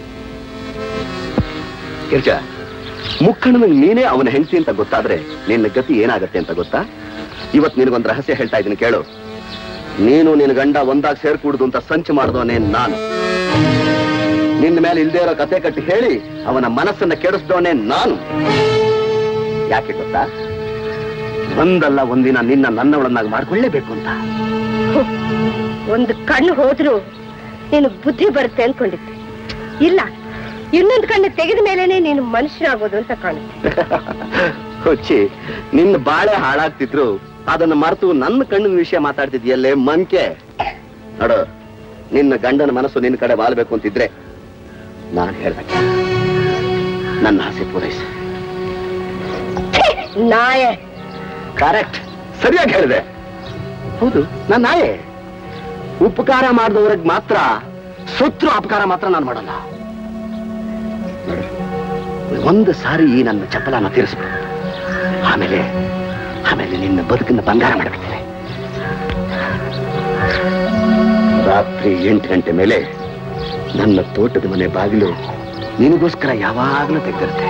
ಗಿರ್ಜಾ ಮುಕ್ಕಣ್ಣನಿಗೆ ನೀನೇ ಅವನ ಹೆಂಡತಿ ಅಂತ ಗೊತ್ತಾದ್ರೆ ನಿನ್ನ ಗತಿ ಏನಾಗತ್ತೆ ಅಂತ ಗೊತ್ತಾ ಇವತ್ ನಿನಗೊಂದು ರಹಸ್ಯ ಹೇಳ್ತಾ ಇದ್ದೀನಿ ಕೇಳು ನೀನು ನಿನ್ನ ಗಂಡ ಒಂದಾಗ್ ಸೇರ್ಕೂಡುದು ಅಂತ ಸಂಚು ಮಾಡಿದವನೇ ನಾನು ನಿನ್ನ ಮೇಲೆ ಇಲ್ದೇ ಇರೋ ಕತೆ ಕಟ್ಟಿ ಹೇಳಿ ಅವನ ಮನಸ್ಸನ್ನ ಕೆಡಿಸ್ದವನೇ ನಾನು ಯಾಕೆ ಗೊತ್ತಾ ಒಂದಲ್ಲ ಒಂದಿನ ನಿನ್ನ ನನ್ನವಳನ್ನಾಗಿ ಮಾಡ್ಕೊಳ್ಳೇಬೇಕು ಅಂತ ಒಂದು ಕಣ್ಣು ಹೋದ್ರು ನೀನು ಬುದ್ಧಿ ಬರುತ್ತೆ ಅನ್ಕೊಂಡಿದ್ದೆ ಇಲ್ಲ ಇನ್ನೊಂದು ಕಣ್ಣು ತೆಗೆದ ಮೇಲೇನೆ ನೀನು ಮನುಷ್ಯನಾಗೋದು ಅಂತ ಕಾಣುತ್ತೆ ಹುಚ್ಚಿ ನಿನ್ನ ಬಾಳೆ ಹಾಳಾಗ್ತಿದ್ರು ಅದನ್ನ ಮರೆತು ನನ್ನ ಕಣ್ಣಿನ ವಿಷಯ ಮಾತಾಡ್ತಿದ್ಯಲ್ಲೇ ಮಂಕೆ ನೋಡು ನಿನ್ನ ಗಂಡನ ಮನಸ್ಸು ನಿನ್ನ ಕಡೆ ವಾಲ್ಬೇಕು ಅಂತಿದ್ರೆ ನಾನು ಹೇಳ್ಬೇಕು ನನ್ನ ಆಸೆ ಪೂರೈಸು ನಾಯ ಕರೆಕ್ಟ್ ಸರಿಯಾಗಿ ಹೇಳಿದೆ ಹೌದು ನನ್ನ ನಾಯೆ ಉಪಕಾರ ಮಾಡಿದವ್ರಿಗೆ ಮಾತ್ರ ಶತ್ರು ಅಪಕಾರ ಮಾತ್ರ ನಾನು ಮಾಡಲ್ಲ ನೋಡು, ಒಂದು ಸಾರಿ ಈ ನನ್ನ ಚಪ್ಪಲನ್ನ ತೀರಿಸ್ಬಿಡು ಆಮೇಲೆ ಆಮೇಲೆ ನಿನ್ನ ಬದುಕನ್ನ ಬಂಗಾರ ಮಾಡ್ಬಿಡ್ತೀನಿ ರಾತ್ರಿ ಎಂಟು ಗಂಟೆ ಮೇಲೆ ನನ್ನ ತೋಟದ ಮನೆ ಬಾಗಿಲು ನಿನಗೋಸ್ಕರ ಯಾವಾಗಲೂ ತೆಗೆದಿರುತ್ತೆ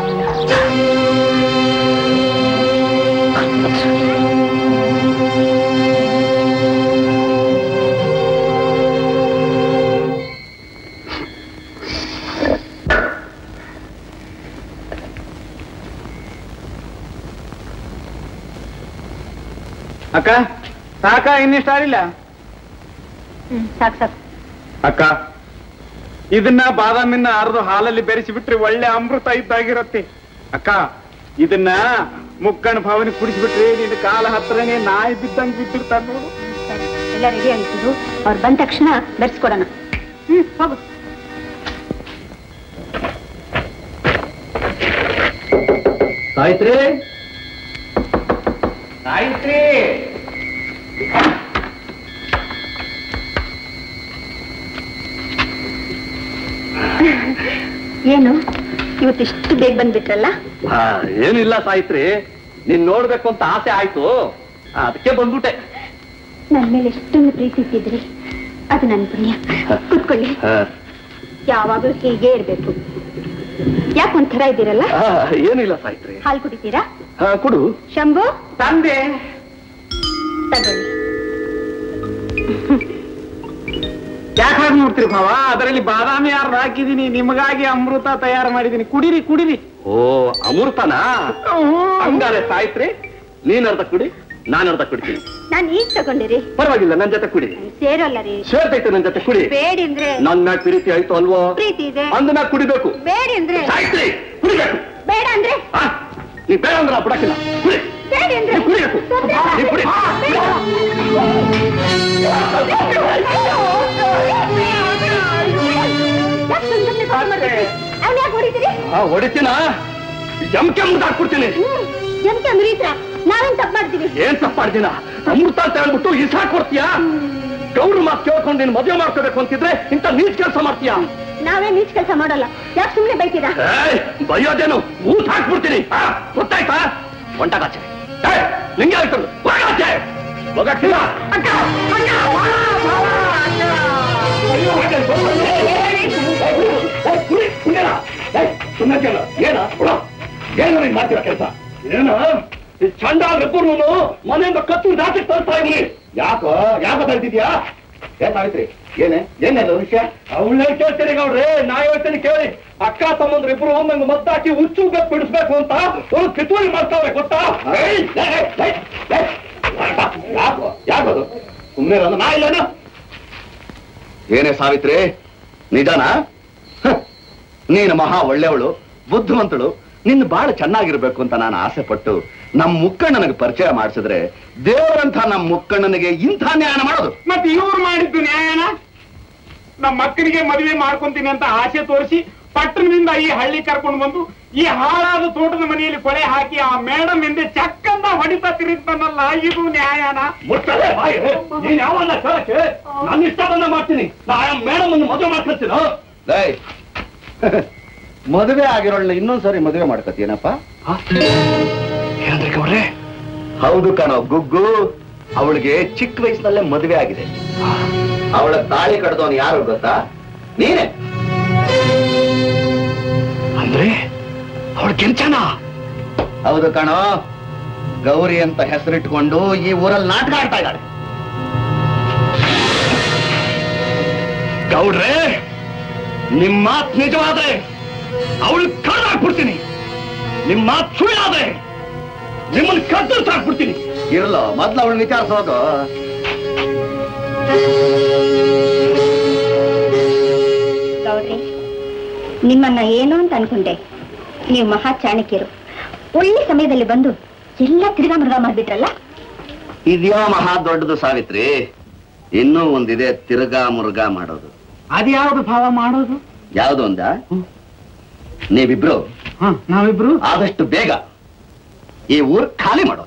ಅಕ್ಕ ಸಾಕ ಇನ್ನಿಷ್ಟ ಆಗಿಲ್ಲ ಸಾಕ್ ಸಾಕ್ ಅಕ್ಕ ಇದನ್ನ ಬಾದಾಮಿನ ಅರ್ದು ಹಾಲಲ್ಲಿ ಬೆರೆಸಿ ಬಿಟ್ರೆ ಒಳ್ಳೆ ಅಮೃತ ಇದ್ದಾಗಿರತ್ತೆ ಅಕ್ಕ ಇದನ್ನ ಮುಕ್ಕಣ್ಣ ಭಾವನೆ ಕುಡಿಸ್ಬಿಟ್ರೆ ನಿನ್ನ ಕಾಲ ಹತ್ರನೇ ನಾಯಿ ಬಿದ್ದಂಗ್ ಬಿದ್ದಿರ್ತಾರ ನೋಡು ಎಲ್ಲ ರೆಡಿ ಆಗಿತ್ತು ಅವ್ರು ಬಂದ ತಕ್ಷಣ ಬೆರೆಸ್ಕೊಡೋಣ ಹ್ಮ್ ಹೋಗು ಸಾಯ್ತ್ರಿ ಸಾಯಿತ್ರಿ ಏನು ಇವತ್ತಿಷ್ಟು ಬೇಗ ಬಂದ್ಬಿಟ್ರಲ್ಲ ಆ, ಏನಿಲ್ಲ ಸಾಯಿತ್ರಿ ನೀನ್ ನೋಡ್ಬೇಕು ಅಂತ ಆಸೆ ಆಯ್ತು ಅದಕ್ಕೆ ಬಂದ್ಬಿಟ್ಟೆ ನನ್ ಮೇಲೆ ಎಷ್ಟೊಂದು ಪ್ರೀತಿ ಇಟ್ಟಿದ್ರಿ ಅದು ನನ್ ಪುಣ್ಯ ಕೂತ್ಕೊಳ್ಳಿ ಆ, ಯಾವಾಗ್ಲೂ ಹೀಗೆ ಇರ್ಬೇಕು ಯಾಕೆ ಒಂಥರ ಇದ್ದೀರಲ್ಲ ಆ, ಏನಿಲ್ಲ ಸಾಯಿತ್ರಿ ಹಾಲು ಕುಡಿತೀರಾ ಆ, ಕೊಡು ಶಂಭು ತಂದೆ ತಗೊಳ್ಳಿ ಯಾಕೆ ಹಾಗೆ ನೋಡ್ತೀರಿ ಭಾವ ಅದರಲ್ಲಿ ಬಾದಾಮಿ ಯಾರು ಹಾಕಿದೀನಿ ನಿಮಗಾಗಿ ಅಮೃತ ತಯಾರು ಮಾಡಿದೀನಿ ಕುಡಿರಿ ಕುಡಿರಿ ಓ ಅಮೃತನಾ ಹಂಗಾರೆ ಸಾಯಿತ್ರಿ ನೀನ್ ಅರ್ಧ ಕುಡಿ ನಾನು ಅರ್ಧ ಕುಡಿತೀನಿ ನಾನು ಈಗ ತಗೊಂಡಿರಿ ಪರವಾಗಿಲ್ಲ ನನ್ ಜೊತೆ ಕುಡಿ ಸೇರಲ್ಲ ರೀ ಸೇರ್ತೈತೆ ನನ್ ಜೊತೆ ಕುಡಿ ಬೇಡಿ ಅಂದ್ರೆ ನನ್ ಮ್ಯಾಗ ಪ್ರೀತಿ ಆಯ್ತು ಅಲ್ವೋ ಪ್ರೀತಿ ಇದೆ ಅಂದ ಮ್ಯಾಗ ಕುಡಿಬೇಕು ಬೇಡಿ ಅಂದ್ರೆ ಸಾಯಿತ್ರಿ ಕುಡಿಬೇಕು ಬೇಡ ಅಂದ್ರೆ ಆ, ನೀ ಬೇಡ ಅಂದ್ರೆ ನಾ ಬಿಡಕ್ಕಿಲ್ಲ ಕುಡಿ ಬೇಡಿ ಅಂದ್ರೆ ನೀ ಕುಡಿಬೇಕು ನೀ ಕುಡಿ ಅವ್ನ್ ಯಾಕೆ ಹೊಡಿತೀರಿ ಆ, ಹೊಡಿತೀನ ಎಮ್ ಕೆಮ್ಮು ಹಾಕ್ಬಿಡ್ತೀನಿ ಎಂತ ಮುರೀತ್ರ ನಾವೇನ್ ತಪ್ಪು ಮಾಡ್ತೀವಿ ಏನ್ ತಪ್ಪಾಡ್ದಿನ ಅಮೃತ ಅಂತ ಹೇಳ್ಬಿಟ್ಟು ಇಸಾ ಕೊಡ್ತೀಯಾ ಗೌರು ಮಾತು ಕೇಳ್ಕೊಂಡು ನೀನ್ ಮದುವೆ ಮಾಡ್ಕೋಬೇಕು ಅಂತಿದ್ರೆ ಇಂಥ ನೀಚ್ ಕೆಲಸ ಮಾಡ್ತೀಯಾ ನಾವೇ ನೀಚ್ ಕೆಲಸ ಮಾಡಲ್ಲ ಯಾಕೆ ಸುಮ್ನೆ ಬೈತೀರಾ ಏಯ್, ಬೈಯೋದೇನು ಊಟ ಹಾಕ್ಬಿಡ್ತೀನಿ ಆ, ಗೊತ್ತಾಯ್ತಾ ಹೊಂಟಾಗಾಚೆ ಏಯ್, ನಿಂಗೆ ಆಯ್ತು ಹೋಗಾಚೆ ಹೋಗಕ್ಕಿಲ್ಲ ಅಕ್ಕ ಅಕ್ಕ ಬಾ, ಬಾ, ಅಕ್ಕ. ಅಯ್ಯೋ, ಹಾಗೆ ಬಾ, ಏಯ್, ಏಯ್, ಕುಡಿ, ಕುಡಿಯಲ್ಲ. ಏಯ್, ಸುಮ್ನೆ ಕೇಳು. ಏನ ಕೊಡ ಏನು ನೀನ್ ಮಾಡ್ತೀರ ಕೆಲಸ ಏನ ಈ ಚಂಡಾಗ್ರಿಬ್ಬರು ಮನೆಯಿಂದ ಕತ್ತು ದಾಟಿಗೆ ತರ್ತಾ ಇವ್ನಿ ಯಾಕೋ ಯಾಕೋ ತರ್ತಿದ್ಯಾ ಏನಾಯ್ತ್ರಿ ಏನೇ ಏನೇನು ವಿಷಯ ಅವಳೇ ಕೇಳ್ತೀನಿ ಗೌಡ್ರಿ ನಾ ಹೇಳ್ತೀನಿ ಕೇಳಿ ಅಕ್ಕ ತಮ್ಮಂದ್ರು ಇಬ್ರು ನಂಗೆ ಮದ್ದಾಕಿ ಹುಚ್ಚು ಗತ್ ಬಿಡಿಸ್ಬೇಕು ಅಂತ ಒಂದು ಕಿತ್ತೂರಿ ಮಾಡ್ತಾವೆ ಗೊತ್ತಾ ಏಯ್, ಏಯ್, ಏಯ್, ಏಯ್, ಏಯ್, ಯಾಕೋ ಯಾಕದು ಸುಮ್ಮನೆ ನಾ ಇಲ್ಲೇನು ಏನೇ ಸಾವಿತ್ರಿ ನಿಜನಾ ಹ, ನೀನು ಮಹಾ ಒಳ್ಳೆಯವಳು ಬುದ್ಧಿವಂತಳು ನಿನ್ನ ಬಹಳ ಚೆನ್ನಾಗಿರ್ಬೇಕು ಅಂತ ನಾನು ಆಸೆ ಪಟ್ಟು ನಮ್ಮ ಮುಕ್ಕಣ್ಣನಿಗೆ ಪರಿಚಯ ಮಾಡಿಸಿದ್ರೆ ದೇವರಂತ ನಮ್ಮ ಮುಕ್ಕಣ್ಣನಿಗೆ ಇಂಥ ನ್ಯಾಯ ಮಾಡೋದು ಮತ್ತೆ ಇವ್ರು ಮಾಡಿದ್ದು ನ್ಯಾಯನ ನಮ್ಮ ಮಕ್ಕಳಿಗೆ ಮದುವೆ ಮಾಡ್ಕೊಂತೀನಿ ಅಂತ ಆಸೆ ತೋರಿಸಿ ಪಟ್ಟಣದಿಂದ ಈ ಹಳ್ಳಿ ಕರ್ಕೊಂಡು ಬಂದು ಈ ಹಾಳಾದ ತೋಟದ ಮನೆಯಲ್ಲಿ ಕೊಳೆ ಹಾಕಿ ಆ ಮೇಡಮ್ ಹಿಂದೆ ಚಕ್ಕಂದ ಹೊಡಿತಾ ತಿರುಗ್ತಾನಲ್ಲ ಇದು ನ್ಯಾಯನ ಮುಟ್ಟದೆ ಬಾಯಿ ನೀನ್ ಯಾವಲ್ಲ ಕೇಳಕ್ಕೆ ನನ್ನ ಇಷ್ಟ ಬಂದ ಮಾಡ್ತೀನಿ ನಾ ಮೇಡಮ್ ಅನ್ನು ಮದುವೆ ಮಾಡ್ಕೊಳ್ತೀನೋ ಮದುವೆ ಆಗಿರೋಳ್ನ ಇನ್ನೊಂದ್ಸರಿ ಮದುವೆ ಮಾಡ್ಕೊತೀನಪ್ಪ ಏನಂದ್ರೆ ಗೌಡ್ರೆ ಹೌದು ಕಣೋ ಗುಗ್ಗು ಅವಳಿಗೆ ಚಿಕ್ಕ ವಯಸ್ಸಿನಲ್ಲೇ ಮದುವೆ ಆಗಿದೆ ಅವಳ ತಾಳಿ ಕಡ್ದವನು ಯಾರು ಗೊತ್ತಾ ನೀನೇ ಅಂದ್ರೆ ಅವಳ ಕೆಂಚನ ಹೌದು ಕಣೋ ಗೌರಿ ಅಂತ ಹೆಸರಿಟ್ಕೊಂಡು ಈ ಊರಲ್ಲಿ ನಾಟಕ ಆಡ್ತಾ ಇದ್ದಾಳೆ ಗೌಡ್ರೆ ನಿಮ್ಮ ಮಾತು ನಿಜವಾದ್ರೆ ಅವಳು ಕಡ್ದಾಕ್ಬಿಡ್ತೀನಿ ನಿಮ್ಮ ಮಾತು ಸುಳ್ಳಾದ್ರೆ ನಿಮ್ಮನ್ನ ಕದ್ದು ಸಾಕ್ಬಿಡ್ತೀನಿ ಇರಲ್ಲ ಮೊದ್ಲು ಅವಳು ವಿಚಾರಿಸೋದು ಗೌಡ್ರಿ ನಿಮ್ಮನ್ನ ಏನು ಅಂತ ಅನ್ಕೊಂಡೆ ನೀವು ಮಹಾ ಚಾಣಕ್ಯರು ಒಳ್ಳೆ ಸಮಯದಲ್ಲಿ ಬಂದು ಎಲ್ಲ ತಿರ್ಗಾ ಮೃಗ ಮಾಡ್ಬಿಟ್ರಲ್ಲ ಇದ್ಯೋ ಮಹಾ ದೊಡ್ಡದು ಸಾವಿತ್ರಿ ಇನ್ನೂ ಒಂದಿದೆ ತಿರ್ಗಾ ಮುರುಗಾ ಮಾಡೋದು ಅದ್ಯಾವ್ದು ಭಾವ ಮಾಡೋದು ಯಾವುದು ಒಂದ ನೀವಿಬ್ರು ಹ ನಾವಿಬ್ರು ಆದಷ್ಟು ಬೇಗ ಈ ಊರ್ ಖಾಲಿ ಮಾಡೋದು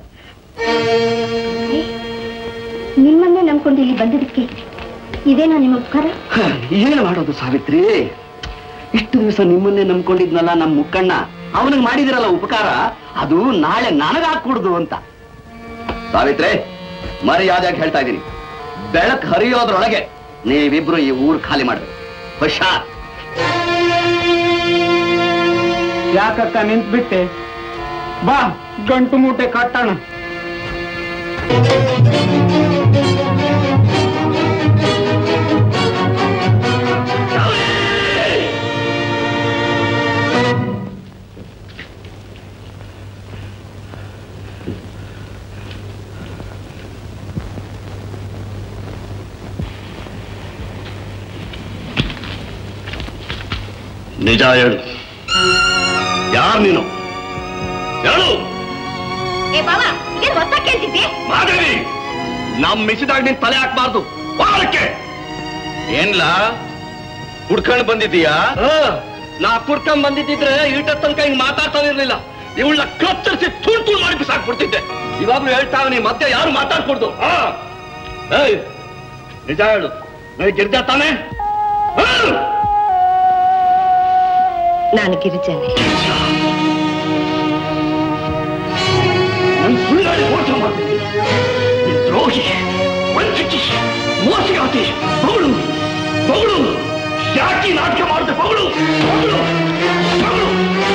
ನಿಮ್ಮನ್ನೇ ನಂಬ್ಕೊಂಡು ಇಲ್ಲಿ ಬಂದಿದ್ದಕ್ಕೆ ಇದೇನಾ ನಿಮ್ಮ ಉಪಕಾರ ಹ, ಏನು ಮಾಡೋದು ಸಾವಿತ್ರಿ ಇಷ್ಟು ದಿವಸ ನಿಮ್ಮನ್ನೇ ನಂಬ್ಕೊಂಡಿದ್ನಲ್ಲ ನಮ್ಮ ಮುಕ್ಕಣ್ಣ ಅವನಿಗೆ ಮಾಡಿದಿರಲ್ಲ ಉಪಕಾರ ಅದು ನಾಳೆ ನನಗಾಗ್ಕೂಡ್ದು ಅಂತ ಸಾವಿತ್ರಿ ಮರ್ಯಾದೆಯಾಗಿ ಹೇಳ್ತಾ ಇದ್ದೀನಿ ಬೆಳಕ್ ಹರಿಯೋದ್ರೊಳಗೆ ನೀವಿಬ್ರು ಈ ಊರ್ ಖಾಲಿ ಮಾಡ್ಬೇಕು ಹುಷಾರ್ ಯಾಕಕ್ಕ ನಿಂತ್ಬಿಟ್ಟೆ ಬಾ ಗಂಟು ಮೂಟೆ ಕಟ್ಟೋಣ ನಿಜ ಹೇಳು ಯಾರು ನೀನು ಹೇಳು ಏ ಬಾವ ಇದೇನ್ ಹೊಸ ಕೇಳ್ತಿದ್ದೆ ಮಾದೇವಿ ನಮ್ ಮಿಸಿದಾಗ ನಿನ್ ತಲೆ ಹಾಕ್ಬಾರ್ದು ಬಾಳಕ್ಕೆ ಏನ್ಲ ಕುಡ್ಕೊಂಡ್ ಬಂದಿದ್ದೀಯಾ ನಾ ಕುಡ್ಕೊಂಡ್ ಬಂದಿದ್ದಿದ್ರೆ ಈಟ ತನಕ ಹಿಂಗ್ ಮಾತಾಡ್ತಾನಿರ್ಲಿಲ್ಲ ಇವಳನ್ನ ಕತ್ತರಿಸಿ ತೂಳ್ ತೂಳ್ ಮಾಡಿ ಬಿಸಾಕ್ಬಿಡ್ತಿದ್ದೆ ಇವಾಗ್ಲೂ ಹೇಳ್ತಾವ ನೀ ಮತ್ತೆ ಯಾರು ಮಾತಾಡ್ಕೊಡ್ದು ಆ? ಏಯ್, ನಿಜ ಹೇಳು ನೀ ಗಿರ್ಜಾ ತಾನೆ ನಾನು ಗಿರಿಜನೆ ನನ್ ಸುಳ್ಳಾಡಿ ಮೋಸ ಮಾಡ್ತೀನಿ ನೀನ್ ದ್ರೋಹಿ ವಂಚಕಿ ಮೋಸಗಾತಿ ಮಗಳು ಮಗಳು ಯಾಕೆ ನಾಟಕ ಮಾಡಿದೆ ಮಗಳು ಮಗಳು ಮಗಳು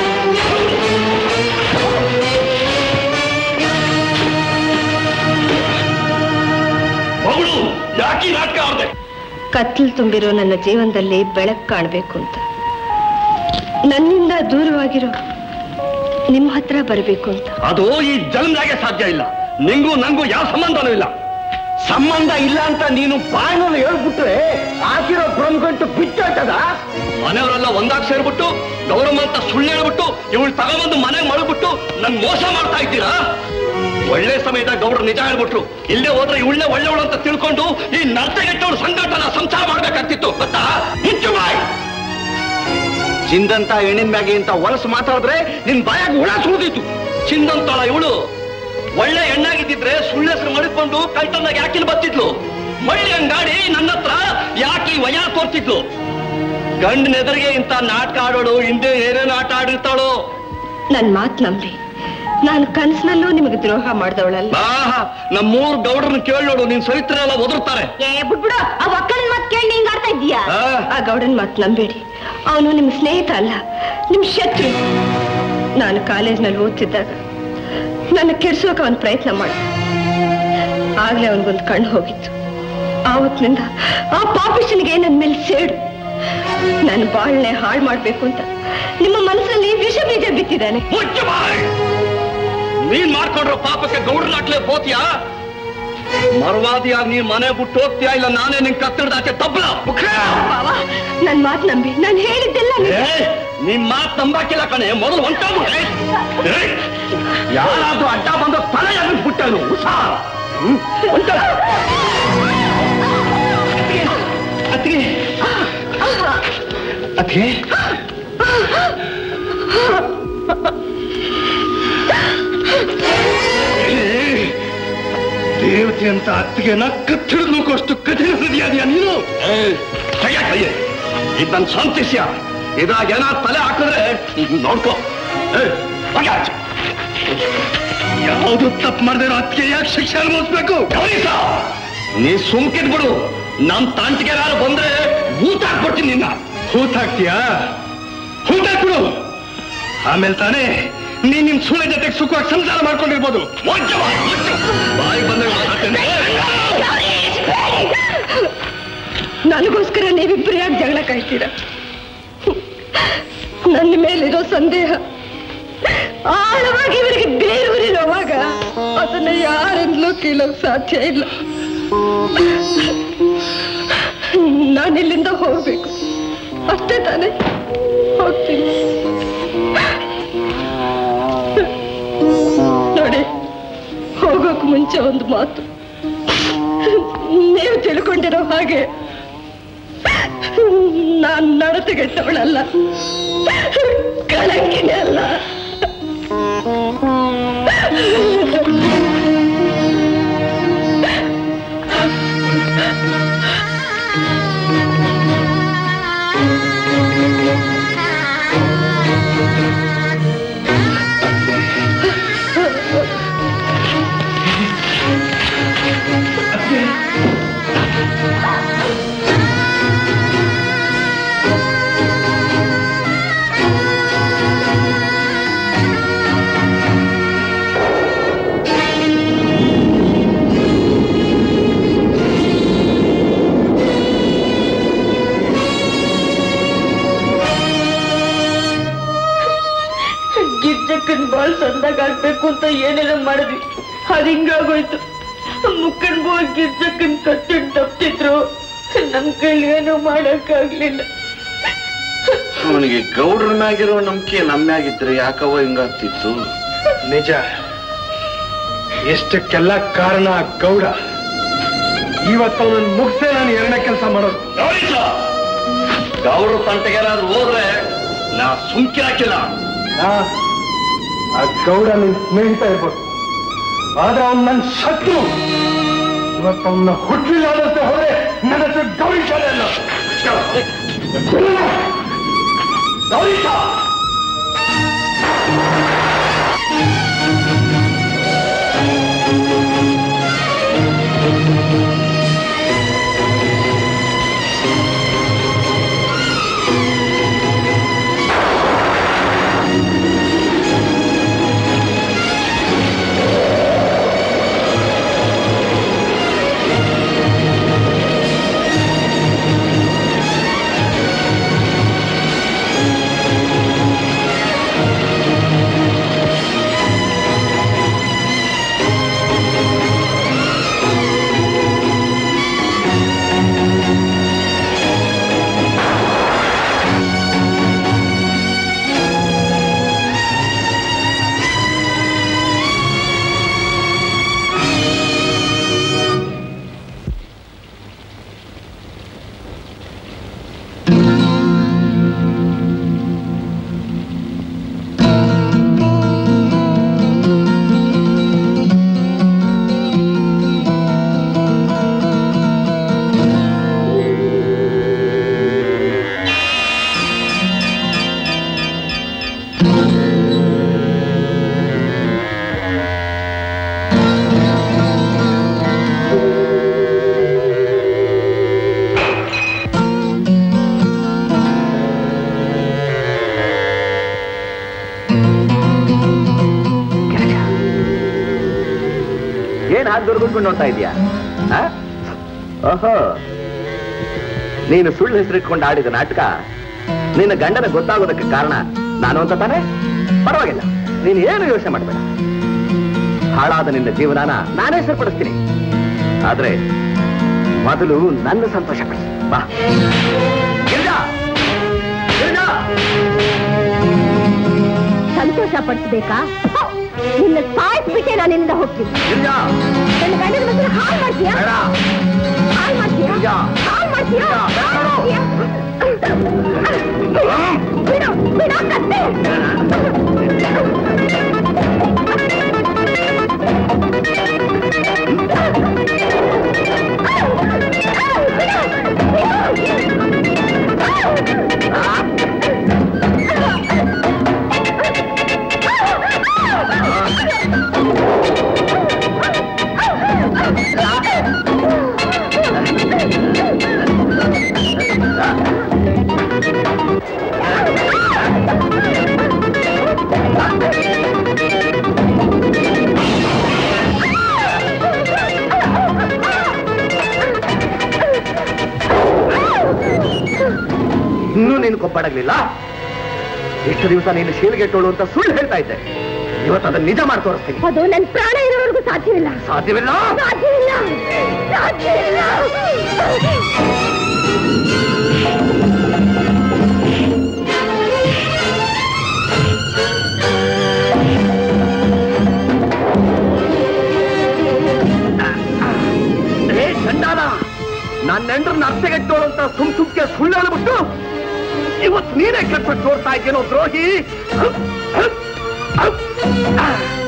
ಮಗಳು ಯಾಕೆ ನಾಟಕ ಆಡ್ದೆ ಕತ್ತಲು ತುಂಬಿರೋ ನನ್ನ ಜೀವನದಲ್ಲಿ ಬೆಳಕು ಕಾಣಬೇಕು ಅಂತ ನನ್ನಿಂದ ದೂರವಾಗಿರೋ ನಿಮ್ಮ ಹತ್ರ ಬರಬೇಕು ಅಂತ ಅದು ಈ ಜನ್ಮದಾಗೆ ಸಾಧ್ಯ ಇಲ್ಲ ನಿಂಗೂ ನಂಗೂ ಯಾವ ಸಂಬಂಧನೂ ಇಲ್ಲ ಸಂಬಂಧ ಇಲ್ಲ ಅಂತ ನೀನು ಬಾಯಿನಲ್ಲಿ ಹೇಳ್ಬಿಟ್ರೆ ಹಾಕಿರೋ ಬ್ರಹ್ಮಗಂಟು ಬಿಟ್ಟಾಟದ ಮನೆಯವರೆಲ್ಲ ಒಂದಾಗ್ ಸೇರ್ಬಿಟ್ಟು ಗೌರಮ್ಮ ಅಂತ ಸುಳ್ಳು ಹೇಳ್ಬಿಟ್ಟು ಇವಳು ತಗೊಂಬಂದು ಮನೆಗೆ ಮಳಗ್ಬಿಟ್ಟು ನನ್ ಮೋಸ ಮಾಡ್ತಾ ಇದ್ದೀರಾ ಒಳ್ಳೆ ಸಮಯದಾಗ ಗೌಡ್ರು ನಿಜ ಹೇಳ್ಬಿಟ್ರು ಇಲ್ಲೇ ಹೋದ್ರೆ ಇವಳೇ ಒಳ್ಳೆವಳು ಅಂತ ತಿಳ್ಕೊಂಡು ಈ ನರ್ತಗೆಟ್ಟವಳು ಸಂಘಟನ ಸಂಸಾರ ಮಾಡ್ಬೇಕಾಗ್ತಿತ್ತು ಗೊತ್ತಾ ಮುಚ್ಚು ಬಾಯ್ ಚಿಂದಂತ ಹೆಣ್ಣಿನ ಮ್ಯಾಗೆ ಅಂತ ಹೊಲಸು ಮಾತಾಡಿದ್ರೆ ನಿನ್ ಬಾಯಾಗ ಹುಳ ಸುಳಿದಿತ್ತು ಚಿಂದಂತಾಳ ಇವಳು ಒಳ್ಳೆ ಹೆಣ್ಣಾಗಿದ್ದಿದ್ರೆ ಸುಳ್ಳು ಹೆಸರು ಮಡಿಕೊಂಡು ಕಳ್ತಂದಾಗ ಯಾಕಿಲ್ ಬತ್ತಿದ್ಲು ಮಳ್ಳಿ ಹಂಗಾಡಿ ನನ್ನ ಹತ್ರ ಯಾಕೆ ಈ ವಯ ತೋರ್ತಿದ್ಲು ಗಂಡನ ಎದುರಿಗೆ ಇಂಥ ನಾಟಕ ಆಡೋಳು ಹಿಂದೆ ಏನೇನು ಆಟ ಆಡಿರ್ತಾಳೋ ನನ್ ಮಾತ್ ನಂಬಿ ನಾನು ಕನಸಿನಲ್ಲೂ ನಿಮಗೆ ದ್ರೋಹ ಮಾಡ್ದವಳಲ್ಲ ಆಹಾ ನಮ್ಮೂರ್ ಗೌಡ್ರನ್ನ ಕೇಳಿ ನೋಡು ನಿನ್ ಸರಿತ್ರ ಎಲ್ಲ ಒದರ್ತಾರೆ ಏ ಬಿಟ್ಬಿಡು ಆ ಒಕ್ಕನ ಮಾತ್ ಕೇಳಿ ಹಿಂಗ್ ಆಡ್ತಾ ಇದ್ದೀಯಾ ಆ, ಆ ಗೌಡನ್ ಮಾತ್ ನಂಬೇಡಿ ಅವನು ನಿಮ್ ಸ್ನೇಹಿತ ಅಲ್ಲ ನಿಮ್ ಶತ್ರು ನಾನು ಕಾಲೇಜ್ನಲ್ಲಿ ಓದ್ತಿದ್ದಾಗ ನನ್ನ ಕೆಡ್ಸೋಕೆ ಅವನ್ ಪ್ರಯತ್ನ ಮಾಡ ಆಗ್ಲೇ ಅವನಿಗೊಂದು ಕಣ್ಣು ಹೋಗಿತ್ತು ಆವತ್ತಿನಿಂದ ಆ ಪಾಪಿಷನಿಗೆ ನನ್ನ ಮೇಲೆ ಸೇಡು ನನ್ನ ಬಾಳ್ನೆ ಹಾಳು ಮಾಡ್ಬೇಕು ಅಂತ ನಿಮ್ಮ ಮನಸ್ಸಲ್ಲಿ ವಿಷ ಬೀಜ ಬಿತ್ತಿದ್ದಾನೆ ಮುಚ್ಚು ಬಾಯ್ ನೀನ್ ಮಾಡ್ಕೊಂಡ್ರ ಪಾಪಕ್ಕೆ ಗೌಡ್ರನಾಟ್ಲೆ ಹೋತಿಯಾ ಮರವಾದಿಯಾಗಿ ನೀನ್ ಮನೆ ಬಿಟ್ಟು ಹೋಗ್ತೀಯಾ ಇಲ್ಲ ನಾನೇ ನಿನ್ ಕತ್ತಡದಾಚೆ ತಬ್ಬಲ ಬಾವ ನನ್ ಮಾತ್ ನಂಬಿ ನಾನು ಹೇಳಿದ್ದೆಲ್ಲ ನಿಜ. ನಿನ್ ಮಾತ್ ನಂಬಾಕಿಲ್ಲ ಕಣೆ ಮೊದಲು ಹೊಂಟೋಗು ಯಾರಾದ್ರೂ ಅಡ್ಡ ಬಂದು ತಲೆ ಬಿಟ್ಟನು ಹುಷಾರ್ ಹ್ಮ್? ಹೊಂಟೋಗು. ಅತ್ತಿಗೆ ಅತ್ತಿಗೆ ದೇವತೆ ಅಂತ ಅತ್ತಿಗೆ ಕತ್ತಿಡಿದು ನುಗ್ಗೋಷ್ಟು ಕಠಿಣ ಹೃದಯಾದಿಯ ನೀನು ಕೈಯ ಕೈಯೆ ಇದನ್ನ ಶಾಂತಿಸ್ಯ ಇದ್ರಾಗ ಏನಾದ್ರು ತಲೆ ಹಾಕಿದ್ರೆ ನೋಡ್ಕೋ ಏ, ಹೋಗಿ ಆಚೆ. ಯಾವುದು ತಪ್ಪು ಮಾಡದಿರೋ ಅತ್ತಿಗೆ ಯಾಕೆ ಶಿಕ್ಷೆ ಅನುಭವಿಸ್ಬೇಕು ಗಮನಿಸ ನೀ ಸುಮ್ಕಿದ್ ಬಿಡು ನಮ್ ತಾಂಟಿಗೆ ಯಾರು ಬಂದ್ರೆ ಊಟ ಹಾಕ್ಬಿಡ್ತೀನಿ ನಿನ್ನ ಹೂತ್ ಹಾಕ್ತೀಯಾ ಹೂತ್ ಹಾಕ್ಬಿಡು ಆಮೇಲೆ ತಾನೇ ನೀನ್ ನಿಮ್ ಸುಳ್ಳ ಜೊತೆಗೆ ಸುಖವಾಗಿ ಸಂಸಾರ ಮಾಡ್ಕೊಂಡಿರ್ಬೋದು ಮೊಜ್ಜು ಬಾ, ಮೊಜ್ಜು. ಬಾಯಿ ಬಂದಾಗ ಮಾತಾಡ್ತೇನೆ. ನನಗೋಸ್ಕರ ನೀವಿಬ್ರು ಯಾಕೆ ಜಗಳ ಕಾಯ್ತೀರ ನನ್ನ ಮೇಲಿರೋ ಸಂದೇಹ ಆಳವಾಗಿ ಇವರಿಗೆ ಬೇರೂರಿರುವಾಗ ಅದನ್ನ ಯಾರಿಂದಲೂ ಕೀಳೋಕ್ ಸಾಧ್ಯ ಇಲ್ಲ ನಾನಿಲ್ಲಿಂದ ಹೋಗ್ಬೇಕು ಅಷ್ಟೇ ತಾನೇ ಹೋಗ್ತೀನಿ ನೋಡಿ ಹೋಗೋಕ್ ಮುಂಚೆ ಒಂದು ಮಾತು ನೀವು ತಿಳ್ಕೊಂಡಿರೋ ಹಾಗೆ ನಾನ್ ನಡತೆಗೆಟ್ಟವಳಲ್ಲ ಕಳಂಕಿನೇ ಅಲ್ಲ ಗಿರ್ಜಕ್ಕನ್ ಬಾಳ್ ಸಂದಾಗ ಆಗ್ಬೇಕು ಅಂತ ಏನೇನೋ ಮಾಡಿದ್ವಿ ಅದ್ ಹಿಂಗಾಗೋಯ್ತು ಮುಕ್ಕನ್ ಬೋಳ್ ಗಿರ್ಜಕ್ಕನ್ ಕತ್ತಿಡ್ ತಪ್ತಿದ್ರು ನಮ್ ಕೈಲಿ ಏನೂ ಮಾಡಕ್ಕಾಗ್ಲಿಲ್ಲ ಅವನಿಗೆ ಗೌಡ್ರ ಮ್ಯಾಗಿರೋ ನಂಬಿಕೆ ನಮ್ಮ್ಯಾಗಿದ್ರೆ ಯಾಕವ ಹಿಂಗಾಗ್ತಿತ್ತು ನಿಜ ಎಷ್ಟಕ್ಕೆಲ್ಲ ಕಾರಣ ಆ ಗೌಡ ಇವತ್ತು ಅವನನ್ನು ಮುಗಿಸೇ ನಾನು ಎರಡನೇ ಕೆಲಸ ಮಾಡೋದು ಗೌರೀಶ, ಗೌಡ್ರ ತಂಟೆಗೆ ಏನಾದ್ರು ಹೋದ್ರೆ ನಾ ಸುಮ್ಕಿರಾಕಿಲ್ಲ ಆ, ಆ ಗೌಡ ನಿನ್ ಸ್ನೇಹಿತ ಇರ್ಬೋದು ಆದ್ರೆ ಅವನ್ ನನ್ನ ಶತ್ರು ಇವತ್ತು ಅವನ್ನ ಹುಟ್ಟಲಿಲ್ಲ ಅನ್ನೋದೇ ಹೋದ್ರೆ ನನ್ನ ಹೆಸರು ಗೌರೀಶನೇ ಅಲ್ಲ ಗೌರೀಶ ಏನ್ ಹಾಗೆ ದುರ್ಗುಟ್ಕೊಂಡು ನೋಡ್ತಾ ಇದೀಯಾ ಆ? ಓಹೋ ನೀನು ಸುಳ್ಳು ಹೆಸರಿಟ್ಕೊಂಡು ಆಡಿದ ನಾಟಕ ನಿನ್ನ ಗಂಡನ ಗೊತ್ತಾಗೋದಕ್ಕೆ ಕಾರಣ ನಾನು ಅಂತ ತಾನೆ ಪರವಾಗಿಲ್ಲ ನೀನು ಏನು ಯೋಚನೆ ಮಾಡಬೇಡ ಹಾಳಾದ ನಿನ್ನ ಜೀವನಾನ ನಾನೇ ಸರಿಪಡಿಸ್ತೀನಿ ಆದ್ರೆ ಮೊದಲು ನನ್ನ ಸಂತೋಷ ಪಡಿಸಿ ಬಾ ಗಿರಿಜಾ! ಗಿರಿಜಾ! ಸಂತೋಷ ಪಡಿಸ್ಬೇಕಾ ನಿನ್ನ ಸಾಯಿಸ್ಬಿಟ್ಟೆ ನಾನು ಇಲ್ಲಿಂದ ಹೋಗ್ತೀನಿ ಗಿರಿಜಾ! ನನ್ನ ಗಂಡನ ಮಕ್ಕಳು ಹಾಳು ಮಾಡ್ತೀಯಾ ಬೇಡ. ಹಾಳು ಮಾಡ್ತೀಯಾ ಗಿರಿಜಾ! ಹಾಳು ಮಾಡ್ತೀಯಾ ಗಿರಿಜಾ, ಬೇಡ. ಹಾಳು ಮಾಡ್ತೀಯಾ? ಬಿಡು ಬಿಡು ಕತ್ತೆ ಇನ್ನೂ ನೀನು ಕೊಬ್ಬಡಗ್ಲಿಲ್ಲ ಎಷ್ಟು ದಿವಸ ನೀನು ಶೀಲ್ಗೆಟ್ಟೋಳು ಅಂತ ಸುಳ್ಳು ಹೇಳ್ತಾ ಇದ್ದೆ ಇವತ್ತು ಅದನ್ನ ನಿಜ ಮಾಡಿ ತೋರಿಸ್ತೀನಿ ಅದು ನನ್ನ ಪ್ರಾಣ ಇರೋವರೆಗೂ ಸಾಧ್ಯವಿಲ್ಲ ಸಾಧ್ಯವಿಲ್ಲ ಸಾಧ್ಯವಿಲ್ಲ ಸಾಧ್ಯವಿಲ್ಲ ಏ ಚಂಡಾಲ ನನ್ನ ನೆಂಡ್ರನ್ನ ಅರ್ಧೆಗೆಟ್ಟೋಳು ಅಂತ ಸುಮ್ ಸುಮ್ಕೆ ಸುಳ್ಳು ಹೇಳ್ಬಿಟ್ಟು ಇವತ್ತು ನೀನೇ ಕೆಟ್ಬಿಟ್ಟು ತೋರ್ತಾ ಇದ್ದೇನೋ ದ್ರೋಹಿ ಹಪ್, ಹಪ್, ಹಪ್. ಆ.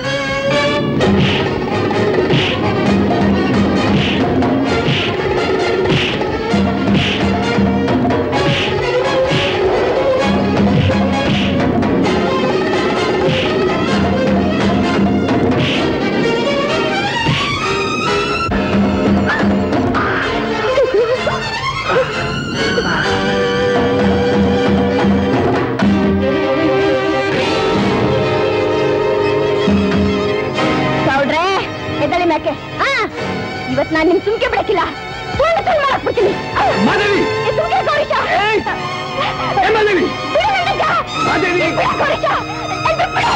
ಸೌಡ್ರೆ ಎದ್ದಳಿ ಮ್ಯಾಕೆ ಆ ಇವತ್ ನಾನ್ ನಿಮ್ ಸುಮ್ಕೆ ಬಿಡಕ್ಕಿಲ್ಲ ಸುಳ್ಳು ಸುಳ್ಳು ಮಾಡಾಕ್ಬಿಡ್ತೀನಿ ಮಾಧವಿ! ಏ, ಸುಮ್ಕೆ ಗೌರೀಶ. ಏಯ್! ಏ, ಮಾಧವಿ! ಬಿಡು ನನ್ನನ್ನ. ಮಾಧವಿ! ಬಿಡು ಗೌರೀಶ. ಏ, ಬಿಟ್ಬಿಡು.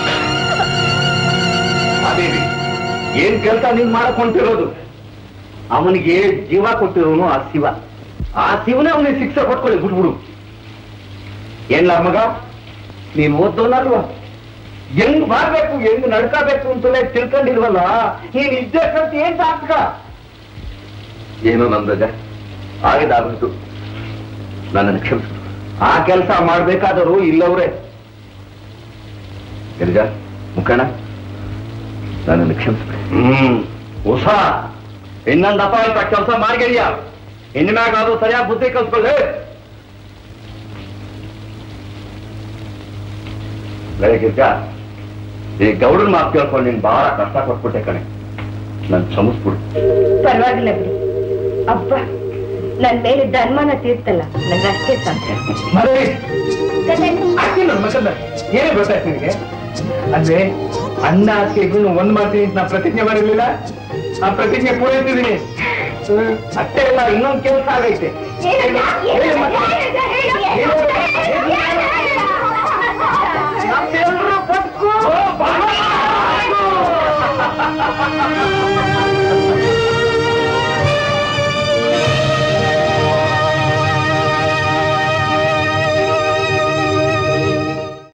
ಮಾದೇವಿ ಏನ್ ಕೆಲಸ ನೀನ್ ಮಾಡಕ್ ಹೊಂಟಿರೋದು ಅವನಿಗೆ ಜೀವ ಕೊಟ್ಟಿರೋನು ಆ ಶಿವ ಆ ಶಿವನೇ ಅವನಿಗೆ ಶಿಕ್ಷೆ ಕೊಟ್ಕೊಳ್ಳಿ ಬಿಟ್ಬಿಡು ಏನ್ಲ ಮಗ ನೀನ್ ಓದ್ದೋನಲ್ವಾ ಹೆಂಗ್ ಮಾಡ್ಬೇಕು ಹೆಂಗ್ ನಡ್ಕೋಬೇಕು ಅಂತಲೇ ತಿಳ್ಕೊಂಡಿಲ್ವಲ್ಲ ನೀನ್ ಇದ್ದೇ ಕಲ್ತು ಏನ್ ಸಾರ್ಥಕ ಏನೋ ನಂದಜ ಆಗಿದಾಗ್ಬಿಟ್ಟು ನನ್ನನ್ನು ಕ್ಷಮಿಸು ಆ ಕೆಲಸ ಮಾಡ್ಬೇಕಾದರೂ ಇಲ್ಲವ್ರೆ ಗಿರಿಜಾ ಮುಖಣ ನನ್ನನ್ನು ಕ್ಷಮಿಸ್ಬಿಡಿ ಹ್ಮ್ ಹೊಸ ಇನ್ನೊಂದು ಅಪಾಯಕ ಕೆಲಸ ಮಾಡ್ಗೆಡಿಯ ಇನ್ಮ್ಯಾಗ ಅದು ಸರಿಯಾಗಿ ಬುದ್ಧಿ ಕಲ್ಸ್ಕೊಳ್ಳಿ ಬೆಳಗಿರ್ಗ ಈ ಗೌಡನ್ ಮಾತು ಕೇಳ್ಕೊಂಡು ನೀನ್ ಬಹಳ ಕಷ್ಟ ಕೊಟ್ಬಿಟ್ಟೆ ಕಣೆ ನನ್ ಕ್ಷಮಿಸ್ಬಿಡು ಪರವಾಗಿಲ್ಲ ಬಿಡಿ ಅಬ್ಬ ನನ್ ಮೇಲಿದ್ದ ಅನುಮಾನ ತೀರ್ತಲ್ಲ ನಂಗಷ್ಟೇ ಸಾಧ್ಯ ಮರೇ ಅಕ್ಕಿ ನನ್ನ ಮಗಲ್ಲ ಏನೇ ಗೊತ್ತಾಯ್ತು ನಿನಗೆ ಅಂದ್ರೆ ಅಣ್ಣ ಅಕ್ಕಿ ಇಬ್ರು ಒಂದ್ ಮಾಡ್ತೀನಿ ಅಂತ ನಾ ಪ್ರತಿಜ್ಞೆ ಮಾಡಿರ್ಲಿಲ್ಲ ಆ ಪ್ರತಿಜ್ಞೆ ಪೂರೈಸಿದೀನಿ ಹ್ಮ್. ಅಷ್ಟೇ ಅಲ್ಲ ಇನ್ನೊಂದು ಕೆಲಸ ಆಗೈತೆ ಏನು? ಏನು? ಏನು? ಏನು? ಏನು?